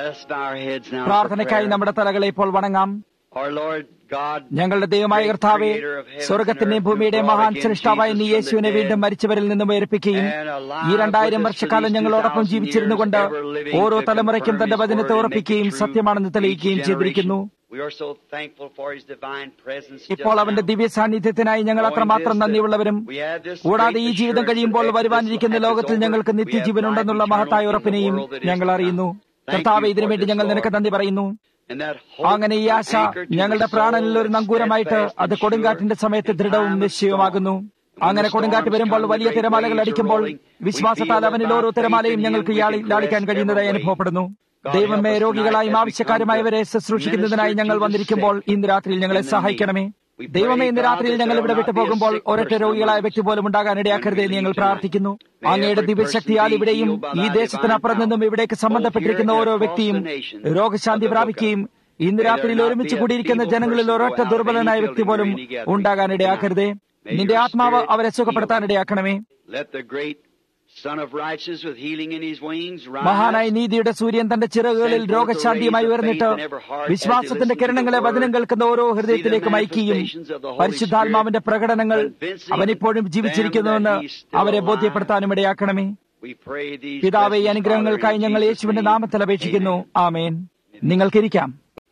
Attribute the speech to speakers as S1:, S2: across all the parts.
S1: Let's bow our heads now for
S2: പ്രാർത്ഥനയ്ക്കായി
S1: prayer.
S2: നമ്മുടെ തലകളെ ഇപ്പോൾ വണങ്ങാം
S1: Our Lord God,
S2: ഞങ്ങളുടെ ദൈവമായ
S1: great
S2: കർത്താവെ
S1: creator of heavens and
S2: സ്വർഗത്തിന്റെയും
S1: earth,
S2: ഭൂമിയുടെയും
S1: who brought
S2: മഹാൻ
S1: again
S2: സൃഷ്ടാവായ
S1: Jesus
S2: നീ
S1: from the
S2: യേശുവിനെ
S1: dead
S2: വീണ്ടും മരിച്ചവരിൽ നിന്നും ഉയർപ്പിക്കുകയും
S1: and alive
S2: ഈ രണ്ടായിരം
S1: with us for
S2: വർഷക്കാലം
S1: these
S2: ഞങ്ങളോടൊപ്പം
S1: 2000
S2: ജീവിച്ചിരുന്നു കൊണ്ട്
S1: years, ever living
S2: ഓരോ
S1: to
S2: തലമുറയ്ക്കും
S1: confirm
S2: തന്റെ
S1: his
S2: വചനത്തെ
S1: word and make it
S2: ഉറപ്പിക്കുകയും
S1: true
S2: സത്യമാണെന്ന്
S1: each
S2: തെളിയിക്കുകയും
S1: generation.
S2: ചെയ്തിരിക്കുന്നു
S1: We are so thankful for his divine presence just
S2: ഇപ്പോൾ അവന്റെ
S1: now.
S2: ദിവ്യ സാന്നിധ്യത്തിനായി ഞങ്ങൾ അത്രമാത്രം നന്ദിയുള്ളവരും
S1: We have this
S2: കൂടാതെ ഈ
S1: great
S2: ജീവിതം
S1: assurance
S2: കഴിയുമ്പോൾ
S1: that after
S2: വരുവാനിരിക്കുന്ന
S1: this life is
S2: ലോകത്തിൽ
S1: over,
S2: ഞങ്ങൾക്ക്
S1: we have
S2: നിത്യജീവനുണ്ടെന്നുള്ള
S1: life
S2: മഹത്തായ
S1: eternal in the
S2: ഉറപ്പിനെയും
S1: world that is
S2: ഞങ്ങൾ
S1: to
S2: അറിയുന്നു
S1: come. Thank
S2: കർത്താവ്
S1: you
S2: ഇതിനു
S1: for
S2: വേണ്ടി
S1: this,
S2: ഞങ്ങൾ നിനക്ക്
S1: Lord.
S2: നന്ദി പറയുന്നു
S1: And that hope
S2: അങ്ങനെ ഈ ആശ
S1: anchored to the
S2: ഞങ്ങളുടെ
S1: soul
S2: പ്രാണനിൽ ഒരു
S1: that's
S2: നങ്കൂരമായിട്ട്
S1: steadfast
S2: അത്
S1: and
S2: കൊടുങ്കാറ്റിന്റെ
S1: sure
S2: സമയത്ത്
S1: in
S2: ദൃഢവും
S1: time of
S2: നിശ്ചയമാകുന്നു
S1: storm. When
S2: അങ്ങനെ
S1: the
S2: കൊടുങ്കാറ്റ്
S1: storms
S2: വരുമ്പോൾ
S1: come, the
S2: വലിയ
S1: great
S2: തിരമാലകൾ
S1: waves are
S2: അടിക്കുമ്പോൾ
S1: rolling. We
S2: വിശ്വാസത്താൽ
S1: feel
S2: അവനിൽ
S1: by
S2: ഓരോ
S1: faith
S2: തിരമാലയും
S1: in him
S2: ഞങ്ങൾക്ക്
S1: we
S2: യാളി-
S1: can
S2: ലാളിക്കാൻ
S1: crest
S2: കഴിയുന്നതായി
S1: every wave.
S2: അനുഭവപ്പെടുന്നു
S1: God
S2: ദൈവമേ
S1: help us
S2: രോഗികളായും
S1: tonight as we
S2: ആവശ്യക്കാരുമായവരെ
S1: come to
S2: ശുശ്രൂഷിക്കുന്നതിനായി
S1: minister
S2: ഞങ്ങൾ
S1: to the
S2: വന്നിരിക്കുമ്പോൾ
S1: sick
S2: ഇന്ന് രാത്രിയിൽ ഞങ്ങളെ
S1: in the
S2: സഹായിക്കണമേ
S1: need. We pray,
S2: ദൈവമേ ഇന്ന്
S1: God,
S2: രാത്രിയിൽ
S1: that
S2: ഞങ്ങൾ
S1: there
S2: ഇവിടെ
S1: will
S2: വിട്ടു
S1: not be a
S2: പോകുമ്പോൾ
S1: sick
S2: ഒരൊറ്റ
S1: person
S2: രോഗികളായ
S1: among
S2: വ്യക്തി പോലും ഉണ്ടാകാൻ ഇടയാക്കരുതേ എന്ന് ഞങ്ങൾ പ്രാർത്ഥിക്കുന്നു അങ്ങയുടെ ദിവ്യശക്തിയാൽ ഇവിടെയും ഈ ദേശത്തിനപ്പുറം നിന്നും ഇവിടേക്ക് സംബന്ധപ്പെട്ടിരിക്കുന്ന ഓരോ വ്യക്തിയും രോഗശാന്തി പ്രാപിക്കുകയും ഇന്ന് രാത്രിയിൽ ഒരുമിച്ച് കൂടിയിരിക്കുന്ന ജനങ്ങളിൽ ഒരൊറ്റ ദുർബലനായ വ്യക്തി പോലും ഉണ്ടാകാൻ ഇടയാക്കരുതേ നിന്റെ ആത്മാവ് അവരെ സുഖപ്പെടുത്താൻ ഇടയാക്കണമേ
S1: Let the great Son of Righteousness with healing in his wings
S2: മഹാനായ
S1: rise.
S2: നീതിയുടെ സൂര്യൻ തന്റെ ചിറകുകളിൽ രോഗശാന്തിയുമായി ഉയർന്നിട്ട് വിശ്വാസത്തിന്റെ കിരണങ്ങളെ വചനം കേൾക്കുന്ന ഓരോ ഹൃദയത്തിലേക്ക് അയക്കുകയും പരിശുദ്ധാത്മാവിന്റെ പ്രകടനങ്ങൾ അവനിപ്പോഴും ജീവിച്ചിരിക്കുന്നുവെന്ന് അവരെ ബോധ്യപ്പെടുത്താനും ഇടയാക്കണമേ
S1: We pray these
S2: പിതാവെ ഈ
S1: blessings,
S2: അനുഗ്രഹങ്ങൾക്കായി
S1: Father, in
S2: ഞങ്ങൾ
S1: Jesus'
S2: യേശുവിന്റെ
S1: name.
S2: നാമത്തിൽ അപേക്ഷിക്കുന്നു
S1: Amen.
S2: Amen നിങ്ങൾക്കിരിക്കാം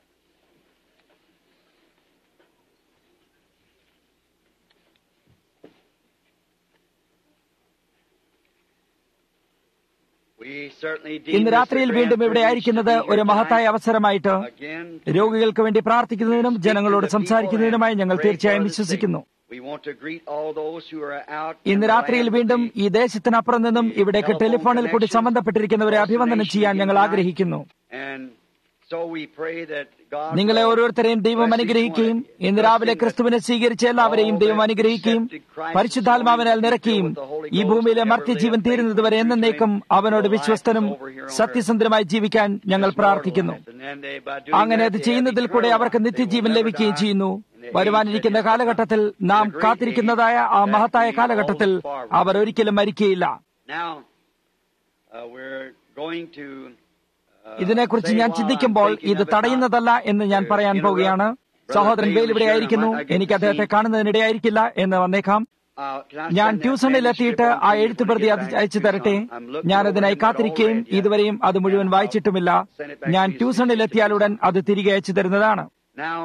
S1: We certainly deem
S2: ഇന്ന്
S1: this a
S2: രാത്രിയിൽ
S1: grand
S2: വീണ്ടും ഇവിടെ
S1: privilege
S2: ആയിരിക്കുന്നത്
S1: to be
S2: ഒരു
S1: here
S2: മഹത്തായ
S1: tonight.
S2: അവസരമായിട്ട്
S1: Again,
S2: രോഗികൾക്ക് വേണ്ടി പ്രാർത്ഥിക്കുന്നതിനും ജനങ്ങളോട് സംസാരിക്കുന്നതിനുമായി ഞങ്ങൾ തീർച്ചയായും വിശ്വസിക്കുന്നു
S1: We want to greet all those who are out in
S2: ഇന്ന്
S1: the
S2: രാത്രിയിൽ
S1: land
S2: വീണ്ടും
S1: of the-
S2: ഈ ദേശത്തിനപ്പുറം നിന്നും ഇവിടേക്ക് ടെലിഫോണിൽ കൂടി സംബന്ധപ്പെട്ടിരിക്കുന്നവരെ അഭിവന്ദനം ചെയ്യാൻ ഞങ്ങൾ ആഗ്രഹിക്കുന്നു
S1: And so we pray that God
S2: നിങ്ങളെ
S1: will
S2: ഓരോരുത്തരെയും ദൈവം
S1: bless each
S2: അനുഗ്രഹിക്കുകയും
S1: one of you.
S2: ഇന്ന് രാവിലെ ക്രിസ്തുവിനെ സ്വീകരിച്ച എല്ലാവരെയും ദൈവം അനുഗ്രഹിക്കുകയും പരിശുദ്ധാത്മാവിനാൽ നിറയ്ക്കുകയും ഈ ഭൂമിയിലെ മർത്യജീവൻ തീരുന്നതുവരെ എന്നേക്കും അവനോട് വിശ്വസ്തനും സത്യസന്ധനുമായി ജീവിക്കാൻ ഞങ്ങൾ പ്രാർത്ഥിക്കുന്നു
S1: And then they, by doing
S2: അങ്ങനെ
S1: that,
S2: അത്
S1: they have
S2: ചെയ്യുന്നതിൽ കൂടെ
S1: eternal
S2: അവർക്ക്
S1: life. They
S2: നിത്യജീവൻ
S1: will never
S2: ലഭിക്കുകയും
S1: die.
S2: ചെയ്യുന്നു
S1: And the
S2: വരുവാനിരിക്കുന്ന
S1: age that is
S2: കാലഘട്ടത്തിൽ നാം
S1: the great
S2: കാത്തിരിക്കുന്നതായ ആ
S1: age
S2: മഹത്തായ
S1: that we
S2: കാലഘട്ടത്തിൽ
S1: all forward.
S2: അവർ ഒരിക്കലും മരിക്കുകയില്ല
S1: Now, uh, we're going to, uh,
S2: ഇതിനെക്കുറിച്ച്
S1: say
S2: ഞാൻ
S1: while I'm
S2: ചിന്തിക്കുമ്പോൾ
S1: thinking
S2: ഇത്
S1: of it,
S2: തടയുന്നതല്ല എന്ന് ഞാൻ
S1: to
S2: പറയാൻ
S1: interrupt
S2: പോവുകയാണ്
S1: Brother
S2: സഹോദരൻ
S1: Bailey
S2: ബെയിൽ ഇവിടെ
S1: here.
S2: ആയിരിക്കുന്നു
S1: I might not get
S2: എനിക്ക്
S1: to
S2: അദ്ദേഹത്തെ
S1: see-
S2: കാണുന്നതിനിടയായിരിക്കില്ല എന്ന് വന്നേക്കാം
S1: Uh, can I
S2: ഞാൻ
S1: send that
S2: ട്യൂഷനിൽ എത്തിയിട്ട്
S1: manuscript
S2: ആ
S1: on to you
S2: എഴുത്തുപ്രതി
S1: when I
S2: അത്
S1: get back
S2: അയച്ചു
S1: to
S2: തരട്ടെ
S1: Tucson? I'm looking
S2: ഞാൻ
S1: over
S2: അതിനായി
S1: it, but
S2: കാത്തിരിക്കുകയും
S1: already,
S2: ഇതുവരെയും അത് മുഴുവൻ
S1: and I'll
S2: വായിച്ചിട്ടുമില്ല
S1: send it back
S2: ഞാൻ
S1: to you as
S2: ട്യൂഷനിൽ
S1: soon as
S2: എത്തിയാലുടൻ
S1: it's
S2: അത് തിരികെ അയച്ചു തരുന്നതാണ്
S1: Now,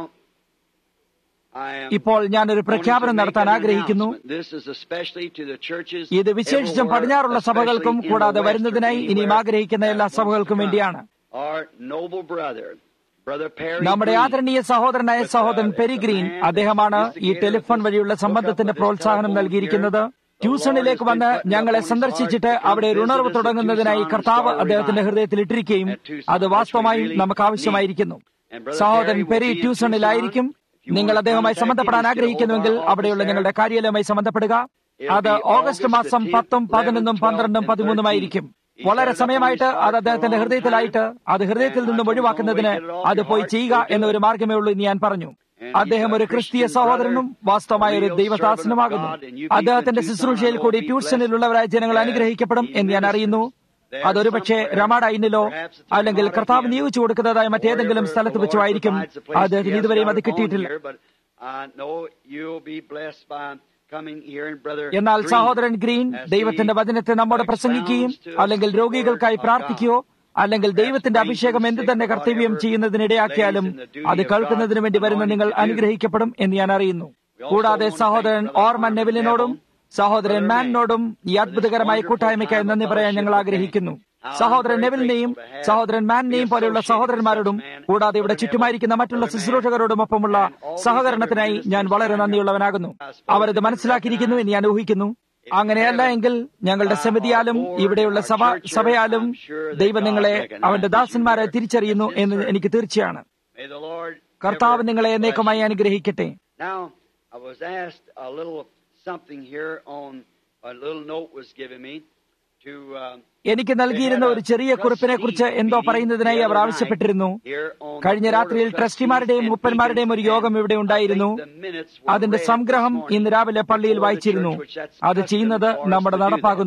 S1: I am
S2: ഇപ്പോൾ ഞാനൊരു
S1: wanting to
S2: പ്രഖ്യാപനം
S1: make
S2: നടത്താൻ
S1: an
S2: ആഗ്രഹിക്കുന്നു
S1: announcement. This is especially to the churches
S2: ഇത് വിശേഷിച്ചും
S1: everywhere,
S2: പടിഞ്ഞാറുള്ള സഭകൾക്കും
S1: especially in the
S2: കൂടാതെ
S1: West or
S2: വരുന്നതിനായി ഇനിയും
S1: anywhere
S2: ആഗ്രഹിക്കുന്ന
S1: that
S2: എല്ലാ
S1: wants to
S2: സഭകൾക്കും
S1: come.
S2: വേണ്ടിയാണ്
S1: Our noble brother, Brother Perry
S2: നമ്മുടെ
S1: Green,
S2: ആദരണീയ സഹോദരനായ
S1: But,
S2: സഹോദരൻ
S1: uh,
S2: Perry
S1: the
S2: Green
S1: man
S2: അദ്ദേഹമാണ്
S1: that
S2: ഈ
S1: instigated
S2: ടെലിഫോൺ
S1: this
S2: വഴിയുള്ള
S1: hookup
S2: സംബന്ധത്തിന്റെ
S1: with this
S2: പ്രോത്സാഹനം
S1: telephone
S2: നൽകിയിരിക്കുന്നത്
S1: here. The
S2: ട്യൂഷനിലേക്ക്
S1: Lord has
S2: വന്ന്
S1: been putting
S2: ഞങ്ങളെ
S1: that upon his
S2: സന്ദർശിച്ചിട്ട്
S1: heart to come
S2: അവിടെ ഒരു
S1: visit
S2: ഉണർവ്
S1: us at
S2: തുടങ്ങുന്നതിനായി
S1: Tucson
S2: കർത്താവ്
S1: and start
S2: അദ്ദേഹത്തിന്റെ
S1: revival
S2: ഹൃദയത്തിൽ ഇട്ടിരിക്കുകയും
S1: at Tucson,
S2: അത്
S1: which we
S2: വാസ്തവമായും
S1: really
S2: നമുക്ക് ആവശ്യമായിരിക്കുന്നു
S1: And Brother
S2: സഹോദരൻ
S1: Perry will
S2: Perry
S1: be in
S2: ട്യൂഷനിലായിരിക്കും
S1: Tucson. If you
S2: നിങ്ങൾ
S1: want to
S2: അദ്ദേഹവുമായി
S1: contact him,
S2: സംബന്ധപ്പെടാൻ
S1: just get a hold of
S2: ആഗ്രഹിക്കുന്നുവെങ്കിൽ
S1: our office
S2: അവിടെയുള്ള
S1: there.
S2: ഞങ്ങളുടെ കാര്യാലയവുമായി സംബന്ധപ്പെടുക
S1: It'll
S2: അത്
S1: be
S2: ഓഗസ്റ്റ്
S1: August
S2: മാസം
S1: the 10th,
S2: പത്തും പതിനൊന്നും
S1: 11th,
S2: പന്ത്രണ്ടും
S1: 12th,
S2: പതിമൂന്നുമായിരിക്കും
S1: 13th.
S2: വളരെ
S1: He set it up on
S2: സമയമായിട്ട്
S1: his heart
S2: അത് അദ്ദേഹത്തിന്റെ
S1: for a long
S2: ഹൃദയത്തിലായിട്ട്
S1: time.
S2: അത് ഹൃദയത്തിൽ
S1: And
S2: നിന്നും
S1: I told him,
S2: ഒഴിവാക്കുന്നതിന്
S1: "Don't wait, get it off
S2: അത്
S1: your
S2: പോയി
S1: heart,
S2: ചെയ്യുക
S1: go do
S2: എന്ന
S1: it."
S2: ഒരു മാർഗമേ ഉള്ളൂ എന്ന് ഞാൻ പറഞ്ഞു
S1: And he's
S2: അദ്ദേഹം
S1: a
S2: ഒരു ക്രിസ്തീയ
S1: Christian
S2: സഹോദരനും
S1: brother,
S2: വാസ്തവമായ ഒരു
S1: a real servant
S2: ദൈവദാസനുമാകുന്നു
S1: of God, and you people
S2: അദ്ദേഹത്തിന്റെ
S1: in Tucson
S2: ശുശ്രൂഷയിൽ
S1: will
S2: കൂടി
S1: be
S2: ട്യൂഷനിലുള്ളവരായ ജനങ്ങൾ
S1: blessed
S2: അനുഗ്രഹിക്കപ്പെടും
S1: as he
S2: എന്ന് ഞാൻ അറിയുന്നു
S1: ministers
S2: അതൊരു പക്ഷേ
S1: there
S2: രമാഡൈനിലോ
S1: somewhere, perhaps at the
S2: അല്ലെങ്കിൽ
S1: Ramada
S2: കർത്താവ്
S1: Inn,
S2: നിയോഗിച്ചു കൊടുക്കുന്നതായ മറ്റേതെങ്കിലും
S1: wherever
S2: സ്ഥലത്ത്
S1: the
S2: വെച്ചോ
S1: Lord
S2: ആയിരിക്കും
S1: provides a place. He
S2: അദ്ദേഹത്തിന്
S1: has
S2: ഇതുവരെയും
S1: got
S2: അത്
S1: it on
S2: കിട്ടിയിട്ടില്ല
S1: here, but I know you'll be blessed by coming here and Brother
S2: എന്നാൽ
S1: Green,
S2: സഹോദരൻ ഗ്രീൻ
S1: as he
S2: ദൈവത്തിന്റെ വചനത്തെ നമ്മോട് പ്രസംഗിക്കുകയും
S1: expounds to us
S2: അല്ലെങ്കിൽ
S1: the
S2: രോഗികൾക്കായി
S1: word of
S2: പ്രാർത്ഥിക്കുകയോ
S1: God.
S2: അല്ലെങ്കിൽ ദൈവത്തിന്റെ അഭിഷേകം എന്ത് തന്നെ കർത്തവ്യം ചെയ്യുന്നതിനിടയാക്കിയാലും അത് കേൾക്കുന്നതിന് വേണ്ടി വരുന്ന നിങ്ങൾ അനുഗ്രഹിക്കപ്പെടും എന്ന് ഞാൻ അറിയുന്നു കൂടാതെ സഹോദരൻ ഓർമൻ നെവിലിനോടും സഹോദരൻ മാനിനോടും ഈ അത്ഭുതകരമായ കൂട്ടായ്മയ്ക്കായി നന്ദി പറയാൻ ഞങ്ങൾ ആഗ്രഹിക്കുന്നു സഹോദരൻ നെവിലിനെയും സഹോദരൻ മാനിനെയും പോലെയുള്ള സഹോദരന്മാരോടും കൂടാതെ ഇവിടെ ചുറ്റുമായിരിക്കുന്ന മറ്റുള്ള ശുശ്രൂഷകരോടുമൊപ്പമുള്ള സഹകരണത്തിനായി ഞാൻ വളരെ നന്ദിയുള്ളവനാകുന്നു അവരത് മനസ്സിലാക്കിയിരിക്കുന്നു എന്ന് ഞാൻ ഊഹിക്കുന്നു അങ്ങനെയല്ല എങ്കിൽ ഞങ്ങളുടെ സമിതിയാലും ഇവിടെയുള്ള സഭ സഭയാലും ദൈവം നിങ്ങളെ അവന്റെ ദാസന്മാരെ തിരിച്ചറിയുന്നു എന്ന് എനിക്ക് തീർച്ചയാണ്
S1: May the Lord
S2: കർത്താവ്
S1: ever
S2: നിങ്ങളെ
S1: bless
S2: എന്നേക്കുമായി
S1: you.
S2: അനുഗ്രഹിക്കട്ടെ
S1: Now, I was asked a little something here on a little note was given me to. Uh,
S2: എനിക്ക് നൽകിയിരുന്ന ഒരു ചെറിയ കുറിപ്പിനെ കുറിച്ച് എന്തോ പറയുന്നതിനായി അവർ ആവശ്യപ്പെട്ടിരുന്നു കഴിഞ്ഞ രാത്രിയിൽ ട്രസ്റ്റിമാരുടെയും മുപ്പന്മാരുടെയും ഒരു യോഗം ഇവിടെ ഉണ്ടായിരുന്നു അതിന്റെ സംഗ്രഹം ഇന്ന് രാവിലെ പള്ളിയിൽ വായിച്ചിരുന്നു അത് ചെയ്യുന്നത് നമ്മുടെ നടപ്പാകുന്നു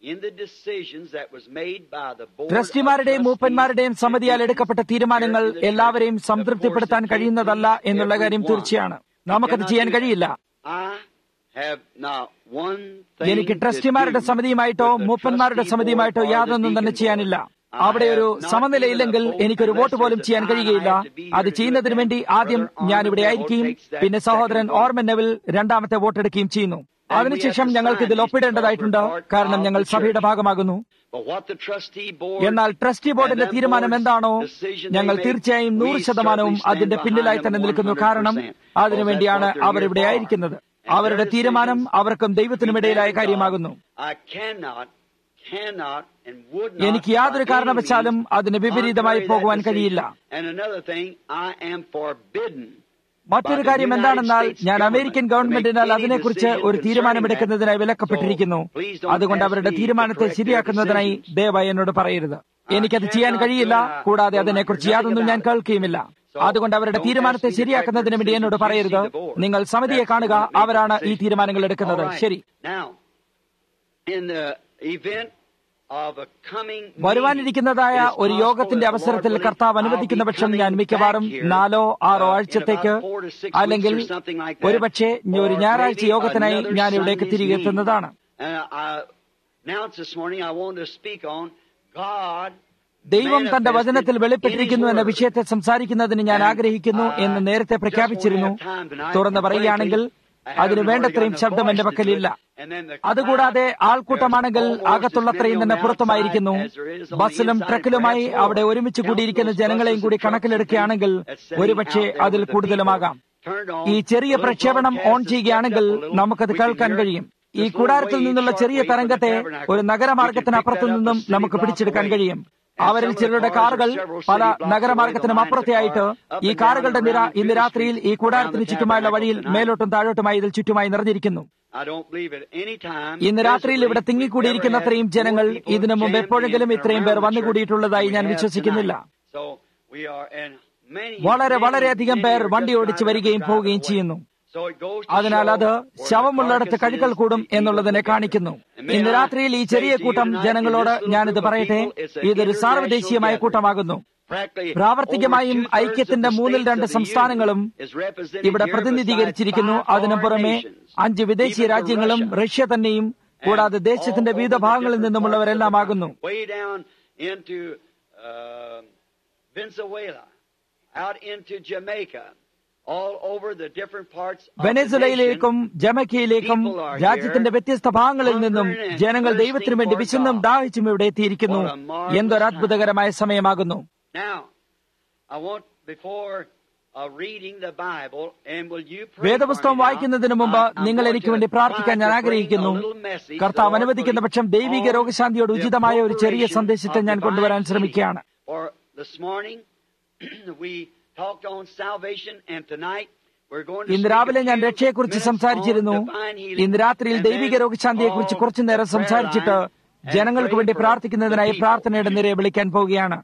S1: in the decisions that was made by the board of
S2: ട്രസ്റ്റിമാരുടെയും
S1: trustees
S2: മൂപ്പന്മാരുടെയും സമിതിയാൽ
S1: and
S2: എടുക്കപ്പെട്ട തീരുമാനങ്ങൾ
S1: here in the
S2: എല്ലാവരെയും
S1: church,
S2: സംതൃപ്തിപ്പെടുത്താൻ
S1: of course, it
S2: കഴിയുന്നതല്ല
S1: can't please
S2: എന്നുള്ള കാര്യം
S1: everyone.
S2: തീർച്ചയാണ് നമുക്കത് ചെയ്യാൻ കഴിയില്ല
S1: I have not one thing
S2: എനിക്ക്
S1: to
S2: ട്രസ്റ്റിമാരുടെ
S1: do
S2: സമിതിയുമായിട്ടോ
S1: with the
S2: മൂപ്പന്മാരുടെ
S1: trustee
S2: സമിതിയുമായിട്ടോ
S1: board or the
S2: യാതൊന്നും തന്നെ
S1: deacon
S2: ചെയ്യാനില്ല
S1: board. I
S2: അവിടെ ഒരു
S1: have not
S2: സമനിലയില്ലെങ്കിൽ
S1: given a vote
S2: എനിക്കൊരു വോട്ട്
S1: unless
S2: പോലും
S1: there's a
S2: ചെയ്യാൻ
S1: time
S2: കഴിയുകയില്ല
S1: I have to be here
S2: അത്
S1: to do
S2: ചെയ്യുന്നതിന്
S1: it.
S2: വേണ്ടി ആദ്യം
S1: Brother
S2: ഞാൻ ഇവിടെ
S1: Arnold
S2: ആയിരിക്കുകയും
S1: takes that
S2: പിന്നെ സഹോദരൻ
S1: second vote.
S2: ഓർമൻ നെവിൽ രണ്ടാമത്തെ വോട്ടെടുക്കുകയും ചെയ്യുന്നു അതിനുശേഷം ഞങ്ങൾക്ക് ഇതിൽ ഒപ്പിടേണ്ടതായിട്ടുണ്ട് കാരണം ഞങ്ങൾ സഭയുടെ ഭാഗമാകുന്നു
S1: But what the trustee board
S2: എന്നാൽ ട്രസ്റ്റി ബോർഡിന്റെ
S1: and that
S2: തീരുമാനം
S1: board's
S2: എന്താണോ
S1: decision they
S2: ഞങ്ങൾ
S1: make,
S2: തീർച്ചയായും
S1: we
S2: നൂറ് ശതമാനവും
S1: certainly stand
S2: അതിന്റെ
S1: behind
S2: പിന്നിലായി
S1: them
S2: തന്നെ നിൽക്കുന്നു
S1: 100%.
S2: കാരണം അതിനുവേണ്ടിയാണ്
S1: Because that's what
S2: our
S1: they're
S2: ഇവിടെ
S1: here for.
S2: ആയിരിക്കുന്നത്
S1: And
S2: അവരുടെ
S1: their
S2: തീരുമാനം
S1: decisions
S2: അവർക്കും ദൈവത്തിനും ഇടയിലായ കാര്യമാകുന്നു
S1: I cannot, cannot, and would not
S2: എനിക്ക് യാതൊരു
S1: by any
S2: കാരണവശാലും
S1: means
S2: അതിന് വിപരീതമായി
S1: contrary that
S2: പോകുവാൻ
S1: decision.
S2: കഴിയില്ല
S1: And another thing, I am forbidden
S2: മറ്റൊരു കാര്യം എന്താണെന്നാൽ ഞാൻ അമേരിക്കൻ ഗവൺമെന്റിനാൽ അതിനെക്കുറിച്ച് ഒരു തീരുമാനമെടുക്കുന്നതിനായി വിലക്കപ്പെട്ടിരിക്കുന്നു അതുകൊണ്ട് അവരുടെ തീരുമാനത്തെ ശരിയാക്കുന്നതിനായി ദയവായി എന്നോട് പറയരുത് എനിക്കത് ചെയ്യാൻ കഴിയില്ല കൂടാതെ അതിനെക്കുറിച്ച് യാതൊന്നും ഞാൻ കേൾക്കുകയുമില്ല അതുകൊണ്ട് അവരുടെ തീരുമാനത്തെ ശരിയാക്കുന്നതിന് വേണ്ടി എന്നോട് പറയരുത് നിങ്ങൾ സമിതിയെ കാണുക അവരാണ് ഈ തീരുമാനങ്ങൾ എടുക്കുന്നത് ശരി
S1: Now, in the event of a coming
S2: വരുവാനിരിക്കുന്നതായ
S1: meeting, it is
S2: ഒരു
S1: possible
S2: യോഗത്തിന്റെ
S1: that the
S2: അവസരത്തിൽ
S1: Lord
S2: കർത്താവ്
S1: willing,
S2: അനുവദിക്കുന്ന
S1: I'll be
S2: പക്ഷം
S1: coming
S2: ഞാൻ മിക്കവാറും
S1: back here,
S2: നാലോ ആറോ
S1: uh, in
S2: ആഴ്ചത്തേക്ക്
S1: about four to six weeks
S2: അല്ലെങ്കിൽ
S1: or something like that,
S2: ഒരുപക്ഷെ ഒരു
S1: or
S2: ഞായറാഴ്ച
S1: maybe
S2: യോഗത്തിനായി
S1: another
S2: ഞാൻ ഇവിടേക്ക്
S1: Sunday's
S2: തിരികെ
S1: meeting.
S2: എത്തുന്നതാണ്
S1: And I announced this morning I wanted to speak on God
S2: ദൈവം തന്റെ
S1: manifested
S2: വചനത്തിൽ
S1: in His
S2: വെളിപ്പെട്ടിരിക്കുന്നു എന്ന
S1: Word.
S2: വിഷയത്തെ സംസാരിക്കുന്നതിന് ഞാൻ ആഗ്രഹിക്കുന്നു എന്ന് നേരത്തെ പ്രഖ്യാപിച്ചിരുന്നു തുറന്നു പറയുകയാണെങ്കിൽ അതിന് വേണ്ടത്രയും ശബ്ദം എന്റെ പക്കലില്ല അതുകൂടാതെ ആൾക്കൂട്ടമാണെങ്കിൽ അകത്തുള്ളത്രയും തന്നെ പുറത്തുമായിരിക്കുന്നു ബസ്സിലും ട്രക്കിലുമായി അവിടെ ഒരുമിച്ച് കൂടിയിരിക്കുന്ന ജനങ്ങളെയും കൂടി കണക്കിലെടുക്കുകയാണെങ്കിൽ ഒരുപക്ഷെ അതിൽ കൂടുതലുമാകാം ഈ ചെറിയ പ്രക്ഷേപണം ഓൺ ചെയ്യുകയാണെങ്കിൽ നമുക്കത് കേൾക്കാൻ കഴിയും ഈ കൂടാരത്തിൽ നിന്നുള്ള ചെറിയ തരംഗത്തെ ഒരു നഗരമാർഗത്തിനപ്പുറത്തു നിന്നും നമുക്ക് പിടിച്ചെടുക്കാൻ കഴിയും അവരിൽ ചിലരുടെ കാറുകൾ പല നഗരമാർഗത്തിനും അപ്പുറത്തെയായിട്ട് ഈ കാറുകളുടെ നിര ഇന്ന് രാത്രിയിൽ ഈ കൂടാരത്തിന് ചുറ്റുമായുള്ള വഴിയിൽ മേലോട്ടും താഴോട്ടുമായി ഇതിൽ ചുറ്റുമായി നിറഞ്ഞിരിക്കുന്നു ഇന്ന് രാത്രിയിൽ ഇവിടെ തിങ്ങിക്കൂടിയിരിക്കുന്നത്രയും ജനങ്ങൾ ഇതിനു മുമ്പ് എപ്പോഴെങ്കിലും ഇത്രയും പേർ വന്നുകൂടിയിട്ടുള്ളതായി ഞാൻ വിശ്വസിക്കുന്നില്ല വളരെ വളരെയധികം പേർ വണ്ടി ഓടിച്ചു വരികയും പോവുകയും ചെയ്യുന്നു അതിനാൽ അത് ശവമുള്ളിടത്ത് കഴുകൽ കൂടും എന്നുള്ളതിനെ കാണിക്കുന്നു ഇന്ന് രാത്രിയിൽ ഈ ചെറിയ കൂട്ടം ജനങ്ങളോട് ഞാനിത് പറയട്ടെ ഇതൊരു സാർവദേശീയമായ കൂട്ടമാകുന്നു പ്രാവർത്തികമായും ഐക്യത്തിന്റെ മൂന്നിൽ രണ്ട് സംസ്ഥാനങ്ങളും ഇവിടെ പ്രതിനിധീകരിച്ചിരിക്കുന്നു അതിനു പുറമെ അഞ്ച് വിദേശീയ രാജ്യങ്ങളും റഷ്യ തന്നെയും കൂടാതെ ദേശത്തിന്റെ വിവിധ ഭാഗങ്ങളിൽ നിന്നുമുള്ളവരെല്ലാം ആകുന്നു വെനസുലയിലേക്കും ജമൈക്കയിലേക്കും രാജ്യത്തിന്റെ വ്യത്യസ്ത ഭാഗങ്ങളിൽ നിന്നും ജനങ്ങൾ ദൈവത്തിനു വേണ്ടി വിശന്നും ദാഹിച്ചും ഇവിടെ എത്തിയിരിക്കുന്നു എന്തൊരു അത്ഭുതകരമായ സമയമാകുന്നു വേദപുസ്തകം വായിക്കുന്നതിന് മുമ്പ് നിങ്ങൾ എനിക്ക് വേണ്ടി പ്രാർത്ഥിക്കാൻ ഞാൻ ആഗ്രഹിക്കുന്നു കർത്താവ് അനുവദിക്കുന്ന പക്ഷം ദൈവിക രോഗശാന്തിയോട് ഉചിതമായ ഒരു ചെറിയ സന്ദേശത്തെ ഞാൻ കൊണ്ടുവരാൻ ശ്രമിക്കുകയാണ് ഇന്ന് രാവിലെ ഞാൻ രക്ഷയെക്കുറിച്ച് സംസാരിച്ചിരുന്നു ഇന്ന് രാത്രിയിൽ ദൈവിക രോഗശാന്തിയെക്കുറിച്ച് കുറച്ചു നേരം സംസാരിച്ചിട്ട് ജനങ്ങൾക്ക് വേണ്ടി പ്രാർത്ഥിക്കുന്നതിനായി പ്രാർത്ഥനയുടെ നിരയെ വിളിക്കാൻ പോവുകയാണ്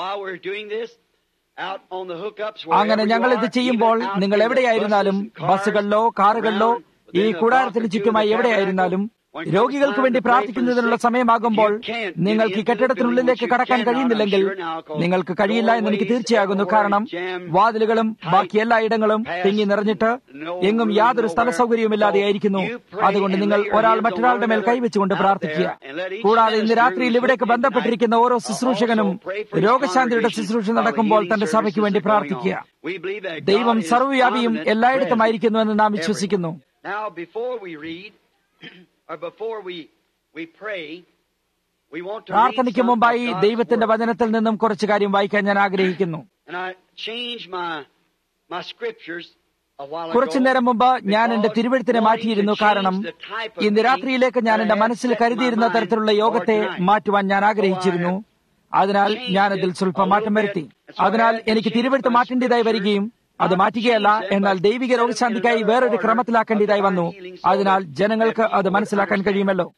S2: അങ്ങനെ ഞങ്ങൾ ഇത് ചെയ്യുമ്പോൾ നിങ്ങൾ എവിടെയായിരുന്നാലും ബസ്സുകളിലോ കാറുകളിലോ ഈ കൂടാരത്തിന് ചുറ്റുമായി എവിടെയായിരുന്നാലും രോഗികൾക്ക് വേണ്ടി പ്രാർത്ഥിക്കുന്നതിനുള്ള സമയമാകുമ്പോൾ നിങ്ങൾക്ക് ഈ കെട്ടിടത്തിനുള്ളിലേക്ക് കടക്കാൻ കഴിയുന്നില്ലെങ്കിൽ നിങ്ങൾക്ക് കഴിയില്ല എന്ന് എനിക്ക് തീർച്ചയാകുന്നു കാരണം വാതിലുകളും ബാക്കി എല്ലാ ഇടങ്ങളും തിങ്ങി നിറഞ്ഞിട്ട് എങ്ങും യാതൊരു സ്ഥല സൗകര്യവുമില്ലാതെയായിരിക്കുന്നു അതുകൊണ്ട് നിങ്ങൾ ഒരാൾ മറ്റൊരാളുടെ മേൽ കൈവച്ചുകൊണ്ട് പ്രാർത്ഥിക്കുക കൂടാതെ ഇന്ന് രാത്രിയിൽ ഇവിടേക്ക് ബന്ധപ്പെട്ടിരിക്കുന്ന ഓരോ ശുശ്രൂഷകനും രോഗശാന്തിയുടെ ശുശ്രൂഷ നടക്കുമ്പോൾ തന്റെ സഭയ്ക്ക് വേണ്ടി പ്രാർത്ഥിക്കുക ദൈവം സർവ്വവ്യാപിയും എല്ലായിടത്തുമായിരിക്കുന്നു എന്ന് നാം വിശ്വസിക്കുന്നു പ്രാർത്ഥനയ്ക്ക് മുമ്പായി ദൈവത്തിന്റെ വചനത്തിൽ നിന്നും കുറച്ചു കാര്യം വായിക്കാൻ ഞാൻ ആഗ്രഹിക്കുന്നു കുറച്ചു നേരം മുമ്പ് ഞാൻ എന്റെ തിരുവഴുത്തിനെ മാറ്റിയിരുന്നു കാരണം ഇന്ന് രാത്രിയിലേക്ക് ഞാൻ എന്റെ മനസ്സിൽ കരുതിയിരുന്ന തരത്തിലുള്ള യോഗത്തെ മാറ്റുവാൻ ഞാൻ ആഗ്രഹിച്ചിരുന്നു അതിനാൽ ഞാൻ അതിൽ സ്വല്പം മാറ്റം വരുത്തി അതിനാൽ എനിക്ക് തിരുവഴുത്ത് മാറ്റേണ്ടതായി വരികയും അത് മാറ്റുകയല്ല എന്നാൽ ദൈവിക രോഗശാന്തിക്കായി വേറൊരു ക്രമത്തിലാക്കേണ്ടതായി വന്നു അതിനാൽ ജനങ്ങൾക്ക് അത് മനസ്സിലാക്കാൻ കഴിയുമല്ലോ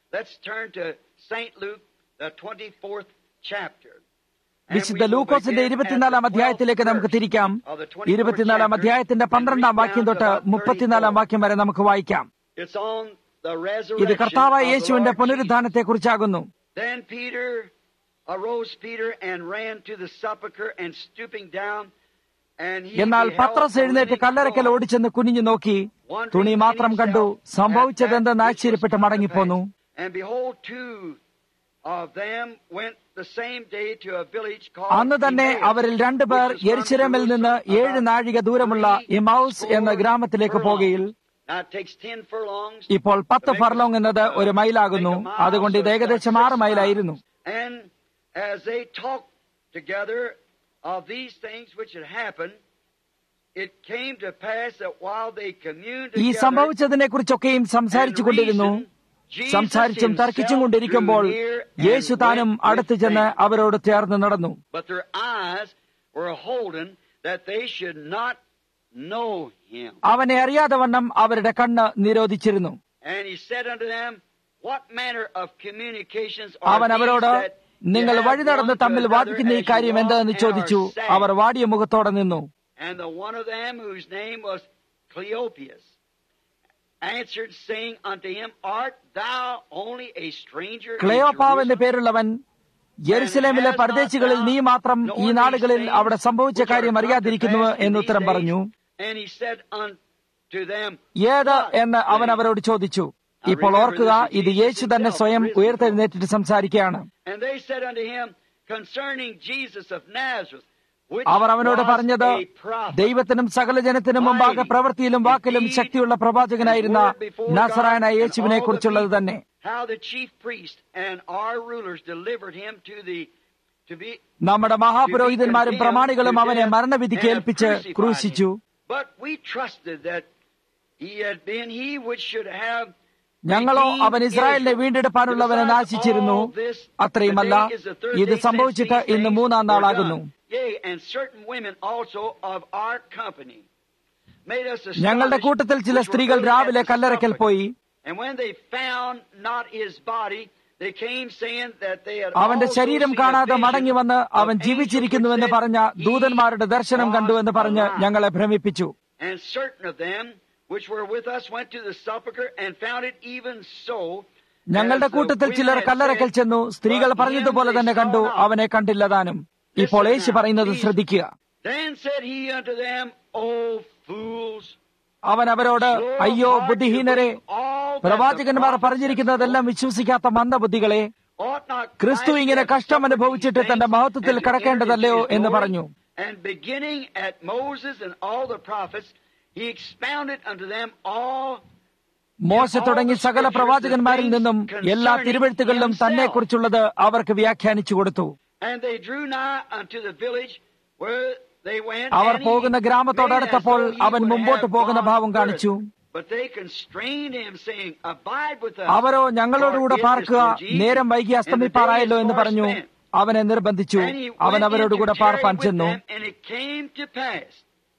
S2: വിശുദ്ധ ലൂക്കോസിന്റെ ഇരുപത്തിനാലാം അധ്യായത്തിലേക്ക് നമുക്ക് തിരിക്കാം ഇരുപത്തിനാലാം അധ്യായത്തിന്റെ പന്ത്രണ്ടാം വാക്യം തൊട്ട് മുപ്പത്തിനാലാം വാക്യം വരെ നമുക്ക് വായിക്കാം ഇത് കർത്താവായ യേശുവിന്റെ പുനരുദ്ധാനത്തെ കുറിച്ചാകുന്നു
S1: Then Peter arose Peter and ran to the sepulchre and stooping down and he
S2: എന്നാൽ
S1: beheld
S2: പത്രസ്
S1: a
S2: എഴുന്നേറ്റ്
S1: linen
S2: കല്ലറയ്ക്കൽ
S1: cloth
S2: ഓടിച്ചെന്ന് കുനിഞ്ഞു നോക്കി തുണി മാത്രം കണ്ടു സംഭവിച്ചതെന്തെന്ന് ആശ്ചര്യപ്പെട്ട് മടങ്ങിപ്പോന്നു
S1: And behold, two of them went the same day to a village called
S2: അന്ന് തന്നെ
S1: Emmaus,
S2: അവരിൽ രണ്ടുപേർ
S1: which was from
S2: യെരുശലേമിൽ നിന്ന്
S1: Jerusalem
S2: ഏഴ്
S1: about
S2: നാഴിക ദൂരമുള്ള ഇമൌസ് എന്ന ഗ്രാമത്തിലേക്ക് പോകുകയിൽ
S1: Now it takes 10 furlongs
S2: ഇപ്പോൾ പത്ത് ഫർലോങ് എന്നത് ഒരു മൈലാകുന്നു അതുകൊണ്ട് ഇത് ഏകദേശം ആറ് മൈലായിരുന്നു
S1: And as they talked together of these things which had happened, it came to pass that while they communed
S2: ഈ
S1: together,
S2: സംഭവിച്ചതിനെ കുറിച്ചൊക്കെയും സംസാരിച്ചു കൊണ്ടിരുന്നു സംസാരിച്ചും തർക്കിച്ചും കൊണ്ടിരിക്കുമ്പോൾ യേശു താനും അടുത്തു ചെന്ന് അവരോട് ചേർന്ന് നടന്നു
S1: But their eyes were holden that they should not know him.
S2: അവനെ അറിയാതെ വണ്ണം അവരുടെ കണ്ണ് നിരോധിച്ചിരുന്നു
S1: And he said unto them, What manner of communications are
S2: അവൻ
S1: these
S2: അവരോട്
S1: that ye
S2: നിങ്ങൾ
S1: have
S2: വഴി നടന്ന്
S1: one to
S2: തമ്മിൽ
S1: another
S2: വാദിക്കുന്ന ഈ
S1: as you
S2: കാര്യം
S1: walk
S2: എന്താണെന്ന്
S1: and
S2: ചോദിച്ചു
S1: are sad?"
S2: അവർ വാടിയ മുഖത്തോടെ നിന്നു
S1: And the one of them, whose name was Cleopas, answered, saying unto him, Art thou only a stranger in
S2: ക്ലെയോപ്പാവ് എന്ന
S1: Jerusalem?
S2: പേരുള്ളവൻ യെരുസലേമിലെ പരദേശികളിൽ നീ മാത്രം ഈ നാടുകളിൽ അവിടെ സംഭവിച്ച കാര്യം അറിയാതിരിക്കുന്നു എന്ന് ഉത്തരം പറഞ്ഞു
S1: And he said unto them,
S2: ഏത് എന്ന് അവൻ അവരോട് ചോദിച്ചു ഇപ്പോൾ ഓർക്കുക ഇത് യേശു തന്നെ സ്വയം ഉയർത്തെഴുന്നേറ്റിട്ട് സംസാരിക്കുകയാണ്
S1: And they said unto him, Concerning Jesus of Nazareth, which
S2: അവർ അവനോട്
S1: was
S2: പറഞ്ഞത്
S1: a prophet,
S2: ദൈവത്തിനും സകല ജനത്തിനും മുമ്പാകെ പ്രവൃത്തിയിലും വാക്കിലും ശക്തിയുള്ള പ്രവാചകനായിരുന്ന നസറായനായ യേശുവിനെ കുറിച്ചുള്ളത് തന്നെ
S1: how the chief priest and our rulers delivered him to the to be
S2: നമ്മുടെ മഹാപുരോഹിതന്മാരും പ്രമാണികളും അവനെ മരണവിധിക്ക് ഏൽപ്പിച്ച് ക്രൂശിച്ചു
S1: But we trusted that he had been he which should have
S2: ഞങ്ങളോ അവൻ ഇസ്രായേലിനെ വീണ്ടെടുപ്പാനുള്ളവനെ നാശിച്ചിരുന്നു അത്രയുമല്ല ഇത് സംഭവിച്ചിട്ട് ഇന്ന് മൂന്നാം നാളാകുന്നു
S1: Yea, and certain women also of our company made us
S2: ഞങ്ങളുടെ കൂട്ടത്തിൽ ചില സ്ത്രീകൾ രാവിലെ കല്ലറയ്ക്കൽ പോയി
S1: And when they found not his body, they came saying that they had
S2: അവന്റെ
S1: also
S2: ശരീരം
S1: seen a
S2: കാണാതെ
S1: vision
S2: മടങ്ങി വന്ന്
S1: of
S2: അവൻ
S1: angels
S2: ജീവിച്ചിരിക്കുന്നുവെന്ന്
S1: which said,
S2: പറഞ്ഞ
S1: "He
S2: ദൂതന്മാരുടെ ദർശനം കണ്ടു എന്ന് പറഞ്ഞ്
S1: was
S2: ഞങ്ങളെ ഭ്രമിപ്പിച്ചു
S1: And certain of them which were with us went to the sepulchre and found it even so.
S2: ഞങ്ങളുടെ
S1: as the
S2: കൂട്ടത്തിൽ
S1: women
S2: ചിലർ
S1: had
S2: കല്ലറയ്ക്കൽ
S1: said,
S2: ചെന്നു സ്ത്രീകൾ
S1: but
S2: പറഞ്ഞതുപോലെ
S1: him
S2: തന്നെ
S1: they
S2: കണ്ടു
S1: saw not.
S2: അവനെ കണ്ടില്ല താനും ഇപ്പോൾ യേശു പറയുന്നത് ശ്രദ്ധിക്കുക
S1: Then said he unto them, O fools,
S2: അവൻ അവരോട്
S1: slow of
S2: അയ്യോ
S1: heart to
S2: ബുദ്ധിഹീനരെ
S1: believe all that the
S2: പ്രവാചകന്മാർ
S1: prophets
S2: പറഞ്ഞിരിക്കുന്നതെല്ലാം വിശ്വസിക്കാത്ത മന്ദബുദ്ധികളെ
S1: Ought not
S2: ക്രിസ്തു
S1: Christ
S2: ഇങ്ങനെ
S1: to have
S2: കഷ്ടം
S1: suffered
S2: അനുഭവിച്ചിട്ട്
S1: these
S2: തന്റെ
S1: things
S2: മഹത്വത്തിൽ
S1: and to enter
S2: കടക്കേണ്ടതല്ലയോ
S1: into his
S2: എന്ന്
S1: glory?
S2: പറഞ്ഞു
S1: And beginning at Moses and all the prophets, he expounded unto them all
S2: മോശ തുടങ്ങി സകല പ്രവാചകന്മാരിൽ നിന്നും എല്ലാ തിരുവഴുത്തുകളിലും തന്നെക്കുറിച്ചുള്ളത് അവർക്ക് വ്യാഖ്യാനിച്ചു കൊടുത്തു
S1: And they drew nigh unto the village where they went.
S2: Our
S1: and he
S2: പോകുന്ന
S1: made
S2: ഗ്രാമത്തോടടുത്തപ്പോൾ
S1: as though he
S2: അവൻ
S1: would
S2: മുമ്പോട്ട്
S1: have
S2: പോകുന്ന
S1: gone
S2: ഭാവം
S1: further.
S2: കാണിച്ചു
S1: But they constrained him, saying, Abide with us.
S2: അവരോ ഞങ്ങളോടുകൂടെ
S1: for it is
S2: പാർക്കുക
S1: towards evening,
S2: നേരം വൈകി
S1: and the day
S2: അസ്തമിപ്പാറായല്ലോ
S1: is
S2: എന്ന്
S1: far
S2: പറഞ്ഞു
S1: spent.
S2: അവനെ നിർബന്ധിച്ചു
S1: And he
S2: അവൻ
S1: went in
S2: അവരോടുകൂടെ
S1: to tarry
S2: പാർപ്പാൻ
S1: with
S2: ചെന്നു
S1: them, and it came to pass,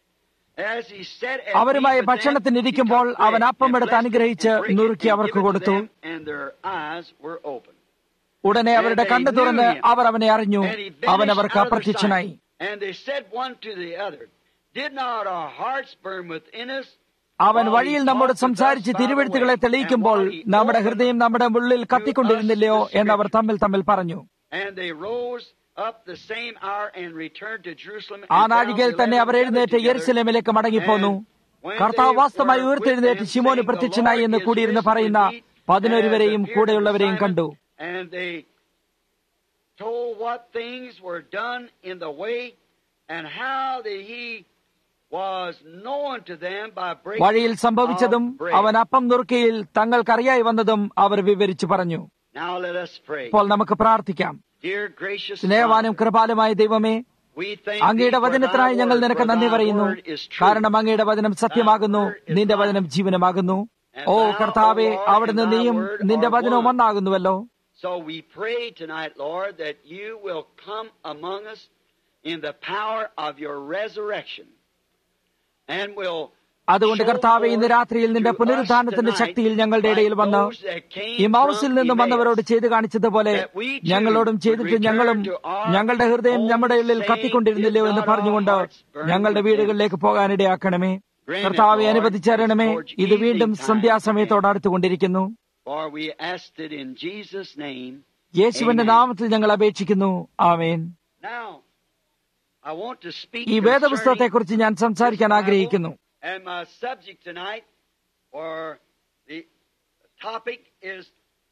S1: as he sat at
S2: അവരുമായി
S1: meat with them,
S2: ഭക്ഷണത്തിനിരിക്കുമ്പോൾ
S1: he took
S2: അവൻ
S1: bread,
S2: അപ്പം
S1: and
S2: എടുത്ത്
S1: blessed it,
S2: അനുഗ്രഹിച്ച്
S1: and brake it,
S2: നുറുക്കി
S1: and
S2: അവർക്ക്
S1: gave it to
S2: കൊടുത്തു
S1: them, and their eyes were open.
S2: ഉടനെ അവരുടെ കണ്ണു തുറന്ന് അവർ അവനെ അറിഞ്ഞു
S1: And he
S2: അവൻ
S1: vanished
S2: അവർക്ക്
S1: out of their
S2: അപ്രത്യക്ഷനായി
S1: sight. And they said one to the other, Did not our hearts burn within us?
S2: അവൻ
S1: while he
S2: വഴിയിൽ നമ്മോട്
S1: talked with us
S2: സംസാരിച്ച്
S1: by the
S2: തിരുവഴുത്തുകളെ
S1: way?
S2: തെളിയിക്കുമ്പോൾ
S1: And while he
S2: നമ്മുടെ
S1: opened
S2: ഹൃദയം നമ്മുടെ ഉള്ളിൽ കത്തിക്കൊണ്ടിരുന്നില്ലയോ എന്ന് അവർ തമ്മിൽ തമ്മിൽ പറഞ്ഞു
S1: And they rose up the same hour and returned to Jerusalem.
S2: ആ
S1: and
S2: നാഴികയിൽ
S1: found
S2: തന്നെ
S1: the
S2: അവർ
S1: eleven
S2: എഴുന്നേറ്റ്
S1: gathered together.
S2: യെരുസലേമിലേക്ക് മടങ്ങിപ്പോന്നു കർത്താവ് വാസ്തവമായി ഉയർത്തെഴുന്നേറ്റ് ശിമോന് പ്രത്യക്ഷനായി എന്ന് കൂടിയിരുന്ന് പറയുന്ന പതിനൊരുവരെയും കൂടെയുള്ളവരെയും കണ്ടു
S1: And they told what things were done in the way and how that he was known to them by breaking
S2: വഴിയിൽ സംഭവിച്ചതും
S1: of bread.
S2: അവൻ അപ്പം നുറുക്കയിൽ തങ്ങൾക്കറിയായി വന്നതും അവർ വിവരിച്ചു പറഞ്ഞു
S1: Now let us pray.
S2: ഇപ്പോൾ നമുക്ക് പ്രാർത്ഥിക്കാം
S1: Dear gracious
S2: സ്നേഹവാനും
S1: Father,
S2: കൃപാലുമായ ദൈവമേ
S1: we thank
S2: അങ്ങയുടെ
S1: thee for
S2: വചനത്തിനായി
S1: thy
S2: ഞങ്ങൾ
S1: word,
S2: നിനക്ക്
S1: for
S2: നന്ദി
S1: thy
S2: പറയുന്നു
S1: word is true.
S2: കാരണം അങ്ങയുടെ വചനം സത്യമാകുന്നു നിന്റെ വചനം ജീവനമാകുന്നു ഓ കർത്താവെ അവിടുന്ന് നീയും നിന്റെ വചനവും ഒന്നാകുന്നുവല്ലോ
S1: So we pray tonight, Lord, that you will come among us in the power of your resurrection and will
S2: അതുകൊണ്ട് കർത്താവെ ഇന്ന് രാത്രിയിൽ നിന്റെ പുനരുദ്ധാനത്തിന്റെ ശക്തിയിൽ ഞങ്ങളുടെ ഇടയിൽ വന്ന് ഈ മൗസിൽ നിന്നും വന്നവരോട് ചെയ്തു കാണിച്ചതുപോലെ ഞങ്ങളോടും ചെയ്തിട്ട് ഞങ്ങളും ഞങ്ങളുടെ ഹൃദയം നമ്മുടെ ഉള്ളിൽ കത്തിക്കൊണ്ടിരുന്നില്ലയോ എന്ന് പറഞ്ഞുകൊണ്ട് ഞങ്ങളുടെ വീടുകളിലേക്ക് പോകാനിടയാക്കണമേ കർത്താവെ അനുവദിച്ചരണമേ ഇത് വീണ്ടും സന്ധ്യാസമയത്തോട് അടുത്തുകൊണ്ടിരിക്കുന്നു
S1: For we asked it in Jesus' name.
S2: യേശുവിന്റെ നാമത്തിൽ ഞങ്ങൾ അപേക്ഷിക്കുന്നു ആമേൻ
S1: Now, I want to speak
S2: ഈ വേദപുസ്തകത്തെക്കുറിച്ച് ഞാൻ സംസാരിക്കാൻ
S1: concerning
S2: ആഗ്രഹിക്കുന്നു
S1: And my subject tonight, or the topic is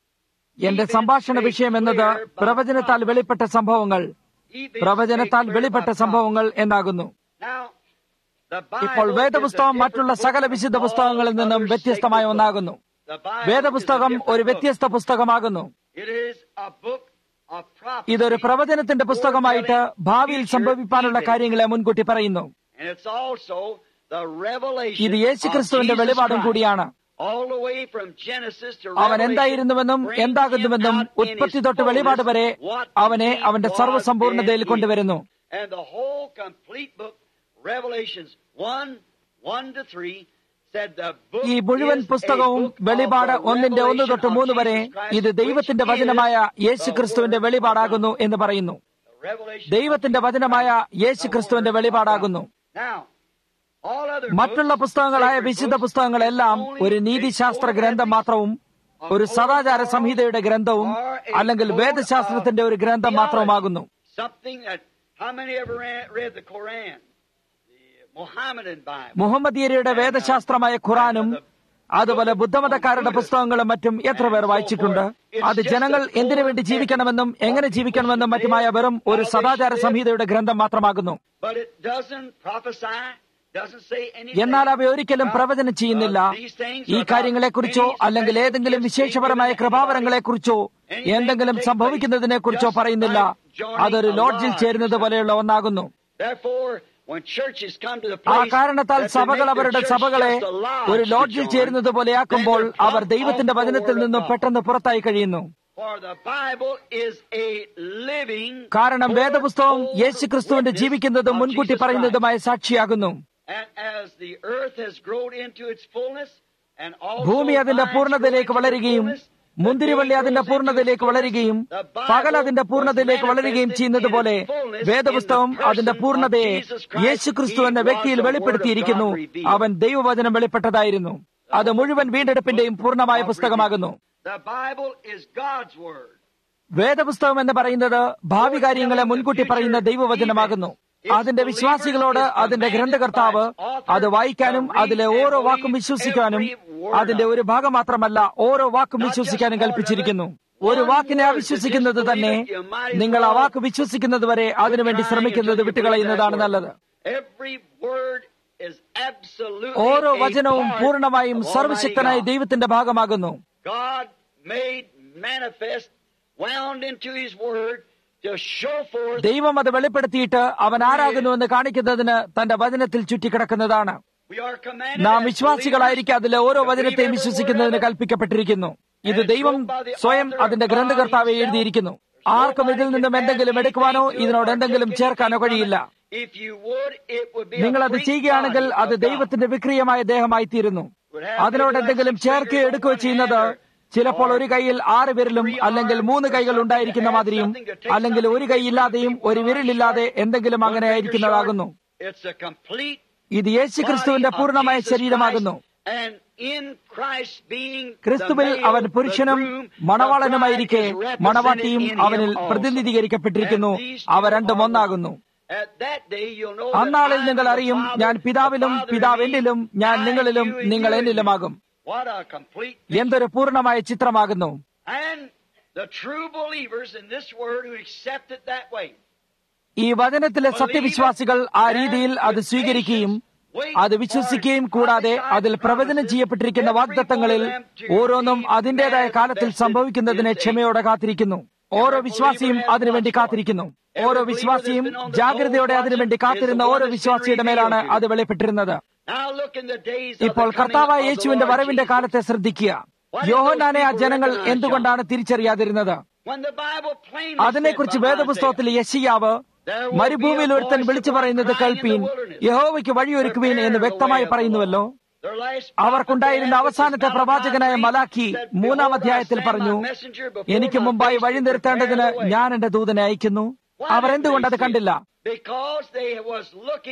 S2: എന്റെ സംഭാഷണ വിഷയം എന്നത് പ്രവചനത്താൽ വെളിപ്പെട്ട സംഭവങ്ങൾ
S1: events
S2: പ്രവചനത്താൽ
S1: made
S2: വെളിപ്പെട്ട
S1: clear by
S2: സംഭവങ്ങൾ എന്നാകുന്നു
S1: God. Now, the
S2: ഇപ്പോൾ
S1: Bible
S2: വേദപുസ്തകം
S1: is a
S2: മറ്റുള്ള
S1: different
S2: സകല
S1: book
S2: വിശുദ്ധ
S1: from all
S2: പുസ്തകങ്ങളിൽ നിന്നും
S1: other
S2: വ്യത്യസ്തമായ
S1: sacred
S2: ഒന്നാകുന്നു
S1: books. The Bible
S2: വേദപുസ്തകം
S1: is a
S2: ഒരു
S1: different
S2: വ്യത്യസ്ത പുസ്തകമാകുന്നു
S1: book. It is a book of prophecy.
S2: ഇതൊരു പ്രവചനത്തിന്റെ പുസ്തകമായിട്ട് ഭാവിയിൽ സംഭവിക്കാനുള്ള കാര്യങ്ങളെ മുൻകൂട്ടി പറയുന്നു
S1: And it's also the revelation
S2: ഇത് യേശുക്രിസ്തുവിന്റെ
S1: of Jesus
S2: വെളിപാടും
S1: Christ.
S2: കൂടിയാണ്
S1: All the way from Genesis to
S2: അവൻ
S1: Revelation,
S2: എന്തായിരുന്നുവെന്നും
S1: brings
S2: എന്താകുന്നുവെന്നും
S1: him out in
S2: ഉത്പത്തി
S1: his
S2: തൊട്ട് വെളിപാട് വരെ
S1: fullness what
S2: അവനെ
S1: he
S2: അവന്റെ
S1: was
S2: സർവ്വസമ്പൂർണതയിൽ
S1: and
S2: കൊണ്ടുവരുന്നു
S1: is. And the whole complete book, Revelations 1, 1 to 3, said the book
S2: ഈ മുഴുവൻ
S1: is a
S2: പുസ്തകവും
S1: book of
S2: വെളിപാട്
S1: the
S2: ഒന്നിന്റെ ഒന്ന്
S1: revelation
S2: തൊട്ട്
S1: of
S2: മൂന്ന് വരെ
S1: Jesus Christ,
S2: ഇത് ദൈവത്തിന്റെ
S1: which is
S2: വചനമായ
S1: the
S2: യേശുക്രിസ്തുവിന്റെ
S1: word of
S2: വെളിപാടാകുന്നു
S1: God.
S2: എന്ന് പറയുന്നു
S1: The revelation
S2: ദൈവത്തിന്റെ
S1: of
S2: വചനമായ
S1: Jesus Christ,
S2: യേശുക്രിസ്തുവിന്റെ
S1: the word of
S2: വെളിപാടാകുന്നു
S1: God. Now, all other
S2: മറ്റുള്ള
S1: books,
S2: പുസ്തകങ്ങളായ
S1: sacred
S2: വിശുദ്ധ
S1: books,
S2: പുസ്തകങ്ങളെല്ലാം
S1: is only
S2: ഒരു
S1: a
S2: നീതിശാസ്ത്ര
S1: code of
S2: ഗ്രന്ഥം
S1: ethics,
S2: മാത്രവും ഒരു സദാചാര സംഹിതയുടെ ഗ്രന്ഥവും അല്ലെങ്കിൽ വേദശാസ്ത്രത്തിന്റെ ഒരു ഗ്രന്ഥം മാത്രവുമാകുന്നു
S1: Something that how many ever read, read the Quran, the Mohammedan Bible?
S2: മുഹമ്മദീയരുടെ വേദശാസ്ത്രമായ ഖുറാനും അതുപോലെ ബുദ്ധമതക്കാരുടെ പുസ്തകങ്ങളും മറ്റും എത്ര പേർ വായിച്ചിട്ടുണ്ട് അത് ജനങ്ങൾ എന്തിനു വേണ്ടി ജീവിക്കണമെന്നും എങ്ങനെ ജീവിക്കണമെന്നും മറ്റുമായ വെറും ഒരു സദാചാര സംഹിതയുടെ ഗ്രന്ഥം മാത്രമാകുന്നു
S1: But it doesn't prophesy, doesn't say anything.
S2: എന്നാൽ അവ ഒരിക്കലും പ്രവചനം ചെയ്യുന്നില്ല ഈ കാര്യങ്ങളെക്കുറിച്ചോ അല്ലെങ്കിൽ ഏതെങ്കിലും വിശേഷപരമായ കൃപാവരങ്ങളെക്കുറിച്ചോ എന്തെങ്കിലും സംഭവിക്കുന്നതിനെക്കുറിച്ചോ പറയുന്നില്ല അതൊരു ലോഡ്ജിൽ ചേരുന്നത് പോലെയുള്ള ഒന്നാകുന്നു
S1: Therefore, when churches come to the
S2: ആ
S1: place
S2: കാരണത്താൽ
S1: that they
S2: സഭകൾ
S1: make their
S2: അവരുടെ
S1: church
S2: സഭകളെ
S1: just a lodge
S2: ഒരു
S1: to
S2: ലോഡ്ജിൽ
S1: join,
S2: ചേരുന്നത് പോലെയാക്കുമ്പോൾ
S1: then they're
S2: അവർ
S1: plucked
S2: ദൈവത്തിന്റെ
S1: off the
S2: വചനത്തിൽ
S1: word of
S2: നിന്നും
S1: God.
S2: പെട്ടെന്ന് പുറത്തായി കഴിയുന്നു
S1: For the Bible is a living
S2: കാരണം വേദപുസ്തകം
S1: foretold
S2: യേശുക്രിസ്തുവിന്റെ
S1: witness
S2: ജീവിക്കുന്നതും
S1: of
S2: മുൻകൂട്ടി
S1: Jesus Christ.
S2: പറയുന്നതുമായ സാക്ഷിയാകുന്നു
S1: And as the earth has grown into its fullness, and also
S2: ഭൂമി അതിന്റെ
S1: vines
S2: പൂർണ്ണതയിലേക്ക്
S1: grow into
S2: വളരുകയും
S1: their fullness,
S2: മുന്തിരിവള്ളി
S1: the day
S2: അതിന്റെ
S1: grows into
S2: പൂർണ്ണതയിലേക്ക്
S1: its
S2: വളരുകയും
S1: fullness, the
S2: പകൽ
S1: Bible
S2: അതിന്റെ
S1: was
S2: പൂർണ്ണതയിലേക്ക് വളരുകയും
S1: manifested
S2: ചെയ്യുന്നത്
S1: in
S2: പോലെ
S1: its fullness in
S2: വേദപുസ്തകം
S1: the person
S2: അതിന്റെ
S1: of
S2: പൂർണ്ണതയെ
S1: Jesus Christ.
S2: യേശുക്രിസ്തു
S1: He
S2: എന്ന
S1: was
S2: വ്യക്തിയിൽ
S1: the Word of
S2: വെളിപ്പെടുത്തിയിരിക്കുന്നു
S1: God revealed.
S2: അവൻ ദൈവവചനം വെളിപ്പെട്ടതായിരുന്നു അത് മുഴുവൻ വീണ്ടെടുപ്പിന്റെയും പൂർണ്ണമായ പുസ്തകമാകുന്നു
S1: The Bible is God's Word.
S2: വേദപുസ്തകം എന്ന് പറയുന്നത് ഭാവി കാര്യങ്ങളെ മുൻകൂട്ടി പറയുന്ന ദൈവവചനമാകുന്നു അതിന്റെ വിശ്വാസികളോട് അതിന്റെ ഗ്രന്ഥകർത്താവ് അത് വായിക്കാനും അതിലെ ഓരോ വാക്കും വിശ്വസിക്കാനും അതിന്റെ ഒരു ഭാഗം മാത്രമല്ല ഓരോ വാക്കും വിശ്വസിക്കാനും കൽപ്പിച്ചിരിക്കുന്നു ഒരു വാക്കിനെ അവിശ്വസിക്കുന്നത് തന്നെ നിങ്ങൾ ആ വാക്ക് വിശ്വസിക്കുന്നത് വരെ അതിനുവേണ്ടി ശ്രമിക്കുന്നത് വിട്ടുകളയുന്നതാണ് നല്ലത്
S1: Every word is absolutely
S2: ഓരോ
S1: a
S2: വചനവും
S1: part
S2: പൂർണ്ണമായും
S1: of Almighty
S2: സർവശക്തനായ
S1: God.
S2: ദൈവത്തിന്റെ ഭാഗമാകുന്നു
S1: God made manifest, wound into His Word to show forth
S2: ദൈവം അത് വെളിപ്പെടുത്തിയിട്ട് അവൻ ആരാകുന്നുവെന്ന് കാണിക്കുന്നതിന് തന്റെ വചനത്തിൽ ചുറ്റിക്കിടക്കുന്നതാണ്
S1: we are commanded
S2: നാം
S1: as
S2: വിശ്വാസികളായിരിക്കെ അതിലെ ഓരോ
S1: believers to
S2: വചനത്തെയും
S1: believe every
S2: വിശ്വസിക്കുന്നതിന്
S1: word of it.
S2: കൽപ്പിക്കപ്പെട്ടിരിക്കുന്നു ഇത് ദൈവം സ്വയം അതിന്റെ ഗ്രന്ഥകർത്താവെ എഴുതിയിരിക്കുന്നു ആർക്കും ഇതിൽ നിന്നും എന്തെങ്കിലും എടുക്കുവാനോ ഇതിനോട് എന്തെങ്കിലും ചേർക്കാനോ കഴിയില്ല
S1: If you would, it would be a
S2: നിങ്ങൾ അത്
S1: freak
S2: ചെയ്യുകയാണെങ്കിൽ
S1: body
S2: അത്
S1: of God.
S2: ദൈവത്തിന്റെ വിക്രിയമായ ദേഹമായി തീരുന്നു അതിനോട് എന്തെങ്കിലും ചേർക്കുകയോ എടുക്കുകയോ ചെയ്യുന്നത് ചിലപ്പോൾ ഒരു കൈയിൽ ആറ് വിരലും അല്ലെങ്കിൽ മൂന്ന് കൈകൾ ഉണ്ടായിരിക്കുന്ന മാതിരിയും അല്ലെങ്കിൽ ഒരു കൈ ഇല്ലാതെയും ഒരു വിരലില്ലാതെ എന്തെങ്കിലും അങ്ങനെ ആയിരിക്കുന്നതാകുന്നു
S1: It's a complete
S2: ഇത് യേശുക്രിസ്തുവിന്റെ
S1: body of
S2: പൂർണ്ണമായ
S1: Jesus
S2: ശരീരമാകുന്നു
S1: Christ. And in Christ being
S2: ക്രിസ്തുവിൽ
S1: the male,
S2: അവൻ പുരുഷനും
S1: the groom,
S2: മണവാളനുമായിരിക്കെ
S1: the bride is represented
S2: മണവാട്ടിയും
S1: in him
S2: അവനിൽ
S1: also.
S2: പ്രതിനിധീകരിക്കപ്പെട്ടിരിക്കുന്നു
S1: And these
S2: അവ
S1: two
S2: രണ്ടും
S1: are
S2: ഒന്നാകുന്നു
S1: one. At that day you'll know that
S2: അന്നാളിൽ
S1: I am
S2: നിങ്ങൾ
S1: the
S2: അറിയും
S1: Father,
S2: ഞാൻ പിതാവിലും
S1: the Father
S2: പിതാവ്
S1: in me,
S2: എന്നിലും ഞാൻ
S1: I in
S2: നിങ്ങളിലും
S1: you, and
S2: നിങ്ങൾ
S1: you in me.
S2: എന്നിലുമാകും
S1: What a complete
S2: എന്തൊരു പൂർണ്ണമായ ചിത്രമാകുന്നു
S1: And the true believers in this word who accept it that way.
S2: ഈ വചനത്തിലെ സത്യവിശ്വാസികൾ ആ രീതിയിൽ അത് സ്വീകരിക്കുകയും അത് വിശ്വസിക്കുകയും കൂടാതെ അതിൽ പ്രവചനം ചെയ്യപ്പെട്ടിരിക്കുന്ന വാഗ്ദത്തങ്ങളിൽ ഓരോന്നും അതിന്റേതായ കാലത്തിൽ സംഭവിക്കുന്നതിനെ ക്ഷമയോടെ കാത്തിരിക്കുന്നു ഓരോ വിശ്വാസിയും അതിനുവേണ്ടി കാത്തിരിക്കുന്നു ഓരോ വിശ്വാസിയും ജാഗ്രതയോടെ അതിനുവേണ്ടി കാത്തിരുന്ന ഓരോ വിശ്വാസിയുടെ മേലാണ് അത് വെളിപ്പെട്ടിരുന്നത്
S1: Now look in the days of
S2: ഇപ്പോൾ
S1: the coming
S2: കർത്താവായ
S1: of the
S2: യേശുവിന്റെ
S1: Lord
S2: വരവിന്റെ
S1: Jesus.
S2: കാലത്തെ ശ്രദ്ധിക്കുക യോഹനാനെ ആ ജനങ്ങൾ എന്തുകൊണ്ടാണ് തിരിച്ചറിയാതിരുന്നത്
S1: When the Bible plainly
S2: അതിനെക്കുറിച്ച്
S1: said by
S2: വേദപുസ്തകത്തിൽ യശിയാവ് മരുഭൂമിയിൽ ഒരുത്തൻ വിളിച്ചു പറയുന്നത് കേൾപ്പീൻ യഹോവയ്ക്ക് വഴിയൊരുക്കുവീൻ എന്ന് വ്യക്തമായി പറയുന്നുവല്ലോ
S1: Isaiah, their last
S2: അവർക്കുണ്ടായിരുന്ന
S1: prophet,
S2: അവസാനത്തെ
S1: Malachi
S2: പ്രവാചകനായ
S1: three,
S2: മലാഖി
S1: said,
S2: മൂന്നാം
S1: "Behold, I
S2: അധ്യായത്തിൽ
S1: send
S2: പറഞ്ഞു
S1: my messenger before
S2: എനിക്ക്
S1: my
S2: മുമ്പായി
S1: face
S2: വഴി
S1: to
S2: നിർത്തേണ്ടതിന്
S1: prepare the way."
S2: ഞാൻ എന്റെ ദൂതനെ അയക്കുന്നു
S1: Why
S2: അവർ
S1: did
S2: എന്തുകൊണ്ട്
S1: they
S2: അത്
S1: see it?
S2: കണ്ടില്ല
S1: Because they was looking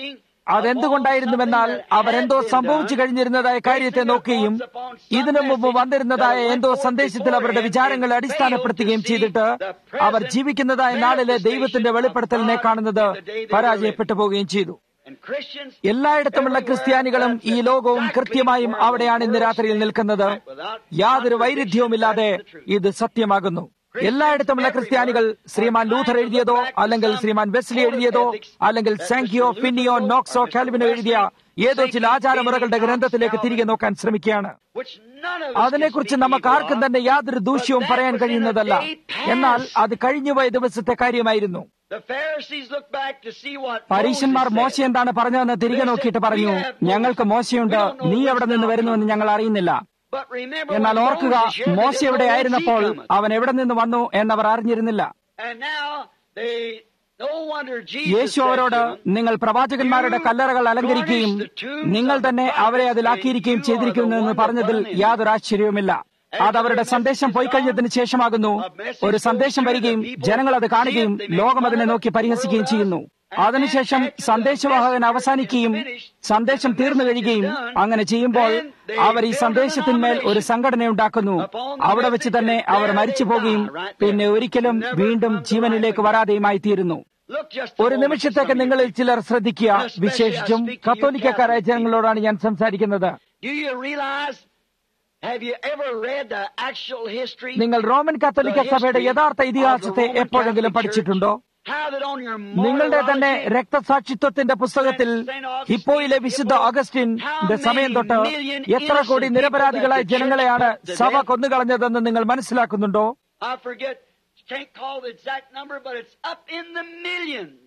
S2: അതെന്തുകൊണ്ടായിരുന്നുവെന്നാൽ അവരെന്തോ സംഭവിച്ചു കഴിഞ്ഞിരുന്നതായ കാര്യത്തെ നോക്കുകയും ഇതിനു മുമ്പ് വന്നിരുന്നതായ എന്തോ സന്ദേശത്തിൽ അവരുടെ വിചാരങ്ങൾ അടിസ്ഥാനപ്പെടുത്തുകയും ചെയ്തിട്ട് അവർ ജീവിക്കുന്നതായ നാളിലെ ദൈവത്തിന്റെ വെളിപ്പെടുത്തലിനെ കാണുന്നത് പരാജയപ്പെട്ടു പോവുകയും ചെയ്തു
S1: And Christians
S2: എല്ലായിടത്തുമുള്ള ക്രിസ്ത്യാനികളും ഈ ലോകവും കൃത്യമായും അവിടെയാണ് ഇന്ന് രാത്രിയിൽ നിൽക്കുന്നത് യാതൊരു വൈരുദ്ധ്യവുമില്ലാതെ ഇത് സത്യമാകുന്നു എല്ലായിടത്തുമുള്ള ക്രിസ്ത്യാനികൾ ശ്രീമാൻ ലൂഥർ എഴുതിയതോ അല്ലെങ്കിൽ ശ്രീമാൻ വെസ്ലി എഴുതിയതോ അല്ലെങ്കിൽ സാങ്കിയോ ഫിന്നിയോ നോക്സോ കാൽവിനോ എഴുതിയ ഏതോ ചില ആചാരമുറകളുടെ ഗ്രന്ഥത്തിലേക്ക് തിരികെ നോക്കാൻ ശ്രമിക്കുകയാണ്
S1: which none of us can
S2: അതിനെക്കുറിച്ച്
S1: speak
S2: നമുക്ക്
S1: evil
S2: ആർക്കും
S1: of.
S2: തന്നെ യാതൊരു ദൂഷ്യവും പറയാൻ കഴിയുന്നതല്ല എന്നാൽ അത് കഴിഞ്ഞുപോയ ദിവസത്തെ കാര്യമായിരുന്നു
S1: The Pharisees looked back to see what
S2: പരീശന്മാർ
S1: Moses
S2: മോശ
S1: said.
S2: എന്താണ് പറഞ്ഞതെന്ന് തിരികെ നോക്കിയിട്ട് പറഞ്ഞു ഞങ്ങൾക്ക് മോശയുണ്ട് നീ എവിടെ നിന്ന് വരുന്നുവെന്ന് ഞങ്ങൾ അറിയുന്നില്ല
S1: But remember
S2: എന്നാൽ
S1: when
S2: ഓർക്കുക
S1: Moses here, they
S2: മോശ
S1: didn't
S2: എവിടെ
S1: know whence he
S2: ആയിരുന്നപ്പോൾ
S1: cometh.
S2: അവൻ എവിടെ നിന്ന് വന്നു എന്നവർ അറിഞ്ഞിരുന്നില്ല
S1: And now they no wonder Jesus
S2: Yeshu
S1: said
S2: അവരോട്
S1: to them,
S2: നിങ്ങൾ പ്രവാചകന്മാരുടെ കല്ലറകൾ അലങ്കരിക്കുകയും നിങ്ങൾ തന്നെ അവരെ അതിലാക്കിയിരിക്കുകയും ചെയ്തിരിക്കുന്നുവെന്ന് പറഞ്ഞതിൽ യാതൊരു ആശ്ചര്യവുമില്ല അത് അവരുടെ സന്ദേശം പോയി കഴിഞ്ഞതിന് ശേഷമാകുന്നു ഒരു സന്ദേശം വരികയും ജനങ്ങൾ അത് കാണുകയും ലോകം അതിനെ നോക്കി പരിഹസിക്കുകയും ചെയ്യുന്നു അതിനുശേഷം സന്ദേശവാഹകൻ അവസാനിക്കുകയും സന്ദേശം തീർന്നു കഴിയുകയും അങ്ങനെ ചെയ്യുമ്പോൾ അവർ ഈ സന്ദേശത്തിന്മേൽ ഒരു സംഘടന ഉണ്ടാക്കുന്നു അവിടെ വെച്ച് തന്നെ അവർ മരിച്ചു പോകുകയും പിന്നെ ഒരിക്കലും വീണ്ടും ജീവനിലേക്ക് വരാതെയുമായി തീരുന്നു
S1: Look just a
S2: ഒരു
S1: moment,
S2: നിമിഷത്തേക്ക്
S1: some of you.
S2: നിങ്ങളിൽ ചിലർ ശ്രദ്ധിക്കുക വിശേഷിച്ചും കത്തോലിക്കക്കാരായ ജനങ്ങളോടാണ് ഞാൻ സംസാരിക്കുന്നത്
S1: Do you realize, have you ever read the actual history?
S2: നിങ്ങൾ റോമൻ കത്തോലിക്ക സഭയുടെ യഥാർത്ഥ ഇതിഹാസത്തെ എപ്പോഴെങ്കിലും പഠിച്ചിട്ടുണ്ടോ
S1: How that on your
S2: നിങ്ങളുടെ തന്നെ
S1: morality,
S2: രക്തസാക്ഷിത്വത്തിന്റെ പുസ്തകത്തിൽ ഹിപ്പോയിലെ വിശുദ്ധ അഗസ്റ്റിന്റെ സമയം തൊട്ട് എത്ര കോടി നിരപരാധികളായ ജനങ്ങളെയാണ് സഭ കൊന്നുകളഞ്ഞതെന്ന് നിങ്ങൾ മനസ്സിലാക്കുന്നുണ്ടോ
S1: I forget, can't call the exact number, but it's up in the millions.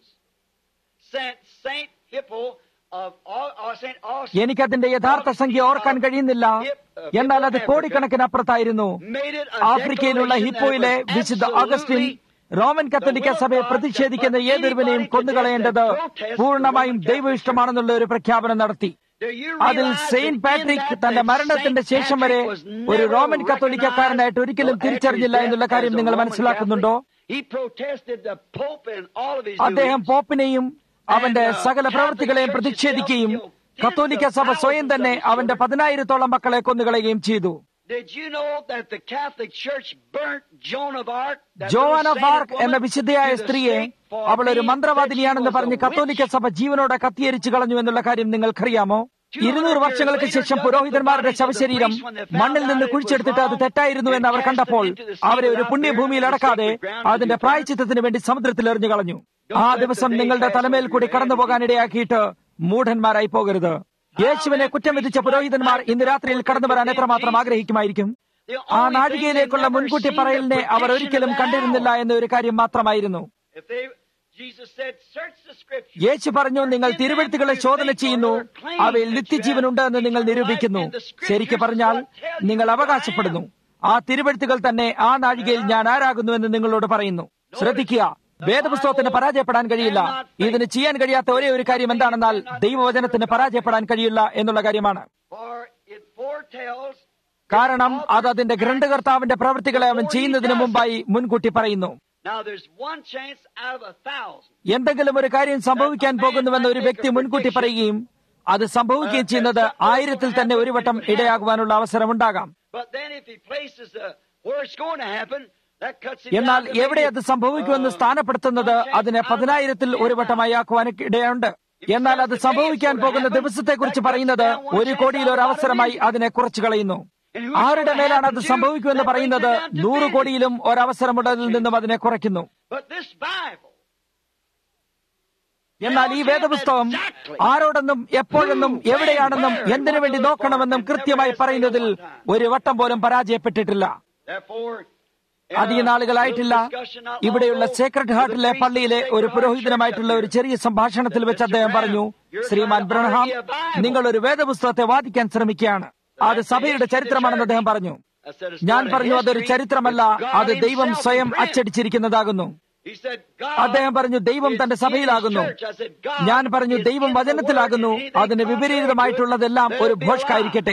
S1: Saint, Saint Hippo of all, or Saint Austin
S2: എനിക്കതിന്റെ യഥാർത്ഥ സംഖ്യ ഓർക്കാൻ കഴിയുന്നില്ല എന്നാൽ അത് കോടിക്കണക്കിന് അപ്പുറത്തായിരുന്നു
S1: made it a
S2: ആഫ്രിക്കയിലുള്ള
S1: declaration
S2: ഹിപ്പോയിലെ
S1: that was
S2: വിശുദ്ധ അഗസ്റ്റിൻ
S1: absolutely
S2: റോമൻ കത്തോലിക്ക സഭയെ പ്രതിഷേധിക്കുന്ന ഏതൊരുവനെയും കൊന്നുകളയേണ്ടത് പൂർണ്ണമായും ദൈവ ഇഷ്ടമാണെന്നുള്ള ഒരു പ്രഖ്യാപനം നടത്തി
S1: Do you
S2: അതിൽ
S1: realize
S2: Saint
S1: that in
S2: Patrick
S1: that
S2: തന്റെ
S1: that
S2: മരണത്തിന്റെ
S1: Saint
S2: ശേഷം വരെ
S1: Patrick was
S2: ഒരു
S1: never
S2: റോമൻ കത്തോലിക്കക്കാരനായിട്ട് ഒരിക്കലും
S1: recognized
S2: തിരിച്ചറിഞ്ഞില്ല
S1: after his
S2: എന്നുള്ള
S1: death
S2: കാര്യം
S1: as a
S2: നിങ്ങൾ
S1: Roman
S2: മനസ്സിലാക്കുന്നുണ്ടോ
S1: Catholic? He protested the Pope and all of his
S2: അദ്ദേഹം
S1: doings.
S2: പോപ്പിനെയും അവന്റെ
S1: And, uh,
S2: സകല
S1: Catholic
S2: പ്രവൃത്തികളെയും
S1: Church
S2: പ്രതിഷേധിക്കുകയും
S1: itself killed
S2: കത്തോലിക്ക
S1: tens of
S2: സഭ സ്വയം
S1: thousands
S2: തന്നെ
S1: of his
S2: അവന്റെ
S1: children.
S2: പതിനായിരത്തോളം മക്കളെ കൊന്നുകളയുകയും ചെയ്തു
S1: Did you know that the Catholic Church burnt Joan of Arc? that
S2: Joan
S1: little
S2: of
S1: sainted
S2: Arc എന്ന
S1: woman,
S2: വിശുദ്ധയായ
S1: to the
S2: സ്ത്രീയെ
S1: stake for
S2: അവൾ ഒരു
S1: being
S2: മന്ത്രവാദിനിയാണെന്ന്
S1: said she
S2: പറഞ്ഞ്
S1: was a
S2: കത്തോലിക്ക
S1: witch?
S2: സഭ ജീവനോടെ കത്തിയരിച്ചു കളഞ്ഞു എന്നുള്ള കാര്യം നിങ്ങൾക്കറിയാമോ ഇരുന്നൂറ് വർഷങ്ങൾക്ക് ശേഷം പുരോഹിതന്മാരുടെ ശവശരീരം മണ്ണിൽ നിന്ന് കുഴിച്ചെടുത്തിട്ട് അത് തെറ്റായിരുന്നു എന്ന് അവർ കണ്ടപ്പോൾ അവരെ ഒരു പുണ്യഭൂമിയിൽ അടക്കാതെ അതിന്റെ പ്രായച്ചിത്തത്തിന് വേണ്ടി സമുദ്രത്തിൽ എറിഞ്ഞു കളഞ്ഞു ആ ദിവസം നിങ്ങളുടെ തലമേൽ കൂടി കടന്നു പോകാനിടയാക്കിയിട്ട് മൂഢന്മാരായി പോകരുത് യേശുവിനെ കുറ്റം വിധിച്ച പുരോഹിതന്മാർ ഇന്ന് രാത്രിയിൽ കടന്നു വരാൻ എത്രമാത്രം ആഗ്രഹിക്കുമായിരിക്കും
S1: The
S2: ആ
S1: only
S2: നാഴികയിലേക്കുള്ള
S1: thing they never
S2: മുൻകൂട്ടി
S1: seen the
S2: പറയലിനെ അവർ
S1: prediction
S2: ഒരിക്കലും
S1: of the
S2: കണ്ടിരുന്നില്ല
S1: hour.
S2: എന്ന ഒരു കാര്യം മാത്രമായിരുന്നു
S1: If they, Jesus said, search the scriptures.
S2: യേശു പറഞ്ഞു നിങ്ങൾ തിരുവഴുത്തുകളെ ശോധന ചെയ്യുന്നു അവയിൽ നിത്യജീവനുണ്ട് എന്ന് നിങ്ങൾ നിരൂപിക്കുന്നു ശരിക്കു പറഞ്ഞാൽ നിങ്ങൾ അവകാശപ്പെടുന്നു ആ തിരുവഴുത്തുകൾ തന്നെ ആ നാഴികയിൽ ഞാൻ ആരാകുന്നുവെന്ന് നിങ്ങളോട് പറയുന്നു ശ്രദ്ധിക്കുക വേദപുസ്തകത്തിന് പരാജയപ്പെടാൻ കഴിയില്ല ഇതിന് ചെയ്യാൻ കഴിയാത്ത ഒരേ ഒരു കാര്യം എന്താണെന്നാൽ ദൈവവചനത്തിന് പരാജയപ്പെടാൻ കഴിയില്ല എന്നുള്ള കാര്യമാണ്
S1: For it foretells
S2: കാരണം അത് അതിന്റെ ഗ്രന്ഥകർത്താവിന്റെ പ്രവൃത്തികളെ അവൻ ചെയ്യുന്നതിന് മുമ്പായി മുൻകൂട്ടി പറയുന്നു
S1: Now there's one chance out of a thousand.
S2: എന്തെങ്കിലും ഒരു കാര്യം സംഭവിക്കാൻ പോകുന്നുവെന്ന് ഒരു വ്യക്തി മുൻകൂട്ടി പറയുകയും അത് സംഭവിക്കുകയും ചെയ്യുന്നത് ആയിരത്തിൽ തന്നെ ഒരു വട്ടം ഇടയാകുവാനുള്ള അവസരമുണ്ടാകാം
S1: But then if he places uh, where it's going to happen, that cuts it
S2: എന്നാൽ
S1: down to
S2: എവിടെ
S1: maybe,
S2: അത് സംഭവിക്കുമെന്ന്
S1: uh,
S2: സ്ഥാനപ്പെടുത്തുന്നത്
S1: one chance
S2: അതിനെ
S1: out of
S2: പതിനായിരത്തിൽ ഒരു വട്ടമായി ആക്കുവാൻ ഇടയുണ്ട് എന്നാൽ അത് സംഭവിക്കാൻ പോകുന്ന ദിവസത്തെക്കുറിച്ച് പറയുന്നത് ഒരു കോടിയിൽ ഒരു അവസരമായി അതിനെ കുറച്ചു കളയുന്നു ആരുടെ മേലാണ് അത് സംഭവിക്കുമെന്ന് പറയുന്നത് നൂറ് കോടിയിലും ഒരവസരമുള്ളതിൽ നിന്നും അതിനെ കുറയ്ക്കുന്നു
S1: But this Bible,
S2: എന്നാൽ ഈ വേദപുസ്തകം ആരോടെന്നും എപ്പോഴെന്നും എവിടെയാണെന്നും എന്തിനു വേണ്ടി നോക്കണമെന്നും കൃത്യമായി പറയുന്നതിൽ ഒരു വട്ടം പോലും പരാജയപ്പെട്ടിട്ടില്ല
S1: therefore,
S2: അധിക നാളുകളായിട്ടില്ല ഇവിടെയുള്ള സേക്രഡ് ഹാർട്ടിലെ പള്ളിയിലെ ഒരു പുരോഹിതനുമായിട്ടുള്ള ഒരു ചെറിയ സംഭാഷണത്തിൽ വെച്ച് അദ്ദേഹം പറഞ്ഞു ശ്രീമാൻ ബ്രഹ്ഹാം നിങ്ങൾ ഒരു വേദപുസ്തകത്തെ വാദിക്കാൻ ശ്രമിക്കുകയാണ് അത് സഭയുടെ ചരിത്രമാണെന്ന് അദ്ദേഹം പറഞ്ഞു
S1: I said, it's
S2: ഞാൻ
S1: not a
S2: പറഞ്ഞു അതൊരു
S1: history,
S2: ചരിത്രമല്ല
S1: it's God
S2: അത് ദൈവം
S1: himself
S2: സ്വയം
S1: in print.
S2: അച്ചടിച്ചിരിക്കുന്നതാകുന്നു
S1: He said, God
S2: അദ്ദേഹം പറഞ്ഞു ദൈവം
S1: is
S2: തന്റെ
S1: in
S2: സഭയിലാകുന്നു
S1: his church. I said, God
S2: ഞാൻ പറഞ്ഞു
S1: is
S2: ദൈവം
S1: in the
S2: വചനത്തിലാകുന്നു
S1: word. Anything
S2: അതിന്
S1: contrary to it,
S2: വിപരീതമായിട്ടുള്ളതെല്ലാം
S1: let
S2: ഒരു
S1: it be a lie.
S2: ഭോഷ്കായിരിക്കട്ടെ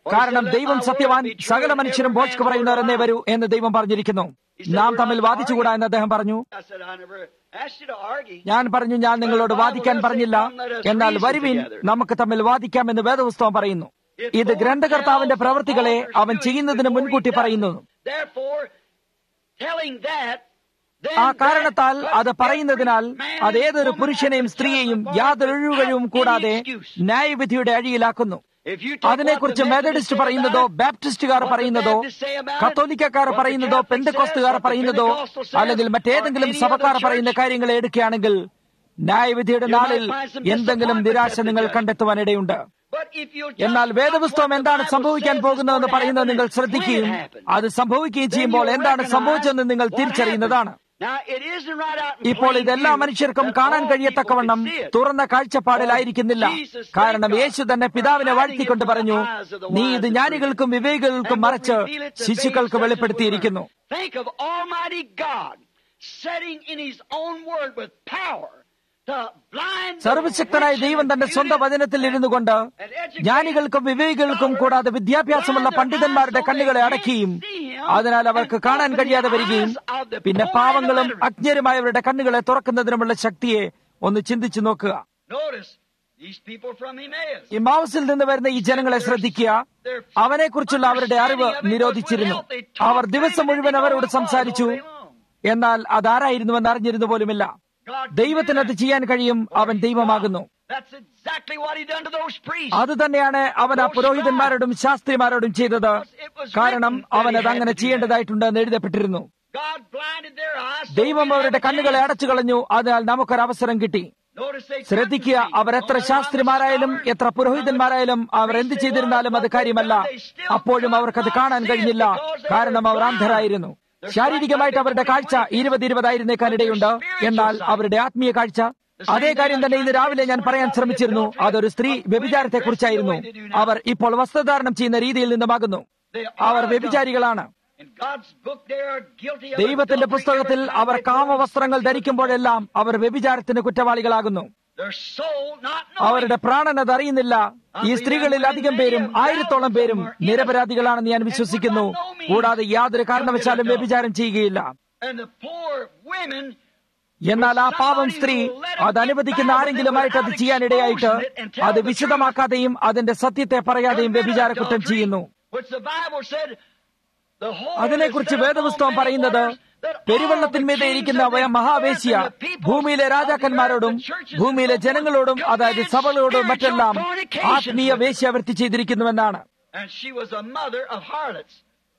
S2: കാരണം ദൈവം സത്യവാൻ സകല മനുഷ്യരും ബോഷ്ക്ക് പറയുന്നവരെന്നേ വരൂ എന്ന് ദൈവം പറഞ്ഞിരിക്കുന്നു നാം തമ്മിൽ വാദിച്ചുകൂടാ എന്ന് അദ്ദേഹം പറഞ്ഞു
S1: I said, I never asked you to argue.
S2: ഞാൻ പറഞ്ഞു ഞാൻ നിങ്ങളോട് വാദിക്കാൻ പറഞ്ഞില്ല എന്നാൽ വരുവിൻ നമുക്ക് തമ്മിൽ വാദിക്കാമെന്ന് വേദപുസ്തകം പറയുന്നു ഇത് ഗ്രന്ഥകർത്താവിന്റെ പ്രവൃത്തികളെ അവൻ ചെയ്യുന്നതിന് മുൻകൂട്ടി പറയുന്നു
S1: Therefore, telling that, then
S2: ആ കാരണത്താൽ അത് പറയുന്നതിനാൽ അത് ഏതൊരു പുരുഷനെയും സ്ത്രീയെയും യാതൊരു ഒഴിവുകഴിവും കൂടാതെ ന്യായവിധിയുടെ അഴിയിലാക്കുന്നു
S1: if you take
S2: അതിനെക്കുറിച്ച്
S1: what the
S2: Methodist
S1: Methodists say
S2: പറയുന്നതോ
S1: about it,
S2: ബാപ്റ്റിസ്റ്റുകാർ
S1: what the
S2: പറയുന്നതോ
S1: Baptists say about it,
S2: കത്തോലിക്കക്കാർ
S1: what the
S2: പറയുന്നതോ
S1: Catholics
S2: പെന്തക്കോസ്തുകാർ
S1: says, what the
S2: പറയുന്നതോ
S1: Pentecostal says,
S2: അല്ലെങ്കിൽ മറ്റേതെങ്കിലും
S1: or any
S2: സഭക്കാർ
S1: other
S2: പറയുന്ന
S1: church,
S2: കാര്യങ്ങളെ എടുക്കുകയാണെങ്കിൽ ന്യായവിധിയുടെ
S1: You might
S2: നാളിൽ
S1: find some
S2: എന്തെങ്കിലും
S1: disappointment
S2: നിരാശ
S1: at the
S2: നിങ്ങൾ
S1: judgment.
S2: കണ്ടെത്തുവാനിടയുണ്ട്
S1: but if you'll just
S2: എന്നാൽ
S1: look
S2: വേദപുസ്തകം
S1: what the
S2: എന്താണ്
S1: Bible
S2: സംഭവിക്കാൻ
S1: says is
S2: പോകുന്നതെന്ന്
S1: going to
S2: പറയുന്നത്
S1: happen
S2: നിങ്ങൾ
S1: and when it
S2: ശ്രദ്ധിക്കുകയും
S1: happened.
S2: അത് സംഭവിക്കുകയും
S1: Then
S2: ചെയ്യുമ്പോൾ
S1: you'll
S2: എന്താണ്
S1: recognize
S2: സംഭവിച്ചതെന്ന് നിങ്ങൾ
S1: what
S2: തിരിച്ചറിയുന്നതാണ്
S1: happened. Now, it isn't right out in
S2: ഇപ്പോൾ
S1: plain
S2: ഇതെല്ലാ
S1: view
S2: മനുഷ്യർക്കും
S1: that
S2: കാണാൻ
S1: all
S2: കഴിയത്തക്കവണ്ണം
S1: people can see it.
S2: തുറന്ന കാഴ്ചപ്പാടിലായിരിക്കുന്നില്ല കാരണം യേശു തന്നെ പിതാവിനെ വാഴ്ത്തിക്കൊണ്ട് പറഞ്ഞു നീ ഇത് ജ്ഞാനികൾക്കും വിവേകികൾക്കും മറച്ച് ശിശുക്കൾക്ക് വെളിപ്പെടുത്തിയിരിക്കുന്നു
S1: Think of Almighty God setting in His own word with power to blind the
S2: സർവശക്തനായ
S1: rich
S2: ദൈവം
S1: and
S2: തന്റെ സ്വന്തം വചനത്തിൽ ഇരുന്നു കൊണ്ട് ജ്ഞാനികൾക്കും വിവേകികൾക്കും കൂടാതെ വിദ്യാഭ്യാസമുള്ള പണ്ഡിതന്മാരുടെ കണ്ണുകളെ അടക്കുകയും അതിനാൽ അവർക്ക് കാണാൻ കഴിയാതെ വരികയും പിന്നെ പാവങ്ങളും അജ്ഞരുമായവരുടെ കണ്ണുകളെ തുറക്കുന്നതിനുമുള്ള ശക്തിയെ ഒന്ന് ചിന്തിച്ചു നോക്കുക
S1: Notice these people from Emmaus.
S2: ഇമാവസിൽ നിന്ന് വരുന്ന ഈ ജനങ്ങളെ ശ്രദ്ധിക്കുക അവനെക്കുറിച്ചുള്ള അവരുടെ അറിവ് നിരോധിച്ചിരുന്നു അവർ ദിവസം മുഴുവൻ അവരോട് സംസാരിച്ചു എന്നാൽ അതാരായിരുന്നുവെന്ന് അറിഞ്ഞിരുന്നു പോലുമില്ല
S1: God
S2: ദൈവത്തിന് അത് ചെയ്യാൻ കഴിയും അവൻ ദൈവമാകുന്നു
S1: That's exactly what he done to those priests.
S2: അത് തന്നെയാണ് അവൻ ആ പുരോഹിതന്മാരോടും ശാസ്ത്രിമാരോടും ചെയ്തത് കാരണം അവൻ അത് അങ്ങനെ ചെയ്യേണ്ടതായിട്ടുണ്ട് എന്ന് എഴുതപ്പെട്ടിരുന്നു
S1: God blinded their eyes. so
S2: ദൈവം
S1: we
S2: അവരുടെ
S1: have a
S2: കണ്ണുകളെ
S1: chance.
S2: അടച്ചു കളഞ്ഞു അതിനാൽ നമുക്കൊരവസരം കിട്ടി
S1: Notice they
S2: ശ്രദ്ധിക്കുക
S1: couldn't see.
S2: അവർ എത്ര
S1: No matter how
S2: ശാസ്ത്രിമാരായാലും
S1: much
S2: എത്ര പുരോഹിതന്മാരായാലും അവർ എന്ത് ചെയ്തിരുന്നാലും അത് കാര്യമല്ല അപ്പോഴും അവർക്കത് കാണാൻ കഴിഞ്ഞില്ല കാരണം അവർ അന്ധരായിരുന്നു ശാരീരികമായിട്ട് അവരുടെ കാഴ്ച ഇരുപത് ഇരുപതായിരുന്നേക്കാനിടയുണ്ട് എന്നാൽ അവരുടെ ആത്മീയ കാഴ്ച അതേ കാര്യം തന്നെ ഇന്ന് രാവിലെ ഞാൻ പറയാൻ ശ്രമിച്ചിരുന്നു അതൊരു സ്ത്രീ വ്യഭിചാരത്തെക്കുറിച്ചായിരുന്നു അവർ ഇപ്പോൾ വസ്ത്രധാരണം ചെയ്യുന്ന രീതിയിൽ നിന്നുമാകുന്നു
S1: They
S2: our
S1: are
S2: വ്യഭിചാരികളാണ്
S1: In God's book, they are guilty of
S2: ദൈവത്തിന്റെ
S1: adultery
S2: പുസ്തകത്തിൽ
S1: every time
S2: our
S1: they put on
S2: കാമവസ്ത്രങ്ങൾ
S1: something.
S2: ധരിക്കുമ്പോഴെല്ലാം our വ്യഭിചാരത്തിന് കുറ്റവാളികളാകുന്നു
S1: Their soul not knowing.
S2: അവരുടെ പ്രാണൻ അത് അറിയുന്നില്ല ഈ സ്ത്രീകളിൽ അധികം പേരും ആയിരത്തോളം പേരും നിരപരാധികളാണെന്ന് ഞാൻ വിശ്വസിക്കുന്നു കൂടാതെ യാതൊരു കാരണവശാലും വ്യഭിചാരം ചെയ്യുകയില്ല
S1: And the poor women
S2: എന്നാൽ ആ പാവം സ്ത്രീ അത് അനുവദിക്കുന്ന ആരെങ്കിലുമായിട്ട് അത് ചെയ്യാനിടയായിട്ട് അത് വിശദമാക്കാതെയും അതിന്റെ സത്യത്തെ പറയാതെയും വ്യഭിചാര കുറ്റം ചെയ്യുന്നു
S1: which the Bible said, the whole
S2: അതിനെക്കുറിച്ച് വേദപുസ്തകം പറയുന്നത് പെരുവെള്ളത്തിന്മീതെ ഇരിക്കുന്ന വയ മഹാവേശ്യ ഭൂമിയിലെ രാജാക്കന്മാരോടും ഭൂമിയിലെ ജനങ്ങളോടും അതായത് സഭകളോടും മറ്റെല്ലാം ആത്മീയ വേശ്യാവൃത്തി ചെയ്തിരിക്കുന്നുവെന്നാണ്
S1: And she was a mother of harlots.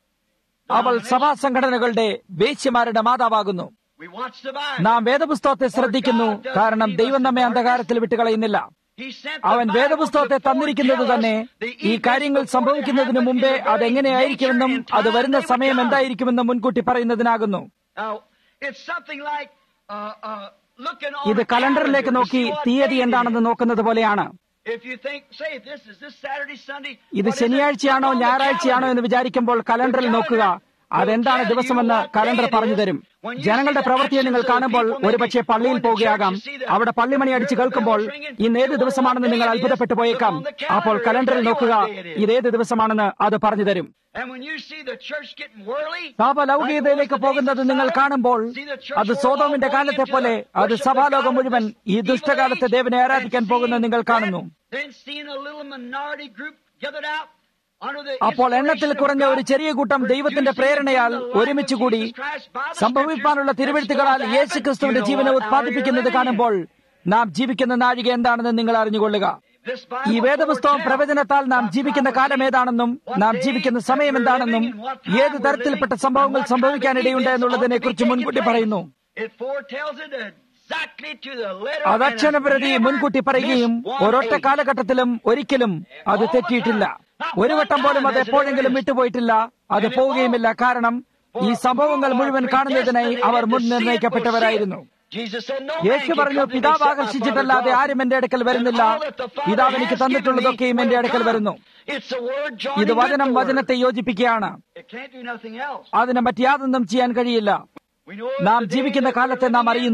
S2: അവൾ സഭാ സംഘടനകളുടെ വേശ്യമാരുടെ മാതാവാകുന്നു
S1: We watch the Bible.
S2: നാം വേദപുസ്തകത്തെ ശ്രദ്ധിക്കുന്നു കാരണം ദൈവം നമ്മെ അന്ധകാരത്തിൽ വിട്ടുകളയുന്നില്ല
S1: He sent
S2: അവൻ
S1: the Bible
S2: വേദപുസ്തകത്തെ
S1: to
S2: തന്നിരിക്കുന്നത്
S1: foretell
S2: തന്നെ
S1: us the
S2: ഈ
S1: events
S2: കാര്യങ്ങൾ
S1: before
S2: സംഭവിക്കുന്നതിന്
S1: they
S2: മുമ്പേ
S1: happen in the very
S2: അതെങ്ങനെയായിരിക്കുമെന്നും
S1: nature and
S2: അത്
S1: time
S2: വരുന്ന
S1: they would
S2: സമയം
S1: come.
S2: എന്തായിരിക്കുമെന്നും മുൻകൂട്ടി പറയുന്നതിനാകുന്നു
S1: Now, it's something like uh, uh, looking on
S2: ഇത്
S1: a
S2: കലണ്ടറിലേക്ക്
S1: calendar to
S2: നോക്കി
S1: see what
S2: തീയതി
S1: day it
S2: എന്താണെന്ന്
S1: is.
S2: നോക്കുന്നത് പോലെയാണ്
S1: If you think, say, this is this Saturday, Sunday.
S2: ഇത്
S1: what is it?
S2: ശനിയാഴ്ചയാണോ
S1: Look on the
S2: ഞായറാഴ്ചയാണോ
S1: calendar.
S2: എന്ന് വിചാരിക്കുമ്പോൾ കലണ്ടറിൽ നോക്കുക അതെന്താണ് ദിവസമെന്ന് കലണ്ടർ പറഞ്ഞു തരും ജനങ്ങളുടെ പ്രവൃത്തിയെ നിങ്ങൾ കാണുമ്പോൾ ഒരുപക്ഷെ പള്ളിയിൽ പോവുകയാകാം അവിടെ പള്ളിമണി അടിച്ച് കേൾക്കുമ്പോൾ ഇന്ന് ഏത് ദിവസമാണെന്ന് നിങ്ങൾ അത്ഭുതപ്പെട്ടു പോയേക്കാം അപ്പോൾ കലണ്ടറിൽ നോക്കുക ഇതേത് ദിവസമാണെന്ന് അത് പറഞ്ഞു തരും
S1: And when you see the church getting whirly,
S2: സഭ ലൗകികതയിലേക്ക് പോകുന്നത് നിങ്ങൾ കാണുമ്പോൾ അത് സോതോമിന്റെ കാലത്തെ പോലെ അത് സഭാലോകം മുഴുവൻ ഈ ദുഷ്ടകാലത്തെ ദേവനെ ആരാധിക്കാൻ പോകുന്നത് നിങ്ങൾ കാണുന്നു
S1: then seeing a little minority group gathered out under the
S2: അപ്പോൾ എണ്ണത്തിൽ കുറഞ്ഞ ഒരു ചെറിയ കൂട്ടം ദൈവത്തിന്റെ പ്രേരണയാൽ ഒരുമിച്ച് കൂടി സംഭവിപ്പാനുള്ള തിരുവഴുത്തുകളാൽ യേശു ക്രിസ്തുവിന്റെ ജീവനെ ഉത്പാദിപ്പിക്കുന്നത് കാണുമ്പോൾ നാം ജീവിക്കുന്ന നാഴിക എന്താണെന്ന് നിങ്ങൾ അറിഞ്ഞുകൊള്ളുക ഈ വേദപുസ്തകം പ്രവചനത്താൽ നാം ജീവിക്കുന്ന കാലം ഏതാണെന്നും നാം ജീവിക്കുന്ന സമയം എന്താണെന്നും ഏത് തരത്തിൽപ്പെട്ട സംഭവങ്ങൾ സംഭവിക്കാനിടയുണ്ട് എന്നുള്ളതിനെ കുറിച്ച് മുൻകൂട്ടി പറയുന്നു അത് അക്ഷരപ്രതി മുൻകൂട്ടി പറയുകയും ഒരൊറ്റ കാലഘട്ടത്തിലും ഒരിക്കലും അത് തെറ്റിയിട്ടില്ല ഒരു വട്ടം പോലും അത് എപ്പോഴെങ്കിലും വിട്ടുപോയിട്ടില്ല അത് പോവുകയുമില്ല കാരണം ഈ സംഭവങ്ങൾ മുഴുവൻ കാണുന്നതിനായി അവർ മുൻ നിർണയിക്കപ്പെട്ടവരായിരുന്നു യേശു പറഞ്ഞു പിതാവ് ആകർഷിച്ചിട്ടല്ലാതെ ആരും എന്റെ അടുക്കൽ വരുന്നില്ല പിതാവ് എനിക്ക് തന്നിട്ടുള്ളതൊക്കെയും എന്റെ അടുക്കൽ വരുന്നു ഇത് വചനം വചനത്തെ യോജിപ്പിക്കുകയാണ് അതിനെ മറ്റ് യാതൊന്നും ചെയ്യാൻ കഴിയില്ല നാം ജീവിക്കുന്ന കാലത്തെ നാം അറിയുന്നു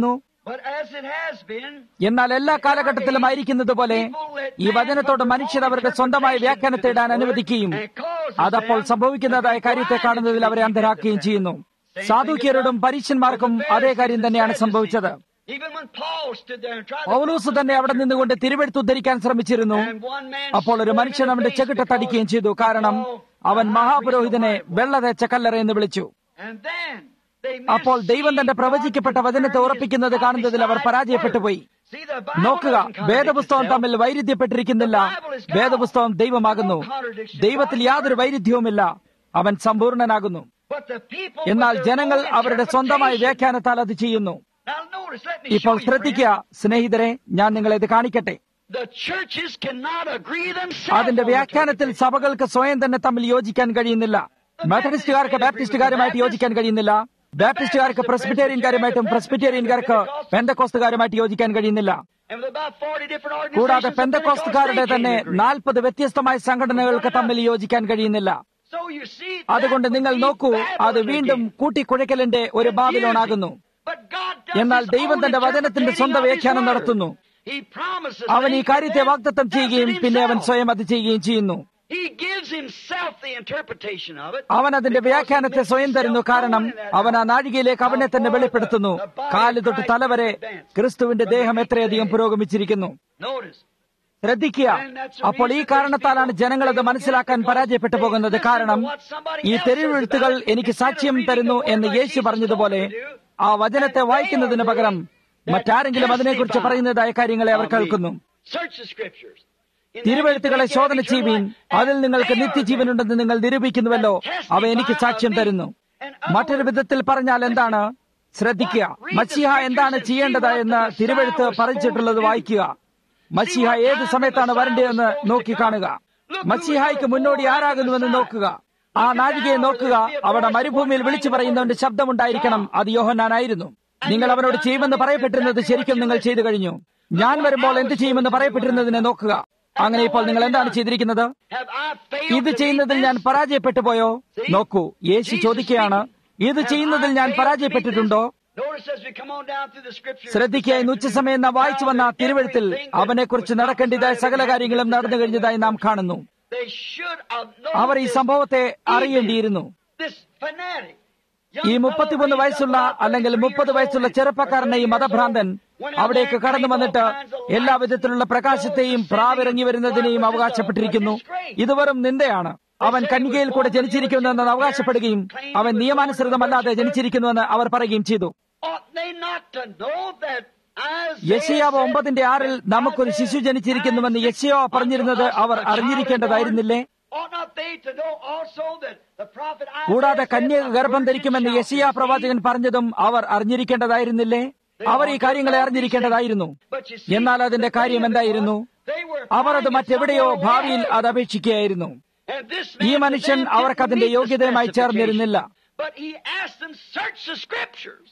S1: But as it has been,
S2: എന്നാൽ എല്ലാ കാലഘട്ടത്തിലും ആയിരിക്കുന്നത് പോലെ ഈ വചനത്തോട് മനുഷ്യർ അവരുടെ സ്വന്തമായ വ്യാഖ്യാനത്തെ ഇടാൻ അനുവദിക്കുകയും അതപ്പോൾ സംഭവിക്കുന്നതായ കാര്യത്തെ കാണുന്നതിൽ അവരെ അന്ധരാക്കുകയും ചെയ്യുന്നു സാധുക്യരോടും പരീക്ഷന്മാർക്കും അതേ കാര്യം തന്നെയാണ് സംഭവിച്ചത്
S1: even when Paul stood there and tried to
S2: Paulose തന്നെ അവിടെ നിന്നുകൊണ്ട് തിരുവെടുത്ത് ഉദ്ധരിക്കാൻ ശ്രമിച്ചിരുന്നു
S1: and one man
S2: അപ്പോൾ ഒരു
S1: struck him
S2: മനുഷ്യൻ
S1: in the
S2: അവന്റെ
S1: face
S2: ചെകിട്ട തടിക്കുകയും ചെയ്തു കാരണം അവൻ മഹാപുരോഹിതനെ വെള്ള തേച്ച കല്ലറ എന്ന് വിളിച്ചു
S1: And then they
S2: അപ്പോൾ ദൈവം തന്റെ പ്രവചിക്കപ്പെട്ട വചനത്തെ ഉറപ്പിക്കുന്നത് കാണുന്നതിൽ അവർ പരാജയപ്പെട്ടു പോയി
S1: See, the Bible
S2: നോക്കുക
S1: doesn't contradict
S2: വേദപുസ്തകം
S1: itself.
S2: തമ്മിൽ വൈരുദ്ധ്യപ്പെട്ടിരിക്കുന്നില്ല വേദപുസ്തകം ദൈവമാകുന്നു ദൈവത്തിൽ യാതൊരു വൈരുദ്ധ്യവുമില്ല അവൻ സമ്പൂർണനാകുന്നു
S1: But the people with
S2: എന്നാൽ
S1: their
S2: ജനങ്ങൾ
S1: own
S2: അവരുടെ സ്വന്തമായ
S1: interpretation.
S2: വ്യാഖ്യാനത്താൽ അത് ചെയ്യുന്നു
S1: Now notice, let me
S2: ഇപ്പോൾ
S1: show you,
S2: ശ്രദ്ധിക്കുക സ്നേഹിതരെ ഞാൻ നിങ്ങളെ ഇത് കാണിക്കട്ടെ
S1: friend. The churches cannot agree themselves.
S2: അതിന്റെ
S1: on the
S2: വ്യാഖ്യാനത്തിൽ സഭകൾക്ക് സ്വയം തന്നെ തമ്മിൽ യോജിക്കാൻ കഴിയുന്നില്ല മെത്തഡിസ്റ്റുകാർക്ക് ബാപ്റ്റിസ്റ്റുകാരുമായിട്ട് യോജിക്കാൻ കഴിയുന്നില്ല ബാപ്റ്റിസ്റ്റുകാർക്ക് പ്രസ്ബിറ്റേറിയൻകാരുമായിട്ടും പ്രസ്ബിറ്റേറിയൻകാർക്ക് പെന്തക്കോസ്തുകാരുമായിട്ട് യോജിക്കാൻ കഴിയുന്നില്ല
S1: And with about 40 different organizations
S2: കൂടാതെ
S1: of
S2: പെന്തക്കോസ്തുകാരുടെ
S1: Pentecost, they
S2: തന്നെ
S1: can't agree.
S2: നാൽപ്പത് വ്യത്യസ്തമായ സംഘടനകൾക്ക് തമ്മിൽ യോജിക്കാൻ കഴിയുന്നില്ല
S1: So you see,
S2: അതുകൊണ്ട്
S1: that
S2: നിങ്ങൾ
S1: would be
S2: നോക്കൂ അത്
S1: Babylon
S2: വീണ്ടും
S1: again.
S2: കൂട്ടിക്കുഴയ്ക്കലിന്റെ ഒരു ബാബിലോൺ ആകുന്നു
S1: But God does
S2: എന്നാൽ
S1: his
S2: ദൈവം
S1: own
S2: തന്റെ വചനത്തിന്റെ
S1: interpreting
S2: സ്വന്തം
S1: of his
S2: വ്യാഖ്യാനം
S1: word.
S2: നടത്തുന്നു
S1: He promises
S2: അവൻ ഈ
S1: things
S2: കാര്യത്തെ
S1: and then
S2: വാഗ്ദത്തം
S1: does
S2: ചെയ്യുകയും
S1: it
S2: പിന്നെ അവൻ
S1: himself.
S2: സ്വയം അത് ചെയ്യുകയും ചെയ്യുന്നു
S1: He gives himself the interpretation of it.
S2: അവൻ അതിന്റെ
S1: because he
S2: വ്യാഖ്യാനത്തെ
S1: makes
S2: സ്വയം തരുന്നു
S1: himself
S2: കാരണം
S1: known in that
S2: അവൻ ആ
S1: hour.
S2: നാഴികയിലേക്ക് അവനെ തന്നെ വെളിപ്പെടുത്തുന്നു കാല് തൊട്ട് തലവരെ ക്രിസ്തുവിന്റെ ദേഹം എത്രയധികം പുരോഗമിച്ചിരിക്കുന്നു
S1: Notice.
S2: ശ്രദ്ധിക്കുക അപ്പോൾ ഈ കാരണത്താലാണ് ജനങ്ങൾ അത് മനസ്സിലാക്കാൻ പരാജയപ്പെട്ടു പോകുന്നത് കാരണം ഈ തെരുവെഴുത്തുകൾ എനിക്ക് സാക്ഷ്യം തരുന്നു എന്ന് യേശു പറഞ്ഞതുപോലെ ആ വചനത്തെ വായിക്കുന്നതിന് പകരം മറ്റാരെങ്കിലും അതിനെക്കുറിച്ച് പറയുന്നതായ കാര്യങ്ങളെ അവർ കേൾക്കുന്നു
S1: Search the scriptures. In that
S2: തിരുവെഴുത്തുകളെ
S1: you get
S2: ശോധന
S1: eternal
S2: ചെയ്യുവീൻ
S1: life.
S2: അതിൽ നിങ്ങൾക്ക്
S1: They are
S2: നിത്യജീവനുണ്ടെന്ന് നിങ്ങൾ നിരൂപിക്കുന്നുവല്ലോ അവ എനിക്ക് സാക്ഷ്യം തരുന്നു മറ്റൊരു വിധത്തിൽ പറഞ്ഞാൽ എന്താണ് ശ്രദ്ധിക്കുക മച്ചിഹ എന്താണ് ചെയ്യേണ്ടത് എന്ന് തിരുവെഴുത്ത് പറഞ്ഞിട്ടുള്ളത് വായിക്കുക മച്ചിഹ ഏത് സമയത്താണ് വരേണ്ടതെന്ന് നോക്കിക്കാണുക മച്ചിഹായ്ക്ക് മുന്നോടി ആരാകുന്നുവെന്ന് നോക്കുക ആ നാഴികയെ നോക്കുക അവിടെ മരുഭൂമിയിൽ വിളിച്ചു പറയുന്നവന്റെ ശബ്ദമുണ്ടായിരിക്കണം അത് യോഹന്നാനായിരുന്നു നിങ്ങൾ അവനോട് ചെയ്യുമെന്ന് പറയപ്പെട്ടിരുന്നത് ശരിക്കും നിങ്ങൾ ചെയ്തു കഴിഞ്ഞു ഞാൻ വരുമ്പോൾ എന്ത് ചെയ്യുമെന്ന് പറയപ്പെട്ടിരുന്നതിനെ നോക്കുക അങ്ങനെ ഇപ്പോൾ നിങ്ങൾ എന്താണ് ചെയ്തിരിക്കുന്നത്
S1: Have I failed
S2: ഇത്
S1: to
S2: ചെയ്യുന്നതിൽ
S1: meet
S2: ഞാൻ
S1: this?
S2: പരാജയപ്പെട്ടു പോയോ നോക്കൂ യേശു ചോദിക്കുകയാണ് ഇത് ചെയ്യുന്നതിൽ ഞാൻ പരാജയപ്പെട്ടിട്ടുണ്ടോ
S1: Notice as we come on down through the scriptures.
S2: ശ്രദ്ധിക്കുക ഇന്ന് ഉച്ചസമയം നാം വായിച്ചു വന്ന തിരുവഴുത്തിൽ അവനെക്കുറിച്ച് നടക്കേണ്ടതായ സകല കാര്യങ്ങളും നടന്നു കഴിഞ്ഞതായി നാം കാണുന്നു
S1: They should have
S2: അവർ ഈ
S1: known
S2: സംഭവത്തെ
S1: this
S2: അറിയേണ്ടിയിരുന്നു
S1: This fanatic.
S2: ഈ മുപ്പത്തിമൂന്ന് വയസ്സുള്ള അല്ലെങ്കിൽ മുപ്പത് വയസ്സുള്ള ചെറുപ്പക്കാരനെ ഈ മതഭ്രാന്തൻ അവിടേക്ക് കടന്നു വന്നിട്ട് എല്ലാ വിധത്തിലുള്ള പ്രകാശത്തെയും പ്രാവിറങ്ങി വരുന്നതിനെയും അവകാശപ്പെട്ടിരിക്കുന്നു ഇത് വെറും നിന്ദയാണ് അവൻ കന്യകയിൽ കൂടെ ജനിച്ചിരിക്കുന്നുവെന്ന് അവകാശപ്പെടുകയും അവൻ നിയമാനുസൃതമല്ലാതെ ജനിച്ചിരിക്കുന്നുവെന്ന് അവർ പറയുകയും ചെയ്തു
S1: Ought they not to know that Isaiah
S2: യശയാവ്
S1: said,
S2: ഒമ്പതിന്റെ ആറിൽ നമുക്കൊരു ശിശു ജനിച്ചിരിക്കുന്നുവെന്ന് യശയോ പറഞ്ഞിരുന്നത് അവർ അറിഞ്ഞിരിക്കേണ്ടതായിരുന്നില്ലേ
S1: Ought not they to know also that the prophet Isaiah
S2: കൂടാതെ
S1: said,
S2: കന്യക
S1: "A
S2: ഗർഭം
S1: virgin
S2: ധരിക്കുമെന്ന്
S1: shall
S2: യശയാ
S1: conceive"?
S2: പ്രവാചകൻ പറഞ്ഞതും അവർ അറിഞ്ഞിരിക്കേണ്ടതായിരുന്നില്ലേ അവർ ഈ കാര്യങ്ങളെ അറിഞ്ഞിരിക്കേണ്ടതായിരുന്നു
S1: But you see,
S2: എന്നാൽ അതിന്റെ
S1: the
S2: കാര്യം
S1: thing of it
S2: എന്തായിരുന്നു
S1: was, they were
S2: അവർ അത്
S1: applying it
S2: മറ്റെവിടെയോ
S1: somewhere
S2: ഭാവിയിൽ
S1: way
S2: അത് അപേക്ഷിക്കുകയായിരുന്നു
S1: And this
S2: ഈ
S1: man
S2: മനുഷ്യൻ
S1: then didn't
S2: അവർക്കതിന്റെ
S1: meet the
S2: യോഗ്യതയുമായി ചേർന്നിരുന്നില്ല
S1: specifications. But he asked them, search the scriptures.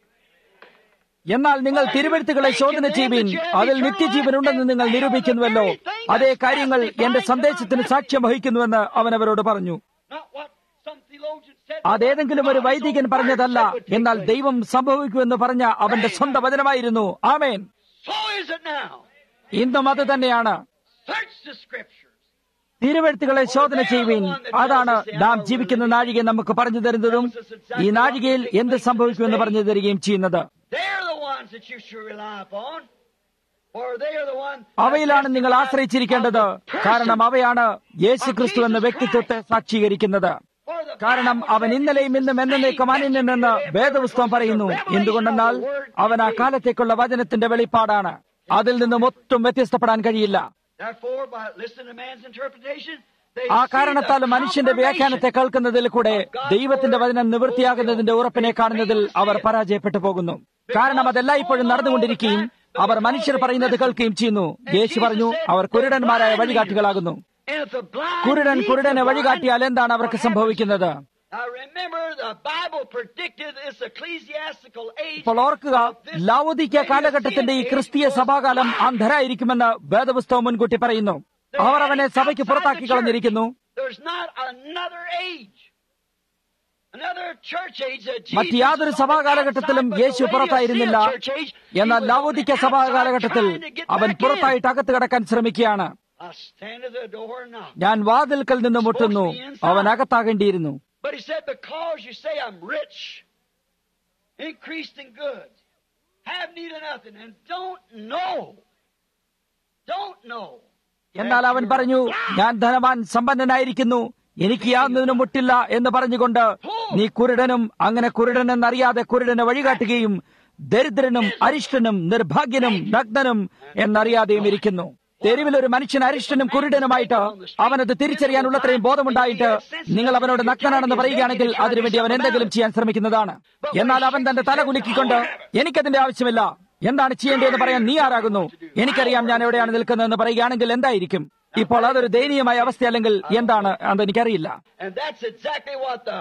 S2: എന്നാൽ നിങ്ങൾ തിരുവെഴുത്തുകളെ ശോധന ചെയ്യുവിൻ അതിൽ നിത്യജീവനുണ്ടെന്ന് നിങ്ങൾ നിരൂപിക്കുന്നുവല്ലോ അതേ കാര്യങ്ങൾ എന്റെ സന്ദേശത്തിന് സാക്ഷ്യം വഹിക്കുന്നുവെന്ന് അവൻ അവരോട് പറഞ്ഞു
S1: Not what some theologian said.
S2: അതേതെങ്കിലും ഒരു വൈദികൻ പറഞ്ഞതല്ല എന്നാൽ ദൈവം സംഭവിക്കുമെന്ന് പറഞ്ഞ അവന്റെ സ്വന്തം വചനമായിരുന്നു ആമേൻ
S1: So is it now.
S2: ഇന്നും അത് തന്നെയാണ്
S1: Search the scriptures.
S2: തിരുവെഴുത്തുകളെ ശോധന ചെയ്യുവിൻ അതാണ് നാം ജീവിക്കുന്ന നാഴിക നമുക്ക് പറഞ്ഞു തരുന്നതും ഈ നാഴികയിൽ എന്ത് സംഭവിക്കുമെന്ന് പറഞ്ഞു തരികയും ചെയ്യുന്നത്
S1: They're the ones that you should rely upon. For they are the one
S2: അവയിലാണ് നിങ്ങൾ ആശ്രയിച്ചിരിക്കേണ്ടത് കാരണം അവയാണ് യേശു ക്രിസ്തു എന്ന വ്യക്തിത്വത്തെ സാക്ഷീകരിക്കുന്നത് കാരണം അവൻ ഇന്നലെയും ഇന്നും എന്നേക്കും അനിന്യനെന്ന് വേദപുസ്തകം പറയുന്നു എന്തുകൊണ്ടെന്നാൽ അവൻ ആ കാലത്തേക്കുള്ള വചനത്തിന്റെ വെളിപ്പാടാണ് അതിൽ നിന്നും ഒട്ടും വ്യത്യസ്തപ്പെടാൻ കഴിയില്ല
S1: Therefore, by listening to man's interpretation, they
S2: ആ
S1: see
S2: കാരണത്താൽ
S1: the
S2: മനുഷ്യന്റെ വ്യാഖ്യാനത്തെ
S1: confirmation.
S2: കേൾക്കുന്നതിൽ കൂടെ ദൈവത്തിന്റെ വചനം നിവൃത്തിയാകുന്നതിന്റെ ഉറപ്പിനെ കാണുന്നതിൽ അവർ പരാജയപ്പെട്ടു പോകുന്നു കാരണം അതെല്ലാം ഇപ്പോഴും നടന്നുകൊണ്ടിരിക്കുകയും അവർ മനുഷ്യർ പറയുന്നത് കേൾക്കുകയും ചെയ്യുന്നു യേശു പറഞ്ഞു അവർ കുരുടന്മാരായ വഴികാട്ടികളാകുന്നു
S1: And if the blind
S2: കുരുടൻ
S1: lead
S2: കുരുടനെ
S1: the blind,
S2: വഴികാട്ടിയാൽ എന്താണ് അവർക്ക് സംഭവിക്കുന്നത്
S1: Now remember, the Bible predicted this ecclesiastical age.
S2: ഇപ്പോൾ ഓർക്കുക ലൗദിക്യ കാലഘട്ടത്തിന്റെ ഈ ക്രിസ്തീയ സഭാകാലം അന്ധരായിരിക്കുമെന്ന് വേദപുസ്തകം മുൻകൂട്ടി പറയുന്നു അവർ അവനെ സഭയ്ക്ക് പുറത്താക്കി കളഞ്ഞിരിക്കുന്നു
S1: There's not another age Another church age that Jesus
S2: മറ്റ് യാതൊരു
S1: was on
S2: സഭാ
S1: the
S2: കാലഘട്ടത്തിലും
S1: outside, but
S2: Yeshu
S1: the
S2: പുറത്തായിരുന്നില്ല
S1: Laodicean church age, he
S2: എന്നാൽ
S1: was on the
S2: ലവോദിക്ക സഭാ
S1: outside
S2: കാലഘട്ടത്തിൽ
S1: trying to get
S2: അവൻ
S1: back in.
S2: പുറത്തായിട്ട് അകത്ത് കടക്കാൻ ശ്രമിക്കുകയാണ്
S1: I stand at the door and knock.
S2: ഞാൻ വാതിൽക്കൽ നിന്ന് മുട്ടുന്നു അവൻ അകത്താകേണ്ടിയിരുന്നു
S1: But he said, because you say I'm rich, increased in goods, have need of nothing, and don't know, don't know.
S2: എന്നാൽ അവൻ പറഞ്ഞു ഞാൻ ധനവാൻ സമ്പന്നനായിരിക്കുന്നു എനിക്ക് യാതൊന്നിനും മുട്ടില്ല എന്ന് പറഞ്ഞുകൊണ്ട് നീ കുരുടനും അങ്ങനെ കുരുടൻ എന്നറിയാതെ കുരുടനെ വഴികാട്ടുകയും ദരിദ്രനും അരിഷ്ടനും നിർഭാഗ്യനും നഗ്നനും എന്നറിയാതെയും ഇരിക്കുന്നു തെരുവിൽ ഒരു മനുഷ്യൻ അരിഷ്ടനും കുരുടനുമായിട്ട് അവനത് തിരിച്ചറിയാനുള്ളത്രയും ബോധമുണ്ടായിട്ട് നിങ്ങൾ അവനോട് നഗ്നനാണെന്ന് പറയുകയാണെങ്കിൽ അതിനുവേണ്ടി അവൻ എന്തെങ്കിലും ചെയ്യാൻ ശ്രമിക്കുന്നതാണ് എന്നാൽ അവൻ തന്റെ തല കുലുക്കിക്കൊണ്ട് എനിക്കതിന്റെ ആവശ്യമില്ല എന്താണ് ചെയ്യേണ്ടതെന്ന് പറയാൻ നീ ആരാകുന്നു എനിക്കറിയാം ഞാൻ എവിടെയാണ് നിൽക്കുന്നതെന്ന് പറയുകയാണെങ്കിൽ എന്തായിരിക്കും ഇപ്പോൾ അതൊരു ദയനീയമായ അവസ്ഥ അല്ലെങ്കിൽ എന്താണ് അത് എനിക്കറിയില്ല
S1: And that's exactly what the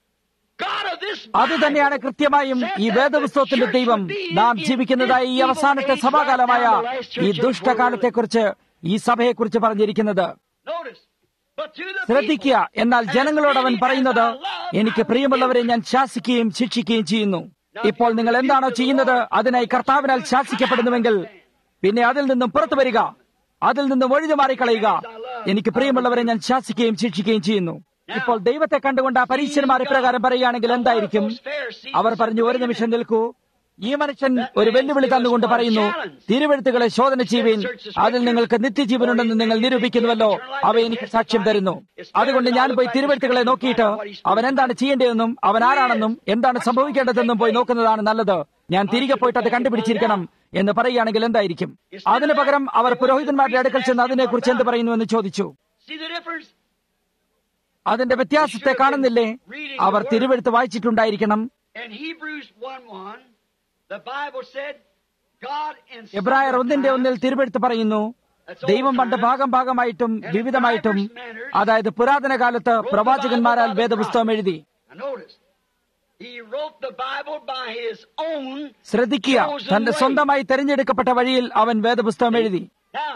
S1: God of this
S2: അത് തന്നെയാണ് കൃത്യമായും ഈ വേദപുസ്തകത്തിന്റെ ദൈവം നാം ജീവിക്കുന്നതായ ഈ അവസാനത്തെ സഭാകാലമായ ഈ ദുഷ്ടകാലത്തെക്കുറിച്ച് ഈ സഭയെക്കുറിച്ച് പറഞ്ഞിരിക്കുന്നത്
S1: Notice. But to the
S2: ശ്രദ്ധിക്കുക
S1: people,
S2: എന്നാൽ
S1: as
S2: ജനങ്ങളോട് അവൻ
S1: many
S2: പറയുന്നത്
S1: as I love,
S2: എനിക്ക്
S1: I
S2: പ്രിയമുള്ളവരെ
S1: forgive
S2: ഞാൻ ശാസിക്കുകയും ശിക്ഷിക്കുകയും ചെയ്യുന്നു ഇപ്പോൾ നിങ്ങൾ എന്താണോ ചെയ്യുന്നത് അതിനായി കർത്താവിനാൽ ശാസിക്കപ്പെടുന്നുവെങ്കിൽ പിന്നെ അതിൽ നിന്നും പുറത്തു വരിക അതിൽ നിന്നും ഒഴിഞ്ഞു മാറിക്കളയുക എനിക്ക് പ്രിയമുള്ളവരെ ഞാൻ ശാസിക്കുകയും ശിക്ഷിക്കുകയും ചെയ്യുന്നു ഇപ്പോൾ ദൈവത്തെ കണ്ടുകൊണ്ട് ആ പരീക്ഷന്മാർ ഇപ്രകാരം പറയുകയാണെങ്കിൽ എന്തായിരിക്കും അവർ പറഞ്ഞു ഒരു നിമിഷം നിൽക്കൂ ഈ മനുഷ്യൻ ഒരു വെല്ലുവിളി തന്നുകൊണ്ട് പറയുന്നു തിരുവെഴുത്തുകളെ ശോധന ചെയ്യുവീൻ അതിൽ നിങ്ങൾക്ക് നിത്യജീവനുണ്ടെന്ന് നിങ്ങൾ നിരൂപിക്കുന്നുവല്ലോ അവ എനിക്ക് സാക്ഷ്യം തരുന്നു അതുകൊണ്ട് ഞാൻ പോയി തിരുവെഴുത്തുകളെ നോക്കിയിട്ട് അവൻ എന്താണ് ചെയ്യേണ്ടതെന്നും അവൻ ആരാണെന്നും എന്താണ് സംഭവിക്കേണ്ടതെന്നും പോയി നോക്കുന്നതാണ് നല്ലത് ഞാൻ തിരികെ പോയിട്ട് അത് കണ്ടുപിടിച്ചിരിക്കണം എന്ന് പറയുകയാണെങ്കിൽ എന്തായിരിക്കും അതിനു പകരം അവർ പുരോഹിതന്മാരുടെ അടുക്കൽ ചെന്ന് അതിനെക്കുറിച്ച് എന്ത് പറയുന്നു എന്ന് ചോദിച്ചു
S1: See the difference?
S2: അതിന്റെ വ്യത്യാസത്തെ കാണുന്നില്ലേ അവർ തിരുവെഴുത്ത് വായിച്ചിട്ടുണ്ടായിരിക്കണം
S1: In Hebrews 1 1, the Bible said, God in
S2: എബ്രായർ ഒന്നിന്റെ ഒന്നിൽ തിരുവെഴുത്ത് പറയുന്നു ദൈവം പണ്ട് ഭാഗം ഭാഗമായിട്ടും വിവിധമായിട്ടും അതായത് പുരാതന കാലത്ത് പ്രവാചകന്മാരാൽ വേദപുസ്തകം എഴുതി
S1: Now notice, he wrote the Bible by his own
S2: ശ്രദ്ധിക്കുക തന്റെ സ്വന്തമായി തെരഞ്ഞെടുക്കപ്പെട്ട വഴിയിൽ അവൻ വേദപുസ്തകം എഴുതി
S1: Now,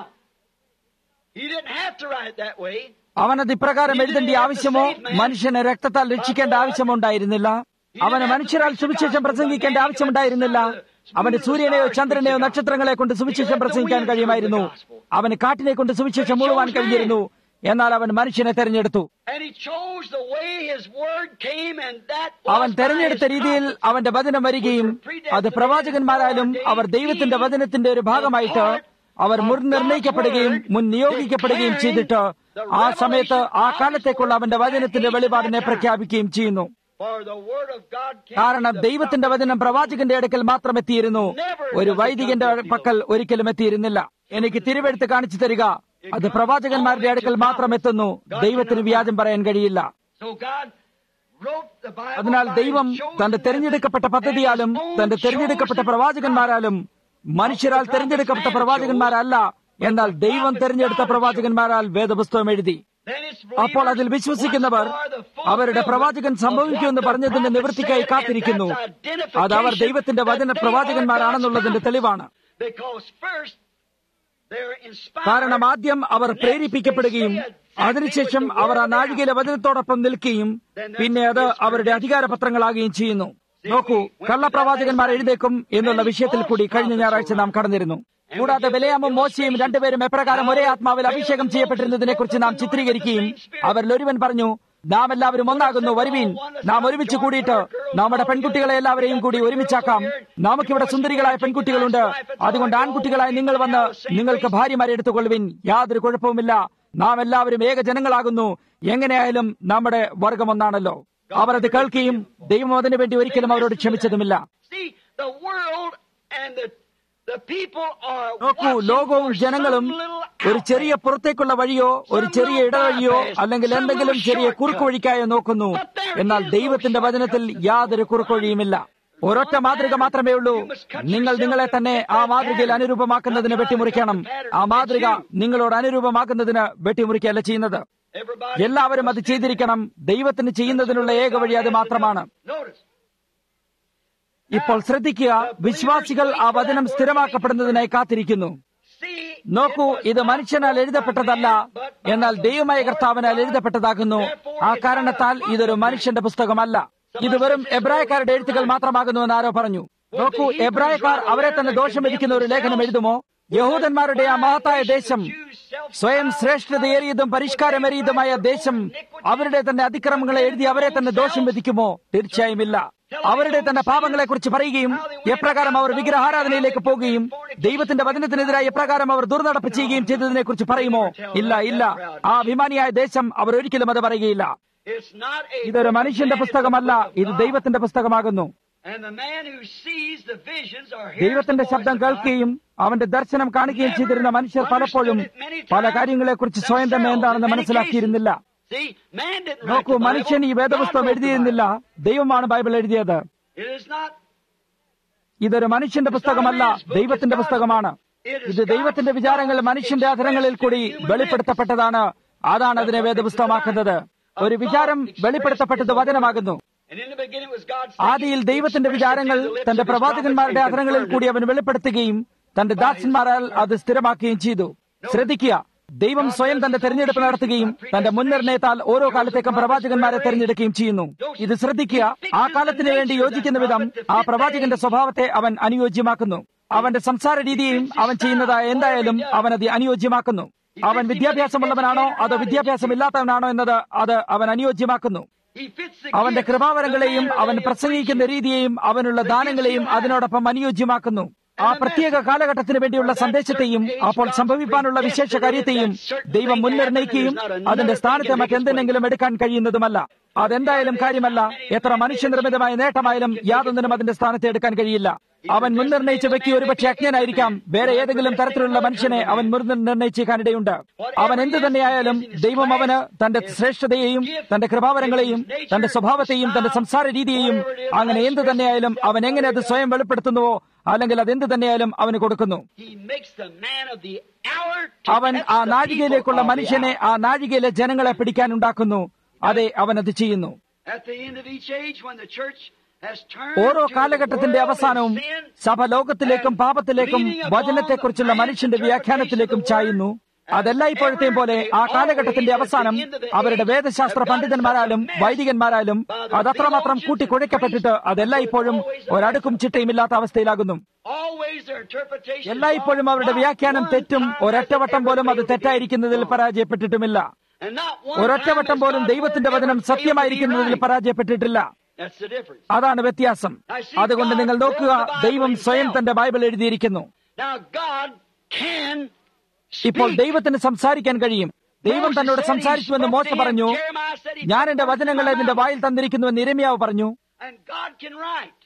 S1: he didn't have to write it that way.
S2: അവനത് ഇപ്രകാരം എഴുതേണ്ട ആവശ്യമോ മനുഷ്യനെ രക്തത്താൽ രക്ഷിക്കേണ്ട ആവശ്യമോ ഉണ്ടായിരുന്നില്ല അവന് മനുഷ്യരാൽ സുവിശേഷം പ്രസംഗിക്കേണ്ട ആവശ്യമുണ്ടായിരുന്നില്ല അവന് സൂര്യനെയോ ചന്ദ്രനെയോ നക്ഷത്രങ്ങളെ കൊണ്ട് സുവിശേഷം പ്രസംഗിക്കാൻ കഴിയുമായിരുന്നു അവന് കാട്ടിനെ കൊണ്ട് സുവിശേഷം മുഴുവാൻ കഴിഞ്ഞിരുന്നു എന്നാൽ അവൻ മനുഷ്യനെ തെരഞ്ഞെടുത്തു
S1: And he chose the way his word came, and that
S2: അവൻ
S1: was by
S2: തെരഞ്ഞെടുത്ത
S1: his
S2: രീതിയിൽ
S1: prophets.
S2: അവന്റെ വചനം വരികയും അത് പ്രവാചകന്മാരാലും അവർ ദൈവത്തിന്റെ വചനത്തിന്റെ ഒരു ഭാഗമായിട്ട് അവർ മുൻ നിർണയിക്കപ്പെടുകയും മുൻ നിയോഗിക്കപ്പെടുകയും ചെയ്തിട്ട് ആ സമയത്ത് ആ കാലത്തേക്കുള്ള അവന്റെ വചനത്തിന്റെ വെളിപാടിനെ പ്രഖ്യാപിക്കുകയും ചെയ്യുന്നു
S1: For the word of God came
S2: കാരണം
S1: to the
S2: ദൈവത്തിന്റെ വചനം പ്രവാചകന്റെ അടുക്കൽ മാത്രം എത്തിയിരുന്നു ഒരു വൈദികന്റെ പക്കൽ ഒരിക്കലും എത്തിയിരുന്നില്ല എനിക്ക് തിരുവെടുത്ത് കാണിച്ചു തരിക അത് പ്രവാചകന്മാരുടെ അടുക്കൽ മാത്രം എത്തുന്നു ദൈവത്തിന് വ്യാജം പറയാൻ കഴിയില്ല
S1: So God wrote the Bible
S2: അതിനാൽ
S1: by
S2: ദൈവം
S1: his chosen
S2: തന്റെ തെരഞ്ഞെടുക്കപ്പെട്ട പദ്ധതിയാലും
S1: and his own
S2: തന്റെ തെരഞ്ഞെടുക്കപ്പെട്ട
S1: chosen
S2: പ്രവാചകന്മാരാലും മനുഷ്യരാൽ തെരഞ്ഞെടുക്കപ്പെട്ട പ്രവാചകന്മാരല്ല എന്നാൽ ദൈവം തെരഞ്ഞെടുത്ത പ്രവാചകന്മാരാൽ വേദപുസ്തകം എഴുതി
S1: Then it's
S2: അപ്പോൾ അതിൽ വിശ്വസിക്കുന്നവർ അവരുടെ പ്രവാചകൻ സംഭവിക്കുമെന്ന് പറഞ്ഞതിന്റെ നിവൃത്തിക്കായി കാത്തിരിക്കുന്നു അത് അവർ ദൈവത്തിന്റെ വചന പ്രവാചകന്മാരാണെന്നുള്ളതിന്റെ തെളിവാണ്
S1: Because first they're inspired
S2: കാരണം ആദ്യം അവർ പ്രേരിപ്പിക്കപ്പെടുകയും അതിനുശേഷം അവർ ആ നാഴികയിലെ വചനത്തോടൊപ്പം നിൽക്കുകയും പിന്നെ അത് അവരുടെ അധികാരപത്രങ്ങളാകുകയും ചെയ്യുന്നു നോക്കൂ കള്ളപ്രവാചകന്മാർ എഴുതേക്കും എന്നുള്ള വിഷയത്തിൽ കൂടി കഴിഞ്ഞ ഞായറാഴ്ച നാം കടന്നിരുന്നു കൂടാതെ വിലയാമും മോശയും രണ്ടുപേരും എപ്രകാരം ഒരേ ആത്മാവിൽ അഭിഷേകം ചെയ്യപ്പെട്ടിരുന്നതിനെ കുറിച്ച് നാം ചിത്രീകരിക്കുകയും അവരിൽ ഒരുവൻ പറഞ്ഞു നാം എല്ലാവരും ഒന്നാകുന്നു വരുവീൻ നാം ഒരുമിച്ച് കൂടിയിട്ട് നമ്മുടെ പെൺകുട്ടികളെ എല്ലാവരെയും കൂടി ഒരുമിച്ചാക്കാം നമുക്കിവിടെ സുന്ദരികളായ പെൺകുട്ടികളുണ്ട് അതുകൊണ്ട് ആൺകുട്ടികളായ നിങ്ങൾ വന്ന് നിങ്ങൾക്ക് ഭാര്യമാരെ എടുത്തുകൊള്ളുവിൻ യാതൊരു കുഴപ്പവുമില്ല നാം എല്ലാവരും ഏകജനങ്ങളാകുന്നു എങ്ങനെയായാലും നമ്മുടെ വർഗം ഒന്നാണല്ലോ അവർ അത് കേൾക്കുകയും ദൈവം അതിനു വേണ്ടി ഒരിക്കലും അവരോട് ക്ഷമിച്ചതുമില്ല
S1: See, the world and the, the people are
S2: നോക്കൂ
S1: watching
S2: ലോകവും
S1: for
S2: ജനങ്ങളും
S1: some little
S2: ഒരു ചെറിയ പുറത്തേക്കുള്ള വഴിയോ ഒരു ചെറിയ ഇടവഴിയോ അല്ലെങ്കിൽ എന്തെങ്കിലും ചെറിയ കുറുക്കുവഴിക്കായോ നോക്കുന്നു എന്നാൽ ദൈവത്തിന്റെ വചനത്തിൽ യാതൊരു കുറുക്കുവഴിയുമില്ല ഒരൊറ്റ മാതൃക മാത്രമേ ഉള്ളൂ നിങ്ങൾ നിങ്ങളെ തന്നെ ആ മാതൃകയിൽ അനുരൂപമാക്കുന്നതിന് വെട്ടിമുറിക്കണം ആ മാതൃക നിങ്ങളോട് അനുരൂപമാക്കുന്നതിന് വെട്ടിമുറിക്കുകയല്ല ചെയ്യുന്നത്
S1: Everybody
S2: എല്ലാവരും അത് ചെയ്തിരിക്കണം ദൈവത്തിന് ചെയ്യുന്നതിനുള്ള ഏക വഴി അത് മാത്രമാണ്
S1: notice.
S2: ഇപ്പോൾ ശ്രദ്ധിക്കുക വിശ്വാസികൾ ആ വചനം സ്ഥിരമാക്കപ്പെടുന്നതിനായി കാത്തിരിക്കുന്നു
S1: See,
S2: നോക്കൂ ഇത് മനുഷ്യനാൽ എഴുതപ്പെട്ടതല്ല എന്നാൽ ദൈവമായ കർത്താവിനാൽ എഴുതപ്പെട്ടതാകുന്നു ആ കാരണത്താൽ ഇതൊരു മനുഷ്യന്റെ പുസ്തകമല്ല ഇത് വെറും എബ്രായക്കാരുടെ എഴുത്തുകൾ മാത്രമാകുന്നുവെന്ന് ആരോ പറഞ്ഞു നോക്കൂ എബ്രായക്കാർ അവരെ തന്നെ ദോഷം വിധിക്കുന്ന ഒരു ലേഖനം എഴുതുമോ യഹൂദന്മാരുടെ ആ മഹത്തായ ദേശം സ്വയം ശ്രേഷ്ഠതയേറിയതും പരിഷ്കാരമേറിയതുമായ ദേശം അവരുടെ തന്നെ അതിക്രമങ്ങളെ എഴുതി അവരെ തന്നെ ദോഷം വിധിക്കുമോ തീർച്ചയായും ഇല്ല അവരുടെ തന്നെ പാപങ്ങളെ കുറിച്ച് പറയുകയും എപ്രകാരം അവർ വിഗ്രഹാരാധനയിലേക്ക് പോകുകയും ദൈവത്തിന്റെ വചനത്തിനെതിരായി എപ്രകാരം അവർ ദുർനടപ്പ് ചെയ്യുകയും ചെയ്തതിനെ കുറിച്ച് പറയുമോ ഇല്ല ഇല്ല ആ അഭിമാനിയായ ദേശം അവർ ഒരിക്കലും അത് പറയുകയില്ല
S1: It's not a
S2: ഇതൊരു മനുഷ്യന്റെ പുസ്തകമല്ല ഇത് ദൈവത്തിന്റെ പുസ്തകമാകുന്നു
S1: And the man who sees the visions or hears
S2: ദൈവത്തിന്റെ
S1: the voice
S2: ശബ്ദം
S1: of God
S2: കേൾക്കുകയും അവന്റെ ദർശനം കാണിക്കുകയും ചെയ്തിരുന്ന മനുഷ്യർ പലപ്പോഴും പല കാര്യങ്ങളെക്കുറിച്ച് സ്വയം തന്നെ എന്താണെന്ന് മനസ്സിലാക്കിയിരുന്നില്ല
S1: See, man didn't write
S2: നോക്കൂ
S1: the Bible.
S2: മനുഷ്യൻ ഈ
S1: God
S2: വേദപുസ്തകം
S1: wrote the
S2: എഴുതിയിരുന്നില്ല ദൈവമാണ് ബൈബിൾ എഴുതിയത്
S1: Bible. It is not
S2: ഇതൊരു മനുഷ്യന്റെ പുസ്തകമല്ല ദൈവത്തിന്റെ പുസ്തകമാണ് ഇത് ദൈവത്തിന്റെ വിചാരങ്ങൾ മനുഷ്യന്റെ അധരങ്ങളിൽ കൂടി വെളിപ്പെടുത്തപ്പെട്ടതാണ് അതാണ് അതിനെ വേദപുസ്തകമാക്കുന്നത് ഒരു വിചാരം വെളിപ്പെടുത്തപ്പെട്ടത് വചനമാകുന്നു
S1: And in the beginning was God
S2: ആദിയിൽ ദൈവത്തിന്റെ വിചാരങ്ങൾ തന്റെ പ്രവാചകന്മാരുടെ അധരങ്ങളിൽ കൂടി അവൻ വെളിപ്പെടുത്തുകയും തന്റെ ദാസന്മാരാൽ അത് സ്ഥിരമാക്കുകയും ചെയ്തു ശ്രദ്ധിക്കുക ദൈവം സ്വയം തന്റെ തെരഞ്ഞെടുപ്പ് നടത്തുകയും തന്റെ മുൻനിർണയത്താൽ ഓരോ കാലത്തേക്കും പ്രവാചകന്മാരെ തെരഞ്ഞെടുക്കുകയും ചെയ്യുന്നു ഇത് ശ്രദ്ധിക്കുക ആ കാലത്തിന് വേണ്ടി യോജിക്കുന്ന വിധം ആ പ്രവാചകന്റെ സ്വഭാവത്തെ അവൻ അനുയോജ്യമാക്കുന്നു അവന്റെ സംസാര രീതിയെയും അവൻ ചെയ്യുന്നതായ എന്തായാലും അവൻ അത് അനുയോജ്യമാക്കുന്നു അവൻ വിദ്യാഭ്യാസമുള്ളവനാണോ അതോ വിദ്യാഭ്യാസമില്ലാത്തവനാണോ എന്നത് അത് അവൻ അനുയോജ്യമാക്കുന്നു
S1: He fits the
S2: അവന്റെ
S1: gifts,
S2: കൃപാവരങ്ങളെയും
S1: the manner
S2: അവൻ
S1: they
S2: പ്രസംഗിക്കുന്ന രീതിയെയും അവനുള്ള ദാനങ്ങളെയും അതിനോടൊപ്പം അനുയോജ്യമാക്കുന്നു ആ പ്രത്യേക കാലഘട്ടത്തിന് വേണ്ടിയുള്ള സന്ദേശത്തെയും അപ്പോൾ സംഭവിക്കാനുള്ള വിശേഷ കാര്യത്തെയും ദൈവം മുൻനിർണയിക്കുകയും അതിന്റെ സ്ഥാനത്ത് മറ്റെന്തെങ്കിലും എടുക്കാൻ കഴിയുന്നതുമല്ല അതെന്തായാലും കാര്യമല്ല എത്ര മനുഷ്യനിർമ്മിതമായ നേട്ടമായാലും യാതൊന്നിനും അതിന്റെ സ്ഥാനത്ത് എടുക്കാൻ കഴിയില്ല അവൻ മുൻനിർണയിച്ച വ്യക്തി ഒരുപക്ഷെ അജ്ഞനായിരിക്കാം വേറെ ഏതെങ്കിലും തരത്തിലുള്ള മനുഷ്യനെ അവൻ മുൻനിർണയിച്ചേക്കാനിടയുണ്ട് അവൻ എന്തു തന്നെയായാലും ദൈവം അവന് തന്റെ ശ്രേഷ്ഠതയെയും തന്റെ കൃപാവരങ്ങളെയും തന്റെ സ്വഭാവത്തെയും തന്റെ സംസാര രീതിയെയും അങ്ങനെ എന്തു തന്നെയായാലും അവൻ എങ്ങനെ അത് സ്വയം വെളിപ്പെടുത്തുന്നുവോ അല്ലെങ്കിൽ അത് എന്തു തന്നെയായാലും അവന് കൊടുക്കുന്നു
S1: He makes the man of the hour to
S2: അവൻ
S1: catch
S2: ആ
S1: the
S2: നാഴികയിലേക്കുള്ള
S1: people of the
S2: മനുഷ്യനെ
S1: hour.
S2: ആ നാഴികയിലെ ജനങ്ങളെ പിടിക്കാൻ ഉണ്ടാക്കുന്നു അതെ അവൻ അത് ചെയ്യുന്നു
S1: At the end of each age, when the church has turned
S2: ഓരോ
S1: to the
S2: കാലഘട്ടത്തിന്റെ
S1: world
S2: അവസാനവും
S1: and sin,
S2: സഭ ലോകത്തിലേക്കും പാപത്തിലേക്കും വചനത്തെക്കുറിച്ചുള്ള മനുഷ്യന്റെ വ്യാഖ്യാനത്തിലേക്കും ചായുന്നു അതല്ല ഇപ്പോഴത്തെയും പോലെ ആ കാലഘട്ടത്തിന്റെ അവസാനം അവരുടെ വേദശാസ്ത്ര പണ്ഡിതന്മാരാലും വൈദികന്മാരാലും അതത്രമാത്രം കൂട്ടിക്കുഴയ്ക്കപ്പെട്ടിട്ട് അതെല്ലാം ഇപ്പോഴും ഒരടുക്കും ചിട്ടയുമില്ലാത്ത അവസ്ഥയിലാകുന്നു
S1: always their interpretation
S2: എല്ലായ്പ്പോഴും അവരുടെ വ്യാഖ്യാനം തെറ്റും ഒരൊറ്റവട്ടം പോലും അത് തെറ്റായിരിക്കുന്നതിൽ പരാജയപ്പെട്ടിട്ടുമില്ല
S1: And not one
S2: ഒരൊറ്റവട്ടം
S1: time has
S2: പോലും
S1: God's
S2: ദൈവത്തിന്റെ
S1: word
S2: വചനം
S1: ever failed to be
S2: സത്യമായിരിക്കുന്നതിൽ
S1: right.
S2: പരാജയപ്പെട്ടിട്ടില്ല
S1: That's the difference.
S2: അതാണ് വ്യത്യാസം അതുകൊണ്ട് നിങ്ങൾ നോക്കുക ദൈവം സ്വയം തന്റെ ബൈബിൾ എഴുതിയിരിക്കുന്നു
S1: Now God can
S2: ഇപ്പോൾ
S1: speak.
S2: ദൈവത്തിന് സംസാരിക്കാൻ കഴിയും ദൈവം
S1: Moses
S2: തന്നോട്
S1: said he
S2: സംസാരിക്കുമെന്ന്
S1: spoke
S2: മോശ
S1: to him.
S2: പറഞ്ഞു
S1: Jeremiah said he
S2: ഞാൻ
S1: put
S2: എന്റെ
S1: words in
S2: വചനങ്ങളെ
S1: my
S2: നിന്റെ
S1: mouth.
S2: വായിൽ തന്നിരിക്കുന്നുവെന്ന് ഇരമിയാവ് പറഞ്ഞു
S1: And God can write.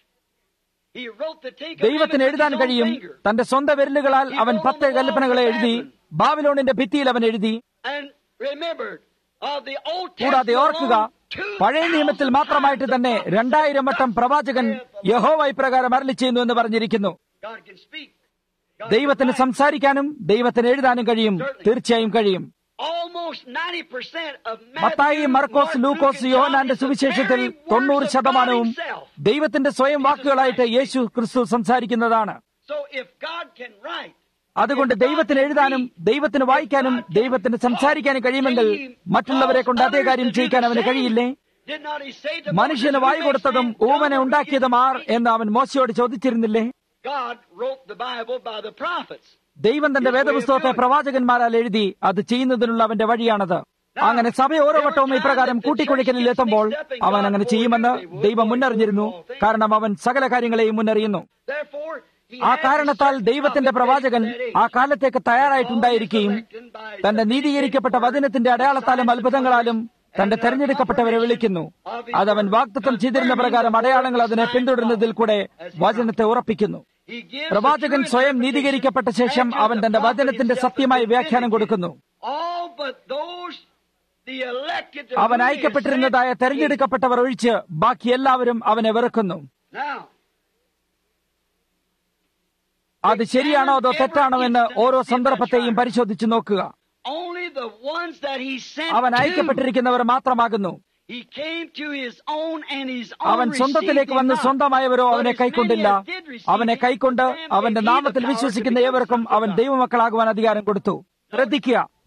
S1: He wrote the Ten
S2: ദൈവത്തിന്
S1: Commandments
S2: എഴുതാൻ
S1: with his own
S2: കഴിയും
S1: finger.
S2: തന്റെ സ്വന്തം വിരലുകളാൽ അവൻ പത്ത് കൽപ്പനകളെ എഴുതി ബാബിലോണിന്റെ ഭിത്തിയിൽ അവൻ എഴുതി
S1: And remembered of the Old
S2: കൂടാതെ
S1: Testament
S2: ഓർക്കുക
S1: alone,
S2: പഴയ നിയമത്തിൽ
S1: 2,000
S2: മാത്രമായിട്ട്
S1: times
S2: തന്നെ
S1: the prophet
S2: രണ്ടായിരം വട്ടം പ്രവാചകൻ യഹോവ ഇപ്രകാരം അരളി ചെയ്യുന്നു എന്ന് പറഞ്ഞിരിക്കുന്നു
S1: God can speak. God
S2: ദൈവത്തിന്
S1: can write.
S2: സംസാരിക്കാനും ദൈവത്തിന് എഴുതാനും കഴിയും തീർച്ചയായും കഴിയും
S1: Almost 90% of
S2: Mathai
S1: Matthew,
S2: Markose
S1: Mark,
S2: Lukose
S1: Luke, and
S2: യോഹനാന്റെ
S1: John is the
S2: സുവിശേഷത്തിൽ
S1: very words
S2: തൊണ്ണൂറ്
S1: of God
S2: ശതമാനവും
S1: himself.
S2: ദൈവത്തിന്റെ സ്വയം വാക്കുകളായിട്ട് യേശു ക്രിസ്തു സംസാരിക്കുന്നതാണ്
S1: So if God can write,
S2: അതുകൊണ്ട് ദൈവത്തിന് എഴുതാനും ദൈവത്തിന് വായിക്കാനും ദൈവത്തിന് സംസാരിക്കാനും കഴിയുമെങ്കിൽ മറ്റുള്ളവരെ കൊണ്ട് അതേ കാര്യം ചെയ്യിക്കാൻ അവന് കഴിയില്ലേ
S1: did not he say to
S2: മനുഷ്യന്
S1: Moses,
S2: വായി
S1: "Who
S2: കൊടുത്തതും
S1: makes man
S2: ഊമനെ
S1: dumb or
S2: ഉണ്ടാക്കിയതും ആർ
S1: mute?"
S2: എന്ന് അവൻ മോശയോട് ചോദിച്ചിരുന്നില്ലേ
S1: God wrote the Bible by the prophets.
S2: ദൈവം തന്റെ വേദപുസ്തകത്തെ പ്രവാചകന്മാരാൽ എഴുതി അത് ചെയ്യുന്നതിനുള്ള അവന്റെ വഴിയാണത് അങ്ങനെ സഭ ഓരോ വട്ടവും ഇപ്രകാരം കൂട്ടിക്കുഴിക്കലിൽ എത്തുമ്പോൾ അവൻ അങ്ങനെ ചെയ്യുമെന്ന് ദൈവം മുന്നറിഞ്ഞിരുന്നു കാരണം അവൻ സകല കാര്യങ്ങളെയും മുന്നറിയുന്നു
S1: Therefore, he
S2: ആ
S1: had
S2: കാരണത്താൽ
S1: certain
S2: ദൈവത്തിന്റെ
S1: prophets
S2: പ്രവാചകൻ
S1: that age.
S2: ആ കാലത്തേക്ക് തയ്യാറായിട്ടുണ്ടായിരിക്കുകയും തന്റെ നീതീകരിക്കപ്പെട്ട വചനത്തിന്റെ അടയാളത്താലും അത്ഭുതങ്ങളാലും തന്റെ തെരഞ്ഞെടുക്കപ്പെട്ടവരെ വിളിക്കുന്നു അതവൻ വാക്തത്വം ചെയ്തിരുന്ന പ്രകാരം അടയാളങ്ങൾ അതിനെ പിന്തുടരുന്നതിൽ കൂടെ വചനത്തെ ഉറപ്പിക്കുന്നു
S1: He gives
S2: പ്രവാചകൻ
S1: the true
S2: സ്വയം
S1: interpretation
S2: നീതീകരിക്കപ്പെട്ട ശേഷം
S1: after
S2: അവൻ
S1: the
S2: തന്റെ
S1: prophet
S2: വചനത്തിന്റെ
S1: himself
S2: സത്യമായ
S1: has been
S2: വ്യാഖ്യാനം കൊടുക്കുന്നു
S1: vindicated. All but those the elected to
S2: അവൻ
S1: whom he has
S2: അയക്കപ്പെട്ടിരുന്നതായ
S1: sent,
S2: തെരഞ്ഞെടുക്കപ്പെട്ടവർ ഒഴിച്ച് ബാക്കി എല്ലാവരും അവനെ വെറുക്കുന്നു
S1: Now,
S2: അത് ശരിയാണോ അതോ തെറ്റാണോ എന്ന് ഓരോ സന്ദർഭത്തെയും പരിശോധിച്ചു നോക്കുക
S1: only the ones that he sent
S2: അവൻ
S1: to,
S2: അയക്കപ്പെട്ടിരിക്കുന്നവർ മാത്രമാകുന്നു
S1: he came to his own and his
S2: അവൻ
S1: own
S2: സ്വന്തത്തിലേക്ക്
S1: received
S2: വന്ന്
S1: him not.
S2: സ്വന്തമായവരോ
S1: But
S2: അവനെ
S1: as
S2: കൈക്കൊണ്ടില്ല
S1: many as did receive
S2: അവനെ
S1: him,
S2: കൈക്കൊണ്ട്
S1: them
S2: അവന്റെ
S1: gave he the
S2: നാമത്തിൽ
S1: power to
S2: വിശ്വസിക്കുന്ന
S1: become
S2: ഏവർക്കും
S1: sons of
S2: അവൻ
S1: God.
S2: ദൈവമക്കളാകുവാൻ അധികാരം കൊടുത്തു ശ്രദ്ധിക്കുക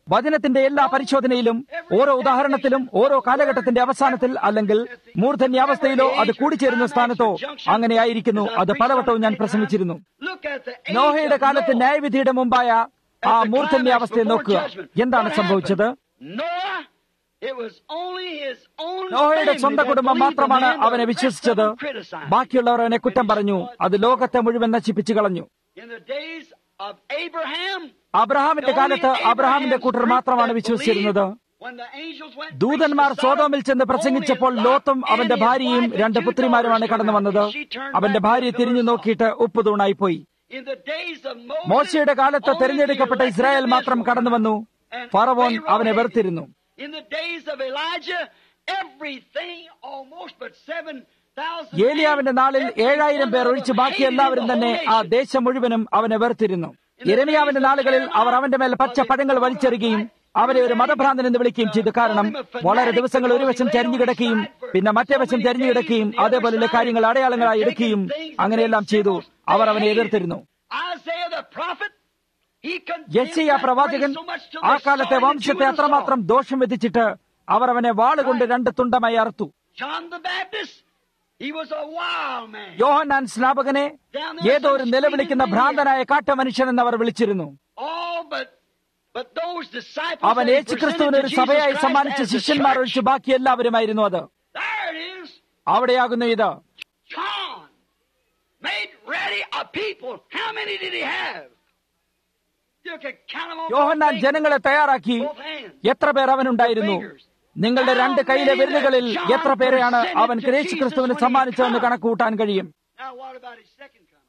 S2: വചനത്തിന്റെ എല്ലാ പരിശോധനയിലും ഓരോ ഉദാഹരണത്തിലും ഓരോ കാലഘട്ടത്തിന്റെ അവസാനത്തിൽ അല്ലെങ്കിൽ മൂർധന്യാവസ്ഥയിലോ അത് കൂടിച്ചേരുന്ന സ്ഥാനത്തോ അങ്ങനെയായിരിക്കുന്നു അത് പലവട്ടവും ഞാൻ പ്രസംഗിച്ചിരുന്നു
S1: Look at the age
S2: നോഹയുടെ
S1: of
S2: കാലത്ത്
S1: Noah.
S2: ന്യായവിധിയുടെ മുമ്പായ ആ മൂർധന്യാവസ്ഥയെ നോക്കുക എന്താണ് സംഭവിച്ചത്
S1: Noah, it was only his own
S2: നോഹയുടെ
S1: family
S2: സ്വന്തം
S1: that
S2: കുടുംബം
S1: believed the
S2: മാത്രമാണ്
S1: man, the
S2: അവനെ
S1: rest of
S2: വിശ്വസിച്ചത്
S1: them criticized.
S2: ബാക്കിയുള്ളവർ അവനെ കുറ്റം പറഞ്ഞു അത് ലോകത്തെ മുഴുവൻ നശിപ്പിച്ചു കളഞ്ഞു
S1: In the days of Abraham,
S2: അബ്രഹാമിന്റെ കാലത്ത് അബ്രഹാമിന്റെ കൂട്ടർ മാത്രമാണ് വിശ്വസിച്ചിരുന്നത്
S1: when the angels went
S2: ദൂതന്മാർ
S1: preached to Sodom,
S2: സോതോമിൽ ചെന്ന് പ്രസംഗിച്ചപ്പോൾ
S1: only Lot
S2: ലോത്തും
S1: and
S2: അവന്റെ
S1: his
S2: ഭാര്യയും
S1: wife and
S2: രണ്ട്
S1: two
S2: പുത്രിമാരുമാണ്
S1: daughters
S2: കടന്നു വന്നത്
S1: came out. She turned
S2: അവന്റെ
S1: back
S2: ഭാര്യ
S1: to the
S2: തിരിഞ്ഞു
S1: pillar of
S2: നോക്കിയിട്ട് ഉപ്പ് തൂണായി പോയി
S1: In the days of Moses,
S2: മോശയുടെ കാലത്ത്
S1: only the
S2: തെരഞ്ഞെടുക്കപ്പെട്ട
S1: elected
S2: ഇസ്രായേൽ
S1: of
S2: മാത്രം
S1: Israel
S2: കടന്നു വന്നു
S1: and
S2: ഫറവോൻ
S1: Pharaoh
S2: അവനെ
S1: hated
S2: വെറുത്തിരുന്നു
S1: him. In the days of Elijah, everything almost but 7,000
S2: ഏലിയാവിന്റെ നാളിൽ ഏഴായിരം പേർ ഒഴിച്ച് ബാക്കി എല്ലാവരും തന്നെ ആ ദേശം മുഴുവനും അവനെ വെറുത്തിരുന്നു യെരമിയാവിന്റെ നാളുകളിൽ അവർ അവന്റെ മേൽ പച്ച പഴങ്ങൾ വലിച്ചെറിയുകയും അവരെ ഒരു മതഭ്രാന്തൻ എന്ന് വിളിക്കുകയും ചെയ്തു കാരണം വളരെ ദിവസങ്ങൾ ഒരു വശം ചരിഞ്ഞു കിടക്കുകയും പിന്നെ മറ്റേ വശം ചരിഞ്ഞു കിടക്കുകയും അതേപോലുള്ള കാര്യങ്ങൾ അടയാളങ്ങളായി എടുക്കുകയും അങ്ങനെയെല്ലാം ചെയ്തു അവർ അവനെ എതിർത്തിരുന്നു
S1: Isaiah the prophet, he condemned
S2: യശയ്യ
S1: that
S2: പ്രവാചകൻ
S1: race so much till
S2: ആ
S1: they
S2: കാലത്തെ
S1: saw it
S2: വംശത്തെ
S1: into the
S2: അത്രമാത്രം
S1: soul.
S2: ദോഷം വിധിച്ചിട്ട് അവർ അവനെ വാളുകൊണ്ട് രണ്ട് തുണ്ടമായി അറുത്തു
S1: John the Baptist, he was a wild man.
S2: യോഹന്നാൻ സ്നാപകനെ ഏതോ ഒരു നിലവിളിക്കുന്ന ഭ്രാന്തനായ കാട്ടമനുഷ്യൻ എന്ന് അവർ വിളിച്ചിരുന്നു
S1: All but but those disciples
S2: അവൻ
S1: that he
S2: യേശുക്രിസ്തുവിന് ഒരു
S1: presented to Jesus
S2: സഭയായി
S1: Christ
S2: സമ്മാനിച്ച
S1: as the
S2: ശിഷ്യന്മാർ
S1: church.
S2: ഒഴിച്ച് ബാക്കി എല്ലാവരുമായിരുന്നു അത്
S1: There it is.
S2: അവിടെയാകുന്നു ഇത്
S1: John made ready a people. How many did he have? You can count them on
S2: Yohannan
S1: both
S2: ജനങ്ങളെ തയ്യാറാക്കി
S1: both hands.
S2: എത്ര പേർ അവനുണ്ടായിരുന്നു നിങ്ങളുടെ രണ്ട് കൈയിലെ വിരലുകളിൽ എത്ര പേരെയാണ് അവൻ യേശു ക്രിസ്തുവിന് സമ്മാനിച്ചതെന്ന് കണക്കുകൂട്ടാൻ കഴിയും
S1: Now what about his second coming?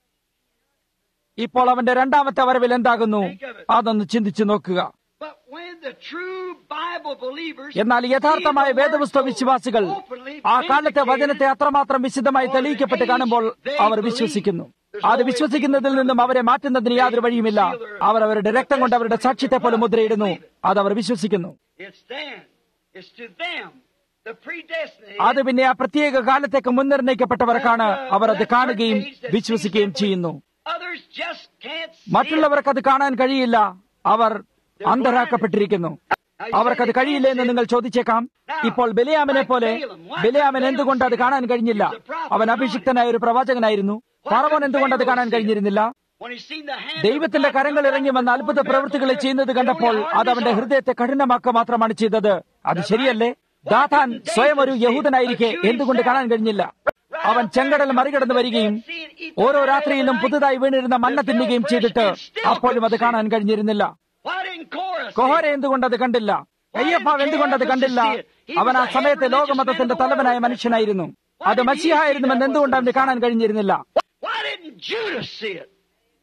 S2: ഇപ്പോൾ അവന്റെ രണ്ടാമത്തെ വരവിൽ എന്താകുന്നു അതൊന്ന് ചിന്തിച്ചു നോക്കുക
S1: But when the true Bible believers
S2: എന്നാൽ യഥാർത്ഥമായ വേദപുസ്തക വിശ്വാസികൾ ആ കാലത്തെ വചനത്തെ അത്രമാത്രം വിശദമായി തെളിയിക്കപ്പെട്ട് കാണുമ്പോൾ അവർ വിശ്വസിക്കുന്നു അത് വിശ്വസിക്കുന്നതിൽ നിന്നും അവരെ മാറ്റുന്നതിന് യാതൊരു വഴിയുമില്ല അവർ അവരുടെ രക്തം കൊണ്ട് അവരുടെ സാക്ഷ്യത്തെ പോലെ മുദ്രയിടുന്നു അത് അവർ വിശ്വസിക്കുന്നു
S1: It's them. It's to them. The predestinated.
S2: അത് പിന്നെ ആ പ്രത്യേക കാലത്തേക്ക് മുൻനിർണയിക്കപ്പെട്ടവർക്കാണ് അവർ അത് കാണുകയും വിശ്വസിക്കുകയും ചെയ്യുന്നു
S1: Others just can't see
S2: മറ്റുള്ളവർക്ക് അത് കാണാൻ കഴിയില്ല അവർ അന്ധരാക്കപ്പെട്ടിരിക്കുന്നു അവർക്കത് കഴിയില്ല എന്ന് നിങ്ങൾ ചോദിച്ചേക്കാം ഇപ്പോൾ ബലിയാമനെ പോലെ ബലിയാമൻ എന്തുകൊണ്ട് അത് കാണാൻ കഴിഞ്ഞില്ല അവൻ അഭിഷിക്തനായ ഒരു പ്രവാചകനായിരുന്നു പറവൻ എന്തുകൊണ്ട് അത് കാണാൻ കഴിഞ്ഞിരുന്നില്ല
S1: When he seen the hand
S2: ദൈവത്തിന്റെ കരങ്ങൾ ഇറങ്ങി വന്ന അത്ഭുത പ്രവൃത്തികൾ ചെയ്യുന്നത് കണ്ടപ്പോൾ അത് അവന്റെ ഹൃദയത്തെ കഠിനമാക്കുക മാത്രമാണ് ചെയ്തത് അത് ശരിയല്ലേ ദാഥാൻ സ്വയം ഒരു യഹൂദനായിരിക്കെ എന്തുകൊണ്ട് കാണാൻ കഴിഞ്ഞില്ല അവൻ ചെങ്കടൽ മറികടന്നു വരികയും ഓരോ രാത്രിയിലും പുതുതായി വീണിരുന്ന മണ്ണ തിന്നുകയും ചെയ്തിട്ട് അപ്പോഴും അത് കാണാൻ കഴിഞ്ഞിരുന്നില്ല
S1: Why didn't Korah see
S2: കൊഹോര
S1: it?
S2: എന്തുകൊണ്ട് അത് കണ്ടില്ല അയ്യപ്പാവ് എന്തുകൊണ്ട് അത് കണ്ടില്ല അവൻ ആ സമയത്തെ ലോകമതത്തിന്റെ തലവനായ മനുഷ്യനായിരുന്നു അത് മസിഹായിരുന്നുവെന്ന് എന്തുകൊണ്ട് അവന് കാണാൻ കഴിഞ്ഞിരുന്നില്ല
S1: Why didn't Judas see it?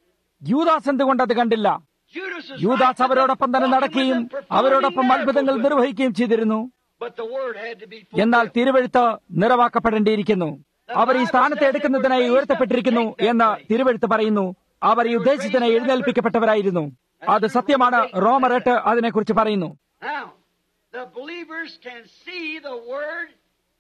S2: യൂദാസ് എന്തുകൊണ്ട് അത് കണ്ടില്ല
S1: Judas is
S2: യൂദാസ്
S1: right,
S2: അവരോടൊപ്പം തന്നെ
S1: walking with
S2: നടക്കുകയും
S1: them, performing
S2: അവരോടൊപ്പം അത്ഭുതങ്ങൾ
S1: miracles with them.
S2: നിർവഹിക്കുകയും ചെയ്തിരുന്നു
S1: But the word had to be
S2: എന്നാൽ
S1: fulfilled.
S2: തിരുവഴുത്ത് നിറവാക്കപ്പെടേണ്ടിയിരിക്കുന്നു അവർ ഈ സ്ഥാനത്ത് എടുക്കുന്നതിനായി ഉയർത്തപ്പെട്ടിരിക്കുന്നു എന്ന് തിരുവഴുത്ത് പറയുന്നു അവർ ഈ ഉദ്ദേശത്തിനായി എഴുന്നേൽപ്പിക്കപ്പെട്ടവരായിരുന്നു അത് സത്യമാണ് റോമർ എട്ട് അതിനെക്കുറിച്ച് പറയുന്നു
S1: Now, the believers can see the word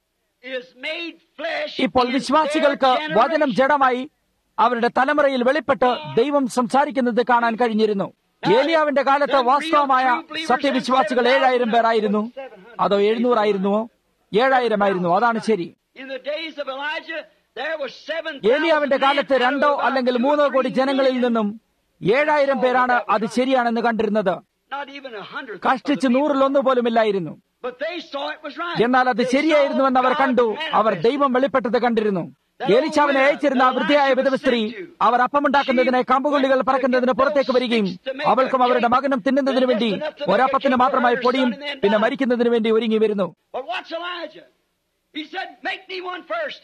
S1: is made flesh.
S2: ഇപ്പോൾ
S1: in
S2: വിശ്വാസികൾക്ക്
S1: their
S2: വചനം
S1: generation.
S2: ജഡമായി അവരുടെ തലമുറയിൽ വെളിപ്പെട്ട് ദൈവം സംസാരിക്കുന്നത് കാണാൻ കഴിഞ്ഞിരുന്നു ഏലിയാവിന്റെ കാലത്ത് വാസ്തവമായ സത്യവിശ്വാസികൾ ഏഴായിരം പേരായിരുന്നു അതോ എഴുന്നൂറായിരുന്നുവോ ഏഴായിരമായിരുന്നു അതാണ് ശരി
S1: In the days of Elijah, there was seven.
S2: ഏലിയാവിന്റെ കാലത്ത് രണ്ടോ അല്ലെങ്കിൽ മൂന്നോ കോടി ജനങ്ങളിൽ നിന്നും ഏഴായിരം പേരാണ് അത് ശരിയാണെന്ന് കണ്ടിരുന്നത്
S1: Not even a hundred.
S2: കഷ്ടിച്ച് നൂറിലൊന്നു പോലുമില്ലായിരുന്നു
S1: But they saw it was right.
S2: എന്നാൽ അത്
S1: They
S2: ശരിയായിരുന്നുവെന്ന് അവർ
S1: saw
S2: കണ്ടു
S1: God
S2: അവർ
S1: manifest.
S2: ദൈവം വെളിപ്പെട്ടത് കണ്ടിരുന്നു ഏലിച്ചാവിനെ അയച്ചിരുന്ന ആ വൃദ്ധയായ വിധവ സ്ത്രീ അവർ അപ്പമുണ്ടാക്കുന്നതിന് കമ്പുകൊള്ളികൾ പറക്കുന്നതിന് പുറത്തേക്ക് വരികയും അവൾക്കും അവരുടെ മകനും തിന്നുന്നതിനു വേണ്ടി ഒരപ്പത്തിന് മാത്രമായി പൊടിയും പിന്നെ മരിക്കുന്നതിനു വേണ്ടി ഒരുങ്ങി വരുന്നു
S1: But watch Elijah. He said, "Make me one first."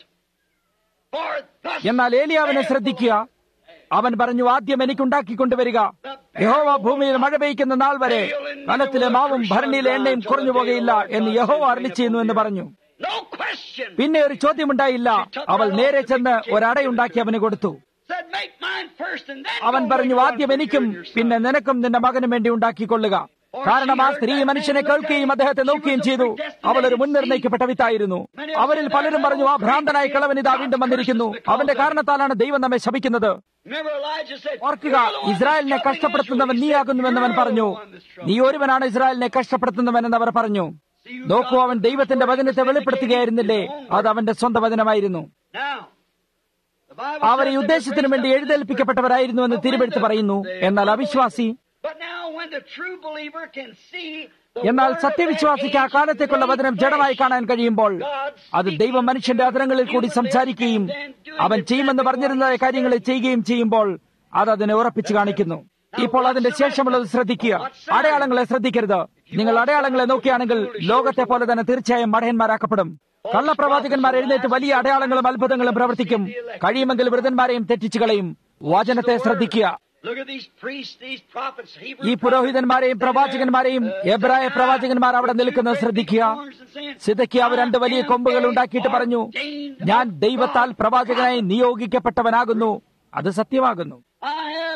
S1: For thus
S2: എന്നാൽ ഏലിയാവിനെ ശ്രദ്ധിക്കുക അവൻ പറഞ്ഞു ആദ്യം എനിക്കുണ്ടാക്കിക്കൊണ്ടുവരിക യഹോവ ഭൂമിയിൽ മഴ പെയ്ക്കുന്ന നാൾ വരെ കലത്തിലെ മാവും ഭരണിയിലെ എണ്ണയും കുറഞ്ഞു പോകുകയില്ല എന്ന് യഹോവ അരളി ചെയ്യുന്നു എന്ന് പറഞ്ഞു
S1: No question.
S2: പിന്നെ ഒരു ചോദ്യമുണ്ടായില്ല അവൾ നേരെ ചെന്ന് ഒരടയുണ്ടാക്കി അവന് കൊടുത്തു
S1: Said, "Make mine first, and then."
S2: അവൻ
S1: go
S2: പറഞ്ഞു
S1: make one
S2: ആദ്യം
S1: for
S2: എനിക്കും
S1: you and your son."
S2: പിന്നെ നിനക്കും നിന്റെ മകനും വേണ്ടി ഉണ്ടാക്കിക്കൊള്ളുക കാരണം ആ സ്ത്രീ മനുഷ്യനെ കേൾക്കുകയും അദ്ദേഹത്തെ നോക്കുകയും ചെയ്തു അവൾ ഒരു മുൻനിർണയിക്കപ്പെട്ട വിത്തായിരുന്നു അവരിൽ പലരും പറഞ്ഞു ആ ഭ്രാന്തനായ കിളവൻ ഇതാ വീണ്ടും വന്നിരിക്കുന്നു അവന്റെ കാരണത്താലാണ് ദൈവം നമ്മെ ശപിക്കുന്നത്
S1: Remember Elijah said,
S2: ഓർക്കുക ഇസ്രായേലിനെ കഷ്ടപ്പെടുത്തുന്നവൻ നീയാകുന്നുവെന്നവൻ പറഞ്ഞു നീ ഒരുവനാണ് ഇസ്രായേലിനെ കഷ്ടപ്പെടുത്തുന്നവനെന്ന് അവർ പറഞ്ഞു നോക്കൂ അവൻ ദൈവത്തിന്റെ വചനത്തെ വെളിപ്പെടുത്തുകയായിരുന്നില്ലേ അത് അവന്റെ സ്വന്തം വചനമായിരുന്നു
S1: Now, the Bible
S2: അവർ ഈ
S1: says that
S2: ഉദ്ദേശത്തിനു വേണ്ടി എഴുന്നേൽപ്പിക്കപ്പെട്ടവരായിരുന്നു എന്ന് തിരുവെടുത്ത് പറയുന്നു എന്നാൽ അവിശ്വാസി
S1: But now when the true believer can see the
S2: എന്നാൽ
S1: word of
S2: സത്യവിശ്വാസിക്ക് ആ
S1: that age
S2: കാലത്തേക്കുള്ള വചനം
S1: made
S2: ജഡമായി
S1: flesh,
S2: കാണാൻ കഴിയുമ്പോൾ അത് ദൈവം മനുഷ്യന്റെ അതരങ്ങളിൽ കൂടി സംസാരിക്കുകയും അവൻ ചെയ്യുമെന്ന് പറഞ്ഞിരുന്ന കാര്യങ്ങൾ ചെയ്യുകയും ചെയ്യുമ്പോൾ അത് അതിനെ ഉറപ്പിച്ചു കാണിക്കുന്നു ഇപ്പോൾ അതിന്റെ ശേഷമുള്ളത് ശ്രദ്ധിക്കുക അടയാളങ്ങളെ ശ്രദ്ധിക്കരുത് നിങ്ങൾ അടയാളങ്ങളെ നോക്കുകയാണെങ്കിൽ ലോകത്തെ പോലെ തന്നെ തീർച്ചയായും മടയന്മാരാക്കപ്പെടും കള്ളപ്രവാചകന്മാർ എഴുന്നേറ്റ് വലിയ അടയാളങ്ങളും അത്ഭുതങ്ങളും പ്രവർത്തിക്കും കഴിയുമെങ്കിൽ വൃതന്മാരെയും തെറ്റിച്ചു കളയും വചനത്തെ ശ്രദ്ധിക്കുക
S1: Look at these priests, these prophets, Hebrew
S2: ഈ പുരോഹിതന്മാരെയും പ്രവാചകന്മാരെയും എബ്രായ പ്രവാചകന്മാർ അവിടെ നിൽക്കുന്നത് ശ്രദ്ധിക്കുക സിതയ്ക്ക് രണ്ട് വലിയ കൊമ്പുകൾ ഉണ്ടാക്കിയിട്ട് പറഞ്ഞു ഞാൻ ദൈവത്താൽ പ്രവാചകനായി നിയോഗിക്കപ്പെട്ടവനാകുന്നു അത് സത്യമാകുന്നു
S1: I have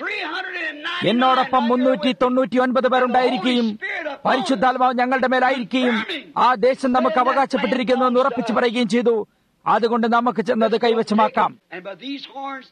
S1: 399
S2: എന്നോടൊപ്പം മുന്നൂറ്റി തൊണ്ണൂറ്റി ഒൻപത് പേരുണ്ടായിരിക്കുകയും പരിശുദ്ധാത്മാവ് ഞങ്ങളുടെ മേലായിരിക്കുകയും ആ ദേശം നമുക്ക് അവകാശപ്പെട്ടിരിക്കുന്നു എന്ന് ഉറപ്പിച്ചു പറയുകയും ചെയ്തു അതുകൊണ്ട് നമുക്ക് ചെന്നത് കൈവശമാക്കാം
S1: And by these horns,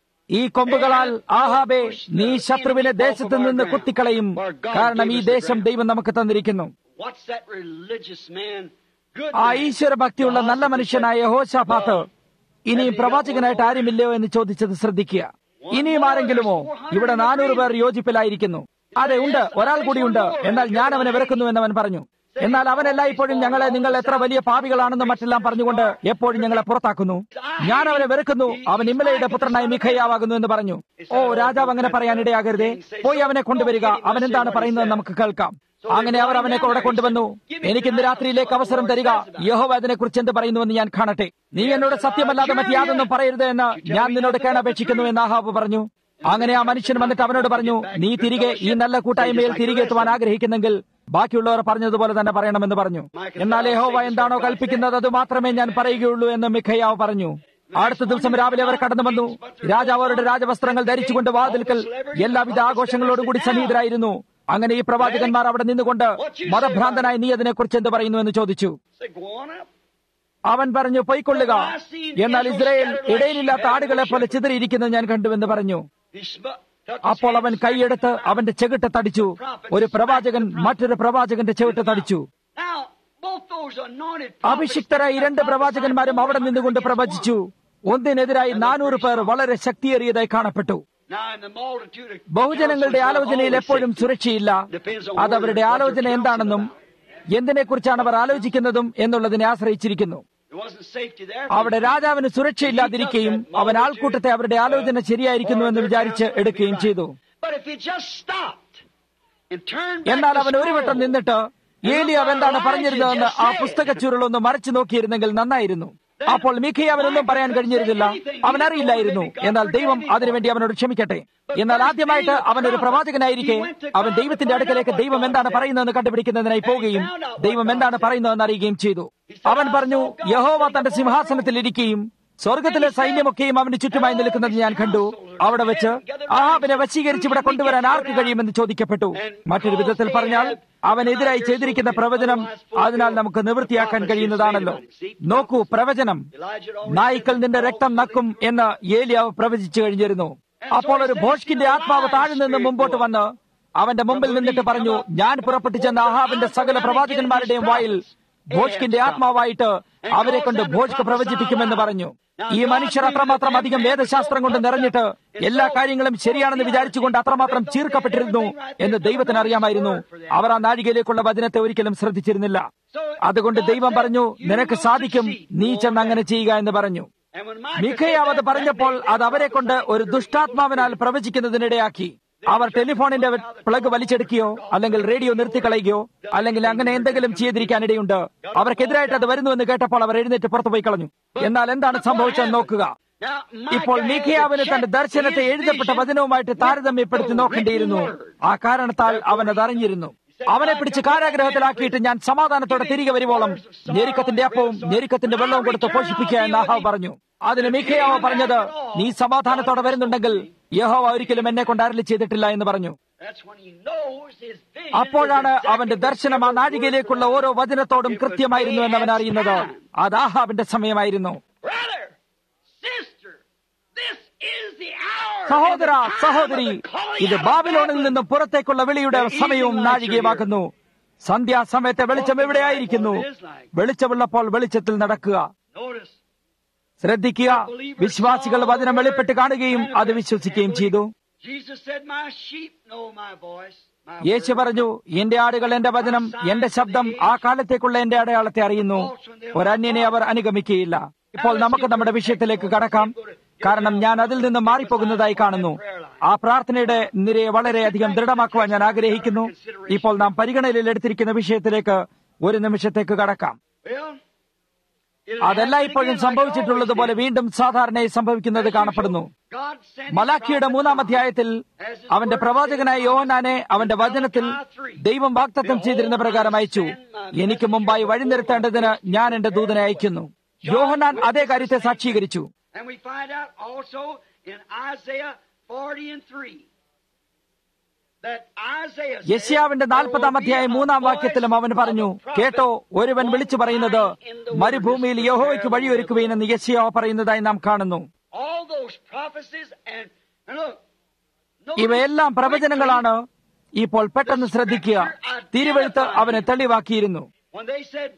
S2: ഈ കൊമ്പുകളാൽ ആഹാബേ നീ ശത്രുവിനെ ദേശത്ത് നിന്ന് കുത്തിക്കളയും കാരണം ഈ ദേശം ദൈവം നമുക്ക് തന്നിരിക്കുന്നു
S1: what's that religious man? Good
S2: ആ
S1: man.
S2: ഈശ്വര ഭക്തിയുള്ള നല്ല മനുഷ്യനായ ഹോശാഫാത്ത് ഇനിയും പ്രവാചകനായിട്ട് ആരുമില്ലയോ എന്ന് ചോദിച്ചത് ശ്രദ്ധിക്കുക ഇനിയും ആരെങ്കിലുമോ ഇവിടെ നാനൂറ് പേർ യോജിപ്പിലായിരിക്കുന്നു അതെ ഉണ്ട് ഒരാൾ കൂടിയുണ്ട് എന്നാൽ ഞാൻ അവനെ വെറുക്കുന്നു എന്നവൻ പറഞ്ഞു എന്നാൽ അവനല്ല ഇപ്പോഴും ഞങ്ങളെ നിങ്ങൾ എത്ര വലിയ പാപികളാണെന്ന് മറ്റെല്ലാം പറഞ്ഞുകൊണ്ട് എപ്പോഴും ഞങ്ങളെ പുറത്താക്കുന്നു ഞാൻ അവനെ വെറുക്കുന്നു അവൻ ഇമ്മലയുടെ പുത്രനായി മിഖയ്യാവാകുന്നു എന്ന് പറഞ്ഞു ഓ രാജാവ് അങ്ങനെ പറയാനിടയാകരുതേ പോയി അവനെ കൊണ്ടുവരിക അവൻ എന്താണ് പറയുന്നത് നമുക്ക് കേൾക്കാം അങ്ങനെ അവർ അവനെ അവിടെ കൊണ്ടുവന്നു എനിക്ക് ഇന്ന് രാത്രിയിലേക്ക് അവസരം തരിക യഹോവ അതിനെക്കുറിച്ച് എന്ത് പറയുന്നുവെന്ന് ഞാൻ കാണട്ടെ നീ എന്നോട് സത്യമല്ലാതെ മറ്റ് യാതൊന്നും പറയരുത് എന്ന് ഞാൻ നിന്നോട് കേണപേക്ഷിക്കുന്നു എന്ന് ആഹാബ് പറഞ്ഞു അങ്ങനെ ആ മനുഷ്യൻ വന്നിട്ട് അവനോട് പറഞ്ഞു നീ തിരികെ ഈ നല്ല കൂട്ടായ്മയിൽ തിരികെ എത്തുവാൻ ആഗ്രഹിക്കുന്നെങ്കിൽ ബാക്കിയുള്ളവർ പറഞ്ഞതുപോലെ തന്നെ പറയണമെന്ന് പറഞ്ഞു എന്നാൽ യഹോവ എന്താണോ കൽപ്പിക്കുന്നത് അത് മാത്രമേ ഞാൻ പറയുകയുള്ളൂ എന്ന് മിഖയാവ് പറഞ്ഞു അടുത്ത ദിവസം രാവിലെ അവർ കടന്നു വന്നു രാജാവ് അവരുടെ രാജവസ്ത്രങ്ങൾ ധരിച്ചുകൊണ്ട് വാതിൽക്കൽ എല്ലാവിധ ആഘോഷങ്ങളോടും കൂടി സന്നിഹിതരായിരുന്നു അങ്ങനെ ഈ പ്രവാചകന്മാർ അവിടെ നിന്നുകൊണ്ട് മതഭ്രാന്തനായി നീ അതിനെക്കുറിച്ച് എന്ത് പറയുന്നു എന്ന് ചോദിച്ചു
S1: Say, go on up.
S2: അവൻ പറഞ്ഞു പൊയ്ക്കൊള്ളുക എന്നാൽ ഇസ്രയേൽ ഇടയിലില്ലാത്ത ആടുകളെ പോലെ ചിതറിയിരിക്കുന്നത് ഞാൻ കണ്ടുവെന്ന് പറഞ്ഞു
S1: He sm- took his
S2: അപ്പോൾ അവൻ
S1: hand,
S2: കൈയെടുത്ത് അവന്റെ ചെകിട്ട് തടിച്ചു ഒരു പ്രവാചകൻ മറ്റൊരു പ്രവാചകന്റെ ചെവിട്ട് തടിച്ചു
S1: Now, both those anointed prophets
S2: അഭിഷിക്തരായി രണ്ട് പ്രവാചകന്മാരും അവിടെ നിന്നുകൊണ്ട് പ്രവചിച്ചു ഒന്നിനെതിരായി നാനൂറ് പേർ വളരെ ശക്തിയേറിയതായി കാണപ്പെട്ടു
S1: Now, in the multitude of
S2: ബഹുജനങ്ങളുടെ
S1: counsels,
S2: ആലോചനയിൽ
S1: always
S2: എപ്പോഴും
S1: safety.
S2: സുരക്ഷയില്ല അത് അവരുടെ ആലോചന എന്താണെന്നും എന്തിനെക്കുറിച്ചാണ് അവർ ആലോചിക്കുന്നതും എന്നുള്ളതിനെ ആശ്രയിച്ചിരിക്കുന്നു
S1: There wasn't safety there.
S2: അവിടെ രാജാവിന് സുരക്ഷയില്ലാതിരിക്കുകയും അവൻ ആൾക്കൂട്ടത്തെ അവരുടെ ആലോചന ശരിയായിരിക്കുന്നു എന്ന് വിചാരിച്ച് എടുക്കുകയും ചെയ്തു
S1: But if he just stopped and turned back
S2: എന്നാൽ
S1: the
S2: അവൻ ഒരു വട്ടം
S1: scroll,
S2: നിന്നിട്ട് ഏലിയാവ് എന്താണ് പറഞ്ഞിരുന്നതെന്ന് ആ പുസ്തക ചുരുളൊന്ന് മറച്ചു നോക്കിയിരുന്നെങ്കിൽ നന്നായിരുന്നു അപ്പോൾ മിഖയെ അവനൊന്നും പറയാൻ കഴിഞ്ഞിരുന്നില്ല അവൻ അറിയില്ലായിരുന്നു എന്നാൽ ദൈവം അതിനുവേണ്ടി അവനോട് ക്ഷമിക്കട്ടെ എന്നാൽ ആദ്യമായിട്ട് അവൻ ഒരു പ്രവാചകനായിരിക്കെ അവൻ ദൈവത്തിന്റെ അടുക്കലേക്ക് ദൈവം എന്താണ് പറയുന്നതെന്ന് കണ്ടുപിടിക്കുന്നതിനായി പോവുകയും ദൈവം എന്താണ് പറയുന്നതെന്ന് അറിയുകയും ചെയ്തു അവൻ പറഞ്ഞു യഹോവ തന്റെ സിംഹാസനത്തിൽ ഇരിക്കുകയും സ്വർഗത്തിലെ സൈന്യമൊക്കെയും അവന് ചുറ്റുമായി നിൽക്കുന്നത് ഞാൻ കണ്ടു അവിടെ വെച്ച് ആഹാബിനെ വശീകരിച്ച് ഇവിടെ കൊണ്ടുവരാൻ ആർക്ക് കഴിയുമെന്ന് ചോദിക്കപ്പെട്ടു മറ്റൊരു വിധത്തിൽ പറഞ്ഞാൽ അവനെതിരായി ചെയ്തിരിക്കുന്ന പ്രവചനം അതിനാൽ നമുക്ക് നിവൃത്തിയാക്കാൻ കഴിയുന്നതാണല്ലോ നോക്കൂ പ്രവചനം നായ്ക്കൾ നിന്റെ രക്തം നക്കും എന്ന് ഏലിയാവ് പ്രവചിച്ചു കഴിഞ്ഞിരുന്നു അപ്പോൾ ഒരു ഭോഷ്കിന്റെ ആത്മാവ് താഴെ നിന്ന് മുമ്പോട്ട് വന്ന് അവന്റെ മുമ്പിൽ നിന്നിട്ട് പറഞ്ഞു ഞാൻ പുറപ്പെട്ടു ചെന്ന അഹാബിന്റെ സകല പ്രവാചകന്മാരുടെയും വായിൽ ഭോഷ്കിന്റെ ആത്മാവായിട്ട് അവരെ കൊണ്ട് ഭോഷ്ക്ക് പ്രവചിപ്പിക്കുമെന്ന് പറഞ്ഞു ഈ മനുഷ്യർ അത്രമാത്രം അധികം വേദശാസ്ത്രം കൊണ്ട് നിറഞ്ഞിട്ട് എല്ലാ കാര്യങ്ങളും ശരിയാണെന്ന് വിചാരിച്ചുകൊണ്ട് അത്രമാത്രം ചീർക്കപ്പെട്ടിരുന്നു എന്ന് ദൈവത്തിന് അറിയാമായിരുന്നു അവർ ആ നാഴികയിലേക്കുള്ള വചനത്തെ ഒരിക്കലും ശ്രദ്ധിച്ചിരുന്നില്ല അതുകൊണ്ട് ദൈവം പറഞ്ഞു നിനക്ക് സാധിക്കും നീ ചെന്ന് അങ്ങനെ ചെയ്യുക എന്ന് പറഞ്ഞു
S1: And when Micah
S2: മിഖയാവ് അത്
S1: said that,
S2: പറഞ്ഞപ്പോൾ അത് അവരെ കൊണ്ട് ഒരു ദുഷ്ടാത്മാവിനാൽ പ്രവചിക്കുന്നതിനിടയാക്കി അവർ ടെലിഫോണിന്റെ പ്ലഗ് വലിച്ചെടുക്കുകയോ അല്ലെങ്കിൽ റേഡിയോ നിർത്തിക്കളയുകയോ അല്ലെങ്കിൽ അങ്ങനെ എന്തെങ്കിലും ചെയ്തിരിക്കാനിടയുണ്ട് അവർക്കെതിരായിട്ട് അത് വരുന്നുവെന്ന് കേട്ടപ്പോൾ അവർ എഴുന്നേറ്റ് പുറത്തുപോയി കളഞ്ഞു എന്നാൽ എന്താണ് സംഭവിച്ചതെന്ന് നോക്കുക
S1: Now,
S2: ഇപ്പോൾ
S1: Micah had
S2: മീഖയാവിന്
S1: to
S2: തന്റെ
S1: check
S2: ദർശനത്തെ
S1: his
S2: എഴുതപ്പെട്ട
S1: vision
S2: വചനവുമായിട്ട് താരതമ്യപ്പെടുത്തി
S1: with the
S2: നോക്കേണ്ടിയിരുന്നു
S1: written word.
S2: ആ കാരണത്താൽ അവൻ അത് അറിഞ്ഞിരുന്നു അവനെ പിടിച്ച് കാരാഗ്രഹത്തിലാക്കിയിട്ട് ഞാൻ സമാധാനത്തോടെ തിരികെ വരുവോളം ഞെരുക്കത്തിന്റെ അപ്പവും ഞെരുക്കത്തിന്റെ വെള്ളവും കൊടുത്ത് പോഷിപ്പിക്കുക എന്ന് ആഹാവ് പറഞ്ഞു അതിന് മിഖയാവ് പറഞ്ഞത് നീ സമാധാനത്തോടെ വരുന്നുണ്ടെങ്കിൽ യഹോവ ഒരിക്കലും എന്നെ കൊണ്ട് അരളി ചെയ്തിട്ടില്ല എന്ന് പറഞ്ഞു
S1: That's when he knows his vision
S2: അപ്പോഴാണ്
S1: is exactly
S2: അവന്റെ ദർശനം ആ നാഴികയിലേക്കുള്ള ഓരോ വചനത്തോടും കൃത്യമായിരുന്നു എന്ന് അവൻ അറിയുന്നത് അത് ആഹാബിന്റെ സമയമായിരുന്നു
S1: Brother, sister, this is the hour.
S2: സഹോദര
S1: and the time
S2: സഹോദരി
S1: of the calling
S2: ഇത്
S1: out of
S2: ബാബിലോണിൽ
S1: Babylon.
S2: നിന്നും പുറത്തേക്കുള്ള വിളിയുടെ സമയവും നാഴികയുമാക്കുന്നു സന്ധ്യാസമയത്തെ വെളിച്ചം എവിടെയായിരിക്കുന്നു വെളിച്ചമുള്ളപ്പോൾ വെളിച്ചത്തിൽ നടക്കുക
S1: Notice,
S2: ശ്രദ്ധിക്കുക വിശ്വാസികൾ വചനം വെളിപ്പെട്ട് കാണുകയും അത് വിശ്വസിക്കുകയും ചെയ്തു
S1: Jesus said, My sheep know my voice. My
S2: Yeshu
S1: word.
S2: പറഞ്ഞു എന്റെ ആടുകൾ എന്റെ വചനം എന്റെ ശബ്ദം ആ കാലത്തേക്കുള്ള എന്റെ അടയാളത്തെ അറിയുന്നു ഒരന്യനെ അവർ അനുഗമിക്കുകയില്ല ഇപ്പോൾ നമുക്ക് നമ്മുടെ വിഷയത്തിലേക്ക് കടക്കാം കാരണം ഞാൻ അതിൽ നിന്ന് മാറിപ്പോകുന്നതായി കാണുന്നു ആ പ്രാർത്ഥനയുടെ നിരയെ വളരെയധികം ദൃഢമാക്കുവാൻ ഞാൻ ആഗ്രഹിക്കുന്നു ഇപ്പോൾ നാം പരിഗണനയിൽ എടുത്തിരിക്കുന്ന വിഷയത്തിലേക്ക് ഒരു നിമിഷത്തേക്ക് കടക്കാം
S1: Well, it'll
S2: അതെല്ലാം
S1: happen
S2: ഇപ്പോഴും
S1: again like it
S2: സംഭവിച്ചിട്ടുള്ളതുപോലെ
S1: always did.
S2: വീണ്ടും സാധാരണയായി സംഭവിക്കുന്നത് കാണപ്പെടുന്നു
S1: God sent his
S2: മലാഖിയുടെ
S1: prophet
S2: മൂന്നാം
S1: John
S2: അധ്യായത്തിൽ
S1: as his
S2: അവന്റെ
S1: word
S2: പ്രവാചകനായ
S1: said,
S2: യോഹനാനെ അവന്റെ വചനത്തിൽ ദൈവം വാക്തത്വം ചെയ്തിരുന്ന പ്രകാരം അയച്ചു എനിക്ക് മുമ്പായി വഴിനിർത്തേണ്ടതിന് ഞാൻ എന്റെ ദൂതനെ അയക്കുന്നു യോഹനാൻ അതേ കാര്യത്തെ സാക്ഷീകരിച്ചു
S1: And we find out also in Isaiah 40 and 3 that Isaiah said,
S2: യശ്യാവിന്റെ നാൽപ്പതാം അധ്യായം മൂന്നാം വാക്യത്തിലും അവൻ പറഞ്ഞു കേട്ടോ ഒരുവൻ വിളിച്ചു പറയുന്നത് മരുഭൂമിയിൽ യഹോവയ്ക്ക് വഴിയൊരുക്കുവീനെന്ന് യശ്യാവ് പറയുന്നതായി നാം കാണുന്നു
S1: all those prophecies and, and look,
S2: ഇവയെല്ലാം പ്രവചനങ്ങളാണ് ഇപ്പോൾ പെട്ടെന്ന് ശ്രദ്ധിക്കുക തിരുവെഴുത്ത് അവനെ തെളിവാക്കിയിരുന്നു
S1: when they said,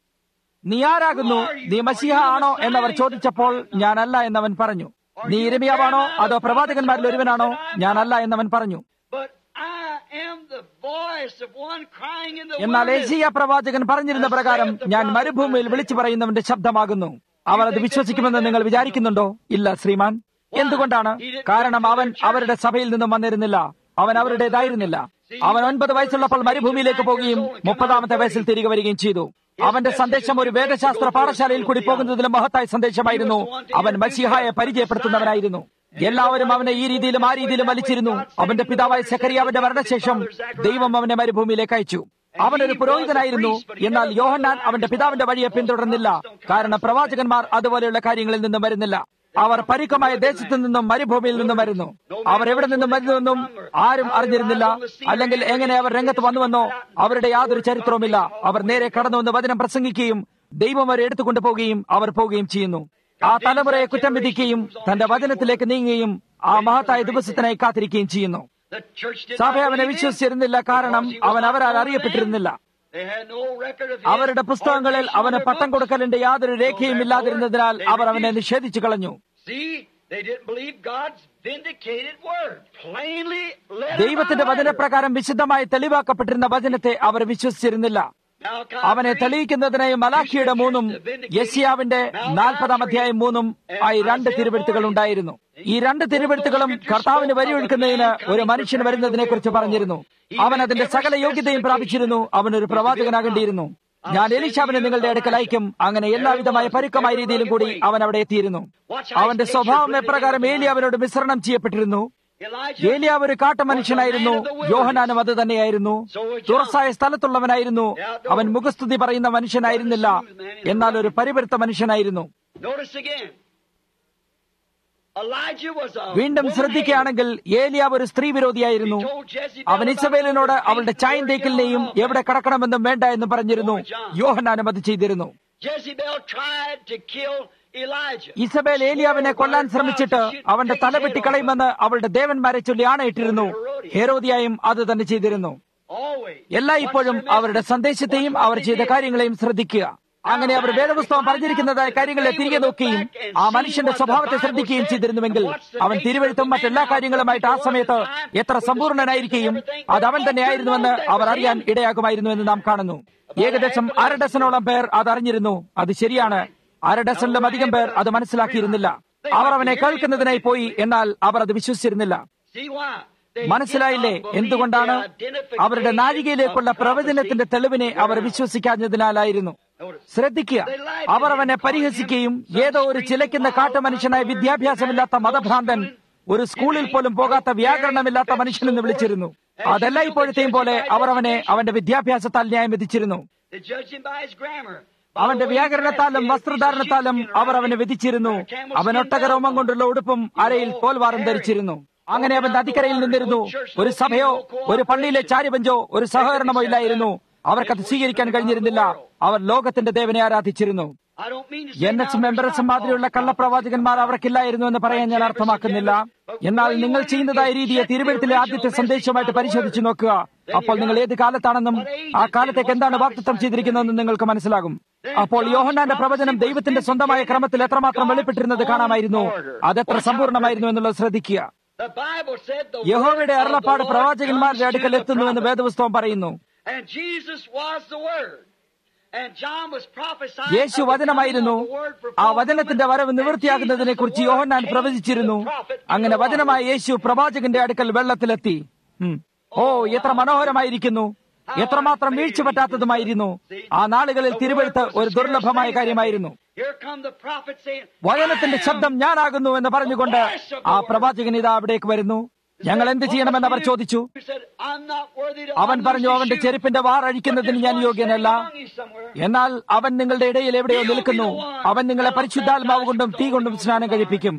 S2: നീ ആരാകുന്നു നീ മസിഹ ആണോ എന്നവർ ചോദിച്ചപ്പോൾ ഞാനല്ല എന്നവൻ പറഞ്ഞു നീ ഇരമിയാവാണോ അതോ പ്രവാചകന്മാരിൽ ഒരുവനാണോ ഞാനല്ല എന്നവൻ പറഞ്ഞു
S1: But I am the voice of one crying in the
S2: എന്നാൽ
S1: wilderness.
S2: ഏസിയ പ്രവാചകൻ പറഞ്ഞിരുന്ന പ്രകാരം ഞാൻ മരുഭൂമിയിൽ വിളിച്ചു പറയുന്നവന്റെ ശബ്ദമാകുന്നു അവർ അത് വിശ്വസിക്കുമെന്ന് നിങ്ങൾ വിചാരിക്കുന്നുണ്ടോ ഇല്ല ശ്രീമാൻ എന്തുകൊണ്ടാണ് കാരണം അവൻ അവരുടെ സഭയിൽ നിന്നും വന്നിരുന്നില്ല അവൻ അവരുടേതായിരുന്നില്ല അവൻ ഒൻപത് വയസ്സുള്ളപ്പോൾ മരുഭൂമിയിലേക്ക് പോവുകയും മുപ്പതാമത്തെ വയസ്സിൽ തിരികെ വരികയും ചെയ്തു അവന്റെ സന്ദേശം ഒരു വേദശാസ്ത്ര പാഠശാലയിൽ കൂടി പോകുന്നതിലും മഹത്തായ സന്ദേശമായിരുന്നു അവൻ മസിഹായെ പരിചയപ്പെടുത്തുന്നവനായിരുന്നു എല്ലാവരും അവനെ ഈ രീതിയിലും ആ രീതിയിലും വലിച്ചിരുന്നു അവന്റെ പിതാവായ സെക്കരിയാവിന്റെ മരണശേഷം ദൈവം അവനെ മരുഭൂമിയിലേക്ക് അയച്ചു അവനൊരു പുരോഹിതനായിരുന്നു എന്നാൽ യോഹന്നാൻ അവന്റെ പിതാവിന്റെ വഴിയെ പിന്തുടർന്നില്ല കാരണം പ്രവാചകന്മാർ അതുപോലെയുള്ള കാര്യങ്ങളിൽ നിന്നും വരുന്നില്ല അവർ പരുക്കമായ ദേശത്തു നിന്നും മരുഭൂമിയിൽ നിന്നും വരുന്നു അവർ എവിടെ നിന്നും വരുന്നുവെന്നും ആരും അറിഞ്ഞിരുന്നില്ല അല്ലെങ്കിൽ എങ്ങനെ അവർ രംഗത്ത് വന്നുവെന്നോ അവരുടെ യാതൊരു ചരിത്രവുമില്ല അവർ നേരെ കടന്നുവന്ന് വചനം പ്രസംഗിക്കുകയും ദൈവം അവരെ എടുത്തുകൊണ്ടു പോവുകയും അവർ പോവുകയും ചെയ്യുന്നു ആ തലമുറയെ കുറ്റം വിധിക്കുകയും തന്റെ വചനത്തിലേക്ക് നീങ്ങുകയും ആ മഹത്തായ ദിവസത്തിനായി കാത്തിരിക്കുകയും ചെയ്യുന്നു
S1: The church did
S2: സഭ
S1: not
S2: അവനെ
S1: believe him
S2: വിശ്വസിച്ചിരുന്നില്ല കാരണം
S1: because he was
S2: അവൻ
S1: not
S2: അവരാൽ
S1: known to
S2: അറിയപ്പെട്ടിരുന്നില്ല
S1: them. They had no record of his
S2: അവരുടെ പുസ്തകങ്ങളിൽ
S1: ordination
S2: അവന്
S1: in their
S2: പട്ടം
S1: books.
S2: കൊടുക്കലിന്റെ യാതൊരു രേഖയും ഇല്ലാതിരുന്നതിനാൽ അവർ അവനെ നിഷേധിച്ചു കളഞ്ഞു
S1: See, they didn't believe God's vindicated word. Plainly led
S2: ദൈവത്തിന്റെ
S1: by letter.
S2: വചനപ്രകാരം വിശുദ്ധമായി തെളിവാക്കപ്പെട്ടിരുന്ന വചനത്തെ അവർ വിശ്വസിച്ചിരുന്നില്ല
S1: Malachi
S2: അവനെ
S1: 3,
S2: തെളിയിക്കുന്നതിനായി മലാഖിയുടെ മൂന്നും യസിയാവിന്റെ നാൽപ്പതാം അധ്യായം മൂന്നും ആയി രണ്ട് തിരുവെഴുത്തുകൾ ഉണ്ടായിരുന്നു ഈ രണ്ട് തിരുവെഴുത്തുകളും കർത്താവിന് വരിയൊഴുക്കുന്നതിന് ഒരു മനുഷ്യൻ വരുന്നതിനെ കുറിച്ച് പറഞ്ഞിരുന്നു അവൻ അതിന്റെ സകല യോഗ്യതയും പ്രാപിച്ചിരുന്നു അവൻ ഒരു പ്രവാചകനാകേണ്ടിയിരുന്നു ഞാൻ എലിശാവിനെ നിങ്ങളുടെ അടുക്കൽ അയക്കും അങ്ങനെ എല്ലാവിധമായ പരുക്കമായ രീതിയിലും കൂടി അവൻ അവിടെ എത്തിയിരുന്നു അവന്റെ സ്വഭാവം എപ്രകാരം ഏലിയാവിനോട് മിശ്രണം ചെയ്യപ്പെട്ടിരുന്നു
S1: Elijah
S2: ഏലിയാവ് ഒരു കാട്ടുമനുഷ്യനായിരുന്നു യോഹനാനും അത് തന്നെയായിരുന്നു തുറസായ സ്ഥലത്തുള്ളവനായിരുന്നു അവൻ മുഖസ്തുതി പറയുന്ന മനുഷ്യനായിരുന്നില്ല എന്നാൽ ഒരു പരിപരുത്ത മനുഷ്യനായിരുന്നു
S1: Notice again. Elijah was a
S2: വീണ്ടും
S1: woman
S2: ശ്രദ്ധിക്കുകയാണെങ്കിൽ ഏലിയാവ് ഒരു സ്ത്രീ വിരോധിയായിരുന്നു അവൻ ഇസബേലിനോട് അവളുടെ ചായം തേക്കലിനെയും എവിടെ കടക്കണമെന്നും വേണ്ട എന്ന് പറഞ്ഞിരുന്നു യോഹനാനും അത് ചെയ്തിരുന്നു
S1: Jezebel tried to kill Elijah.
S2: Jezebel ഏലിയാവിനെ കൊല്ലാൻ ശ്രമിച്ചിട്ട് അവന്റെ തല വെട്ടിക്കളയുമെന്ന് അവളുടെ ദേവന്മാരെ ചൊല്ലി ആണയിട്ടിരുന്നു ഹേരോദിയായും അത് തന്നെ ചെയ്തിരുന്നു
S1: Always.
S2: എല്ലാ ഇപ്പോഴും അവരുടെ സന്ദേശത്തെയും അവർ ചെയ്ത കാര്യങ്ങളെയും ശ്രദ്ധിക്കുക അങ്ങനെ അവർ വേദപുസ്തകം പറഞ്ഞിരിക്കുന്നതായ കാര്യങ്ങളെ തിരികെ നോക്കുകയും ആ മനുഷ്യന്റെ സ്വഭാവത്തെ ശ്രദ്ധിക്കുകയും ചെയ്തിരുന്നുവെങ്കിൽ അവൻ തിരുവഴുത്തും മറ്റെല്ലാ കാര്യങ്ങളുമായിട്ട് ആ സമയത്ത് എത്ര സമ്പൂർണനായിരിക്കുകയും അത് അവൻ തന്നെയായിരുന്നുവെന്ന് അവർ അറിയാൻ ഇടയാകുമായിരുന്നുവെന്ന് നാം കാണുന്നു ഏകദേശം അര ഡസനോളം പേർ അത് അറിഞ്ഞിരുന്നു അത് ശരിയാണ് അര ഡസനിലും അധികം പേർ അത് മനസ്സിലാക്കിയിരുന്നില്ല അവർ അവനെ കേൾക്കുന്നതിനായി പോയി എന്നാൽ അവർ അത് വിശ്വസിച്ചിരുന്നില്ല
S1: See why? They
S2: മനസ്സിലായില്ലേ
S1: did not believe
S2: എന്തുകൊണ്ടാണ്
S1: the identification
S2: അവരുടെ നാഴികയിലേക്കുള്ള
S1: of
S2: പ്രവചനത്തിന്റെ
S1: prophecy
S2: തെളിവിനെ അവർ
S1: thereof.
S2: വിശ്വസിക്കാഞ്ഞതിനാലായിരുന്നു
S1: Notice.
S2: ശ്രദ്ധിക്കുക അവർ അവനെ പരിഹസിക്കുകയും ഏതോ ഒരു ചിലയ്ക്കുന്ന കാട്ടുമനുഷ്യനായ വിദ്യാഭ്യാസമില്ലാത്ത മതഭ്രാന്തൻ ഒരു സ്കൂളിൽ പോലും പോകാത്ത വ്യാകരണമില്ലാത്ത മനുഷ്യനെന്ന് വിളിച്ചിരുന്നു അതല്ല ഇപ്പോഴത്തെയും പോലെ അവർ അവനെ അവന്റെ വിദ്യാഭ്യാസത്താൽ ന്യായം വിധിച്ചിരുന്നു
S1: They judged him by his grammar.
S2: അവന്റെ വ്യാകരണത്താലും വസ്ത്രധാരണത്താലും അവർ അവനെ വിധിച്ചിരുന്നു അവൻ ഒട്ടകരോമം കൊണ്ടുള്ള ഉടുപ്പും അരയിൽ തോൽവാറും ധരിച്ചിരുന്നു അങ്ങനെ അവൻ നദിക്കരയിൽ നിന്നിരുന്നു ഒരു സഭയോ ഒരു പള്ളിയിലെ ചാരിബഞ്ചോ ഒരു സഹകരണമോ ഇല്ലായിരുന്നു അവർക്കത് സ്വീകരിക്കാൻ കഴിഞ്ഞിരുന്നില്ല അവർ ലോകത്തിന്റെ ദേവനെ ആരാധിച്ചിരുന്നു
S1: I don't mean to say
S2: എൻ
S1: now
S2: എച്ച്
S1: there's
S2: മെമ്പറസ്
S1: not
S2: മാതിരിയുള്ള
S1: all
S2: കള്ളപ്രവാചകന്മാർ അവർക്കില്ലായിരുന്നു എന്ന് പറയാൻ ഞാൻ അർത്ഥമാക്കുന്നില്ല എന്നാൽ നിങ്ങൾ ചെയ്യുന്നതായ രീതിയെ തിരുവഴുത്തിലെ ആദ്യത്തെ സന്ദേശമായിട്ട് പരിശോധിച്ചു നോക്കുക അപ്പോൾ നിങ്ങൾ ഏത് കാലത്താണെന്നും ആ കാലത്തേക്ക് എന്താണ് വാക്തത്വം ചെയ്തിരിക്കുന്നതെന്നും നിങ്ങൾക്ക് മനസ്സിലാകും അപ്പോൾ യോഹന്നാന്റെ പ്രവചനം ദൈവത്തിന്റെ സ്വന്തമായ ക്രമത്തിൽ എത്രമാത്രം വെളിപ്പെട്ടിരുന്നത് കാണാമായിരുന്നു അതെത്ര സമ്പൂർണ്ണമായിരുന്നു എന്നുള്ളത് ശ്രദ്ധിക്കുക
S1: The Bible said the
S2: യഹോവയുടെ
S1: word of the
S2: അരുളപ്പാട്
S1: Lord
S2: പ്രവാചകന്മാരുടെ
S1: comes to
S2: അടുക്കൽ
S1: the
S2: എത്തുന്നു എന്ന്
S1: prophet.
S2: വേദപുസ്തകം പറയുന്നു
S1: And Jesus was the word. And John was prophesying
S2: Yeshu
S1: of the
S2: വചനമായിരുന്നു
S1: coming of the word for
S2: ആ വചനത്തിന്റെ വരവ്
S1: fulfillment.
S2: നിവൃത്തിയാകുന്നതിനെ കുറിച്ച്
S1: And Jesus, the
S2: Yohannan
S1: word,
S2: പ്രവചിച്ചിരുന്നു
S1: came to the prophet in
S2: അങ്ങനെ
S1: the water.
S2: വചനമായ യേശു പ്രവാചകന്റെ അടുക്കൽ വെള്ളത്തിലെത്തി ഉം. ഓ എത്ര മനോഹരമായിരിക്കുന്നു എത്രമാത്രം വീഴ്ച പറ്റാത്തതുമായിരുന്നു ആ നാളുകളിൽ തിരുവെഴുത്ത് ഒരു ദുർലഭമായ കാര്യമായിരുന്നു
S1: Here come the prophet saying,
S2: വചനത്തിന്റെ
S1: "I am
S2: ശബ്ദം ഞാനാകുന്നു എന്ന് പറഞ്ഞുകൊണ്ട് ആ പ്രവാചകൻ ഇതാ അവിടേക്ക് വരുന്നു ഞങ്ങൾ എന്ത് ചെയ്യണമെന്ന് അവർ ചോദിച്ചു
S1: He said, "I'm not worthy to
S2: അവൻ പറഞ്ഞു അവന്റെ ചെരുപ്പിന്റെ വാർ അഴിക്കുന്നതിന് ഞാൻ യോഗ്യനല്ല എന്നാൽ അവൻ നിങ്ങളുടെ ഇടയിൽ എവിടെയോ നിൽക്കുന്നു അവൻ നിങ്ങളെ പരിശുദ്ധാത്മാവ് കൊണ്ടും തീ കൊണ്ടും സ്നാനം കഴിപ്പിക്കും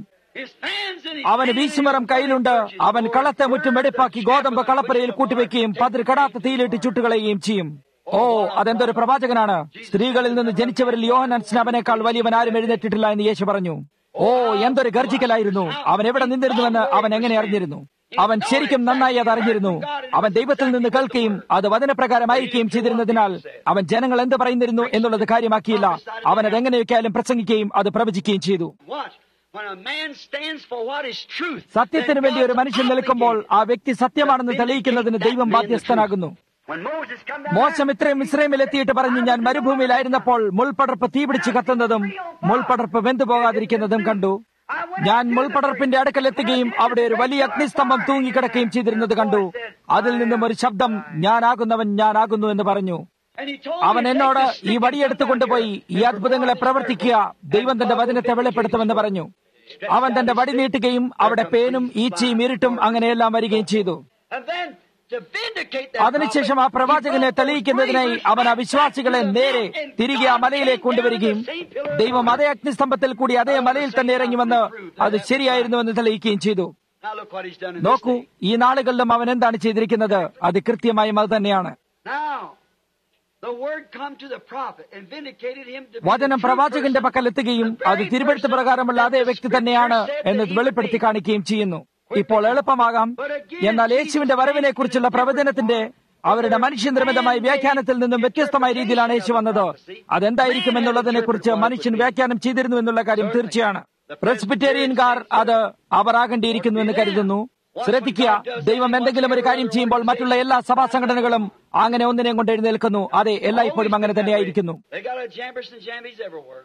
S2: അവന് വീശുമരം കയ്യിലുണ്ട് അവൻ കളത്തെ മുറ്റും വെടിപ്പാക്കി ഗോതമ്പ് കളപ്പരയിൽ കൂട്ടിവെക്കുകയും പതിർ കടാത്ത തീയിലിട്ട് ചുട്ടുകളയുകയും ചെയ്യും ഓ അതെന്തൊരു പ്രവാചകനാണ് സ്ത്രീകളിൽ നിന്ന് ജനിച്ചവരിൽ യോഹനാൻ സ്നാപനേക്കാൾ വലിയവൻ ആരും എഴുന്നേറ്റിട്ടില്ല എന്ന് യേശു പറഞ്ഞു ഓ എന്തൊരു ഗർജിക്കലായിരുന്നു അവൻ എവിടെ നിന്നിരുന്നുവെന്ന് അവൻ എങ്ങനെ അറിഞ്ഞിരുന്നു അവൻ ശരിക്കും നന്നായി അത് അറിഞ്ഞിരുന്നു അവൻ ദൈവത്തിൽ നിന്ന് കേൾക്കുകയും അത് വചനപ്രകാരമായിരിക്കുകയും ചെയ്തിരുന്നതിനാൽ അവൻ ജനങ്ങൾ എന്ത് പറയുന്നിരുന്നു എന്നുള്ളത് കാര്യമാക്കിയില്ല അവൻ അത് എങ്ങനെയൊക്കെയാലും പ്രസംഗിക്കുകയും അത് പ്രവചിക്കുകയും ചെയ്തു
S1: Watch. When a man stands for what is truth,
S2: സത്യത്തിന് വേണ്ടി ഒരു മനുഷ്യൻ നിൽക്കുമ്പോൾ ആ വ്യക്തി സത്യമാണെന്ന് തെളിയിക്കുന്നതിന് ദൈവം ബാധ്യസ്ഥനാകുന്നു
S1: When Moses come down
S2: മോശം ഇത്രയും ഇസ്രയേമിലെത്തിയിട്ട് പറഞ്ഞു ഞാൻ മരുഭൂമിയിലായിരുന്നപ്പോൾ മുൾപടർപ്പ് തീപിടിച്ച് കത്തുന്നതും മുൾപടർപ്പ് വെന്തു പോകാതിരിക്കുന്നതും കണ്ടു ഞാൻ മുൾപടർപ്പിന്റെ അടുക്കലെത്തുകയും അവിടെ ഒരു വലിയ അഗ്നിസ്തംഭം തൂങ്ങിക്കിടക്കുകയും ചെയ്തിരുന്നത് കണ്ടു അതിൽ നിന്നും ഒരു ശബ്ദം ഞാനാകുന്നവൻ ഞാനാകുന്നു എന്ന് പറഞ്ഞു
S1: and he told
S2: അവൻ
S1: me,
S2: എന്നോട്
S1: "Take this
S2: ഈ
S1: stick
S2: വടിയെടുത്ത്
S1: and
S2: കൊണ്ടുപോയി ഈ അത്ഭുതങ്ങളെ പ്രവർത്തിക്കുക ദൈവം തന്റെ വചനത്തെ വെളിപ്പെടുത്തുമെന്ന് പറഞ്ഞു അവൻ തന്റെ വടി നീട്ടുകയും അവിടെ പേനും ഈച്ചയും ഇരുട്ടും അങ്ങനെയെല്ലാം വരികയും ചെയ്തു
S1: And then to vindicate that
S2: അതിനുശേഷം ആ
S1: prophet,
S2: പ്രവാചകനെ
S1: he brought the
S2: തെളിയിക്കുന്നതിനായി
S1: believers
S2: അവൻ ആ
S1: back
S2: വിശ്വാസികളെ
S1: to the
S2: നേരെ
S1: mountain, and
S2: തിരികെ ആ
S1: God
S2: മലയിലേക്ക്
S1: came down
S2: കൊണ്ടുവരികയും
S1: the same pillar of
S2: ദൈവം
S1: fire.
S2: അതേ അഗ്നിസ്തംഭത്തിൽ കൂടി അതേ മലയിൽ തന്നെ ഇറങ്ങി വന്ന് അത് ശരിയായിരുന്നുവെന്ന് തെളിയിക്കുകയും ചെയ്തു
S1: Now look what he's done in
S2: നോക്കൂ
S1: this day.
S2: ഈ നാളുകളിലും അവൻ എന്താണ് ചെയ്തിരിക്കുന്നത് അത് കൃത്യമായും അത് തന്നെയാണ്
S1: Now, the word come to the prophet and vindicated him to be the
S2: വചനം
S1: true
S2: പ്രവാചകന്റെ
S1: person,
S2: പക്കൽ എത്തുകയും
S1: the
S2: അത്
S1: very
S2: തിരുവെടുത്ത്
S1: person
S2: പ്രകാരമുള്ള അതേ
S1: that the
S2: വ്യക്തി തന്നെയാണ്
S1: scripture said
S2: എന്ന്
S1: that he
S2: വെളിപ്പെടുത്തി
S1: would be.
S2: കാണിക്കുകയും ചെയ്യുന്നു ഇപ്പോൾ എളുപ്പമാകാം എന്നാൽ യേശുവിന്റെ വരവിനെ കുറിച്ചുള്ള പ്രവചനത്തിന്റെ അവരുടെ മനുഷ്യനിർമ്മിതമായ വ്യാഖ്യാനത്തിൽ നിന്നും വ്യത്യസ്തമായ രീതിയിലാണ് യേശു വന്നത് അതെന്തായിരിക്കും എന്നുള്ളതിനെ കുറിച്ച് മനുഷ്യൻ വ്യാഖ്യാനം ചെയ്തിരുന്നു എന്നുള്ള കാര്യം തീർച്ചയാണ് പ്രസ്ബിറ്റേറിയൻകാർ അത് അവർ ആകേണ്ടിയിരിക്കുന്നു എന്ന് കരുതുന്നു ശ്രദ്ധിക്കുക ദൈവം എന്തെങ്കിലും ഒരു കാര്യം ചെയ്യുമ്പോൾ മറ്റുള്ള എല്ലാ സഭാ സംഘടനകളും അങ്ങനെ ഒന്നിനെയും കൊണ്ട് എഴുന്നേൽക്കുന്നു അതെ എല്ലായ്പ്പോഴും അങ്ങനെ തന്നെയായിരിക്കുന്നു
S1: They got a jambers and jambies everywhere.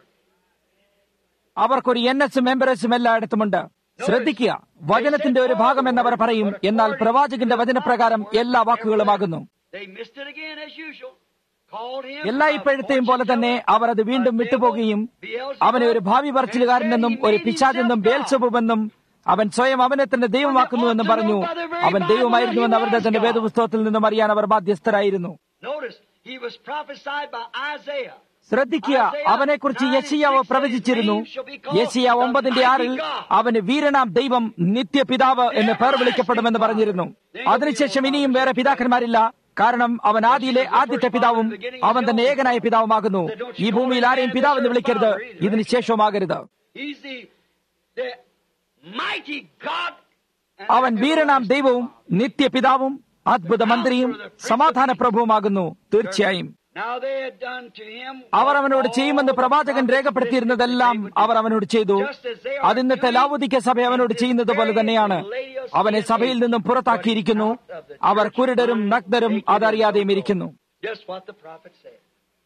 S2: അവർക്കൊരു എൻ എസ് മെമ്പേഴ്സും എല്ലായിടത്തുമുണ്ട് ശ്രദ്ധിക്കുക വചനത്തിന്റെ ഒരു ഭാഗം എന്നവർ പറയും എന്നാൽ പ്രവാചകന്റെ വചനപ്രകാരം എല്ലാ വാക്കുകളുമാകുന്നു
S1: They missed it again as usual. Called him
S2: എല്ലാ
S1: a
S2: ഇപ്പോഴത്തെയും പോലെ തന്നെ അവർ അത് വീണ്ടും വിട്ടുപോകുകയും അവനെ ഒരു ഭാവി പറച്ചിലുകാരനെന്നും ഒരു പിശാചെന്നും ബേൽസബുമെന്നും അവൻ സ്വയം അവനെ തന്നെ ദൈവമാക്കുന്നുവെന്നും പറഞ്ഞു അവൻ ദൈവമായിരുന്നുവെന്ന് അവരുടെ തന്നെ വേദപുസ്തകത്തിൽ നിന്നും അറിയാൻ അവർ ബാധ്യസ്ഥരായിരുന്നു
S1: Notice, he was prophesied by Isaiah.
S2: ശ്രദ്ധിക്കുക അവനെക്കുറിച്ച് യശിയാവ് പ്രവചിച്ചിരുന്നു യശിയ ഒമ്പതിന്റെ ആറിൽ അവന് വീരനാം ദൈവം നിത്യപിതാവ് എന്ന് പേർ വിളിക്കപ്പെടുമെന്ന് പറഞ്ഞിരുന്നു അതിനുശേഷം ഇനിയും വേറെ പിതാക്കന്മാരില്ല കാരണം അവൻ ആദിയിലെ ആദ്യത്തെ പിതാവും അവൻ തന്നെ ഏകനായ പിതാവുമാകുന്നു ഈ ഭൂമിയിൽ ആരെയും പിതാവെന്ന് വിളിക്കരുത് ഇതിന് ശേഷവുമാകരുത്
S1: He's the, the mighty God. and
S2: അവൻ വീരനാം ദൈവവും നിത്യപിതാവും അദ്ഭുത മന്ത്രിയും സമാധാന പ്രഭുവുമാകുന്നു തീർച്ചയായും
S1: Now they had done to him
S2: അവർ അവനോട് ചെയ്യുമെന്ന് പ്രവാചകൻ രേഖപ്പെടുത്തിയിരുന്നതെല്ലാം അവർ അവനോട് ചെയ്തു അത് ഇന്നത്തെ ലാവുദിക്ക സഭ അവനോട് ചെയ്യുന്നത് പോലെ തന്നെയാണ് അവനെ സഭയിൽ നിന്നും പുറത്താക്കിയിരിക്കുന്നു അവർ കുരുടരും നഗ്നരും അതറിയാതെയും ഇരിക്കുന്നു
S1: just what the prophet said.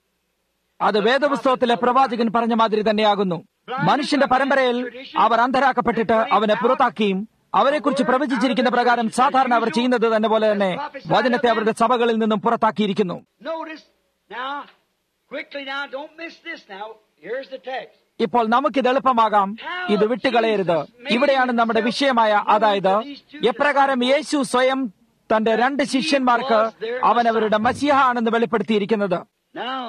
S2: അത് വേദപുസ്തകത്തിലെ പ്രവാചകൻ പറഞ്ഞ മാതിരി തന്നെയാകുന്നു മനുഷ്യന്റെ പരമ്പരയിൽ അവർ അന്ധരാക്കപ്പെട്ടിട്ട് അവനെ പുറത്താക്കിയും അവരെക്കുറിച്ച് പ്രവചിച്ചിരിക്കുന്ന പ്രകാരം സാധാരണ അവർ ചെയ്യുന്നത് തന്നെ പോലെ തന്നെ വചനത്തെ അവരുടെ സഭകളിൽ നിന്നും പുറത്താക്കിയിരിക്കുന്നു
S1: Notice now, quickly now, don't miss this now. Here's the text.
S2: ഇപ്പോൾ നമുക്കിത് എളുപ്പമാകാം ഇത് വിട്ടുകളയരുത് ഇവിടെയാണ് നമ്മുടെ വിഷയമായ അതായത് എപ്രകാരം യേശു സ്വയം തന്റെ രണ്ട് ശിഷ്യന്മാർക്ക് അവൻ അവരുടെ മസിഹ ആണെന്ന് വെളിപ്പെടുത്തിയിരിക്കുന്നത്
S1: Now,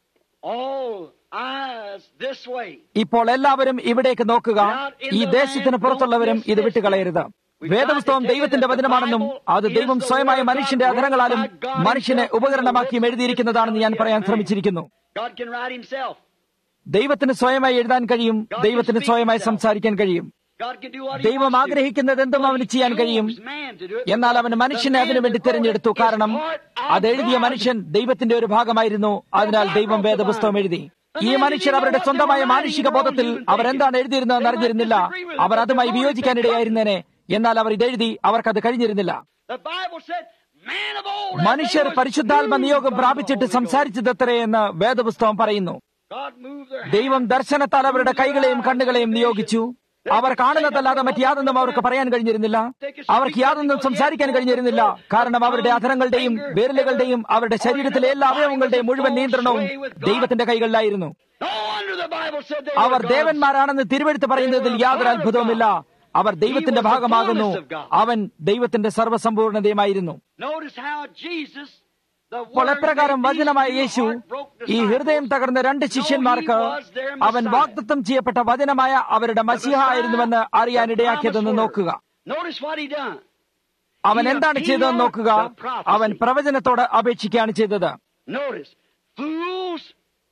S1: all eyes this way.
S2: ഇപ്പോൾ എല്ലാവരും ഇവിടേക്ക് നോക്കുക ഈ ദേശത്തിന് പുറത്തുള്ളവരും ഇത് വിട്ടുകളയരുത് വേദപുസ്തകം ദൈവത്തിന്റെ വചനമാണെന്നും അത് ദൈവം സ്വയമായ മനുഷ്യന്റെ അധരങ്ങളാലും മനുഷ്യനെ ഉപകരണമാക്കിയും എഴുതിയിരിക്കുന്നതാണെന്ന് ഞാൻ പറയാൻ ശ്രമിച്ചിരിക്കുന്നു
S1: God can write himself.
S2: ദൈവത്തിന് സ്വയമായി എഴുതാൻ കഴിയും ദൈവത്തിന് സ്വയമായി സംസാരിക്കാൻ കഴിയും
S1: God can do what he
S2: ദൈവം
S1: wants to.
S2: ആഗ്രഹിക്കുന്നത് എന്തും അവന് ചെയ്യാൻ കഴിയും
S1: Chose man to do it.
S2: എന്നാൽ അവൻ മനുഷ്യനെ അതിനുവേണ്ടി തിരഞ്ഞെടുത്തു കാരണം അത് എഴുതിയ മനുഷ്യൻ ദൈവത്തിന്റെ ഒരു ഭാഗമായിരുന്നു അതിനാൽ ദൈവം വേദപുസ്തകം എഴുതി ഈ മനുഷ്യർ അവരുടെ സ്വന്തമായ മാനുഷിക ബോധത്തിൽ അവർ എന്താണ് എഴുതിയിരുന്നതെന്ന് അറിഞ്ഞിരുന്നില്ല അവർ അതുമായി വിയോജിക്കാനിടയായിരുന്നേനെ എന്നാൽ അവർ ഇതെഴുതി അവർക്കത് കഴിഞ്ഞിരുന്നില്ല
S1: The Bible said, man of old.
S2: മനുഷ്യർ പരിശുദ്ധാത്മ നിയോഗം പ്രാപിച്ചിട്ട് സംസാരിച്ചതെത്രയെന്ന് വേദപുസ്തകം പറയുന്നു
S1: God moved their
S2: ദൈവം ദർശനത്താൽ അവരുടെ കൈകളെയും കണ്ണുകളെയും നിയോഗിച്ചു അവർ കാണുന്നതല്ലാതെ മറ്റ് യാതൊന്നും അവർക്ക് പറയാൻ കഴിഞ്ഞിരുന്നില്ല അവർക്ക് യാതൊന്നും സംസാരിക്കാൻ കഴിഞ്ഞിരുന്നില്ല കാരണം അവരുടെ അധരങ്ങളുടെയും വിരലുകളുടെയും അവരുടെ ശരീരത്തിലെ എല്ലാ അവയവങ്ങളുടെയും മുഴുവൻ നിയന്ത്രണവും ദൈവത്തിന്റെ കൈകളിലായിരുന്നു
S1: No wonder the Bible said they
S2: our
S1: were God's.
S2: ദേവന്മാരാണെന്ന് തിരുവെടുത്ത് പറയുന്നതിൽ യാതൊരു അത്ഭുതവുമില്ല അവർ ദൈവത്തിന്റെ ഭാഗമാകുന്നു അവൻ ദൈവത്തിന്റെ സർവ്വസമ്പൂർണതയുമായിരുന്നു
S1: Notice how Jesus, the
S2: അപ്പോൾ
S1: Word
S2: എപ്രകാരം
S1: made
S2: വചനമായ
S1: these
S2: Yeshu
S1: two heartbroken
S2: ഈ ഹൃദയം
S1: disciples
S2: തകർന്ന രണ്ട് ശിഷ്യന്മാർക്ക് അവൻ വാഗ്ദത്തം ചെയ്യപ്പെട്ട വചനമായ അവരുടെ മസിഹ ആയിരുന്നുവെന്ന് അറിയാനിടയാക്കിയതെന്ന് നോക്കുക
S1: Notice what he done.
S2: അവൻ എന്താണ് ചെയ്തതെന്ന് നോക്കുക അവൻ പ്രവചനത്തോട് അപേക്ഷിക്കുകയാണ് ചെയ്തത്
S1: Notice, fools,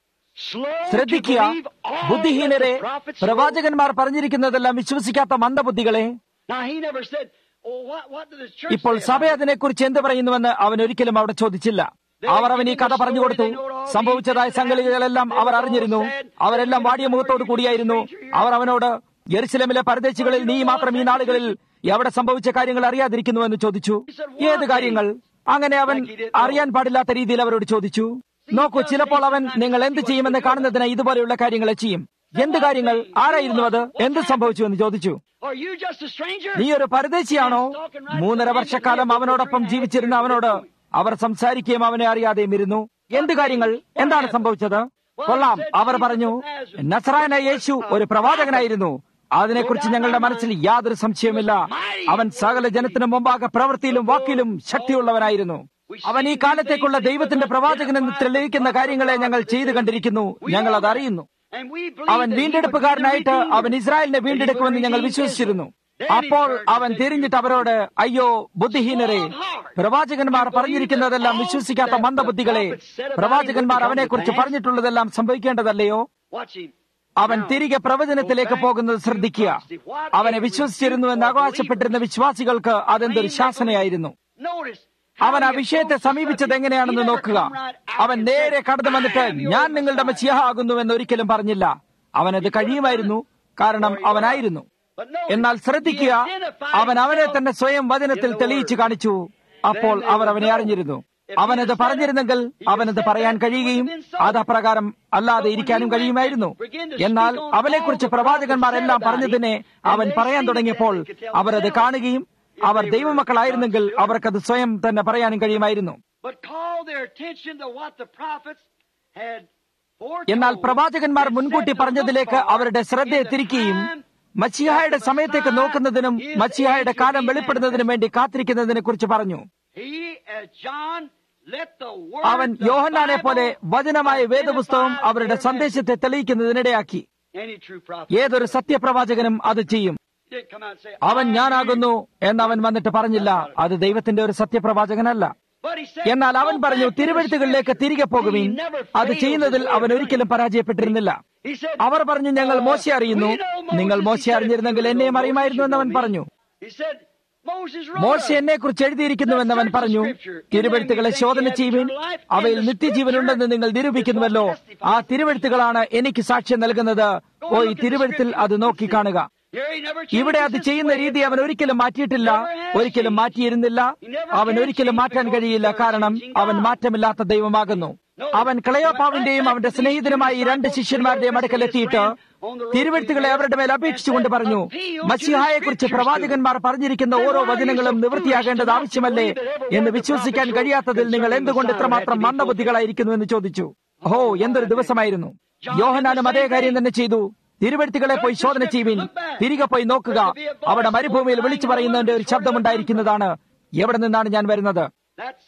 S1: slow to
S2: ശ്രദ്ധിക്കുക
S1: believe all
S2: ബുദ്ധിഹീനരെ
S1: that the prophets
S2: പ്രവാചകന്മാർ പറഞ്ഞിരിക്കുന്നതെല്ലാം വിശ്വസിക്കാത്ത മന്ദബുദ്ധികളെ
S1: wrote. Now he never said, oh, what, what did the church
S2: ഇപ്പോൾ
S1: say
S2: സഭ
S1: about it?
S2: അതിനെക്കുറിച്ച് എന്ത് പറയുന്നുവെന്ന് അവൻ ഒരിക്കലും അവിടെ ചോദിച്ചില്ല അവർ അവൻ ഈ കഥ പറഞ്ഞു കൊടുത്തു സംഭവിച്ചതായ സംഗതികളെല്ലാം അവർ അറിഞ്ഞിരുന്നു അവരെല്ലാം വാടിയ മുഖത്തോട് കൂടിയായിരുന്നു അവർ അവനോട് യെരുസലേമിലെ പരദേശികളിൽ നീ മാത്രം ഈ നാളുകളിൽ എവിടെ സംഭവിച്ച കാര്യങ്ങൾ അറിയാതിരിക്കുന്നു എന്ന് ചോദിച്ചു ഏത് കാര്യങ്ങൾ അങ്ങനെ അവൻ അറിയാൻ പാടില്ലാത്ത രീതിയിൽ അവരോട് ചോദിച്ചു നോക്കൂ ചിലപ്പോൾ അവൻ നിങ്ങൾ എന്ത് ചെയ്യുമെന്ന് കാണുന്നതിന് ഇതുപോലെയുള്ള കാര്യങ്ങളെ ചെയ്യും എന്ത് കാര്യങ്ങൾ ആരായിരുന്നു അത് എന്ത് സംഭവിച്ചു എന്ന് ചോദിച്ചു
S1: Are you just a stranger?
S2: നീ ഒരു പരദേശിയാണോ മൂന്നര വർഷക്കാലം അവനോടൊപ്പം ജീവിച്ചിരുന്ന അവനോട് അവർ സംസാരിക്കുകയും അവനെ അറിയാതെയും ഇരുന്നു എന്ത് കാര്യങ്ങൾ എന്താണ് സംഭവിച്ചത് കൊള്ളാം അവർ പറഞ്ഞു നസറായന യേശു ഒരു പ്രവാചകനായിരുന്നു അതിനെക്കുറിച്ച് ഞങ്ങളുടെ മനസ്സിൽ യാതൊരു സംശയവുമില്ല അവൻ സകല ജനത്തിനു മുമ്പാകെ പ്രവൃത്തിയിലും വാക്കിലും ശക്തിയുള്ളവനായിരുന്നു അവൻ ഈ കാലത്തേക്കുള്ള ദൈവത്തിന്റെ പ്രവാചകനെന്ന് തെളിയിക്കുന്ന കാര്യങ്ങളെ ഞങ്ങൾ ചെയ്തു കണ്ടിരിക്കുന്നു ഞങ്ങൾ അത് അറിയുന്നു
S1: And we believe
S2: അവൻ
S1: that he
S2: വീണ്ടെടുപ്പുകാരനായിട്ട്
S1: would be the
S2: അവൻ ഇസ്രായേലിനെ വീണ്ടെടുക്കുമെന്ന് ഞങ്ങൾ വിശ്വസിച്ചിരുന്നു അപ്പോൾ അവൻ തിരിഞ്ഞിട്ട് അവരോട് അയ്യോ ബുദ്ധിഹീനരെ പ്രവാചകന്മാർ പറഞ്ഞിരിക്കുന്നതെല്ലാം വിശ്വസിക്കാത്ത മന്ദബുദ്ധികളെ പ്രവാചകന്മാർ അവനെക്കുറിച്ച് പറഞ്ഞിട്ടുള്ളതെല്ലാം സംഭവിക്കേണ്ടതല്ലയോ
S1: Watch him.
S2: അവൻ തിരികെ പ്രവചനത്തിലേക്ക് പോകുന്നത് ശ്രദ്ധിക്കുക അവനെ വിശ്വസിച്ചിരുന്നു എന്ന് അവകാശപ്പെട്ടിരുന്ന വിശ്വാസികൾക്ക് അതെന്തൊരു ശാസനയായിരുന്നു
S1: Notice
S2: അവൻ ആ വിഷയത്തെ സമീപിച്ചത് എങ്ങനെയാണെന്ന് നോക്കുക അവൻ നേരെ കടന്നു വന്നിട്ട് ഞാൻ നിങ്ങളുടെ മച്ചിയ ആകുന്നുവെന്ന് ഒരിക്കലും പറഞ്ഞില്ല അവനത് കഴിയുമായിരുന്നു കാരണം അവനായിരുന്നു എന്നാൽ ശ്രദ്ധിക്കുക അവൻ അവനെ തന്നെ സ്വയം വചനത്തിൽ തെളിയിച്ചു കാണിച്ചു അപ്പോൾ അവർ അവനെ അറിഞ്ഞിരുന്നു അവനത് പറഞ്ഞിരുന്നെങ്കിൽ അവനത് പറയാൻ കഴിയുകയും അത് അപ്രകാരം അല്ലാതെ ഇരിക്കാനും കഴിയുമായിരുന്നു എന്നാൽ അവനെക്കുറിച്ച് പ്രവാചകന്മാർ എല്ലാം പറഞ്ഞതിനെ അവൻ പറയാൻ തുടങ്ങിയപ്പോൾ അവരത് കാണുകയും അവർ ദൈവമക്കളായിരുന്നെങ്കിൽ അവർക്കത് സ്വയം തന്നെ പറയാനും കഴിയുമായിരുന്നു
S1: But call their attention to what the prophets had foretold
S2: എന്നാൽ പ്രവാചകന്മാർ
S1: and
S2: മുൻകൂട്ടി
S1: said to
S2: പറഞ്ഞതിലേക്ക്
S1: look for
S2: അവരുടെ ശ്രദ്ധയെ
S1: in the
S2: തിരിക്കുകയും
S1: time
S2: മച്ചിഹായുടെ സമയത്തേക്ക് നോക്കുന്നതിനും മച്ചിഹായുടെ കാലം വെളിപ്പെടുന്നതിനും വേണ്ടി കാത്തിരിക്കുന്നതിനെ കുറിച്ച് പറഞ്ഞു
S1: He, as John, let the word,
S2: അവൻ
S1: the
S2: യോഹന്നാനെ പോലെ
S1: Bible
S2: വചനമായ വേദപുസ്തകം
S1: identify
S2: അവരുടെ
S1: their
S2: സന്ദേശത്തെ തെളിയിക്കുന്നതിനിടയാക്കി
S1: message. Any true prophet
S2: ഏതൊരു സത്യപ്രവാചകനും അത് ചെയ്യും
S1: didn't come out and say,
S2: അവൻ
S1: "I am
S2: ഞാനാകുന്നു
S1: he."
S2: എന്ന് അവൻ വന്നിട്ട് പറഞ്ഞില്ല അത് ദൈവത്തിന്റെ ഒരു സത്യപ്രവാചകനല്ല
S1: But he said,
S2: എന്നാൽ അവൻ
S1: "Go
S2: പറഞ്ഞു
S1: back to the
S2: തിരുവഴുത്തുകളിലേക്ക്
S1: scripture."
S2: തിരികെ പോകുവിൻ
S1: He never
S2: അത്
S1: fails
S2: ചെയ്യുന്നതിൽ
S1: in the way
S2: അവൻ
S1: of
S2: ഒരിക്കലും
S1: doing it.
S2: പരാജയപ്പെട്ടിരുന്നില്ല
S1: He said,
S2: അവർ പറഞ്ഞു ഞങ്ങൾ
S1: "Uh,
S2: മോശെ അറിയുന്നു
S1: we know Moses."
S2: നിങ്ങൾ
S1: He
S2: മോശെ
S1: said,
S2: അറിഞ്ഞിരുന്നെങ്കിൽ
S1: "If you
S2: എന്നെയും
S1: know
S2: അറിയുമായിരുന്നു
S1: Moses,
S2: എന്ന്
S1: you
S2: അവൻ
S1: know me."
S2: പറഞ്ഞു
S1: He said, "Moses wrote
S2: മോശ
S1: us."
S2: എന്നെ കുറിച്ച് എഴുതിയിരിക്കുന്നുവെന്ന് അവൻ പറഞ്ഞു തിരുവഴുത്തുകളെ ശോധന ചെയ്യുവിൻ അവയിൽ നിത്യജീവനുണ്ടെന്ന് നിങ്ങൾ നിരൂപിക്കുന്നുവല്ലോ ആ തിരുവഴുത്തുകളാണ് എനിക്ക് സാക്ഷ്യം നൽകുന്നത് ഓ ഈ തിരുവഴുത്തിൽ അത് നോക്കിക്കാണുക
S1: Here he never
S2: ഇവിടെ
S1: changes
S2: അത്
S1: his
S2: ചെയ്യുന്ന
S1: way.
S2: രീതി അവൻ ഒരിക്കലും മാറ്റിയിട്ടില്ല ഒരിക്കലും മാറ്റിയിരുന്നില്ല അവൻ ഒരിക്കലും മാറ്റാൻ കഴിയില്ല കാരണം അവൻ മാറ്റമില്ലാത്ത ദൈവമാകുന്നു അവൻ ക്ലയോപാവിന്റെയും അവന്റെ സ്നേഹിതനുമായ ഈ രണ്ട് ശിഷ്യന്മാരുടെയും അടുക്കലെത്തിയിട്ട് തിരുവഴുത്തുകളെ അവരുടെ മേൽ അപേക്ഷിച്ചുകൊണ്ട് പറഞ്ഞു മസിഹായെക്കുറിച്ച് പ്രവാചകന്മാർ പറഞ്ഞിരിക്കുന്ന ഓരോ വചനങ്ങളും നിവൃത്തിയാകേണ്ടത് ആവശ്യമല്ലേ എന്ന് വിശ്വസിക്കാൻ കഴിയാത്തതിൽ നിങ്ങൾ എന്തുകൊണ്ട് ഇത്രമാത്രം മന്ദബുദ്ധികളായിരിക്കുന്നു എന്ന് ചോദിച്ചു ഓ എന്തൊരു ദിവസമായിരുന്നു യോഹനാനും അതേ കാര്യം തന്നെ ചെയ്തു തിരുവഴുത്തുകളെ പോയി ശോധന ചെയ്യുവിൻ തിരികെ പോയി നോക്കുക അവിടെ മരുഭൂമിയിൽ വിളിച്ചു പറയുന്നതിന്റെ ഒരു ശബ്ദമുണ്ടായിരിക്കുന്നതാണ് എവിടെ നിന്നാണ് ഞാൻ വരുന്നത്
S1: That's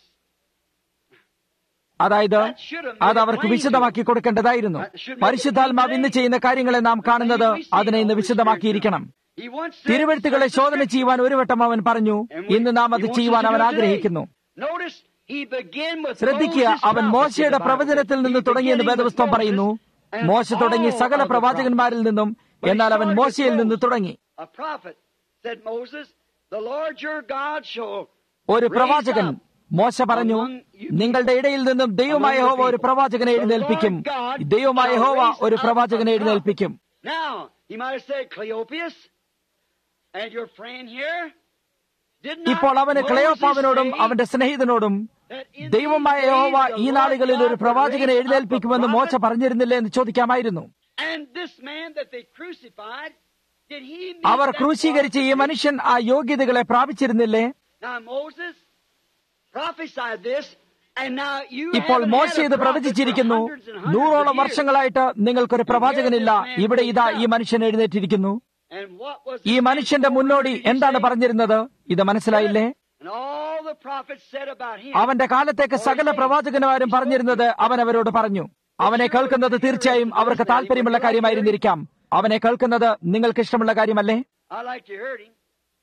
S2: അതായത് അത് അവർക്ക് വിശദമാക്കി കൊടുക്കേണ്ടതായിരുന്നു പരിശുദ്ധാത്മാവ് ഇന്ന് ചെയ്യുന്ന കാര്യങ്ങളെ നാം കാണുന്നത് അതിനെ ഇന്ന് വിശദമാക്കിയിരിക്കണം
S1: He once said,
S2: തിരുവഴുത്തുകളെ
S1: "Search the
S2: ശോധന
S1: Scriptures."
S2: ചെയ്യുവാൻ ഒരു വട്ടം അവൻ പറഞ്ഞു ഇന്ന് നാം അത് ചെയ്യുവാൻ അവൻ ആഗ്രഹിക്കുന്നു
S1: Notice he began with
S2: ശ്രദ്ധിക്കുക
S1: Moses'
S2: അവൻ
S1: prophecy,
S2: മോശയുടെ
S1: the Bible
S2: പ്രവചനത്തിൽ
S1: says.
S2: നിന്ന്
S1: He
S2: തുടങ്ങിയെന്ന്
S1: beginning with
S2: വേദപുസ്തകം
S1: Moses
S2: പറയുന്നു
S1: and
S2: മോശ തുടങ്ങി
S1: all
S2: സകല
S1: of the
S2: പ്രവാചകന്മാരിൽ നിന്നും എന്നാൽ അവൻ മോശയിൽ നിന്ന് തുടങ്ങി
S1: A prophet said Moses, the Lord your God shall
S2: ഒരു പ്രവാചകൻ മോശ പറഞ്ഞു നിങ്ങളുടെ ഇടയിൽ നിന്നും ദൈവമായ ഹോവ ഒരു പ്രവാചകനെ എഴുന്നേൽപ്പിക്കും ദൈവമായ ഹോവ ഒരു പ്രവാചകനെ എഴുന്നേൽപ്പിക്കും
S1: Now, he might have said, Cleopas and your friend here did not
S2: ഇപ്പോൾ അവന്
S1: Moses
S2: ക്ലയോപ്പാവിനോടും
S1: say
S2: അവന്റെ സ്നേഹിതനോടും
S1: that in
S2: ദൈവമായ
S1: these
S2: യഹോവ
S1: days
S2: ഈ
S1: the
S2: നാളുകളിൽ
S1: Lord
S2: ഒരു
S1: God
S2: പ്രവാചകനെ
S1: will raise up a
S2: എഴുന്നേൽപ്പിക്കുമെന്ന് മോശ
S1: prophet?
S2: പറഞ്ഞിരുന്നില്ലേ എന്ന് ചോദിക്കാമായിരുന്നു
S1: And this man that they crucified, did he meet
S2: our
S1: that
S2: ക്രൂശീകരിച്ച ഈ
S1: qualification?
S2: മനുഷ്യൻ ആ യോഗ്യതകളെ പ്രാപിച്ചിരുന്നില്ലേ
S1: Now Moses prophesied this, and now you
S2: ഇപ്പോൾ
S1: haven't
S2: മോശ
S1: had a
S2: ഇത്
S1: prophet
S2: പ്രവചിച്ചിരിക്കുന്നു
S1: for hundreds and hundreds
S2: നൂറോളം
S1: of years.
S2: വർഷങ്ങളായിട്ട് നിങ്ങൾക്കൊരു പ്രവാചകനില്ല ഇവിടെ ഇതാ ഈ മനുഷ്യൻ എഴുന്നേറ്റിരിക്കുന്നു
S1: And what was
S2: ഈ
S1: the
S2: മനുഷ്യന്റെ മുന്നോടി എന്താണ് പറഞ്ഞിരുന്നത് ഇത് മനസ്സിലായില്ലേ
S1: And all the prophets said about him.
S2: അവന്റെ കാലത്തേക്ക് സകല പ്രവാചകന്മാരും പറഞ്ഞിരുന്നത് അവൻ അവരോട് പറഞ്ഞു അവനെ കേൾക്കുന്നത് തീർച്ചയായും അവർക്ക് താല്പര്യമുള്ള കാര്യമായിരുന്നിരിക്കാം അവനെ കേൾക്കുന്നത് നിങ്ങൾക്ക് ഇഷ്ടമുള്ള കാര്യമല്ലേ
S1: I like to hear him.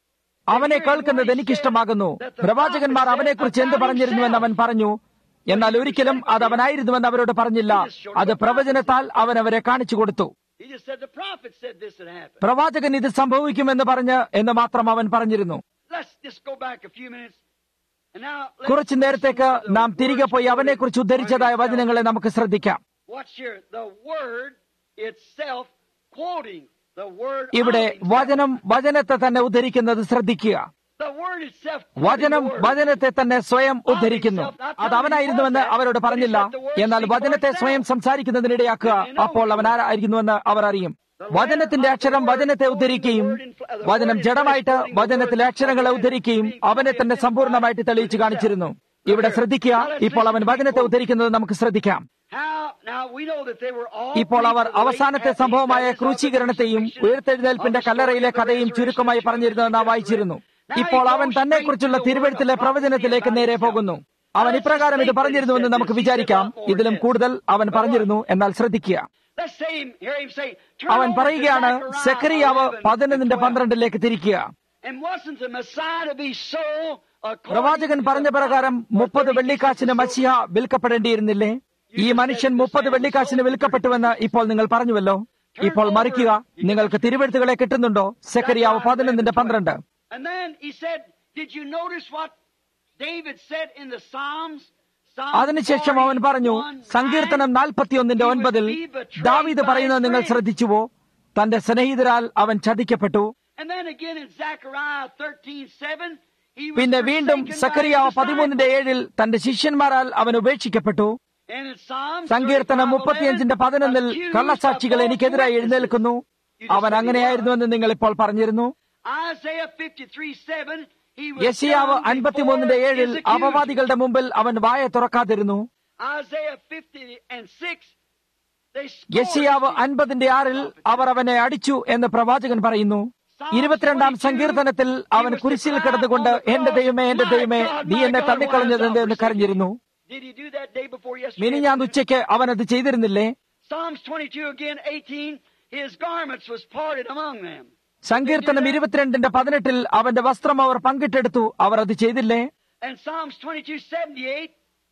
S2: അവനെ കേൾക്കുന്നത് എനിക്കിഷ്ടമാകുന്നു പ്രവാചകന്മാർ അവനെക്കുറിച്ച് എന്ത് പറഞ്ഞിരുന്നുവെന്ന് അവൻ പറഞ്ഞു എന്നാൽ ഒരിക്കലും അത് അവനായിരുന്നുവെന്ന് അവരോട് പറഞ്ഞില്ല അത് പ്രവചനത്താൽ അവൻ അവരെ കാണിച്ചു കൊടുത്തു
S1: He just said the prophet said this would happen.
S2: പ്രവാചകൻ ഇത് സംഭവിക്കുമെന്ന് പറഞ്ഞ് എന്ന് മാത്രം അവൻ പറഞ്ഞിരുന്നു
S1: Let's just go back a few minutes. And now let's
S2: കുറച്ചു നേരത്തേക്ക്
S1: listen to the
S2: നാം തിരികെ
S1: words
S2: പോയി
S1: quoted
S2: അവനെക്കുറിച്ച് ഉദ്ധരിച്ചതായ
S1: by himself.
S2: വചനങ്ങളെ നമുക്ക് ശ്രദ്ധിക്കാം
S1: Watch here. The word itself quoting the word
S2: ഇവിടെ
S1: of himself.
S2: വചനം വചനത്തെ തന്നെ ഉദ്ധരിക്കുന്നത് ശ്രദ്ധിക്കുക
S1: The word itself quoting
S2: വചനം
S1: the word.
S2: വചനത്തെ തന്നെ സ്വയം ഉദ്ധരിക്കുന്നു അത് അവനായിരുന്നുവെന്ന് അവരോട് പറഞ്ഞില്ല എന്നാൽ വചനത്തെ സ്വയം സംസാരിക്കുന്നതിനിടയാക്കുക അപ്പോൾ അവൻ ആരായിരുന്നുവെന്ന് അവർ അറിയും വചനത്തിന്റെ അക്ഷരം വചനത്തെ ഉദ്ധരിക്കുകയും വചനം ജഡമായിട്ട് വചനത്തിലെ അക്ഷരങ്ങളെ ഉദ്ധരിക്കുകയും അവനെ തന്നെ സമ്പൂർണ്ണമായിട്ട് തെളിയിച്ചു കാണിച്ചിരുന്നു ഇവിടെ ശ്രദ്ധിക്കുക ഇപ്പോൾ അവൻ വചനത്തെ ഉദ്ധരിക്കുന്നത് നമുക്ക് ശ്രദ്ധിക്കാം
S1: How, now we know that they were all
S2: ഇപ്പോൾ അവർ
S1: people late
S2: അവസാനത്തെ
S1: at the
S2: സംഭവമായ
S1: events of the
S2: ക്രൂശീകരണത്തെയും
S1: crucifixion,
S2: ഉയർത്തെഴുന്നേൽപ്പിന്റെ
S1: of the
S2: കല്ലറയിലെ
S1: story of the
S2: കഥയും
S1: resurrection
S2: ചുരുക്കമായി
S1: that
S2: പറഞ്ഞിരുന്നത് നാം
S1: you
S2: വായിച്ചിരുന്നു
S1: Now he
S2: ഇപ്പോൾ അവൻ
S1: goes
S2: തന്നെക്കുറിച്ചുള്ള
S1: straight to the
S2: തിരുവഴുത്തിലെ
S1: word of
S2: പ്രവചനത്തിലേക്ക്
S1: prophecy
S2: നേരെ
S1: about
S2: പോകുന്നു
S1: himself.
S2: അവൻ ഇപ്രകാരം ഇത് പറഞ്ഞിരുന്നുവെന്ന് നമുക്ക് വിചാരിക്കാം ഇതിലും കൂടുതൽ അവൻ പറഞ്ഞിരുന്നു എന്നാൽ ശ്രദ്ധിക്കുക
S1: Let's say him, hear him say, Turn
S2: അവൻ
S1: over to
S2: പറയുകയാണ്
S1: Zechariah
S2: സെക്രിയാവ്
S1: 11
S2: പതിനൊന്നിന്റെ
S1: 12.
S2: പന്ത്രണ്ടിലേക്ക് തിരിക്കുക
S1: And wasn't the Messiah to be so according
S2: പ്രവാചകൻ
S1: to the
S2: പറഞ്ഞ പ്രകാരം
S1: prophet,
S2: മുപ്പത്
S1: 36
S2: വെള്ളിക്കാശിന് മസിഹ വിൽക്കപ്പെടേണ്ടിയിരുന്നില്ലേ ഈ മനുഷ്യൻ മുപ്പത് വെള്ളിക്കാശിന് വിൽക്കപ്പെട്ടുവെന്ന് ഇപ്പോൾ നിങ്ങൾ പറഞ്ഞുവല്ലോ ഇപ്പോൾ മറിക്കുക നിങ്ങൾക്ക് തിരുവഴുത്തുകളെ കിട്ടുന്നുണ്ടോ സെക്രിയാവ് പതിനൊന്നിന്റെ പന്ത്രണ്ട്
S1: And then he said, Did you notice what David said in the Psalms? Psalm
S2: അതിനുശേഷം അവൻ പറഞ്ഞു
S1: 41,
S2: സങ്കീർത്തനം നാൽപ്പത്തിയൊന്നിന്റെ ഒൻപതിൽ ദാവീദ് പറയുന്നത് നിങ്ങൾ ശ്രദ്ധിച്ചുവോ തന്റെ സ്നേഹിതരാൽ അവൻ ചതിക്കപ്പെട്ടു
S1: And then again in Zechariah 13, 7, he was
S2: പിന്നെ വീണ്ടും
S1: forsaken by
S2: സക്കറിയാവ്
S1: his
S2: പതിമൂന്നിന്റെ ഏഴിൽ തന്റെ ശിഷ്യന്മാരാൽ അവൻ ഉപേക്ഷിക്കപ്പെട്ടു
S1: disciples. And in Psalms
S2: സങ്കീർത്തനം
S1: 35,
S2: മുപ്പത്തിയഞ്ചിന്റെ പതിനൊന്നിൽ
S1: 11,
S2: കള്ളസാക്ഷികൾ
S1: accused
S2: എനിക്കെതിരായി
S1: of false
S2: എഴുന്നേൽക്കുന്നു
S1: witnesses.
S2: അവൻ അങ്ങനെയായിരുന്നുവെന്ന് നിങ്ങൾ ഇപ്പോൾ പറഞ്ഞിരുന്നു
S1: Isaiah 53, 7, he was
S2: യശിയാവ്
S1: down
S2: അൻപത്തിമൂന്നിന്റെ
S1: before
S2: ഏഴിൽ
S1: his accusers.
S2: അപവാദികളുടെ മുമ്പിൽ അവൻ വായ തുറക്കാതിരുന്നു
S1: Isaiah 50 and 6, they scored
S2: യശിയാവ്
S1: him.
S2: അൻപതിന്റെ ആറിൽ അവർ അവനെ അടിച്ചു എന്ന് പ്രവാചകൻ പറയുന്നു ഇരുപത്തിരണ്ടാം സങ്കീർത്തനത്തിൽ അവൻ കുരിശിൽ കിടന്നുകൊണ്ട് എന്റെ ദൈവമേ എന്റെ ദൈവമേ നീ എന്നെ തള്ളിക്കളഞ്ഞതെന്ത് എന്ന് കരഞ്ഞിരുന്നു
S1: Did he do that day before yesterday?
S2: മിനിഞ്ഞാന്ന് ഉച്ചയ്ക്ക് അവൻ അത് ചെയ്തിരുന്നില്ലേ
S1: Psalms 22 again, 18, his garments was parted among them.
S2: സങ്കീർത്തനം ഇരുപത്തിരണ്ടിന്റെ പതിനെട്ടിൽ അവന്റെ വസ്ത്രം അവർ പങ്കിട്ടെടുത്തു അവർ അത് ചെയ്തില്ലേ
S1: And Psalms 22, 78,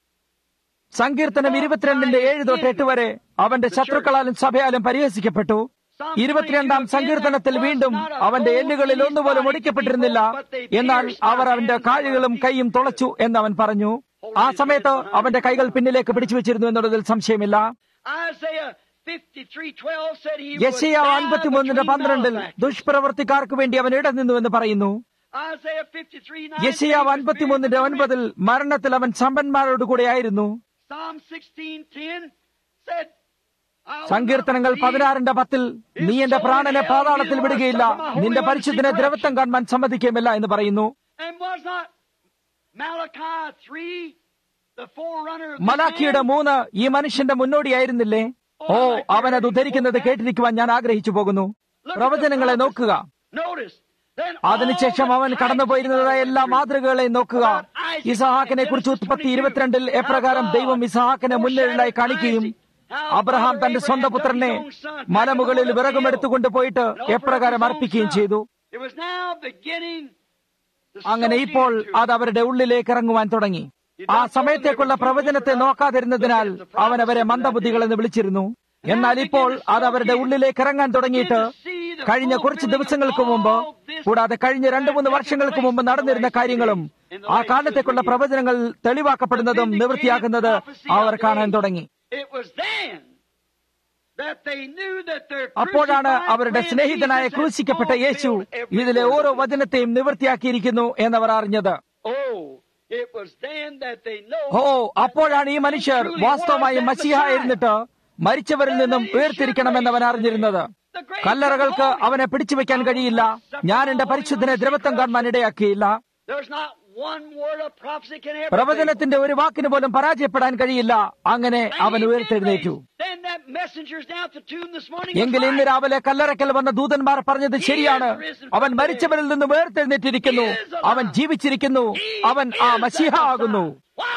S2: സങ്കീർത്തനം ഇരുപത്തിരണ്ടിന്റെ ഏഴ് തൊട്ട് എട്ട് വരെ അവന്റെ ശത്രുക്കളാലും സഭയാലും പരിഹസിക്കപ്പെട്ടു ഇരുപത്തിരണ്ടാം സങ്കീർത്തനത്തിൽ വീണ്ടും അവന്റെ എല്ലുകളിൽ ഒന്നുപോലും ഒടിക്കപ്പെട്ടിരുന്നില്ല എന്നാൽ അവർ അവന്റെ കാലുകളും കൈയും തുളച്ചു എന്ന് അവൻ പറഞ്ഞു ആ സമയത്ത് അവന്റെ കൈകൾ പിന്നിലേക്ക് പിടിച്ചു വെച്ചിരുന്നു എന്നുള്ളതിൽ സംശയമില്ല
S1: Isaiah 53, 12 said he was
S2: യശയ
S1: down
S2: അൻപത്തിമൂന്നിന്റെ
S1: between
S2: പന്ത്രണ്ടിൽ
S1: malefactors.
S2: ദുഷ്പ്രവർത്തിക്കാർക്ക് വേണ്ടി അവൻ ഇടനിന്നുവെന്ന് പറയുന്നു
S1: Isaiah 53, 9,
S2: യശയാവ് അൻപത്തിമൂന്നിന്റെ ഒൻപതിൽ മരണത്തിൽ അവൻ സമ്പന്മാരോട് കൂടെയായിരുന്നു
S1: Psalm 16, 10 said, I will
S2: സങ്കീർത്തനങ്ങൾ
S1: not leave
S2: പതിനാറിന്റെ പത്തിൽ നീ എന്റെ പ്രാണനെ പാതാളത്തിൽ വിടുകയില്ല നിന്റെ പരിശുദ്ധനെ ദ്രവത്വം കാണുവാൻ സമ്മതിക്കുകയുമില്ല എന്ന് പറയുന്നു
S1: And was not Malachi 3 the forerunner of this
S2: മലാഖിയുടെ
S1: man?
S2: മൂന്ന് ഈ മനുഷ്യന്റെ മുന്നോടിയായിരുന്നില്ലേ ഓ അവൻ അത് ഉദ്ധരിക്കുന്നത് കേട്ടിരിക്കുവാൻ ഞാൻ ആഗ്രഹിച്ചു പോകുന്നു പ്രവചനങ്ങളെ നോക്കുക
S1: Notice. Then
S2: അതിനുശേഷം
S1: all
S2: അവൻ
S1: the
S2: കടന്നുപോയിരുന്നതായ
S1: types
S2: എല്ലാ
S1: that went through.
S2: മാതൃകകളെയും നോക്കുക ഇസഹാക്കിനെ കുറിച്ച് ഉത്പത്തി ഇരുപത്തിരണ്ടിൽ എപ്രകാരം ദൈവം ഇസഹാക്കിനെ മുന്നിലായി കാണിക്കുകയും അബ്രഹാം തന്റെ സ്വന്തം പുത്രനെ മലമുകളിൽ വിറകുമെടുത്തുകൊണ്ട് പോയിട്ട് എപ്രകാരം അർപ്പിക്കുകയും ചെയ്തു
S1: It was now beginning to
S2: അങ്ങനെ
S1: soak
S2: ഇപ്പോൾ
S1: into.
S2: അത് അവരുടെ ഉള്ളിലേക്ക് ഇറങ്ങുവാൻ തുടങ്ങി ആ സമയത്തേക്കുള്ള പ്രവചനത്തെ നോക്കാതിരുന്നതിനാൽ അവൻ അവരെ മന്ദബുദ്ധികൾ എന്ന് വിളിച്ചിരുന്നു എന്നാൽ ഇപ്പോൾ അത് അവരുടെ ഉള്ളിലേക്ക് ഇറങ്ങാൻ തുടങ്ങിയിട്ട് കഴിഞ്ഞ കുറച്ച് ദിവസങ്ങൾക്ക് മുമ്പ് കൂടാതെ കഴിഞ്ഞ രണ്ടു മൂന്ന് വർഷങ്ങൾക്ക് മുമ്പ് നടന്നിരുന്ന കാര്യങ്ങളും ആ കാലത്തേക്കുള്ള പ്രവചനങ്ങൾ തെളിവാക്കപ്പെടുന്നതും നിവൃത്തിയാക്കുന്നത് അവർ കാണാൻ തുടങ്ങി
S1: It was then that they knew that their
S2: അപ്പോഴാണ്
S1: crucified
S2: അവരുടെ
S1: friend
S2: സ്നേഹിതനായ
S1: Jesus had
S2: ക്രൂശിക്കപ്പെട്ട യേശു
S1: fulfilled every
S2: ഇതിലെ
S1: word
S2: ഓരോ
S1: of it.
S2: വചനത്തെയും നിവൃത്തിയാക്കിയിരിക്കുന്നു എന്നവർ അറിഞ്ഞത്
S1: Oh, it was then that they know
S2: ഓ അപ്പോഴാണ് ഈ മനുഷ്യർ വാസ്തവമായും മസിഹായിരുന്നിട്ട് മരിച്ചവരിൽ നിന്നും ഉയർത്തിരിക്കണമെന്നവൻ അറിഞ്ഞിരുന്നത് കല്ലറകൾക്ക് അവനെ പിടിച്ചു വെക്കാൻ കഴിയില്ല ഞാൻ എന്റെ പരിശുദ്ധനെ ദ്രവത്വം കാണുവാൻ ഇടയാക്കിയില്ല
S1: There's not one word of prophecy can ever
S2: പ്രവചനത്തിന്റെ ഒരു വാക്കിന് പോലും പരാജയപ്പെടാൻ കഴിയില്ല അങ്ങനെ അവൻ ഉയർത്തെഴുന്നേറ്റു
S1: Then that messenger's down at the tomb this morning. was
S2: എങ്കിൽ ഇന്ന്
S1: right.
S2: രാവിലെ കല്ലറക്കൽ വന്ന ദൂതന്മാർ പറഞ്ഞത് ശരിയാണ് അവൻ മരിച്ചവരിൽ നിന്നും ഉയർത്തെഴുന്നേറ്റിരിക്കുന്നു അവൻ ജീവിച്ചിരിക്കുന്നു അവൻ ആ മസിഹ ആകുന്നു
S1: Why?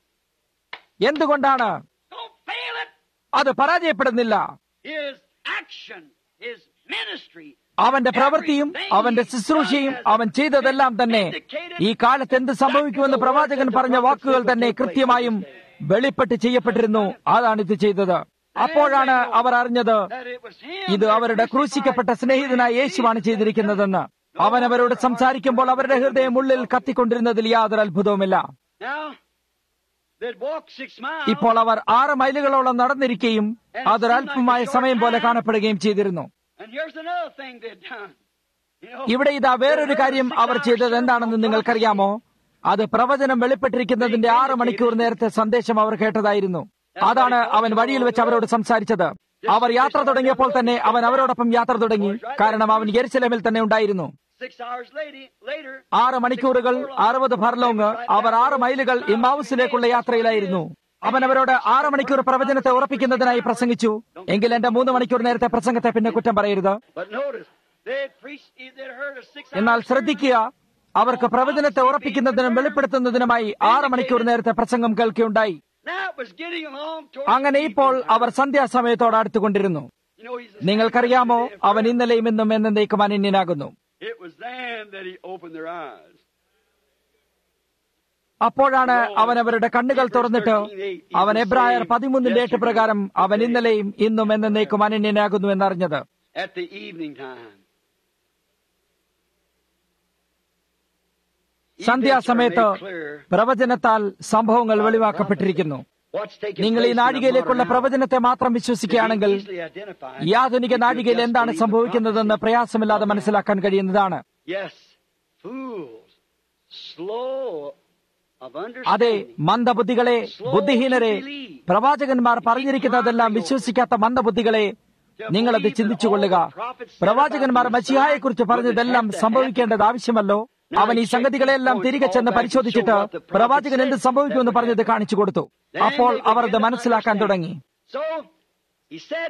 S2: എന്തുകൊണ്ടാണ്
S1: Don't fail it.
S2: അത് പരാജയപ്പെടുന്നില്ല
S1: His action, his ministry.
S2: അവന്റെ പ്രവൃത്തിയും അവന്റെ ശുശ്രൂഷയും അവൻ ചെയ്തതെല്ലാം തന്നെ ഈ കാലത്ത് എന്ത് സംഭവിക്കുമെന്ന് പ്രവാചകൻ പറഞ്ഞ വാക്കുകൾ തന്നെ കൃത്യമായും വെളിപ്പെട്ട് ചെയ്യപ്പെട്ടിരുന്നു അതാണ് ഇത് ചെയ്തത് അപ്പോഴാണ് അവർ അറിഞ്ഞത്
S1: That it was him.
S2: ഇത് അവരുടെ ക്രൂശിക്കപ്പെട്ട സ്നേഹിതനായ യേശുവാണ് ചെയ്തിരിക്കുന്നതെന്ന് അവൻ അവരോട് സംസാരിക്കുമ്പോൾ അവരുടെ ഹൃദയം ഉള്ളിൽ കത്തിക്കൊണ്ടിരുന്നതിൽ യാതൊരു അത്ഭുതവുമില്ല
S1: Now, they'd walk six miles.
S2: ഇപ്പോൾ അവർ ആറ് മൈലുകളോളം നടന്നിരിക്കുകയും അതൊരല്പമായ സമയം പോലെ കാണപ്പെടുകയും ചെയ്തിരുന്നു
S1: And here's another thing they'd done. You know,
S2: ഇവിടെ ഇതാ വേറൊരു കാര്യം അവർ ചെയ്തത് എന്താണെന്ന് നിങ്ങൾക്കറിയാമോ അത് പ്രവചനം വെളിപ്പെട്ടിരിക്കുന്നതിന്റെ ആറ് മണിക്കൂർ നേരത്തെ സന്ദേശം അവർ കേട്ടതായിരുന്നു അതാണ് അവൻ വഴിയിൽ വെച്ച് അവരോട് സംസാരിച്ചത് അവർ യാത്ര തുടങ്ങിയപ്പോൾ തന്നെ അവൻ അവരോടൊപ്പം യാത്ര തുടങ്ങി കാരണം അവൻ യെരുസലേമിൽ തന്നെ ഉണ്ടായിരുന്നു
S1: six hours later, later
S2: ആറ് മണിക്കൂറുകൾ അറുപത് ഫർലോങ് അവർ ആറ് മൈലുകൾ ഇമാവുസിലേക്കുള്ള യാത്രയിലായിരുന്നു അവൻ അവരോട് ആറ് മണിക്കൂർ പ്രവചനത്തെ ഉറപ്പിക്കുന്നതിനായി പ്രസംഗിച്ചു എങ്കിൽ എന്റെ മൂന്ന് മണിക്കൂർ നേരത്തെ പ്രസംഗത്തെ പിന്നെ കുറ്റം പറയരുത്
S1: But notice, they had preached, they'd heard a six
S2: എന്നാൽ ശ്രദ്ധിക്കുക അവർക്ക് പ്രവചനത്തെ ഉറപ്പിക്കുന്നതിനും വെളിപ്പെടുത്തുന്നതിനുമായി ആറ് മണിക്കൂർ നേരത്തെ പ്രസംഗം കേൾക്കുകയുണ്ടായി
S1: Now it was getting along towards
S2: അങ്ങനെ ഇപ്പോൾ അവർ സന്ധ്യാസമയത്തോട് അടുത്തുകൊണ്ടിരുന്നു
S1: You know, he's the
S2: നിങ്ങൾക്കറിയാമോ
S1: same yesterday
S2: അവൻ
S1: and
S2: ഇന്നലെയും ഇന്നും എന്നേക്കും അനന്യനാകുന്നു
S1: forever. It was then that he opened their eyes.
S2: അപ്പോഴാണ് അവൻ അവരുടെ കണ്ണുകൾ തുറന്നിട്ട് അവൻ എബ്രായർ പതിമൂന്നിന്റെ എട്ട് പ്രകാരം അവൻ ഇന്നലെയും ഇന്നും എന്നേക്കും അനന്യനാകുന്നു എന്നറിഞ്ഞത്
S1: At the evening time.
S2: സന്ധ്യാസമയത്ത്
S1: Events are made clear.
S2: പ്രവചനത്താൽ സംഭവങ്ങൾ വെളിവാക്കപ്പെട്ടിരിക്കുന്നു
S1: What's taking
S2: നിങ്ങൾ ഈ
S1: place in the
S2: നാഴികയിലേക്കുള്ള
S1: modern hour
S2: പ്രവചനത്തെ മാത്രം വിശ്വസിക്കുകയാണെങ്കിൽ
S1: can be easily identified
S2: ഈ ആധുനിക
S1: if you
S2: നാഴികയിൽ
S1: just
S2: എന്താണ്
S1: believe the
S2: സംഭവിക്കുന്നതെന്ന് പ്രയാസമില്ലാതെ മനസ്സിലാക്കാൻ കഴിയുന്നതാണ്
S1: prophecy. Yes, fools, slow of
S2: അതെ
S1: understanding.
S2: മന്ദബുദ്ധികളെ ബുദ്ധിഹീനരെ പ്രവാചകന്മാർ പറഞ്ഞിരിക്കുന്നതെല്ലാം വിശ്വസിക്കാത്ത മന്ദബുദ്ധികളെ നിങ്ങളത് ചിന്തിച്ചുകൊള്ളുക പ്രവാചകന്മാർ മസിഹായെക്കുറിച്ച് പറഞ്ഞതെല്ലാം സംഭവിക്കേണ്ടത് ആവശ്യമല്ലോ അവൻ ഈ സംഗതികളെല്ലാം തിരികെ ചെന്ന് പരിശോധിച്ചിട്ട് പ്രവാചകൻ എന്ത് സംഭവിക്കുമെന്ന് പറഞ്ഞത് കാണിച്ചു കൊടുത്തു അപ്പോൾ അവർ അത് മനസ്സിലാക്കാൻ തുടങ്ങി
S1: So, he said,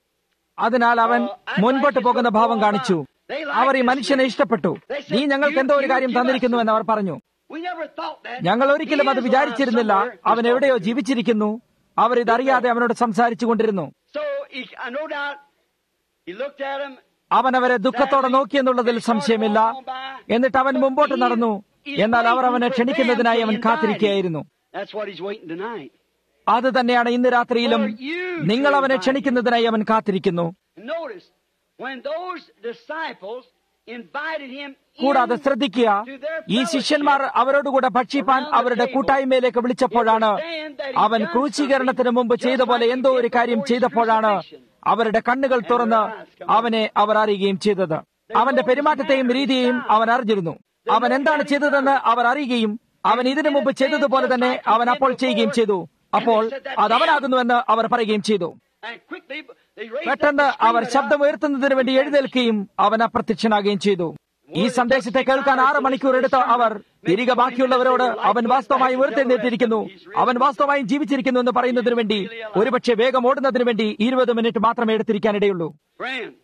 S2: അതിനാൽ അവൻ മുൻപോട്ട് പോകുന്ന ഭാവം കാണിച്ചു അവർ ഈ മനുഷ്യനെ ഇഷ്ടപ്പെട്ടു നീ ഞങ്ങൾക്ക് എന്തോ ഒരു കാര്യം തന്നിരിക്കുന്നു എന്ന് അവർ പറഞ്ഞു
S1: we never thought that.
S2: ഞങ്ങൾ ഒരിക്കലും അത്
S1: He is
S2: വിചാരിച്ചിരുന്നില്ല
S1: alive somewhere.
S2: അവൻ എവിടെയോ ജീവിച്ചിരിക്കുന്നു അവർ ഇതറിയാതെ അവനോട് സംസാരിച്ചു കൊണ്ടിരുന്നു
S1: So, he, I no doubt, he looked at him.
S2: അവൻ അവരെ ദുഃഖത്തോടെ നോക്കിയെന്നുള്ളതിൽ സംശയമില്ല എന്നിട്ട് അവൻ മുമ്പോട്ട് നടന്നു എന്നാൽ അവർ അവനെ ക്ഷണിക്കുന്നതിനായി അവൻ കാത്തിരിക്കുകയായിരുന്നു
S1: That's what he's waiting tonight.
S2: അത് തന്നെയാണ് ഇന്ന് രാത്രിയിലും നിങ്ങൾ അവനെ ക്ഷണിക്കുന്നതിനായി അവൻ കാത്തിരിക്കുന്നു
S1: And notice, when those disciples invited him
S2: കൂടാതെ
S1: in
S2: ശ്രദ്ധിക്കുക
S1: to their
S2: ഈ ശിഷ്യന്മാർ അവരോടുകൂടെ ഭക്ഷിപ്പാൻ അവരുടെ കൂട്ടായ്മയിലേക്ക് വിളിച്ചപ്പോഴാണ് അവൻ ക്രൂശീകരണത്തിന് മുമ്പ് ചെയ്ത പോലെ എന്തോ ഒരു കാര്യം ചെയ്തപ്പോഴാണ് അവരുടെ കണ്ണുകൾ തുറന്ന് അവനെ അവർ അറിയുകയും ചെയ്തത് അവന്റെ പെരുമാറ്റത്തെയും രീതിയെയും അവൻ അറിഞ്ഞിരുന്നു അവൻ എന്താണ് ചെയ്തതെന്ന് അവർ അറിയുകയും അവൻ ഇതിനു മുമ്പ് ചെയ്തതുപോലെ തന്നെ അവൻ അപ്പോൾ ചെയ്യുകയും ചെയ്തു അപ്പോൾ അത് അവനാകുന്നുവെന്ന് അവർ പറയുകയും ചെയ്തു
S1: And quickly, they raised up
S2: പെട്ടെന്ന്
S1: and
S2: അവർ
S1: screamed
S2: ശബ്ദം
S1: out,
S2: ഉയർത്തുന്നതിന് വേണ്ടി എഴുന്നേൽക്കുകയും അവൻ അപ്രത്യക്ഷനാകുകയും ചെയ്തു ഈ സന്ദേശത്തെ കേൾക്കാൻ ആറ് മണിക്കൂർ എടുത്ത അവർ തിരികെ ബാക്കിയുള്ളവരോട് അവൻ വാസ്തവമായി ഉയർത്തെഴുന്നേറ്റിരിക്കുന്നു അവൻ വാസ്തവമായും ജീവിച്ചിരിക്കുന്നു എന്ന് പറയുന്നതിന് വേണ്ടി ഒരുപക്ഷെ വേഗം ഓടുന്നതിന് വേണ്ടി ഇരുപത് മിനിറ്റ് മാത്രമേ എടുത്തിരിക്കാനിടയുള്ളൂ
S1: Friends,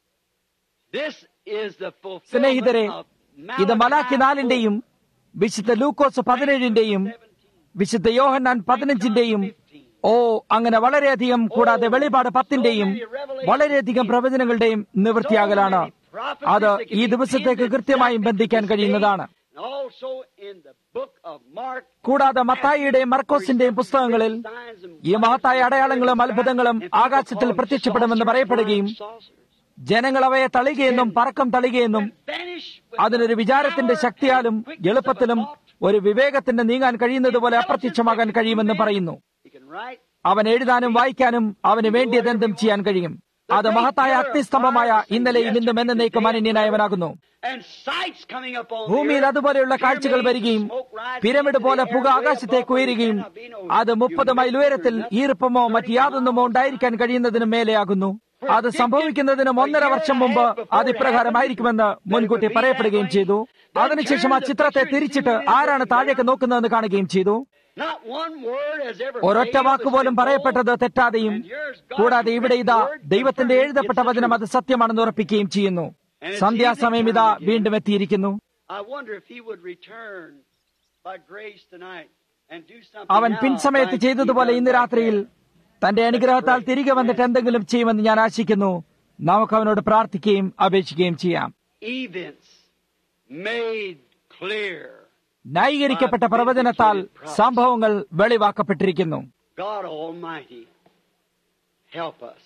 S1: this is the
S2: സ്നേഹിതരെ
S1: fulfillment of
S2: ഇത് മലാക്കി
S1: Malachi
S2: നാലിന്റെയും വിശുദ്ധ ലൂക്കോസ് പതിനേഴിന്റെയും വിശുദ്ധ യോഹന്നാൻ പതിനഞ്ചിന്റെയും ഓ അങ്ങനെ വളരെയധികം കൂടാതെ വെളിപാട് പത്തിന്റെയും വളരെയധികം പ്രവചനങ്ങളുടെയും നിവൃത്തിയാകലാണ് അത് ഈ ദിവസത്തേക്ക് കൃത്യമായും ബന്ധിക്കാൻ കഴിയുന്നതാണ്
S1: And also in the book of Mark,
S2: കൂടാതെ മത്തായിയുടെയും മർക്കോസിന്റെയും പുസ്തകങ്ങളിൽ ഈ മഹത്തായ അടയാളങ്ങളും അത്ഭുതങ്ങളും ആകാശത്തിൽ പ്രത്യക്ഷപ്പെടുമെന്ന് പറയപ്പെടുകയും ജനങ്ങൾ അവയെ തളികയെന്നും പറക്കം തളികയെന്നും അതിനൊരു വിചാരത്തിന്റെ ശക്തിയാലും എളുപ്പത്തിലും ഒരു വിവേകത്തിന്റെ നീങ്ങാൻ കഴിയുന്നത് പോലെ അപ്രത്യക്ഷമാകാൻ കഴിയുമെന്ന് പറയുന്നു
S1: He can write.
S2: അവൻ എഴുതാനും വായിക്കാനും അവന് വേണ്ടിയതെന്തും ചെയ്യാൻ കഴിയും അത് മഹത്തായ അഗ്നിസ്തംഭമായ ഇന്നലെയും ഇന്നും എന്നേക്കും അനന്യനായവനാകുന്നു
S1: And sights coming up on the
S2: ഭൂമിയിൽ
S1: earth.
S2: അതുപോലെയുള്ള കാഴ്ചകൾ വരികയും പിരമിഡ് പോലെ പുക ആകാശത്തേക്ക് ഉയരുകയും അത് മുപ്പത് മൈൽ ഉയരത്തിൽ ഈർപ്പമോ മറ്റ് യാതൊന്നുമോ ഉണ്ടായിരിക്കാൻ കഴിയുന്നതിന് മേലെയാകുന്നു അത് സംഭവിക്കുന്നതിനും ഒന്നര വർഷം മുമ്പ് അത് ഇപ്രകാരമായിരിക്കുമെന്ന് മുൻകൂട്ടി പറയപ്പെടുകയും ചെയ്തു അതിനുശേഷം ആ ചിത്രത്തെ തിരിച്ചിട്ട് ആരാണ് താഴേക്ക് നോക്കുന്നതെന്ന് കാണുകയും ചെയ്തു
S1: Not one word has ever
S2: ഒരൊറ്റ
S1: failed
S2: വാക്ക്
S1: to
S2: പോലും
S1: say,
S2: പറയപ്പെട്ടത്
S1: "Oh,
S2: തെറ്റാതെയും
S1: and yours, God,
S2: കൂടാതെ ഇവിടെ ഇതാ
S1: word
S2: ദൈവത്തിന്റെ
S1: confirmed
S2: എഴുതപ്പെട്ട
S1: it's the
S2: വചനം അത് സത്യമാണെന്ന് ഉറപ്പിക്കുകയും ചെയ്യുന്നു സന്ധ്യാസമയം ഇതാ വീണ്ടും എത്തിയിരിക്കുന്നു
S1: I wonder if he would return by grace tonight and do something
S2: അവൻ
S1: now
S2: പിൻസമയത്ത്
S1: like he
S2: ചെയ്തതുപോലെ
S1: done
S2: ഇന്ന്
S1: back
S2: രാത്രിയിൽ
S1: then.
S2: തന്റെ അനുഗ്രഹത്താൽ തിരികെ വന്നിട്ട് എന്തെങ്കിലും ചെയ്യുമെന്ന് ഞാൻ ആശിക്കുന്നു നമുക്ക് അവനോട് പ്രാർത്ഥിക്കുകയും അപേക്ഷിക്കുകയും ചെയ്യാം
S1: Events made clear.
S2: ന്യായീകരിക്കപ്പെട്ട പ്രവചനത്താൽ സംഭവങ്ങൾ വെളിവാക്കപ്പെട്ടിരിക്കുന്നു
S1: God Almighty, help us.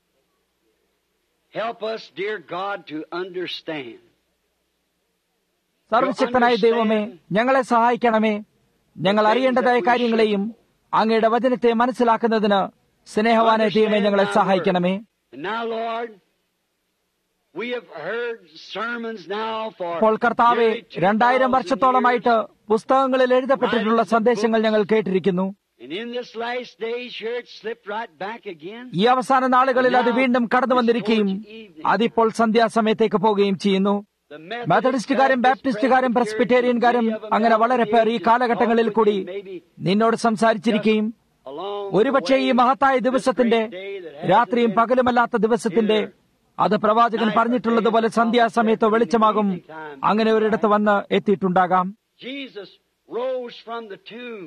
S1: Help us, dear God, to understand.
S2: സർവശക്തനായ ദൈവമേ ഞങ്ങളെ സഹായിക്കണമേ ഞങ്ങൾ അറിയേണ്ടതായ കാര്യങ്ങളെയും അങ്ങയുടെ വചനത്തെ മനസ്സിലാക്കുന്നതിന് സ്നേഹവാനായ ദൈവമേ ഞങ്ങളെ സഹായിക്കണമേ
S1: And now, Lord, we have heard sermons now for
S2: അപ്പോൾ കർത്താവെ
S1: nearly 2,000
S2: രണ്ടായിരം വർഷത്തോളമായിട്ട്
S1: years.
S2: പുസ്തകങ്ങളിൽ എഴുതപ്പെട്ടിട്ടുള്ള സന്ദേശങ്ങൾ ഞങ്ങൾ കേട്ടിരിക്കുന്നു
S1: And in this last days, here it slipped right back again.
S2: ഈ അവസാന നാളുകളിൽ അത് വീണ്ടും കടന്നു വന്നിരിക്കുകയും അതിപ്പോൾ സന്ധ്യാസമയത്തേക്ക് പോവുകയും ചെയ്യുന്നു
S1: The
S2: മെത്തഡിസ്റ്റുകാരും ബാപ്റ്റിസ്റ്റുകാരും പ്രസ്ബിറ്റേറിയൻകാരും അങ്ങനെ വളരെ പേർ ഈ കാലഘട്ടങ്ങളിൽ കൂടി നിന്നോട് സംസാരിച്ചിരിക്കുകയും ഒരുപക്ഷെ ഈ മഹത്തായ ദിവസത്തിന്റെ രാത്രിയും പകലുമല്ലാത്ത ദിവസത്തിന്റെ അത് പ്രവാചകൻ പറഞ്ഞിട്ടുള്ളതുപോലെ സന്ധ്യാസമയത്തോ വെളിച്ചമാകും അങ്ങനെ ഒരിടത്ത് വന്ന് എത്തിയിട്ടുണ്ടാകാം
S1: Jesus rose from the tomb.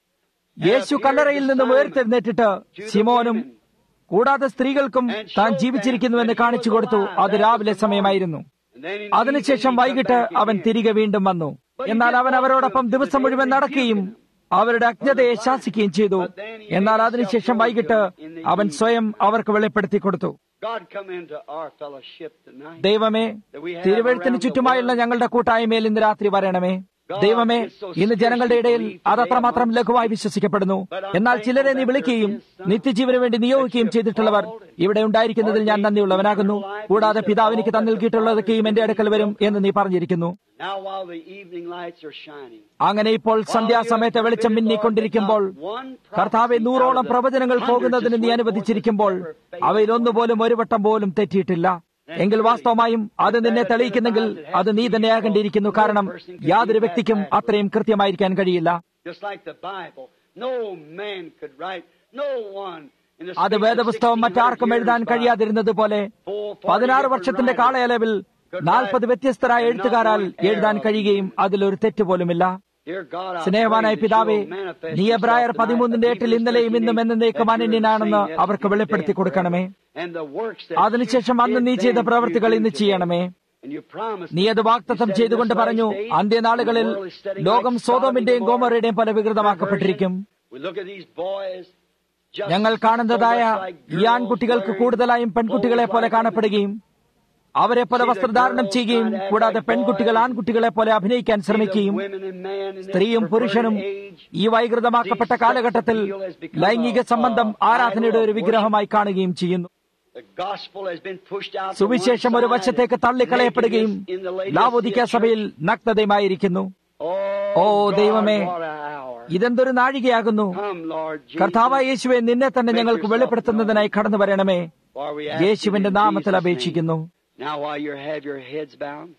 S2: യേശു കല്ലറയിൽ നിന്നും ഉയർത്തെഴുന്നേറ്റിട്ട് സിമോനും കൂടാതെ സ്ത്രീകൾക്കും താൻ ജീവിച്ചിരിക്കുന്നുവെന്ന് കാണിച്ചു കൊടുത്തു അത് രാവിലെ സമയമായിരുന്നു
S1: And then in
S2: അതിനുശേഷം
S1: evening he
S2: വൈകിട്ട്
S1: come back
S2: അവൻ
S1: again.
S2: തിരികെ വീണ്ടും വന്നു എന്നാൽ അവൻ അവരോടൊപ്പം ദിവസം മുഴുവൻ നടക്കുകയും അവരുടെ അജ്ഞതയെ ശാസിക്കുകയും ചെയ്തു എന്നാൽ അതിനുശേഷം വൈകിട്ട് അവൻ സ്വയം അവർക്ക് വെളിപ്പെടുത്തി കൊടുത്തു
S1: God come into our fellowship tonight.
S2: ദൈവമേ തിരുവഴുത്തിന് ചുറ്റുമായുള്ള ഞങ്ങളുടെ കൂട്ടായ്മയിൽ ഇന്ന് രാത്രി വരണമേ ദൈവമേ ഇന്ന് ജനങ്ങളുടെ ഇടയിൽ അതത്രമാത്രം ലഘുവായി വിശ്വസിക്കപ്പെടുന്നു എന്നാൽ ചിലരെ നീ വിളിക്കുകയും നിത്യജീവന് വേണ്ടി നിയോഗിക്കുകയും ചെയ്തിട്ടുള്ളവർ ഇവിടെ ഉണ്ടായിരിക്കുന്നതിൽ ഞാൻ നന്ദിയുള്ളവനാകുന്നു കൂടാതെ പിതാവ് എനിക്ക് തന്നിൽക്കിയിട്ടുള്ളതൊക്കെയും എന്റെ അടുക്കൽ വരും എന്ന് നീ പറഞ്ഞിരിക്കുന്നു
S1: Now while the evening lights are shining.
S2: അങ്ങനെ ഇപ്പോൾ സന്ധ്യാസമയത്ത് വെളിച്ചം മിന്നിക്കൊണ്ടിരിക്കുമ്പോൾ കർത്താവെ നൂറോളം പ്രവചനങ്ങൾ പോകുന്നതിന് നീ അനുവദിച്ചിരിക്കുമ്പോൾ അവയിൽ ഒന്നുപോലും ഒരു വട്ടം പോലും തെറ്റിയിട്ടില്ല എങ്കിൽ വാസ്തവമായും അത് നിന്നെ തെളിയിക്കുന്നെങ്കിൽ അത് നീ തന്നെയാകേണ്ടിയിരിക്കുന്നു കാരണം യാതൊരു വ്യക്തിക്കും അത്രയും കൃത്യമായിരിക്കാൻ കഴിയില്ല
S1: Just like the Bible. No man could write, no one in the
S2: അത്
S1: space of
S2: വേദപുസ്തകം
S1: 1600
S2: മറ്റാർക്കും എഴുതാൻ
S1: years
S2: കഴിയാതിരുന്നത് പോലെ പതിനാറ് വർഷത്തിന്റെ കാലയളവിൽ നാൽപ്പത് വ്യത്യസ്തരായ എഴുത്തുകാരാൽ എഴുതാൻ കഴിയുകയും അതിലൊരു തെറ്റ് പോലുമില്ല
S1: Dear God, I
S2: സ്നേഹവാനായ
S1: pray that
S2: പിതാവേ
S1: you'll manifest
S2: നീ
S1: yourself
S2: എബ്രായർ
S1: tonight,
S2: പതിമൂന്നിന്റെ
S1: that
S2: എട്ടിൽ
S1: Hebrews
S2: ഇന്നലെയും
S1: 13,
S2: ഇന്നും എന്നേക്കും
S1: that you're the
S2: അനന്യനാണെന്ന്
S1: same
S2: അവർക്ക്
S1: yesterday,
S2: വെളിപ്പെടുത്തി
S1: today,
S2: കൊടുക്കണമേ
S1: forever. And the works that
S2: അതിനുശേഷം
S1: you
S2: അന്ന് നീ
S1: did
S2: ചെയ്ത
S1: then,
S2: പ്രവൃത്തികൾ
S1: you
S2: ഇന്ന്
S1: do
S2: ചെയ്യണമേ
S1: today. And you promised
S2: നീ അത് വാക്തത്വം
S1: You said
S2: ചെയ്തുകൊണ്ട്
S1: in this
S2: പറഞ്ഞു
S1: last days,
S2: അന്ത്യനാളുകളിൽ
S1: the world is studying
S2: ലോകം
S1: like
S2: സോതോമിന്റെയും
S1: Sodom and
S2: ഗോമറയുടെയും പോലെ വികൃതമാക്കപ്പെട്ടിരിക്കും
S1: We look at these boys, just
S2: ഞങ്ങൾ കാണുന്നതായ
S1: so much like
S2: ഈ
S1: girls
S2: ആൺകുട്ടികൾക്ക്
S1: wearing
S2: കൂടുതലായും പെൺകുട്ടികളെ
S1: clothes
S2: പോലെ
S1: like women.
S2: കാണപ്പെടുകയും അവരെ പോലെ വസ്ത്രധാരണം ചെയ്യുകയും കൂടാതെ പെൺകുട്ടികൾ ആൺകുട്ടികളെ പോലെ അഭിനയിക്കാൻ ശ്രമിക്കുകയും സ്ത്രീയും പുരുഷനും ഈ വൈകൃതമാക്കപ്പെട്ട കാലഘട്ടത്തിൽ ലൈംഗിക സംബന്ധം ആരാധനയുടെ ഒരു വിഗ്രഹമായി കാണുകയും ചെയ്യുന്നു സുവിശേഷം ഒരു വശത്തേക്ക് തള്ളിക്കളയപ്പെടുകയും ലാവോദിക്ക സഭയിൽ നഗ്നതയുമായിരിക്കുന്നു ഓ ദൈവമേ ഇതെന്തൊരു നാഴികയാകുന്നു കർത്താവായ യേശുവെ നിന്നെ തന്നെ ഞങ്ങൾക്ക് വെളിപ്പെടുത്തുന്നതിനായി കടന്നു വരണമേ യേശുവിന്റെ നാമത്തിൽ അപേക്ഷിക്കുന്നു
S1: Now, while you have your heads bowed,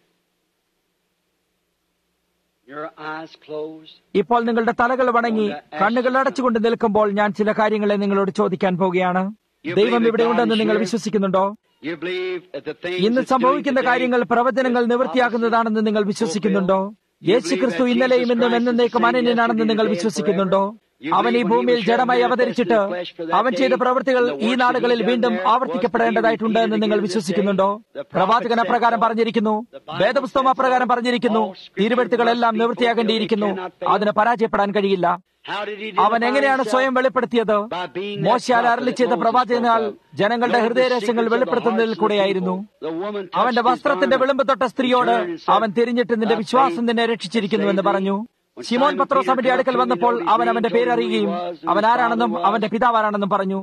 S1: your eyes closed,
S2: ഇപ്പോൾ നിങ്ങളുടെ തലകൾ വണങ്ങി കണ്ണുകൾ അടച്ചുകൊണ്ട് നിൽക്കുമ്പോൾ ഞാൻ ചില കാര്യങ്ങളെ നിങ്ങളോട് ചോദിക്കാൻ പോവുകയാണ് ദൈവം ഇവിടെ ഉണ്ടെന്ന് നിങ്ങൾ വിശ്വസിക്കുന്നുണ്ടോ
S1: you believe that the things
S2: ഇന്ന്
S1: that's doing
S2: സംഭവിക്കുന്ന
S1: today
S2: കാര്യങ്ങൾ പ്രവചനങ്ങൾ നിവൃത്തിയാക്കുന്നതാണെന്ന് നിങ്ങൾ വിശ്വസിക്കുന്നുണ്ടോ യേശു ക്രിസ്തു ഇന്നലെയും ഇന്നും എന്നേക്കും അനന്യനാണെന്ന് നിങ്ങൾ വിശ്വസിക്കുന്നുണ്ടോ അവൻ ഈ ഭൂമിയിൽ ജഡമായി അവതരിച്ചിട്ട് അവൻ ചെയ്ത പ്രവൃത്തികൾ ഈ നാളുകളിൽ വീണ്ടും ആവർത്തിക്കപ്പെടേണ്ടതായിട്ടുണ്ട് എന്ന് നിങ്ങൾ വിശ്വസിക്കുന്നുണ്ടോ പ്രവാചകൻ അപ്രകാരം പറഞ്ഞിരിക്കുന്നു വേദപുസ്തകം അപ്രകാരം പറഞ്ഞിരിക്കുന്നു തിരുവെഴുത്തുകളെല്ലാം നിവൃത്തിയാകേണ്ടിയിരിക്കുന്നു അതിന് പരാജയപ്പെടാൻ കഴിയില്ല അവൻ എങ്ങനെയാണ് സ്വയം വെളിപ്പെടുത്തിയത് മോശയാൽ അരളി ചെയ്ത പ്രവാചകനാൽ ജനങ്ങളുടെ ഹൃദയരഹസ്യങ്ങൾ വെളിപ്പെടുത്തുന്നതിൽ കൂടെയായിരുന്നു അവന്റെ വസ്ത്രത്തിന്റെ വിളിമ്പ് തൊട്ട സ്ത്രീയോട് അവൻ തിരിഞ്ഞിട്ട് നിന്റെ വിശ്വാസം നിന്നെ രക്ഷിച്ചിരിക്കുന്നുവെന്ന് പറഞ്ഞു ശിമോൻ പത്രോസ് അവന്റെ അടുക്കൽ വന്നപ്പോൾ അവൻ അവന്റെ പേരറിയുകയും അവൻ ആരാണെന്നും അവന്റെ പിതാവാരാണെന്നും പറഞ്ഞു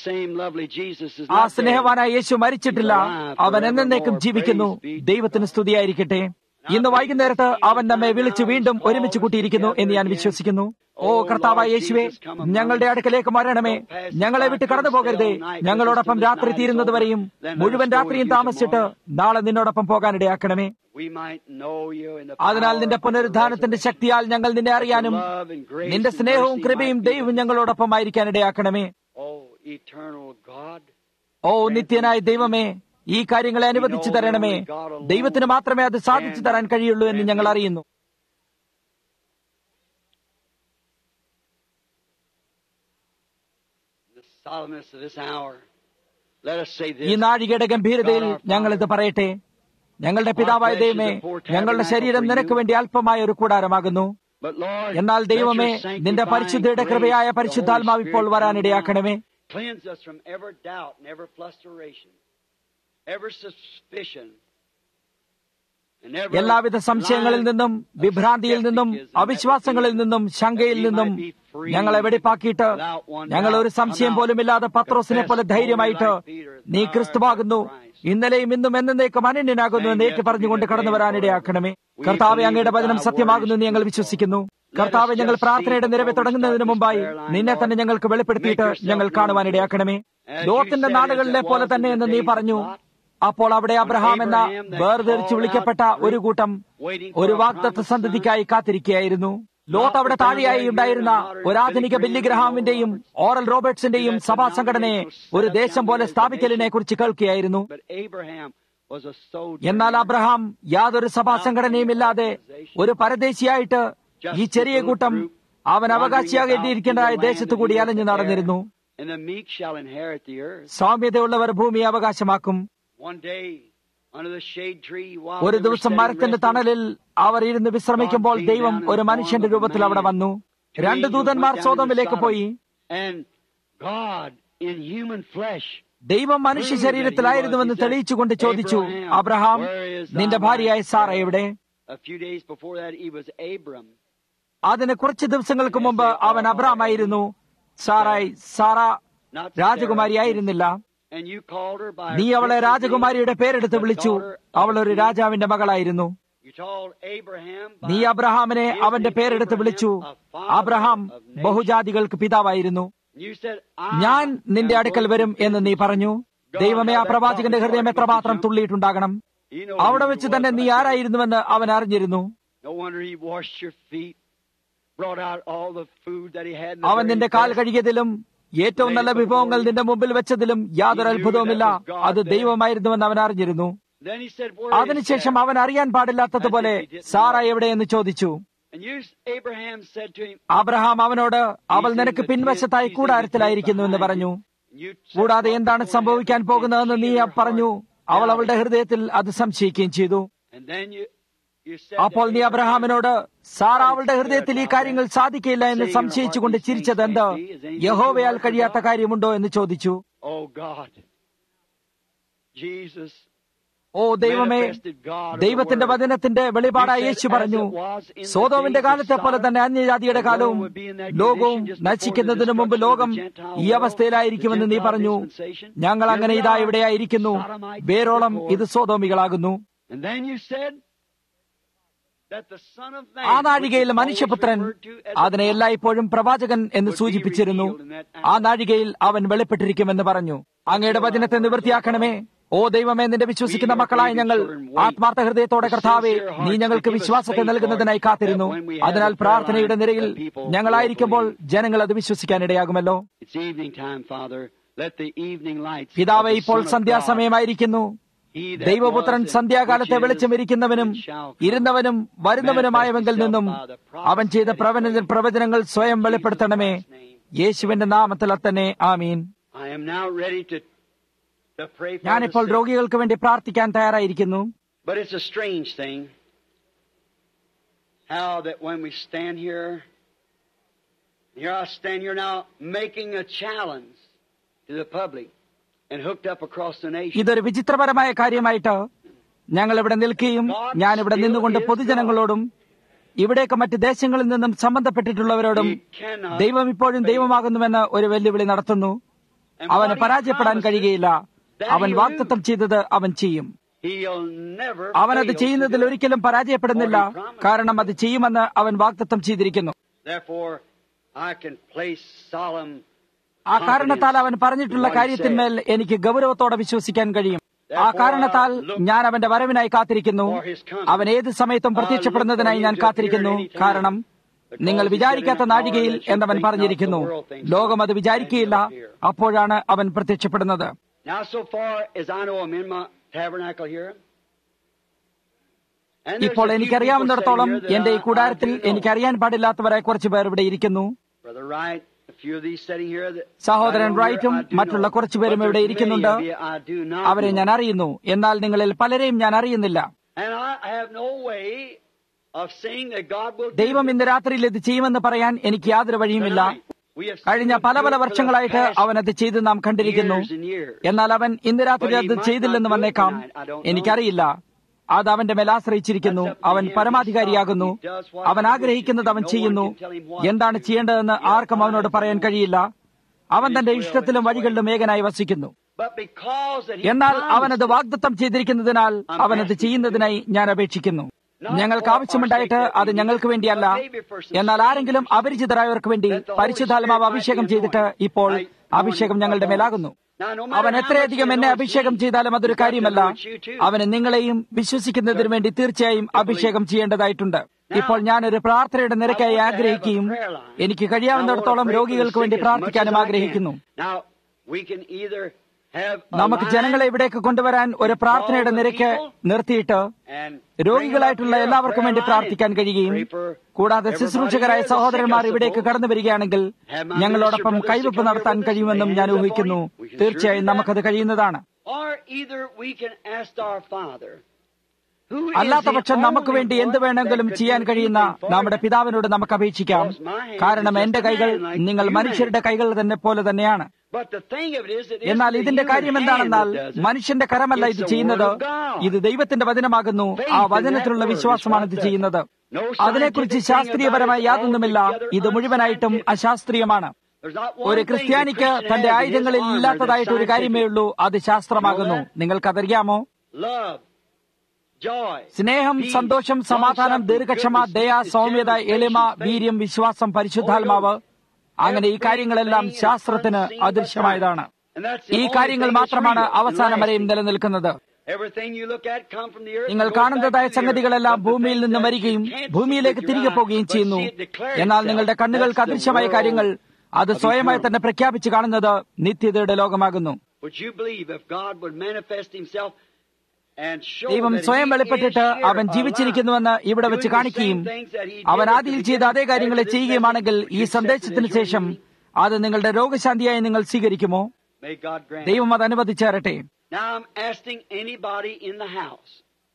S2: ആ സ്നേഹവാനായ യേശു മരിച്ചിട്ടില്ല അവൻ എന്നേക്കും ജീവിക്കുന്നു ദൈവത്തിന് സ്തുതിയായിരിക്കട്ടെ ഇന്ന് വൈകുന്നേരത്ത് അവൻ നമ്മെ വിളിച്ചു വീണ്ടും ഒരുമിച്ച് കൂട്ടിയിരിക്കുന്നു എന്ന് ഞാൻ വിശ്വസിക്കുന്നു ഓ കർത്താവായ യേശുവെ ഞങ്ങളുടെ അടുക്കലേക്ക് മരണമേ ഞങ്ങളെ വിട്ട് കടന്നു പോകരുതേ ഞങ്ങളോടൊപ്പം രാത്രി തീരുന്നതുവരെയും മുഴുവൻ രാത്രിയും താമസിച്ചിട്ട് നാളെ നിന്നോടൊപ്പം പോകാനിടയാക്കണമേ അതിനാൽ നിന്റെ പുനരുദ്ധാനത്തിന്റെ ശക്തിയാൽ ഞങ്ങൾ നിന്നെ അറിയാനും നിന്റെ സ്നേഹവും കൃപയും ദൈവവും ഞങ്ങളോടൊപ്പം ആയിരിക്കാൻ ഇടയാക്കണമേ ഓ നിത്യനായ ദൈവമേ ഈ കാര്യങ്ങളെ അനുവദിച്ചു തരണമേ ദൈവത്തിന് മാത്രമേ അത് സാധിച്ചു തരാൻ കഴിയുള്ളൂ എന്ന് ഞങ്ങൾ അറിയുന്നു ഈ നാഴികയുടെ ഗംഭീരതയിൽ ഞങ്ങൾ ഇത് പറയട്ടെ ഞങ്ങളുടെ പിതാവായ ദൈവമേ ഞങ്ങളുടെ ശരീരം നിനക്ക് വേണ്ടി അല്പമായ ഒരു കൂടാരമാകുന്നു എന്നാൽ ദൈവമേ നിന്റെ പരിശുദ്ധയുടെ കൃപയായ പരിശുദ്ധാത്മാവ് ഇപ്പോൾ വരാനിടയാക്കണമേ എല്ലാവിധ സംശയങ്ങളിൽ നിന്നും വിഭ്രാന്തിയിൽ നിന്നും അവിശ്വാസങ്ങളിൽ നിന്നും ശങ്കയിൽ നിന്നും ഞങ്ങളെ വെടിപ്പാക്കിയിട്ട് ഞങ്ങൾ ഒരു സംശയം പോലുമില്ലാതെ പത്രോസിനെ പോലെ ധൈര്യമായിട്ട് നീ ക്രിസ്തുവാകുന്നു ഇന്നലെയും ഇന്നും എന്നേക്കും അനന്യനാകുന്നു എന്ന് ഏറ്റു പറഞ്ഞുകൊണ്ട് കടന്നു വരാനിടയാക്കണമേ കർത്താവ് അങ്ങയുടെ വചനം സത്യമാകുന്നു എന്ന് ഞങ്ങൾ വിശ്വസിക്കുന്നു കർത്താവ് ഞങ്ങൾ പ്രാർത്ഥനയുടെ നിലവിൽ തുടങ്ങുന്നതിന് മുമ്പായി നിന്നെ തന്നെ ഞങ്ങൾക്ക് വെളിപ്പെടുത്തിയിട്ട് ഞങ്ങൾ കാണുവാനിടയാക്കണമേ ലോകത്തിന്റെ നാടുകളിലെ പോലെ തന്നെ എന്ന് നീ പറഞ്ഞു അപ്പോൾ അവിടെ അബ്രഹാം എന്ന വേർതിരിച്ചു വിളിക്കപ്പെട്ട ഒരു കൂട്ടം ഒരു വാഗ്ദത്ത സന്തതിക്കായി കാത്തിരിക്കുകയായിരുന്നു ലോത്ത് അവിടെ താഴെയായി ഉണ്ടായിരുന്ന ഒരാധുനിക ബില്ലി ഗ്രഹാമിന്റെയും ഓറൽ റോബർട്ട്സിന്റെയും സഭാ സംഘടനയെ ഒരു ദേശം പോലെ സ്ഥാപിക്കലിനെ കുറിച്ച് കേൾക്കുകയായിരുന്നു എന്നാൽ അബ്രഹാം യാതൊരു സഭാ സംഘടനയും ഇല്ലാതെ ഒരു പരദേശിയായിട്ട് ഈ ചെറിയ കൂട്ടം അവൻ അവകാശിയാകേണ്ടിയിരിക്കേണ്ടതായ ദേശത്തു കൂടി അലഞ്ഞു നടന്നിരുന്നു സൗമ്യതയുള്ളവർ ഭൂമി അവകാശമാക്കും ഒരു ദിവസം മരത്തിന്റെ തണലിൽ അവർ ഇരുന്ന് വിശ്രമിക്കുമ്പോൾ ദൈവം ഒരു മനുഷ്യന്റെ രൂപത്തിൽ അവിടെ വന്നു രണ്ട് ദൂതന്മാർ സോതമിലേക്ക് പോയി ദൈവം മനുഷ്യ ശരീരത്തിലായിരുന്നുവെന്ന് തെളിയിച്ചുകൊണ്ട് ചോദിച്ചു അബ്രഹാം നിന്റെ ഭാര്യയായ സാറ എവിടെ അതിന് കുറച്ച് ദിവസങ്ങൾക്ക് മുമ്പ് അവൻ അബ്രഹാം ആയിരുന്നു സാറായി സാറ രാജകുമാരിയായിരുന്നില്ല നീ അവളെ രാജകുമാരിയുടെ പേരെടുത്ത് വിളിച്ചു അവൾ ഒരു രാജാവിന്റെ മകളായിരുന്നു നീ അബ്രഹാമിനെ അവന്റെ പേരെടുത്ത് വിളിച്ചു അബ്രഹാം ബഹുജാതികൾക്ക് പിതാവായിരുന്നു ഞാൻ നിന്റെ അടുക്കൽ വരും എന്ന് നീ പറഞ്ഞു ദൈവമേ ആ പ്രവാചകന്റെ ഹൃദയം എത്രമാത്രം തുള്ളിയിട്ടുണ്ടാകണം അവിടെ വെച്ച് തന്നെ നീ ആരായിരുന്നുവെന്ന് അവൻ അറിഞ്ഞിരുന്നു അവൻ നിന്റെ കാൽ കഴുകിയതിലും ഏറ്റവും നല്ല വിഭവങ്ങൾ നിന്റെ മുമ്പിൽ വെച്ചതിലും യാതൊരു അത്ഭുതവുമില്ല അത് ദൈവമായിരുന്നുവെന്ന് അവൻ അറിഞ്ഞിരുന്നു അതിനുശേഷം അവൻ അറിയാൻ പാടില്ലാത്തതുപോലെ സാറ എവിടെയെന്ന് ചോദിച്ചു അബ്രഹാം അവനോട് അവൾ നിനക്ക് പിൻവശത്തായി കൂടാരത്തിലായിരിക്കുന്നു എന്ന് പറഞ്ഞു കൂടാതെ എന്താണ് സംഭവിക്കാൻ പോകുന്നതെന്ന് നീ പറഞ്ഞു അവൾ അവളുടെ ഹൃദയത്തിൽ അത് സംശയിക്കുകയും ചെയ്തു അപ്പോൾ നീ അബ്രഹാമിനോട് സാറ അവളുടെ ഹൃദയത്തിൽ ഈ കാര്യങ്ങൾ സാധിക്കില്ല എന്ന് സംശയിച്ചുകൊണ്ട് ചിരിച്ചത് എന്ത് യഹോവയാൽ കഴിയാത്ത കാര്യമുണ്ടോ എന്ന് ചോദിച്ചു ഓ ദൈവമേ ദൈവത്തിന്റെ വചനത്തിന്റെ വെളിപാടായ യേശു പറഞ്ഞു സോതോവിന്റെ കാലത്തെ പോലെ തന്നെ അന്യജാതിയുടെ കാലവും ലോകവും നശിക്കുന്നതിനു മുമ്പ് ലോകം ഈ അവസ്ഥയിലായിരിക്കുമെന്ന് നീ പറഞ്ഞു ഞങ്ങൾ അങ്ങനെ ഇതാ ഇവിടെയായിരിക്കുന്നു വേരോളം ഇത് സോതോമികളാകുന്നു ആ നാഴികയിൽ മനുഷ്യപുത്രൻ അതിനെ എല്ലായ്പ്പോഴും പ്രവാചകൻ എന്ന് സൂചിപ്പിച്ചിരുന്നു ആ നാഴികയിൽ അവൻ വെളിപ്പെട്ടിരിക്കുമെന്ന് പറഞ്ഞു അങ്ങയുടെ വചനത്തെ നിവൃത്തിയാക്കണമേ ഓ ദൈവമേ നിന്റെ വിശ്വസിക്കുന്ന മക്കളായ ഞങ്ങൾ ആത്മാർത്ഥ ഹൃദയത്തോടെ കർത്താവെ നീ ഞങ്ങൾക്ക് വിശ്വാസത്തെ നൽകുന്നതിനായി കാത്തിരുന്നു അതിനാൽ പ്രാർത്ഥനയുടെ നിരയിൽ ഞങ്ങളായിരിക്കുമ്പോൾ ജനങ്ങൾ അത് വിശ്വസിക്കാൻ ഇടയാകുമല്ലോ പിതാവെ ഇപ്പോൾ സന്ധ്യാസമയമായിരിക്കുന്നു ദൈവപുത്രൻ സന്ധ്യാകാലത്തെ വെളിച്ചമിരിക്കുന്നവനും ഇരുന്നവനും വരുന്നവനുമായവെങ്കിൽ നിന്നും അവൻ ചെയ്ത പ്രവചന പ്രവചനങ്ങൾ സ്വയം വെളിപ്പെടുത്തണമേ യേശുവിന്റെ നാമത്തിൽ തന്നെ ആമീൻ
S1: I am now ready to, to pray for the
S2: ഞാനിപ്പോൾ
S1: sick.
S2: രോഗികൾക്ക് വേണ്ടി പ്രാർത്ഥിക്കാൻ തയ്യാറായിരിക്കുന്നു
S1: But it's a strange thing how that when we stand here, here I stand here now making a challenge to the public and hooked up across the nation.
S2: ഇതൊരു വിചിത്രപരമായ കാര്യമായിട്ട് ഞങ്ങൾ ഇവിടെ നിൽക്കുകയും ഞാൻ ഇവിടെ നിന്നുകൊണ്ട് പൊതുജനങ്ങളോടും ഇവിടേക്ക് മറ്റ് ദേശങ്ങളിൽ നിന്നും സംബന്ധപ്പെട്ടിട്ടുള്ളവരോടും
S1: He cannot
S2: ദൈവം ഇപ്പോഴും ദൈവമാകുന്നുവെന്ന് ഒരു വെല്ലുവിളി നടത്തുന്നു
S1: And
S2: അവന്
S1: what he
S2: പരാജയപ്പെടാൻ
S1: promises
S2: കഴിയുകയില്ല
S1: that
S2: അവൻ
S1: he'll
S2: വാഗ്ദത്തം ചെയ്തത് അവൻ ചെയ്യും
S1: He'll never
S2: അവനത്
S1: fail to
S2: ചെയ്യുന്നതിൽ
S1: do it.
S2: ഒരിക്കലും പരാജയപ്പെടുന്നില്ല കാരണം അത് ചെയ്യുമെന്ന് അവൻ വാഗ്ദത്തം ചെയ്തിരിക്കുന്നു
S1: Therefore, I can place solemn
S2: ആ കാരണത്താൽ അവൻ പറഞ്ഞിട്ടുള്ള കാര്യത്തിന്മേൽ എനിക്ക് ഗൗരവത്തോടെ വിശ്വസിക്കാൻ കഴിയും ആ കാരണത്താൽ ഞാൻ അവന്റെ വരവിനായി കാത്തിരിക്കുന്നു അവൻ ഏത് സമയത്തും പ്രത്യക്ഷപ്പെടുന്നതിനായി ഞാൻ കാത്തിരിക്കുന്നു കാരണം നിങ്ങൾ വിചാരിക്കാത്ത നാഴികയിൽ എന്നവൻ പറഞ്ഞിരിക്കുന്നു ലോകം അത് വിചാരിക്കുകയില്ല അപ്പോഴാണ് അവൻ പ്രത്യക്ഷപ്പെടുന്നത്
S1: Now, so far as I know, I'm in my tabernacle here. And there's
S2: ഇപ്പോൾ
S1: a few
S2: എനിക്കറിയാവുന്നിടത്തോളം
S1: people sitting here
S2: എന്റെ ഈ
S1: that I-
S2: കൂടാരത്തിൽ
S1: I do know.
S2: എനിക്കറിയാൻ പാടില്ലാത്തവരെ കുറച്ച് പേർ ഇവിടെ ഇരിക്കുന്നു
S1: Brother Wright, a few of these sitting here that
S2: സഹോദരൻ
S1: I know here,
S2: റൈറ്റും
S1: I do
S2: മറ്റുള്ള
S1: know.
S2: കുറച്ചു പേരും
S1: But
S2: ഇവിടെ
S1: there's
S2: ഇരിക്കുന്നുണ്ട്
S1: many of you I do not
S2: അവരെ
S1: know.
S2: ഞാൻ അറിയുന്നു എന്നാൽ നിങ്ങളിൽ പലരെയും ഞാൻ അറിയുന്നില്ല
S1: And I have no way of saying that God will do
S2: ദൈവം
S1: this
S2: ഇന്ന് രാത്രിയിൽ ഇത് ചെയ്യുമെന്ന് പറയാൻ എനിക്ക് യാതൊരു വഴിയുമില്ല
S1: tonight. We have
S2: കഴിഞ്ഞ
S1: seen him
S2: പല
S1: do
S2: പല
S1: it for the
S2: വർഷങ്ങളായിട്ട്
S1: past
S2: അവൻ അത് ചെയ്ത് നാം കണ്ടിരിക്കുന്നു
S1: years and years.
S2: എന്നാൽ അവൻ ഇന്ന് രാത്രി അത് ചെയ്തില്ലെന്ന് വന്നേക്കാം എനിക്കറിയില്ല അത് അവന്റെ മേൽ ആശ്രയിച്ചിരിക്കുന്നു അവൻ പരമാധികാരിയാകുന്നു അവൻ ആഗ്രഹിക്കുന്നത് അവൻ ചെയ്യുന്നു എന്താണ് ചെയ്യേണ്ടതെന്ന് ആർക്കും അവനോട് പറയാൻ കഴിയില്ല അവൻ തന്റെ ഇഷ്ടത്തിലും വഴികളിലും ഏകനായി വസിക്കുന്നു
S1: But because that he
S2: എന്നാൽ
S1: promised
S2: അവനത് വാഗ്ദത്തം ചെയ്തിരിക്കുന്നതിനാൽ അവനത് ചെയ്യുന്നതിനായി ഞാൻ അപേക്ഷിക്കുന്നു ഞങ്ങൾക്ക് ആവശ്യമുണ്ടായിട്ട് അത് ഞങ്ങൾക്ക് വേണ്ടിയല്ല എന്നാൽ ആരെങ്കിലും അപരിചിതരായവർക്ക് വേണ്ടി പരിശുദ്ധാത്മാവ് അഭിഷേകം ചെയ്തിട്ട് ഇപ്പോൾ അഭിഷേകം ഞങ്ങളുടെ മേലാകുന്നു
S1: Now, no matter
S2: അവൻ
S1: how
S2: എത്രയധികം
S1: much
S2: എന്നെ
S1: he knows
S2: അഭിഷേകം
S1: me,
S2: ചെയ്താലും അതൊരു
S1: he's got to
S2: കാര്യമല്ല
S1: anoint you too.
S2: അവന് നിങ്ങളെയും വിശ്വസിക്കുന്നതിന് വേണ്ടി തീർച്ചയായും അഭിഷേകം ചെയ്യേണ്ടതായിട്ടുണ്ട് ഇപ്പോൾ ഞാനൊരു പ്രാർത്ഥനയുടെ നിരക്കായി ആഗ്രഹിക്കുകയും എനിക്ക് കഴിയാവുന്നിടത്തോളം രോഗികൾക്ക് വേണ്ടി പ്രാർത്ഥിക്കാനും ആഗ്രഹിക്കുന്നു
S1: Now, we can either have a
S2: നമുക്ക്
S1: line
S2: ജനങ്ങളെ ഇവിടേക്ക് കൊണ്ടുവരാൻ ഒരു പ്രാർത്ഥനയുടെ നിരക്ക് നിർത്തിയിട്ട്
S1: and
S2: രോഗികളായിട്ടുള്ള
S1: bring up
S2: എല്ലാവർക്കും
S1: here a
S2: വേണ്ടി
S1: prayer
S2: പ്രാർത്ഥിക്കാൻ
S1: line.
S2: കഴിയുകയും
S1: Pray for
S2: കൂടാതെ
S1: everybody
S2: ശുശ്രൂഷകരായ
S1: here that's
S2: സഹോദരന്മാർ
S1: sick, I
S2: ഇവിടേക്ക്
S1: suppose.
S2: കടന്നു വരികയാണെങ്കിൽ
S1: Have my
S2: ഞങ്ങളോടൊപ്പം
S1: minister brothers
S2: കൈവപ്പ്
S1: to come
S2: നടത്താൻ
S1: here with us
S2: കഴിയുമെന്നും
S1: and
S2: ഞാൻ
S1: lay hands
S2: ഊഹിക്കുന്നു
S1: upon you. We can
S2: തീർച്ചയായും
S1: sure do
S2: നമുക്കത് കഴിയുന്നതാണ്
S1: Or either we can ask our Father, who is
S2: അല്ലാത്ത
S1: the
S2: പക്ഷം നമുക്ക്
S1: only
S2: വേണ്ടി
S1: one
S2: എന്ത് വേണമെങ്കിലും
S1: that could
S2: ചെയ്യാൻ
S1: do
S2: കഴിയുന്ന
S1: anything for
S2: നമ്മുടെ
S1: us.
S2: പിതാവിനോട് നമുക്ക് അപേക്ഷിക്കാം കാരണം എന്റെ കൈകൾ നിങ്ങൾ മനുഷ്യരുടെ കൈകൾ തന്നെ പോലെ തന്നെയാണ്
S1: But the thing of it is, it
S2: എന്നാൽ
S1: isn't the
S2: ഇതിന്റെ
S1: human
S2: കാര്യം
S1: hand
S2: എന്താണെന്നാൽ
S1: that does it.
S2: മനുഷ്യന്റെ കരമല്ല ഇത്
S1: It's the
S2: ചെയ്യുന്നത്
S1: word of God.
S2: ഇത് ദൈവത്തിന്റെ വചനമാകുന്നു
S1: Faith
S2: ആ
S1: in that
S2: വചനത്തിലുള്ള
S1: word is
S2: വിശ്വാസമാണ്
S1: what
S2: ഇത്
S1: does it.
S2: ചെയ്യുന്നത്
S1: No
S2: അതിനെക്കുറിച്ച്
S1: scientific thing
S2: ശാസ്ത്രീയപരമായി
S1: about it. It's
S2: യാതൊന്നുമില്ല
S1: altogether
S2: ഇത് മുഴുവനായിട്ടും
S1: unscientific.
S2: അശാസ്ത്രീയമാണ്
S1: There's not one
S2: ഒരു
S1: thing the
S2: ക്രിസ്ത്യാനിക്ക്
S1: Christian
S2: തന്റെ
S1: has in his
S2: ആയുധങ്ങളിൽ
S1: armor
S2: ഇല്ലാത്തതായിട്ട് ഒരു
S1: that's
S2: കാര്യമേ
S1: scientific.
S2: ഉള്ളൂ അത് ശാസ്ത്രമാകുന്നു നിങ്ങൾക്കതറിയാമോ
S1: Love, joy,
S2: സ്നേഹം
S1: peace,
S2: സന്തോഷം സമാധാനം
S1: long-suffering,
S2: ദീർഘക്ഷമ
S1: goodness,
S2: ദയ
S1: meekness,
S2: സൗമ്യത
S1: gentleness,
S2: എളിമ
S1: patience,
S2: വീര്യം വിശ്വാസം പരിശുദ്ധാത്മാവ് അങ്ങനെ ഈ കാര്യങ്ങളെല്ലാം ശാസ്ത്രത്തിന് അദൃശ്യമായതാണ്
S1: And that's the
S2: ഈ
S1: only
S2: കാര്യങ്ങൾ
S1: thing that's
S2: മാത്രമാണ്
S1: real and
S2: അവസാനം വരെയും
S1: lasting.
S2: നിലനിൽക്കുന്നത്
S1: Everything you look at come from the earth
S2: നിങ്ങൾ
S1: and goes back
S2: കാണുന്നതായ
S1: to the earth.
S2: സംഗതികളെല്ലാം
S1: But the
S2: ഭൂമിയിൽ
S1: things
S2: നിന്ന്
S1: that
S2: വരികയും
S1: you can't see
S2: ഭൂമിയിലേക്ക്
S1: with your
S2: തിരികെ
S1: eyes,
S2: പോവുകയും
S1: but
S2: ചെയ്യുന്നു
S1: see it declare
S2: എന്നാൽ
S1: itself.
S2: നിങ്ങളുടെ കണ്ണുകൾക്ക്
S1: That's the
S2: അദൃശ്യമായ കാര്യങ്ങൾ അത്
S1: of
S2: സ്വയമായി
S1: eternal.
S2: തന്നെ പ്രഖ്യാപിച്ച് കാണുന്നത് നിത്യതയുടെ ലോകമാകുന്നു
S1: Would you believe if God would manifest himself and show
S2: ദൈവം
S1: that
S2: സ്വയം
S1: he
S2: വെളിപ്പെട്ടിട്ട്
S1: is here
S2: അവൻ
S1: alive,
S2: ജീവിച്ചിരിക്കുന്നുവെന്ന് ഇവിടെ വെച്ച്
S1: doing the
S2: കാണിക്കുകയും
S1: same things that he did
S2: അവൻ
S1: at the
S2: ആദിയിൽ ചെയ്ത അതേ
S1: beginning,
S2: കാര്യങ്ങളെ
S1: after this
S2: ചെയ്യുകയാണെങ്കിൽ
S1: message,
S2: ഈ
S1: would you
S2: സന്ദേശത്തിന്
S1: accept it as
S2: ശേഷം
S1: your healing?
S2: അത് നിങ്ങളുടെ രോഗശാന്തിയായി നിങ്ങൾ സ്വീകരിക്കുമോ
S1: May God grant it.
S2: ദൈവം അത് അനുവദിച്ചേരട്ടെ
S1: Now I'm asking anybody in the house.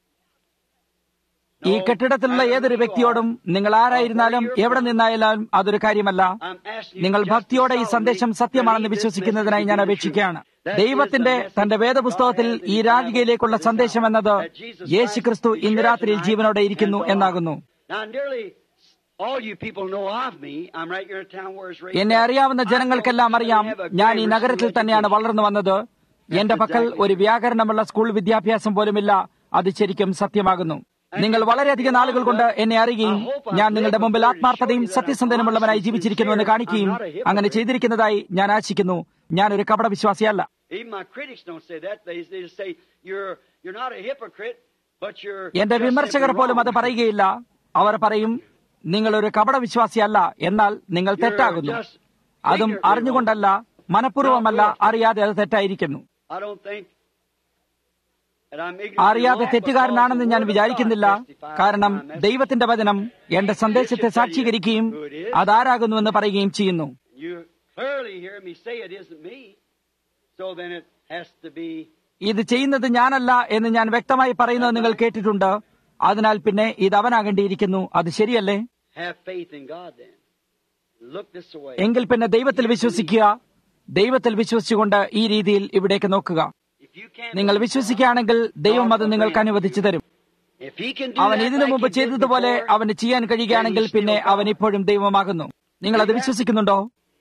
S2: ഈ
S1: No
S2: കെട്ടിടത്തിലുള്ള
S1: matter who
S2: ഏതൊരു
S1: you
S2: വ്യക്തിയോടും
S1: are,
S2: നിങ്ങൾ ആരായിരുന്നാലും എവിടെ നിന്നായാലും അതൊരു കാര്യമല്ല
S1: I'm asking you
S2: നിങ്ങൾ
S1: just to
S2: ഭക്തിയോടെ ഈ സന്ദേശം
S1: solemnly
S2: സത്യമാണെന്ന്
S1: believe this
S2: വിശ്വസിക്കുന്നതിനായി ഞാൻ
S1: message to be the
S2: അപേക്ഷിക്കുകയാണ്
S1: truth. That is
S2: ദൈവത്തിന്റെ
S1: the message
S2: തന്റെ വേദപുസ്തകത്തിൽ
S1: God has in
S2: ഈ
S1: his
S2: രാജികയിലേക്കുള്ള
S1: Bible
S2: സന്ദേശം എന്നത്
S1: that Jesus
S2: യേശു
S1: Christ
S2: ക്രിസ്തു
S1: is
S2: ഇന്ന്
S1: here
S2: രാത്രിയിൽ
S1: tonight
S2: ജീവനോടെ ഇരിക്കുന്നു
S1: and is alive.
S2: എന്നാകുന്നു
S1: Now, nearly all you people know of me. I'm right here in town where it's raised
S2: എന്നെ
S1: up.
S2: അറിയാവുന്ന
S1: I
S2: ജനങ്ങൾക്കെല്ലാം
S1: don't
S2: അറിയാം
S1: have a
S2: ഞാൻ ഈ
S1: grammar
S2: നഗരത്തിൽ
S1: school
S2: തന്നെയാണ്
S1: education.
S2: വളർന്നു വന്നത് എന്റെ പക്കൽ ഒരു വ്യാകരണമുള്ള സ്കൂൾ വിദ്യാഭ്യാസം പോലുമില്ല അത് ശരിക്കും സത്യമാകുന്നു നിങ്ങൾ വളരെയധികം നാളുകൾ കൊണ്ട് എന്നെ അറിയുകയും ഞാൻ നിങ്ങളുടെ മുമ്പിൽ ആത്മാർത്ഥതയും സത്യസന്ധനുമുള്ളവനായി ജീവിച്ചിരിക്കുന്നുവെന്ന് കാണിക്കുകയും അങ്ങനെ ചെയ്തിരിക്കുന്നതായി ഞാൻ ആശിക്കുന്നു ഞാൻ ഒരു കപട വിശ്വാസിയല്ല
S1: Even my critics don't say that. They, they just say you're you're not a hypocrite, but you're.
S2: എന്റെ
S1: just
S2: വിമർശകർ
S1: simply
S2: പോലും അത്
S1: wrong.
S2: പറയുകയില്ല അവർ പറയും നിങ്ങൾ ഒരു കപട വിശ്വാസിയല്ല എന്നാൽ നിങ്ങൾ തെറ്റാകുന്നു അതും അറിഞ്ഞുകൊണ്ടല്ല മനഃപൂർവ്വമല്ല അറിയാതെ അത് തെറ്റായിരിക്കുന്നു
S1: I don't think that I'm ignorant
S2: അറിയാതെ
S1: of the law,
S2: തെറ്റുകാരനാണെന്ന് ഞാൻ
S1: because the word of
S2: വിചാരിക്കുന്നില്ല
S1: God testifies
S2: കാരണം
S1: to my message.
S2: ദൈവത്തിന്റെ വചനം എന്റെ സന്ദേശത്തെ സാക്ഷീകരിക്കുകയും അതാരാകുന്നുവെന്ന് പറയുകയും ചെയ്യുന്നു
S1: You clearly hear me say it isn't me. So then it has to be
S2: ഇത് ചെയ്യുന്നത് ഞാനല്ല എന്ന് ഞാൻ വ്യക്തമായി പറയുന്നത് നിങ്ങൾ കേട്ടിട്ടുണ്ട് അതിനാൽ പിന്നെ ഇത് അവനാകേണ്ടിയിരിക്കുന്നു അത് ശരിയല്ലേ
S1: have faith in God then. Look this way.
S2: എങ്കിൽ പിന്നെ ദൈവത്തിൽ വിശ്വസിക്കുക ദൈവത്തിൽ വിശ്വസിച്ചുകൊണ്ട് ഈ രീതിയിൽ ഇവിടേക്ക് നോക്കുക
S1: If you can't
S2: നിങ്ങൾ
S1: believe
S2: വിശ്വസിക്കുകയാണെങ്കിൽ ദൈവം അത് നിങ്ങൾക്ക് അനുവദിച്ചു തരും
S1: God, if he can do
S2: അവൻ
S1: that
S2: ഇതിനു
S1: like
S2: മുമ്പ്
S1: he did
S2: ചെയ്തതുപോലെ
S1: before,
S2: അവന് ചെയ്യാൻ കഴിയുകയാണെങ്കിൽ പിന്നെ അവൻ ഇപ്പോഴും ദൈവമാകുന്നു നിങ്ങൾ അത് വിശ്വസിക്കുന്നുണ്ടോ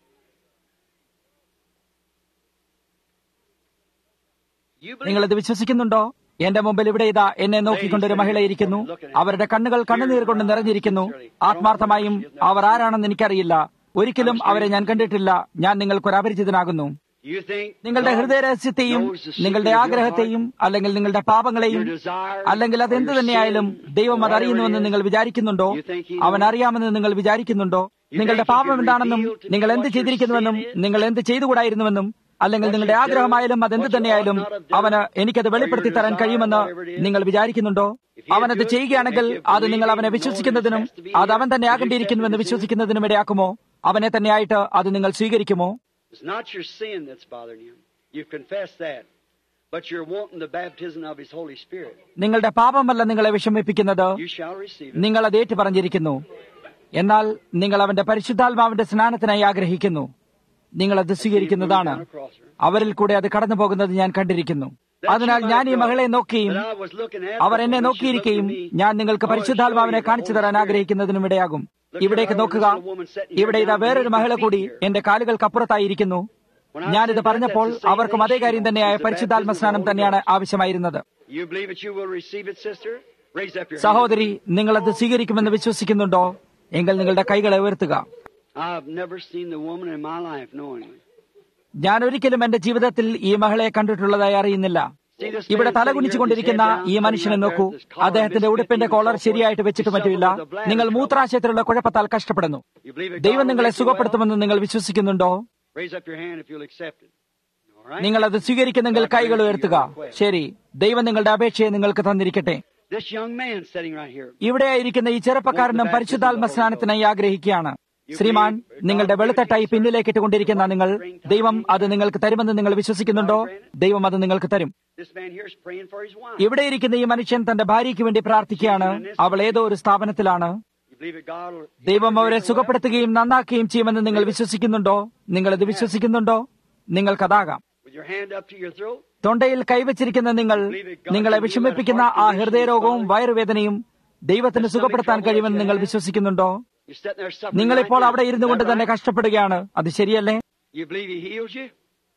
S1: you believe
S2: നിങ്ങൾ അത് വിശ്വസിക്കുന്നുണ്ടോ എന്റെ മുമ്പിൽ ഇവിടെ ഇതാ എന്നെ നോക്കിക്കൊണ്ടൊരു മഹിള ഇരിക്കുന്നു അവരുടെ കണ്ണുകൾ കണ്ണുനീർ കൊണ്ട് നിറഞ്ഞിരിക്കുന്നു ആത്മാർത്ഥമായും അവർ ആരാണെന്ന് എനിക്കറിയില്ല ഒരിക്കലും അവരെ ഞാൻ കണ്ടിട്ടില്ല ഞാൻ നിങ്ങൾക്കൊരു അപരിചിതനാകുന്നു
S1: you think
S2: നിങ്ങളുടെ
S1: God
S2: ഹൃദയരഹസ്യത്തെയും
S1: knows the secret
S2: നിങ്ങളുടെ
S1: of your
S2: ആഗ്രഹത്തെയും അല്ലെങ്കിൽ നിങ്ങളുടെ പാപങ്ങളെയും
S1: your desire,
S2: അല്ലെങ്കിൽ അത് എന്ത്
S1: or your
S2: തന്നെയായാലും
S1: sin,
S2: ദൈവം
S1: or
S2: അത് അറിയുന്നുവെന്ന്
S1: whatever it is,
S2: നിങ്ങൾ വിചാരിക്കുന്നുണ്ടോ
S1: you think he
S2: അവൻ
S1: knows?
S2: അറിയാമെന്ന് നിങ്ങൾ വിചാരിക്കുന്നുണ്ടോ
S1: You
S2: നിങ്ങളുടെ
S1: think he
S2: പാപം
S1: could
S2: എന്താണെന്നും
S1: reveal to me
S2: നിങ്ങൾ എന്ത്
S1: what your
S2: ചെയ്തിരിക്കുന്നുവെന്നും
S1: sin is?
S2: നിങ്ങൾ എന്ത് ചെയ്തുകൂടായിരുന്നുവെന്നും അല്ലെങ്കിൽ
S1: What
S2: നിങ്ങളുടെ
S1: you do,
S2: ആഗ്രഹമായാലും അതെന്ത്
S1: what you
S2: തന്നെയായാലും
S1: ought not have done,
S2: അവന് എനിക്കത്
S1: or
S2: വെളിപ്പെടുത്തി
S1: your
S2: തരാൻ
S1: desire,
S2: കഴിയുമെന്ന്
S1: whatever it is.
S2: നിങ്ങൾ വിചാരിക്കുന്നുണ്ടോ
S1: If he
S2: അവനത്
S1: do it,
S2: ചെയ്യുകയാണെങ്കിൽ
S1: make you
S2: അത് നിങ്ങൾ
S1: believe
S2: അവനെ
S1: and know
S2: വിശ്വസിക്കുന്നതിനും
S1: that it has to be
S2: അത് അവൻ
S1: here,
S2: തന്നെ
S1: you
S2: ആകേണ്ടിയിരിക്കുന്നുവെന്ന്
S1: accept it as
S2: വിശ്വസിക്കുന്നതിനും ഇടയാക്കുമോ അവനെ തന്നെയായിട്ട് അത് നിങ്ങൾ സ്വീകരിക്കുമോ
S1: It's not your sin that's bothering you. You confess that. But you're wanting the baptism of His Holy Spirit.
S2: നിങ്ങളുടെ പാപമല്ല നിങ്ങളെ വിഷമിപ്പിക്കുന്നത്
S1: You shall receive it.
S2: നിങ്ങൾ അത് ഏറ്റു പറഞ്ഞിരിക്കുന്നു എന്നാൽ നിങ്ങൾ അവന്റെ പരിശുദ്ധാത്മാവിന്റെ സ്നാനത്തിനായി ആഗ്രഹിക്കുന്നു നിങ്ങൾ അത് സ്വീകരിക്കുന്നതാണ് അവരിൽ കൂടെ അത് കടന്നു പോകുന്നത് ഞാൻ കണ്ടിരിക്കുന്നു അതിനാൽ ഞാൻ ഈ മകളെ നോക്കുകയും
S1: That I was looking at
S2: our
S1: her
S2: എന്നെ
S1: when she
S2: നോക്കിയിരിക്കുകയും
S1: looked at me.
S2: ഞാൻ നിങ്ങൾക്ക്
S1: I want to
S2: പരിശുദ്ധാത്മാവിനെ
S1: show you the
S2: കാണിച്ചു
S1: Holy
S2: തരാൻ
S1: Spirit.
S2: ആഗ്രഹിക്കുന്നതിനും ഇടയാകും ഇവിടേക്ക് നോക്കുക ഇവിടെ ഇതാ വേറൊരു മഹിള കൂടി എന്റെ കാലുകൾക്കപ്പുറത്തായിരിക്കുന്നു ഞാനിത് പറഞ്ഞപ്പോൾ അവർക്കും അതേ കാര്യം തന്നെയായ പരിശുദ്ധാത്മ സ്നാനം തന്നെയാണ് ആവശ്യമായിരുന്നത്
S1: You believe that you will receive it, sister? Raise up your hand.
S2: സഹോദരി നിങ്ങളത് സ്വീകരിക്കുമെന്ന് വിശ്വസിക്കുന്നുണ്ടോ എങ്കിൽ നിങ്ങളുടെ കൈകളെ ഉയർത്തുക
S1: I've never seen the woman in my life knowingly.
S2: ഞാൻ ഒരിക്കലും എന്റെ ജീവിതത്തിൽ ഈ മകളെ കണ്ടിട്ടുള്ളതായി അറിയുന്നില്ല ഇവിടെ തലകുനിച്ചുകൊണ്ടിരിക്കുന്ന ഈ മനുഷ്യനെ നോക്കൂ അദ്ദേഹത്തിന്റെ ഉടുപ്പിന്റെ കോളർ ശരിയായിട്ട് വെച്ചിട്ട് മറ്റുമില്ല നിങ്ങൾ മൂത്രാശയത്തിലുള്ള കുഴപ്പത്താൽ കഷ്ടപ്പെടുന്നു
S1: You believe that
S2: ദൈവം
S1: God will
S2: നിങ്ങളെ
S1: make you well?
S2: സുഖപ്പെടുത്തുമെന്ന് നിങ്ങൾ വിശ്വസിക്കുന്നുണ്ടോ
S1: Raise up your hand if you'll accept it. All right?
S2: നിങ്ങൾ അത് സ്വീകരിക്കുന്നെങ്കിൽ കൈകൾ ഉയർത്തുക ശരി ദൈവം നിങ്ങളുടെ അപേക്ഷയെ നിങ്ങൾക്ക് തന്നിരിക്കട്ടെ
S1: This young man sitting right here.
S2: ഇവിടെ ഇരിക്കുന്ന ഈ ചെറുപ്പക്കാരനും പരിശുദ്ധാത്മ സ്നാനത്തിനായി ആഗ്രഹിക്കുകയാണ് ശ്രീമാൻ നിങ്ങളുടെ വെളുത്തട്ടായി പിന്നിലേക്ക് ഇട്ടുകൊണ്ടിരിക്കുന്ന നിങ്ങൾ ദൈവം അത് നിങ്ങൾക്ക് തരുമെന്ന് നിങ്ങൾ വിശ്വസിക്കുന്നുണ്ടോ ദൈവം അത് നിങ്ങൾക്ക് തരും
S1: This man here is praying for his wife.
S2: ഇവിടെ ഇരിക്കുന്ന ഈ മനുഷ്യൻ തന്റെ ഭാര്യയ്ക്ക് വേണ്ടി പ്രാർത്ഥിക്കുകയാണ് അവൾ ഏതോ ഒരു സ്ഥാപനത്തിലാണ്
S1: You believe that God will
S2: ദൈവം അവരെ സുഖപ്പെടുത്തുകയും നന്നാക്കുകയും ചെയ്യുമെന്ന് നിങ്ങൾ വിശ്വസിക്കുന്നുണ്ടോ നിങ്ങൾ ഇത് വിശ്വസിക്കുന്നുണ്ടോ നിങ്ങൾക്കതാകാം
S1: with your hand up to your throat?
S2: തൊണ്ടയിൽ കൈവച്ചിരിക്കുന്ന നിങ്ങൾ നിങ്ങളെ വിഷമിപ്പിക്കുന്ന ആ ഹൃദയരോഗവും വയറുവേദനയും ദൈവത്തിന് സുഖപ്പെടുത്താൻ കഴിയുമെന്ന് നിങ്ങൾ വിശ്വസിക്കുന്നുണ്ടോ
S1: You're sitting there suffering.
S2: നിങ്ങളിപ്പോൾ
S1: right now.
S2: അവിടെ ഇരുന്നു കൊണ്ട്
S1: Is that
S2: തന്നെ
S1: right?
S2: കഷ്ടപ്പെടുകയാണ് അത് ശരിയല്ലേ
S1: You believe He heals you?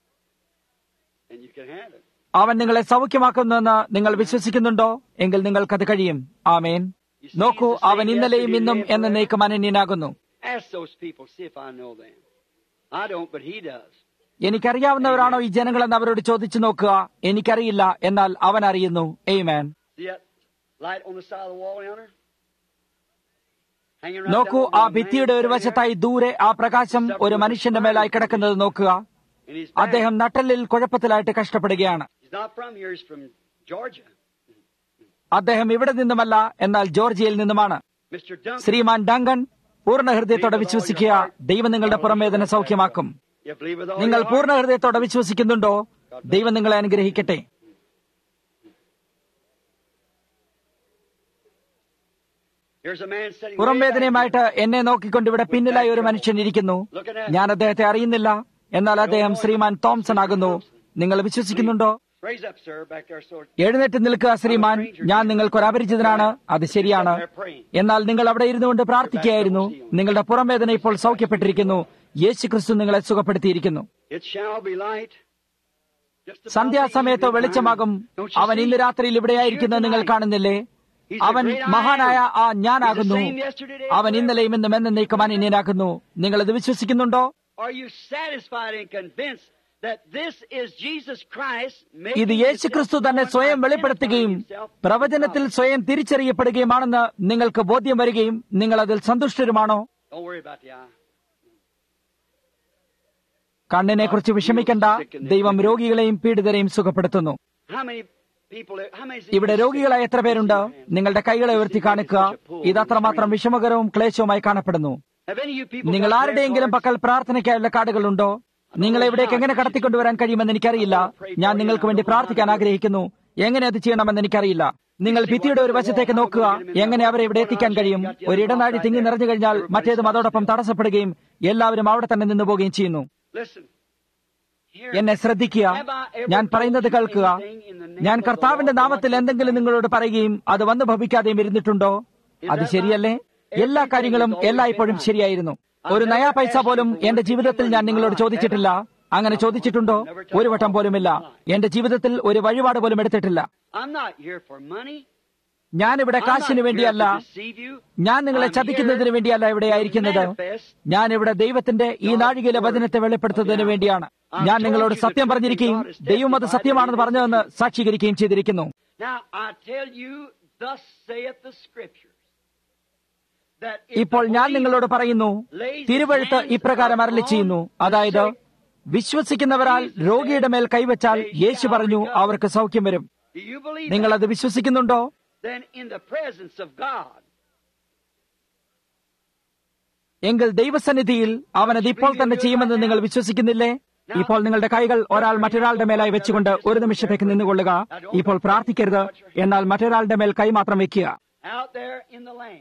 S1: And you can have it.
S2: അവൻ നിങ്ങളെ സൗഖ്യമാക്കുന്നുവെന്ന് നിങ്ങൾ വിശ്വസിക്കുന്നുണ്ടോ എങ്കിൽ നിങ്ങൾക്കത് കഴിയും ആമേൻ നോക്കൂ അവൻ ഇന്നലെയും ഇന്നും എന്നേക്കും അനന്യനാകുന്നു
S1: Ask those people, see if I know them. I don't, but He does.
S2: എനിക്കറിയാവുന്നവരാണോ ഈ ജനങ്ങളെന്ന് അവരോട് ചോദിച്ചു നോക്കുക എനിക്കറിയില്ല എന്നാൽ അവൻ അറിയുന്നു amen
S1: See that light on the side of the wall yonder? Hanging right
S2: നോക്കൂ
S1: down
S2: ആ
S1: on the
S2: ഭിത്തിയുടെ
S1: man
S2: ഒരു
S1: sitting
S2: വശത്തായി ദൂരെ ആ പ്രകാശം ഒരു മനുഷ്യന്റെ മേലായി കിടക്കുന്നത് നോക്കുക
S1: there, and he's back.
S2: അദ്ദേഹം നട്ടലിൽ കുഴപ്പത്തിലായിട്ട് കഷ്ടപ്പെടുകയാണ്
S1: He's not from here, he's from Georgia.
S2: അദ്ദേഹം ഇവിടെ നിന്നുമല്ല എന്നാൽ ജോർജിയയിൽ നിന്നുമാണ്
S1: Mr. Duncan,
S2: ശ്രീമാൻ ഡങ്കൻ പൂർണ്ണ ഹൃദയത്തോടെ വിശ്വസിക്കുക ദൈവം നിങ്ങളുടെ പുറമേദന സൗഖ്യമാക്കും
S1: you believe with all
S2: നിങ്ങൾ
S1: your heart?
S2: പൂർണ്ണ ഹൃദയത്തോടെ വിശ്വസിക്കുന്നുണ്ടോ ദൈവം നിങ്ങളെ അനുഗ്രഹിക്കട്ടെ
S1: Here's a man sitting
S2: പുറം
S1: way back
S2: വേദനയുമായിട്ട് എന്നെ നോക്കിക്കൊണ്ട് ഇവിടെ പിന്നിലായി ഒരു മനുഷ്യൻ ഇരിക്കുന്നു ഞാൻ അദ്ദേഹത്തെ അറിയുന്നില്ല എന്നാൽ അദ്ദേഹം ശ്രീമാൻ തോംസൺ ആകുന്നു നിങ്ങൾ വിശ്വസിക്കുന്നുണ്ടോ
S1: here. Raise up, sir, back there. So
S2: എഴുന്നേറ്റ് നിൽക്കുക ശ്രീമാൻ ഞാൻ നിങ്ങൾക്കൊരു അപരിചിതനാണ് അത് ശരിയാണ് എന്നാൽ നിങ്ങൾ അവിടെ ഇരുന്നുകൊണ്ട് പ്രാർത്ഥിക്കുകയായിരുന്നു നിങ്ങളുടെ പുറംവേദന ഇപ്പോൾ സൗഖ്യപ്പെട്ടിരിക്കുന്നു യേശു ക്രിസ്തു നിങ്ങളെ സുഖപ്പെടുത്തിയിരിക്കുന്നു
S1: it shall be light. Just about
S2: സന്ധ്യാസമയത്ത്
S1: the evening
S2: വെളിച്ചമാകും
S1: time. Don't you
S2: അവൻ
S1: see?
S2: ഇന്ന് രാത്രിയിൽ ഇവിടെയായിരിക്കുന്നത് നിങ്ങൾ കാണുന്നില്ലേ
S1: He's the
S2: അവൻ
S1: great I am.
S2: മഹാനായ ആ ഞാനാകുന്നു
S1: He's the same yesterday, today,
S2: അവൻ
S1: forever.
S2: ഇന്നലെയും ഇന്നും എന്നേക്കും അനന്യനാകുന്നു നിങ്ങൾ ഇത് വിശ്വസിക്കുന്നുണ്ടോ
S1: Are you satisfied and convinced that this is Jesus Christ
S2: ഇത്
S1: making
S2: യേശു ക്രിസ്തു തന്നെ
S1: himself
S2: സ്വയം
S1: known,
S2: വെളിപ്പെടുത്തുകയും
S1: identifying himself
S2: പ്രവചനത്തിൽ
S1: with God?
S2: സ്വയം തിരിച്ചറിയപ്പെടുകയുമാണെന്ന് നിങ്ങൾക്ക് ബോധ്യം വരികയും നിങ്ങൾ അതിൽ സന്തുഷ്ടരുമാണോ
S1: Don't worry about the eye.
S2: കണ്ണിനെ കുറിച്ച് വിഷമിക്കണ്ട ദൈവം രോഗികളെയും പീഡിതരെയും സുഖപ്പെടുത്തുന്നു
S1: How many people. How many?
S2: ഇവിടെ രോഗികളായ എത്ര പേരുണ്ട് നിങ്ങളുടെ കൈകളെ ഉയർത്തി കാണിക്കുക ഇത് അത്രമാത്രം വിഷമകരവും ക്ലേശവുമായി കാണപ്പെടുന്നു
S1: Have any of you people?
S2: നിങ്ങൾ
S1: got
S2: ആരുടെയെങ്കിലും
S1: prayer
S2: പക്കൽ പ്രാർത്ഥനയ്ക്കായുള്ള കാർഡുകളുണ്ടോ നിങ്ങളെ ഇവിടേക്ക് എങ്ങനെ കടത്തിക്കൊണ്ടുവരാൻ കഴിയുമെന്ന് എനിക്കറിയില്ല ഞാൻ നിങ്ങൾക്ക് വേണ്ടി പ്രാർത്ഥിക്കാൻ ആഗ്രഹിക്കുന്നു എങ്ങനെ അത് ചെയ്യണമെന്ന് എനിക്കറിയില്ല നിങ്ങൾ ഭിത്തിയുടെ ഒരു വശത്തേക്ക് നോക്കുക എങ്ങനെ അവരെ ഇവിടെ എത്തിക്കാൻ കഴിയും ഒരു ഇടനാഴി തിങ്ങി നിറഞ്ഞു കഴിഞ്ഞാൽ മറ്റേതും അതോടൊപ്പം തടസ്സപ്പെടുകയും എല്ലാവരും അവിടെ തന്നെ നിന്നു പോവുകയും ചെയ്യുന്നു
S1: cards? Listen. Here.
S2: എന്നെ ശ്രദ്ധിക്കുക ഞാൻ പറയുന്നത് കേൾക്കുക ഞാൻ കർത്താവിന്റെ നാമത്തിൽ എന്തെങ്കിലും നിങ്ങളോട് പറയുകയും അത് വന്നു ഭവിക്കാതെയും ഇരുന്നിട്ടുണ്ടോ അത് ശരിയല്ലേ എല്ലാ കാര്യങ്ങളും എല്ലായ്പ്പോഴും ശരിയായിരുന്നു ഒരു നയാ പൈസ പോലും എന്റെ ജീവിതത്തിൽ ഞാൻ നിങ്ങളോട് ചോദിച്ചിട്ടില്ല അങ്ങനെ ചോദിച്ചിട്ടുണ്ടോ ഒരു വട്ടം പോലുമില്ല എന്റെ ജീവിതത്തിൽ ഒരു വഴിപാട് പോലും എടുത്തിട്ടില്ല
S1: I'm not here for money.
S2: ഞാൻ ഇവിടെ
S1: I'm
S2: കാശിന്
S1: not here
S2: വേണ്ടിയല്ല
S1: to deceive you.
S2: ഞാൻ നിങ്ങളെ
S1: I'm
S2: ചതിക്കുന്നതിന്
S1: here
S2: വേണ്ടിയല്ല ഇവിടെ ആയിരിക്കുന്നത്
S1: to manifest
S2: ഞാൻ ഇവിടെ ദൈവത്തിന്റെ ഈ നാഴികയിലെ വചനത്തെ വെളിപ്പെടുത്തുന്നതിന് വേണ്ടിയാണ് ഞാൻ നിങ്ങളോട് സത്യം പറഞ്ഞിരിക്കുകയും ദൈവം അത് സത്യമാണെന്ന് പറഞ്ഞതെന്ന് സാക്ഷീകരിക്കുകയും ചെയ്തിരിക്കുന്നു
S1: Now I tell you, thus saith the Scriptures. That if
S2: ഇപ്പോൾ
S1: the
S2: ഞാൻ
S1: believer
S2: നിങ്ങളോട് പറയുന്നു തിരുവഴുത്ത് ഇപ്രകാരം അരളി ചെയ്യുന്നു അതായത് വിശ്വസിക്കുന്നവരാൽ രോഗിയുടെ മേൽ കൈവച്ചാൽ യേശു പറഞ്ഞു അവർക്ക് സൗഖ്യം വരും
S1: Do you believe
S2: നിങ്ങൾ
S1: that?
S2: അത് വിശ്വസിക്കുന്നുണ്ടോ
S1: Then in the presence of God,
S2: എങ്കിൽ ദൈവസന്നിധിയിൽ അവൻ അത് ഇപ്പോൾ തന്നെ ചെയ്യുമെന്ന് നിങ്ങൾ വിശ്വസിക്കുന്നില്ലേ ഇപ്പോൾ നിങ്ങളുടെ കൈകൾ ഒരാൾ മറ്റൊരാളുടെ മേലായി വെച്ചുകൊണ്ട് ഒരു നിമിഷത്തേക്ക് നിന്നുകൊള്ളുക ഇപ്പോൾ പ്രാർത്ഥിക്കരുത് എന്നാൽ മറ്റൊരാളുടെ മേൽ കൈ മാത്രം വെക്കുക
S1: out there in the land,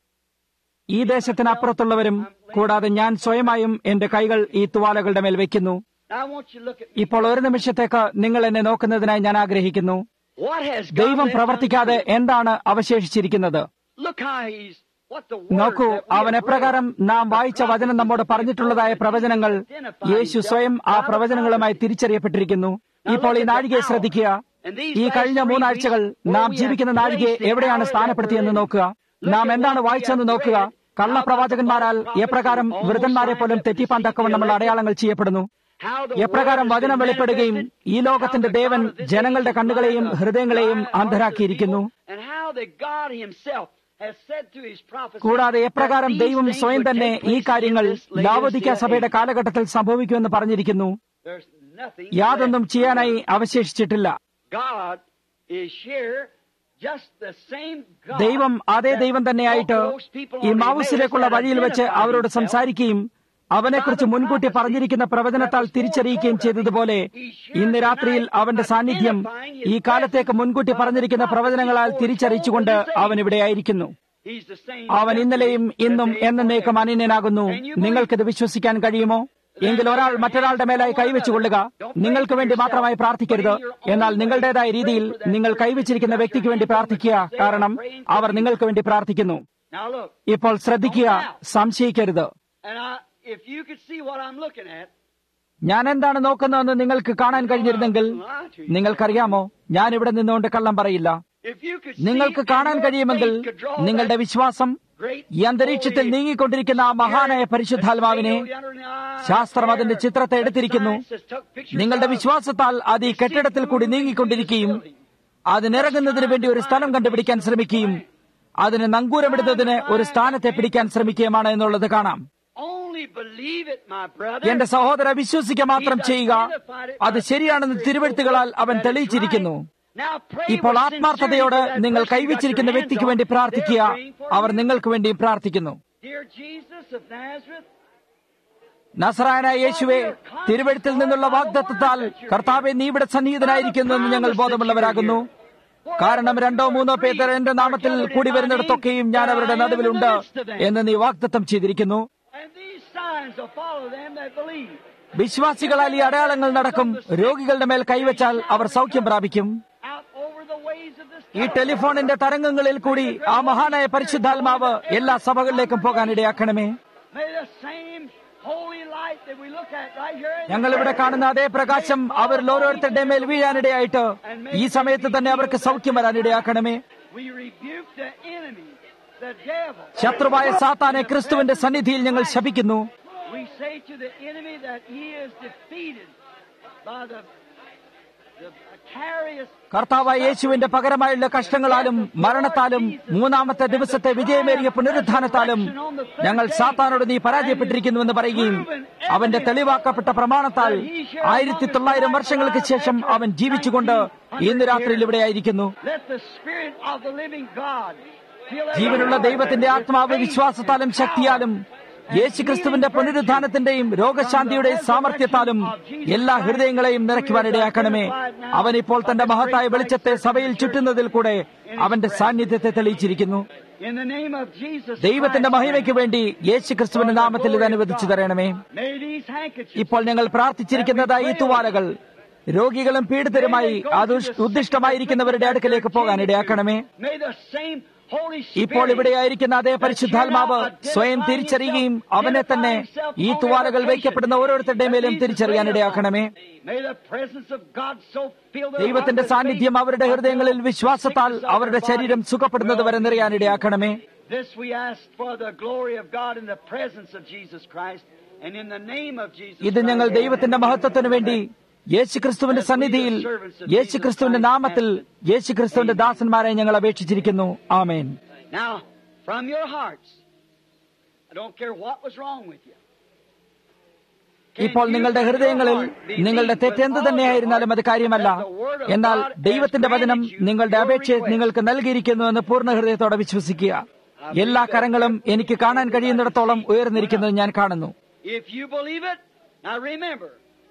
S2: ഈ ദേശത്തിനപ്പുറത്തുള്ളവരും കൂടാതെ ഞാൻ സ്വയമായും എന്റെ കൈകൾ ഈ തുവാലകളുടെ മേൽ വെക്കുന്നു
S1: now I want you to look at me.
S2: ഇപ്പോൾ ഒരു നിമിഷത്തേക്ക് നിങ്ങൾ എന്നെ നോക്കുന്നതിനായി ഞാൻ ആഗ്രഹിക്കുന്നു
S1: What has God
S2: ദൈവം
S1: left
S2: പ്രവർത്തിക്കാതെ
S1: undone?
S2: എന്താണ് അവശേഷിച്ചിരിക്കുന്നത്
S1: Look how he's what the words
S2: നോക്കൂ
S1: that we
S2: അവൻ
S1: have
S2: എപ്രകാരം
S1: read,
S2: നാം
S1: the
S2: വായിച്ച വചനം നമ്മോട്
S1: prophecies
S2: പറഞ്ഞിട്ടുള്ളതായ
S1: that
S2: പ്രവചനങ്ങൾ
S1: identify
S2: യേശു
S1: himself
S2: സ്വയം ആ
S1: by the
S2: പ്രവചനങ്ങളുമായി
S1: prophecy.
S2: തിരിച്ചറിയപ്പെട്ടിരിക്കുന്നു
S1: Now
S2: ഇപ്പോൾ ഈ
S1: look at the
S2: നാഴികയെ
S1: hour.
S2: ശ്രദ്ധിക്കുക
S1: And these
S2: ഈ
S1: last
S2: കഴിഞ്ഞ
S1: three
S2: മൂന്നാഴ്ചകൾ
S1: weeks, where
S2: നാം
S1: we
S2: ജീവിക്കുന്ന
S1: have
S2: നാഴികയെ
S1: placed the
S2: എവിടെയാണ്
S1: hour that
S2: സ്ഥാനപ്പെടുത്തിയെന്ന്
S1: we're in.
S2: നോക്കുക
S1: Look
S2: നാം
S1: at
S2: എന്താണ്
S1: what we
S2: വായിച്ചതെന്ന്
S1: have
S2: നോക്കുക
S1: read,
S2: കള്ളപ്രവാചകന്മാരാൽ
S1: how the
S2: എപ്രകാരം
S1: prophets
S2: വൃതന്മാരെ പോലും
S1: almost
S2: തെറ്റിപ്പാൻ തക്കവണ്ണം നമ്മൾ അടയാളങ്ങൾ ചെയ്യപ്പെടുന്നു
S1: How the
S2: എപ്രകാരം
S1: word has
S2: വചനം
S1: been
S2: വെളിപ്പെടുകയും
S1: manifested,
S2: ഈ ലോകത്തിന്റെ
S1: how the
S2: Devan
S1: God of this
S2: ജനങ്ങളുടെ
S1: age
S2: കണ്ണുകളെയും
S1: blind the
S2: ഹൃദയങ്ങളെയും
S1: blind hearts of
S2: അന്ധരാക്കിയിരിക്കുന്നു
S1: people, and how that God himself has said to his prophets
S2: കൂടാതെ
S1: that
S2: എപ്രകാരം
S1: these
S2: ദൈവം
S1: things
S2: സ്വയം
S1: would
S2: തന്നെ
S1: take
S2: ഈ
S1: place
S2: കാര്യങ്ങൾ
S1: in this Laodicea
S2: ലാവോദിക്ക സഭയുടെ
S1: age.
S2: കാലഘട്ടത്തിൽ സംഭവിക്കുമെന്ന് പറഞ്ഞിരിക്കുന്നു
S1: There's nothing
S2: യാതൊന്നും
S1: left
S2: ചെയ്യാനായി
S1: undone.
S2: അവശേഷിച്ചിട്ടില്ല
S1: God is here, just the same God
S2: ദൈവം അതേ
S1: that
S2: ദൈവം തന്നെയായിട്ട്
S1: spoke to those people
S2: ഈ
S1: on Emmaus
S2: മാവുസിലേക്കുള്ള
S1: that
S2: വഴിയിൽ വെച്ച്
S1: identified
S2: അവരോട്
S1: himself.
S2: സംസാരിക്കുകയും അവനെക്കുറിച്ച് മുൻകൂട്ടി പറഞ്ഞിരിക്കുന്ന പ്രവചനത്താൽ തിരിച്ചറിയിക്കുകയും ചെയ്തതുപോലെ ഇന്ന് രാത്രിയിൽ അവന്റെ സാന്നിധ്യം ഈ കാലത്തേക്ക് മുൻകൂട്ടി പറഞ്ഞിരിക്കുന്ന പ്രവചനങ്ങളാൽ തിരിച്ചറിയിച്ചുകൊണ്ട് അവൻ ഇവിടെയായിരിക്കുന്നു
S1: He's the same
S2: അവൻ ഇന്നലെയും ഇന്നും എന്നേക്കും അനന്യനാകുന്നു നിങ്ങൾക്കിത് വിശ്വസിക്കാൻ കഴിയുമോ എങ്കിൽ ഒരാൾ മറ്റൊരാളുടെ മേലായി കൈവച്ചുകൊള്ളുക നിങ്ങൾക്ക് വേണ്ടി മാത്രമായി പ്രാർത്ഥിക്കരുത് എന്നാൽ നിങ്ങളുടേതായ രീതിയിൽ നിങ്ങൾ കൈവച്ചിരിക്കുന്ന വ്യക്തിക്ക് വേണ്ടി പ്രാർത്ഥിക്കുക കാരണം അവർ നിങ്ങൾക്ക് വേണ്ടി പ്രാർത്ഥിക്കുന്നു
S1: Now look,
S2: ഇപ്പോൾ ശ്രദ്ധിക്കുക സംശയിക്കരുത്
S1: and I, if you could see what I'm looking at,
S2: ഞാൻ എന്താണ് നോക്കുന്നതെന്ന് നിങ്ങൾക്ക് കാണാൻ കഴിഞ്ഞിരുന്നെങ്കിൽ നിങ്ങൾക്കറിയാമോ ഞാൻ ഇവിടെ നിന്നുകൊണ്ട് കള്ളം പറയില്ല
S1: if you could
S2: നിങ്ങൾക്ക്
S1: see
S2: കാണാൻ
S1: and your
S2: കഴിയുമെങ്കിൽ
S1: faith could draw
S2: നിങ്ങളുടെ
S1: that
S2: വിശ്വാസം
S1: great
S2: ഈ അന്തരീക്ഷത്തിൽ
S1: holy
S2: നീങ്ങിക്കൊണ്ടിരിക്കുന്ന ആ മഹാനായ പരിശുദ്ധാത്മാവിനെ ശാസ്ത്രം അതിന്റെ ചിത്രത്തെ എടുത്തിരിക്കുന്നു നിങ്ങളുടെ വിശ്വാസത്താൽ അത് ഈ കെട്ടിടത്തിൽ കൂടി നീങ്ങിക്കൊണ്ടിരിക്കുകയും അതിനിറങ്ങുന്നതിന് വേണ്ടി ഒരു സ്ഥലം കണ്ടുപിടിക്കാൻ ശ്രമിക്കുകയും അതിന് നങ്കൂരമിടുന്നതിന് ഒരു സ്ഥാനത്തെ പിടിക്കാൻ ശ്രമിക്കുകയുമാണ് എന്നുള്ളത് കാണാം
S1: Only believe it, my brother.
S2: എന്റെ സഹോദര വിശ്വസിക്കുക മാത്രം ചെയ്യുക അത് ശരിയാണെന്ന് തിരുവഴുത്തുകളാൽ അവൻ തെളിയിച്ചിരിക്കുന്നു
S1: Now pray
S2: ഇപ്പോൾ
S1: with
S2: ആത്മാർത്ഥതയോട്
S1: sincerity that
S2: നിങ്ങൾ
S1: person you got
S2: കൈവച്ചിരിക്കുന്ന
S1: your
S2: വ്യക്തിക്ക്
S1: hands
S2: വേണ്ടി
S1: on.
S2: പ്രാർത്ഥിക്കുക
S1: They're praying for
S2: our
S1: you.
S2: നിങ്ങൾക്ക് വേണ്ടിയും പ്രാർത്ഥിക്കുന്നു
S1: Dear Jesus of Nazareth,
S2: നസറായനായ യേശുവെ തിരുവഴുത്തിൽ നിന്നുള്ള വാഗ്ദത്തത്താൽ കർത്താവെ നീ ഇവിടെ സന്നിഹിതനായിരിക്കുന്നു എന്ന് ഞങ്ങൾ ബോധമുള്ളവരാകുന്നു കാരണം രണ്ടോ മൂന്നോ പേർ എന്റെ നാമത്തിൽ കൂടി വരുന്നിടത്തൊക്കെയും ഞാൻ അവരുടെ നടുവിലുണ്ട് എന്ന് നീ വാഗ്ദത്തം ചെയ്തിരിക്കുന്നു
S1: and these signs will follow them that believe.
S2: വിശ്വാസികളാൽ ഈ അടയാളങ്ങൾ നടക്കും രോഗികളുടെ മേൽ കൈവച്ചാൽ അവർ സൗഖ്യം പ്രാപിക്കും
S1: Out over the ways of this
S2: ഈ ടെലിഫോണിന്റെ തരംഗങ്ങളിൽ കൂടി ആ മഹാനായ പരിശുദ്ധാത്മാവ് എല്ലാ സഭകളിലേക്കും പോകാനിടയാക്കണമേ
S1: May the same holy light that we look at right here in
S2: ഞങ്ങൾ ഇവിടെ കാണുന്ന അതേ പ്രകാശം അവരിൽ ഓരോരുത്തരുടെ മേൽ വീഴാനിടയായിട്ട് ഈ സമയത്ത് തന്നെ അവർക്ക് സൗഖ്യം വരാനിടയാക്കണമേ
S1: we rebuke the enemy, the devil.
S2: ശത്രുവായ സാത്താനെ ക്രിസ്തുവിന്റെ സന്നിധിയിൽ ഞങ്ങൾ ശപിക്കുന്നു
S1: We say to the enemy that he is defeated by the, the victorious
S2: കർത്താവായ യേശുവിന്റെ പകരമായുള്ള കഷ്ടങ്ങളാലും മരണത്താലും മൂന്നാമത്തെ ദിവസത്തെ വിജയമേറിയ പുനരുദ്ധാനത്താലും ഞങ്ങൾ സാത്താനോട് നീ പരാജയപ്പെട്ടിരിക്കുന്നുവെന്ന് പറയുകയും അവന്റെ തെളിവാക്കപ്പെട്ട പ്രമാണത്താൽ ആയിരത്തി തൊള്ളായിരം വർഷങ്ങൾക്ക് ശേഷം അവൻ ജീവിച്ചുകൊണ്ട് ഇന്ന് രാത്രിയിൽ ഇവിടെയായിരിക്കുന്നു
S1: Let the Spirit of the living God fill every
S2: ജീവനുള്ള
S1: heart
S2: ദൈവത്തിന്റെ
S1: with
S2: ആത്മാവ്
S1: faith
S2: വിശ്വാസത്താലും
S1: and
S2: ശക്തിയാലും യേശുക്രിസ്തുവിന്റെ പുനരുദ്ധാനത്തിന്റെയും രോഗശാന്തിയുടെയും സാമർത്ഥ്യത്താലും എല്ലാ ഹൃദയങ്ങളെയും നിറയ്ക്കുവാനിടയാക്കണമേ അവൻ ഇപ്പോൾ തന്റെ മഹത്തായ വെളിച്ചത്തെ സഭയിൽ ചുറ്റുന്നതിൽ കൂടെ അവന്റെ സാന്നിധ്യത്തെ തെളിയിച്ചിരിക്കുന്നു
S1: In the name of Jesus
S2: ദൈവത്തിന്റെ
S1: Christ,
S2: മഹിമയ്ക്ക് വേണ്ടി യേശുക്രിസ്തുവിന്റെ നാമത്തിൽ ഇത് അനുവദിച്ചു തരണമേ
S1: may these handkerchiefs
S2: ഇപ്പോൾ ഞങ്ങൾ പ്രാർത്ഥിച്ചിരിക്കുന്നതായി ഈ തൂവാലകൾ രോഗികളും പീഡിതരുമായി അത് ഉദ്ദിഷ്ടമായിരിക്കുന്നവരുടെ അടുക്കലേക്ക് പോകാൻ ഇടയാക്കണമേ
S1: May the same Holy
S2: ഇപ്പോൾ
S1: Spirit
S2: ഇവിടെയായിരിക്കുന്ന അതേ പരിശുദ്ധാത്മാവ് സ്വയം തിരിച്ചറിയുകയും അവനെ തന്നെ ഈ തുവാലകൾ വയ്ക്കപ്പെടുന്ന ഓരോരുത്തരുടെയും മേലും തിരിച്ചറിയാൻ ഇടയാക്കണമേ
S1: May the presence of God so fill their
S2: ദൈവത്തിന്റെ
S1: heart with
S2: സാന്നിധ്യം
S1: faith
S2: അവരുടെ ഹൃദയങ്ങളിൽ
S1: until the
S2: വിശ്വാസത്താൽ
S1: sickness of
S2: അവരുടെ
S1: their
S2: ശരീരം
S1: body
S2: സുഖപ്പെടുന്നത് വരെ നിറയാൻ ഇടയാക്കണമേ
S1: This we ask for the glory of God in the presence of Jesus Christ and in the name of Jesus
S2: ഇത് ഞങ്ങൾ
S1: Christ.
S2: ദൈവത്തിന്റെ മഹത്വത്തിനു വേണ്ടി യേശുക്രിസ്തുവിന്റെ സന്നിധിയിൽ യേശുക്രിസ്തുവിന്റെ നാമത്തിൽ യേശുക്രിസ്തുവിന്റെ ദാസന്മാരെ ഞങ്ങൾ അപേക്ഷിച്ചിരിക്കുന്നു ആമേൻ
S1: Now, from your hearts, I don't care what was wrong with you.
S2: ഇപ്പോൾ നിങ്ങളുടെ ഹൃദയങ്ങളിൽ നിങ്ങളുടെ തെറ്റെന്ത് തന്നെയായിരുന്നാലും അത് കാര്യമല്ല എന്നാൽ ദൈവത്തിന്റെ വചനം നിങ്ങളുടെ അപേക്ഷയെ നിങ്ങൾക്ക് നൽകിയിരിക്കുന്നുവെന്ന് പൂർണ്ണ ഹൃദയത്തോടെ വിശ്വസിക്കുക എല്ലാ കരങ്ങളും എനിക്ക് കാണാൻ കഴിയുന്നിടത്തോളം ഉയർന്നിരിക്കുന്നത് ഞാൻ കാണുന്നു
S1: If you believe it, now remember,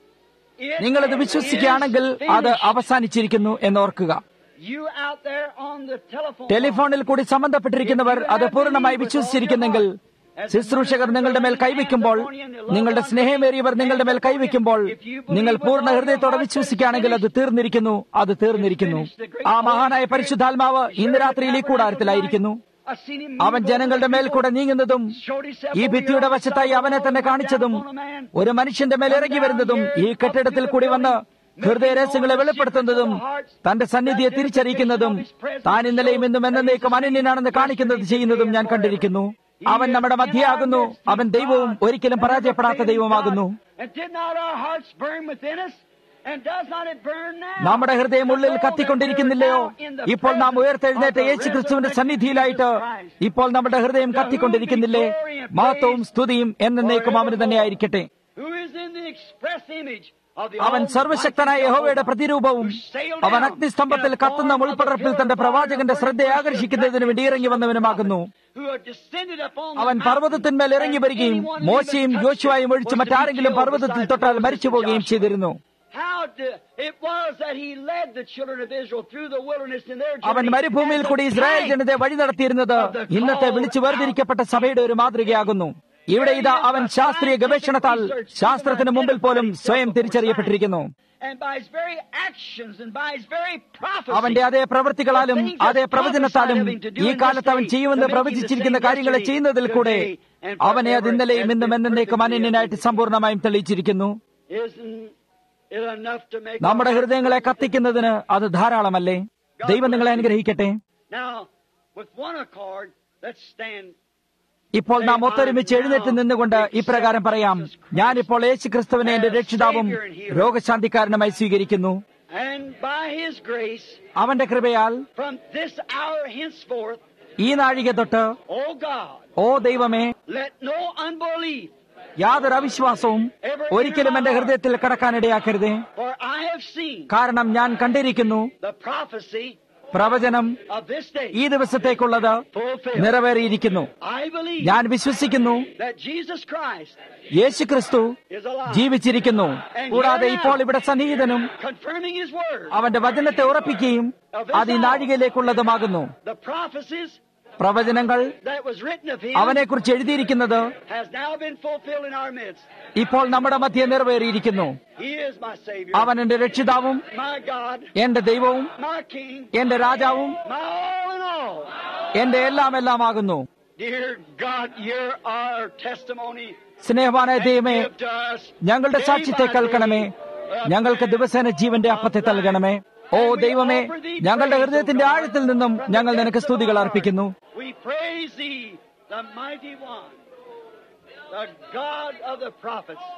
S1: it
S2: നിങ്ങളത്
S1: is
S2: വിശ്വസിക്കുകയാണെങ്കിൽ അത്
S1: finished.
S2: അവസാനിച്ചിരിക്കുന്നു എന്നോർക്കുക
S1: You out there on the telephone
S2: ടെലിഫോണിൽ കൂടി സംബന്ധപ്പെട്ടിരിക്കുന്നവർ അത് പൂർണ്ണമായി വിശ്വസിച്ചിരിക്കുന്നെങ്കിൽ ശുശ്രൂഷകർ നിങ്ങളുടെ മേൽ കൈവയ്ക്കുമ്പോൾ നിങ്ങളുടെ സ്നേഹമേറിയവർ നിങ്ങളുടെ മേൽ കൈവയ്ക്കുമ്പോൾ നിങ്ങൾ പൂർണ്ണ ഹൃദയത്തോടെ വിശ്വസിക്കുകയാണെങ്കിൽ അത് തീർന്നിരിക്കുന്നു അത് തീർന്നിരിക്കുന്നു ആ മഹാനായ പരിശുദ്ധാത്മാവ് ഇന്ന് രാത്രിയിൽ ഈ കൂടാരത്തിലായിരിക്കുന്നു
S1: I've seen him
S2: അവൻ ജനങ്ങളുടെ മേൽ കൂടെ നീങ്ങുന്നതും ഈ ഭിത്തിയുടെ വശത്തായി അവനെ തന്നെ കാണിച്ചതും ഒരു മനുഷ്യന്റെ മേൽ ഇറങ്ങി വരുന്നതും ഈ കെട്ടിടത്തിൽ കൂടി വന്ന് ഹൃദയരഹസ്യങ്ങളെ വെളിപ്പെടുത്തുന്നതും തന്റെ സന്നിധിയെ തിരിച്ചറിയിക്കുന്നതും താൻ ഇന്നലെയും ഇന്നും എന്നേക്കും അനന്യനാണെന്ന് കാണിക്കുന്നത് ചെയ്യുന്നതും ഞാൻ കണ്ടിരിക്കുന്നു അവൻ നമ്മുടെ മധ്യയാകുന്നു അവൻ ദൈവവും ഒരിക്കലും പരാജയപ്പെടാത്ത ദൈവമാകുന്നു
S1: And did not our hearts burn within us? And does not it burn now?
S2: നമ്മുടെ ഹൃദയം ഉള്ളിൽ കത്തിക്കൊണ്ടിരിക്കുന്നില്ലയോ ഇപ്പോൾ നാം ഉയർത്തെഴുന്നേറ്റ യേശു ക്രിസ്തുവിന്റെ സന്നിധിയിലായിട്ട് ഇപ്പോൾ നമ്മുടെ ഹൃദയം കത്തിക്കൊണ്ടിരിക്കുന്നില്ലേ മഹത്വവും സ്തുതിയും എന്നേക്കും അവന് തന്നെയായിരിക്കട്ടെ
S1: Who is in the express image of the
S2: അവൻ
S1: Almighty
S2: സർവശക്തനായ യഹോവയുടെ
S1: God,
S2: പ്രതിരൂപവും
S1: who sailed
S2: അവൻ
S1: down
S2: അഗ്നിസ്തംഭത്തിൽ
S1: in a
S2: കത്തുന്ന
S1: form of
S2: മുൾപ്പടർപ്പിൽ
S1: a
S2: തന്റെ
S1: pillar of
S2: പ്രവാചകന്റെ
S1: fire
S2: ശ്രദ്ധയെ
S1: burning
S2: ആകർഷിക്കുന്നതിന് വേണ്ടി ഇറങ്ങി വന്നവനുമാകുന്നു
S1: who had descended upon the
S2: അവൻ
S1: mountain,
S2: പർവ്വതത്തിന്മേൽ ഇറങ്ങി
S1: and
S2: വരികയും
S1: anyone who
S2: മോശയും
S1: even touched
S2: യോശുവായും
S1: it
S2: ഒഴിച്ച്
S1: was to be
S2: മറ്റാരെങ്കിലും
S1: killed
S2: പർവ്വതത്തിൽ
S1: beside
S2: തൊട്ടാൽ
S1: Moses
S2: മരിച്ചു
S1: and
S2: പോവുകയും
S1: Joshua.
S2: ചെയ്തിരുന്നു
S1: How did, it was that he led the children of Israel through the wilderness in their
S2: അവൻ
S1: journey
S2: മരുഭൂമിയിൽ
S1: as a
S2: കൂടി ഇസ്രായേൽ
S1: type
S2: ജനതയെ വഴി നടത്തിയിരുന്നത് ഇന്നത്തെ വിളിച്ചു വേർതിരിക്കപ്പെട്ട സഭയുടെ ഒരു മാതൃകയാകുന്നു ഇവിടെ ഇതാ അവൻ ശാസ്ത്രീയ ഗവേഷണത്താൽ ശാസ്ത്രത്തിന് മുമ്പിൽ പോലും സ്വയം തിരിച്ചറിയപ്പെട്ടിരിക്കുന്നു
S1: And by his very actions and by his very prophecy,
S2: അവന്റെ അതേ പ്രവൃത്തികളാലും അതേ പ്രവചനത്താലും ഈ കാലത്ത് അവൻ ചെയ്യുമെന്ന് പ്രവചിച്ചിരിക്കുന്ന കാര്യങ്ങളെ ചെയ്യുന്നതിൽ കൂടെ അവനെ അത് ഇന്നലെയും ഇന്നും എന്നേക്കും അനന്യനായിട്ട് സമ്പൂർണ്ണമായും തെളിയിച്ചിരിക്കുന്നു
S1: isn't it enough to make
S2: നമ്മുടെ
S1: our
S2: ഹൃദയങ്ങളെ
S1: hearts
S2: കത്തിക്കുന്നതിന് അത് ധാരാളമല്ലേ ദൈവം നിങ്ങളെ അനുഗ്രഹിക്കട്ടെ
S1: Now, with one accord, let's stand.
S2: ഇപ്പോൾ നാം ഒത്തൊരുമിച്ച് എഴുന്നേറ്റ് നിന്നുകൊണ്ട് ഇപ്രകാരം പറയാം ഞാനിപ്പോൾ യേശു ക്രിസ്തുവിനെ എന്റെ രക്ഷിതാവും രോഗശാന്തിക്കാരനുമായി സ്വീകരിക്കുന്നു
S1: And by his grace,
S2: അവന്റെ കൃപയാൽ
S1: from this hour henceforth,
S2: ഈ നാഴിക തൊട്ട്
S1: O God,
S2: ഓ ദൈവമേ
S1: let no unbelief,
S2: യാതൊരു അവിശ്വാസവും ഒരിക്കലും എന്റെ ഹൃദയത്തിൽ കടക്കാനിടയാക്കരുതേ
S1: for I have seen
S2: കാരണം ഞാൻ കണ്ടിരിക്കുന്നു
S1: the prophecy
S2: പ്രവചനം
S1: of this day
S2: ഈ ദിവസത്തേക്കുള്ളത്
S1: fulfilled.
S2: നിറവേറിയിരിക്കുന്നു
S1: I believe
S2: ഞാൻ വിശ്വസിക്കുന്നു
S1: that Jesus Christ
S2: യേശു ക്രിസ്തു
S1: is alive,
S2: ജീവിച്ചിരിക്കുന്നു കൂടാതെ ഇപ്പോൾ ഇവിടെ സന്നിഹിതനും
S1: confirming his word.
S2: അവന്റെ വചനത്തെ ഉറപ്പിക്കുകയും അത് ഈ നാഴികയിലേക്കുള്ളതുമാകുന്നു
S1: The prophecies
S2: പ്രവചനങ്ങൾ
S1: that was written of him
S2: അവനെക്കുറിച്ച് എഴുതിയിരിക്കുന്നത്
S1: has now been fulfilled in our midst.
S2: ഇപ്പോൾ നമ്മുടെ മധ്യ നിറവേറിയിരിക്കുന്നു
S1: He is my Savior,
S2: അവൻ എന്റെ രക്ഷിതാവും
S1: my God,
S2: എന്റെ ദൈവവും
S1: my King,
S2: എന്റെ രാജാവും
S1: my all in all.
S2: എന്റെ എല്ലാം എല്ലാമാകുന്നു
S1: Dear God, you're our testimony.
S2: സ്നേഹവാനായ ദൈവമേ
S1: Give to us
S2: ഞങ്ങളുടെ
S1: day
S2: സാക്ഷ്യത്തെ
S1: by
S2: കേൾക്കണമേ
S1: day
S2: ഞങ്ങൾക്ക് ദിവസേന ജീവന്റെ അപ്പത്തെ നൽകണമേ ഓ ദൈവമേ ഞങ്ങളുടെ ഹൃദയത്തിന്റെ ആഴത്തിൽ നിന്നും ഞങ്ങൾ നിനക്ക് സ്തുതികൾ അർപ്പിക്കുന്നു
S1: We praise thee, the mighty one, the God of the prophets,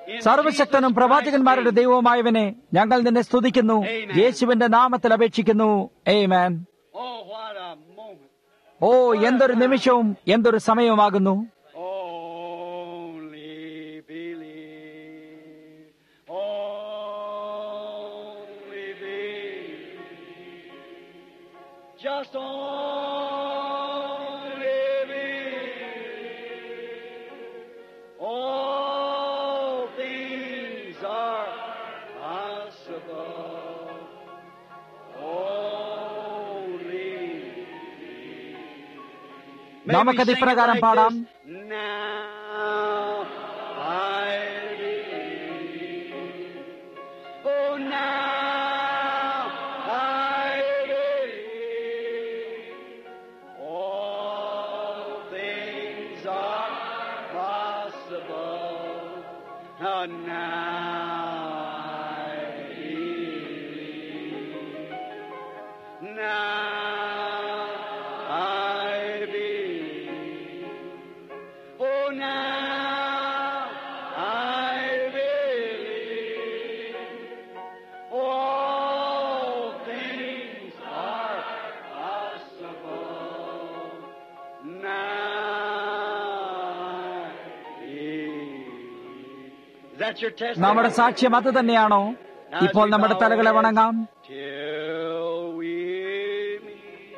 S2: സർവശക്തനും പ്രവാചകന്മാരുടെ ദൈവവുമായവനെ ഞങ്ങൾ നിന്നെ സ്തുതിക്കുന്നു യേശുവിന്റെ നാമത്തിൽ അപേക്ഷിക്കുന്നു ഏമാൻ
S1: Oh, what a moment.
S2: ഓ എന്തൊരു നിമിഷവും എന്തൊരു സമയവുമാകുന്നു
S1: Only believe. Only believe. Just only believe. All things are possible. Only
S2: നമുക്കത് ഇപ്രകാരം പാടാം
S1: Now I believe. Oh, now I believe. All things are possible. Oh, now I believe. Now I believe. Oh, now I believe. All things are possible. Now I believe. Is that your testimony?
S2: നമ്മുടെ സാക്ഷ്യം അത് തന്നെയാണോ ഇപ്പോൾ നമ്മുടെ തലകളെ വണങ്ങാം
S1: Till we meet.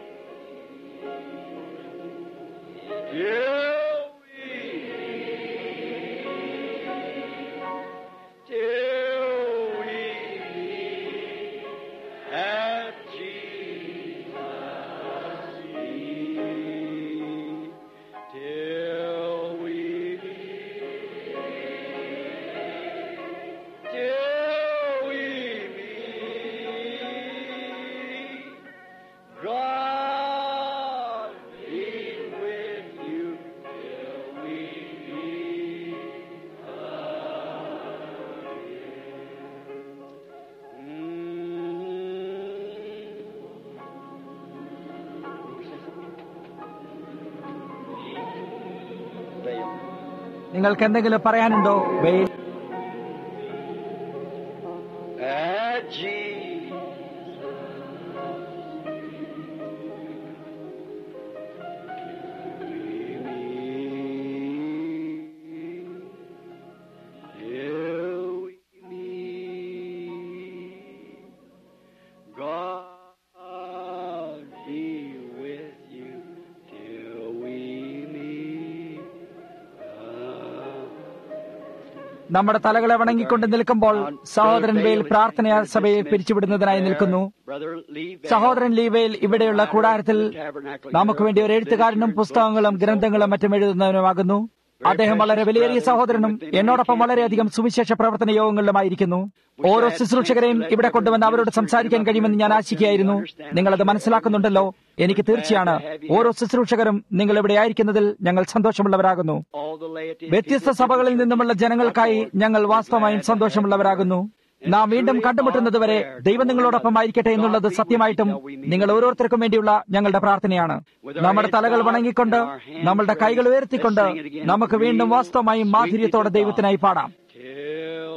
S1: Till we Till we meet at Jesus' feet. Till we meet. Till we meet. God be with you till we meet again.
S2: നിങ്ങൾക്ക് എന്തെങ്കിലും പറയാനുണ്ടോ വെയിൽ
S1: At Jesus. Till we meet. God be with you till we meet.
S2: നമ്മുടെ തലകളെ വണങ്ങിക്കൊണ്ട് നിൽക്കുമ്പോൾ സഹോദരൻ വെയിൽ പ്രാർത്ഥനാ സഭയെ പിരിച്ചുവിടുന്നതിനായി നിൽക്കുന്നു സഹോദരൻ ലീവയിൽ ഇവിടെയുള്ള കൂടാരത്തിൽ നമുക്ക് വേണ്ടി ഒരു എഴുത്തുകാരനും പുസ്തകങ്ങളും ഗ്രന്ഥങ്ങളും മറ്റും എഴുതുന്നവനുമാകുന്നു അദ്ദേഹം വളരെ വിലയേറിയ സഹോദരനും എന്നോടൊപ്പം വളരെയധികം സുവിശേഷ പ്രവർത്തന യോഗങ്ങളിലുമായിരിക്കുന്നു ഓരോ ശുശ്രൂഷകരെയും ഇവിടെ കൊണ്ടുവന്ന് അവരോട് സംസാരിക്കാൻ കഴിയുമെന്ന് ഞാൻ ആശിക്കുകയായിരുന്നു നിങ്ങളത് മനസ്സിലാക്കുന്നുണ്ടല്ലോ എനിക്ക് തീർച്ചയാണ് ഓരോ ശുശ്രൂഷകരും നിങ്ങൾ ഇവിടെ ആയിരിക്കുന്നതിൽ ഞങ്ങൾ സന്തോഷമുള്ളവരാകുന്നു വ്യത്യസ്ത സഭകളിൽ നിന്നുമുള്ള ജനങ്ങൾക്കായി ഞങ്ങൾ വാസ്തവമായും സന്തോഷമുള്ളവരാകുന്നു നാം വീണ്ടും കണ്ടുമുട്ടുന്നതുവരെ ദൈവം നിങ്ങളോടൊപ്പം ആയിരിക്കട്ടെ എന്നുള്ളത് സത്യമായിട്ടും നിങ്ങൾ ഓരോരുത്തർക്കും വേണ്ടിയുള്ള ഞങ്ങളുടെ പ്രാർത്ഥനയാണ് നമ്മുടെ തലകൾ വണങ്ങിക്കൊണ്ട് നമ്മളുടെ കൈകൾ ഉയർത്തിക്കൊണ്ട് നമുക്ക് വീണ്ടും വാസ്തവമായും മാധുര്യത്തോടെ ദൈവത്തിനായി പാടാം
S1: Till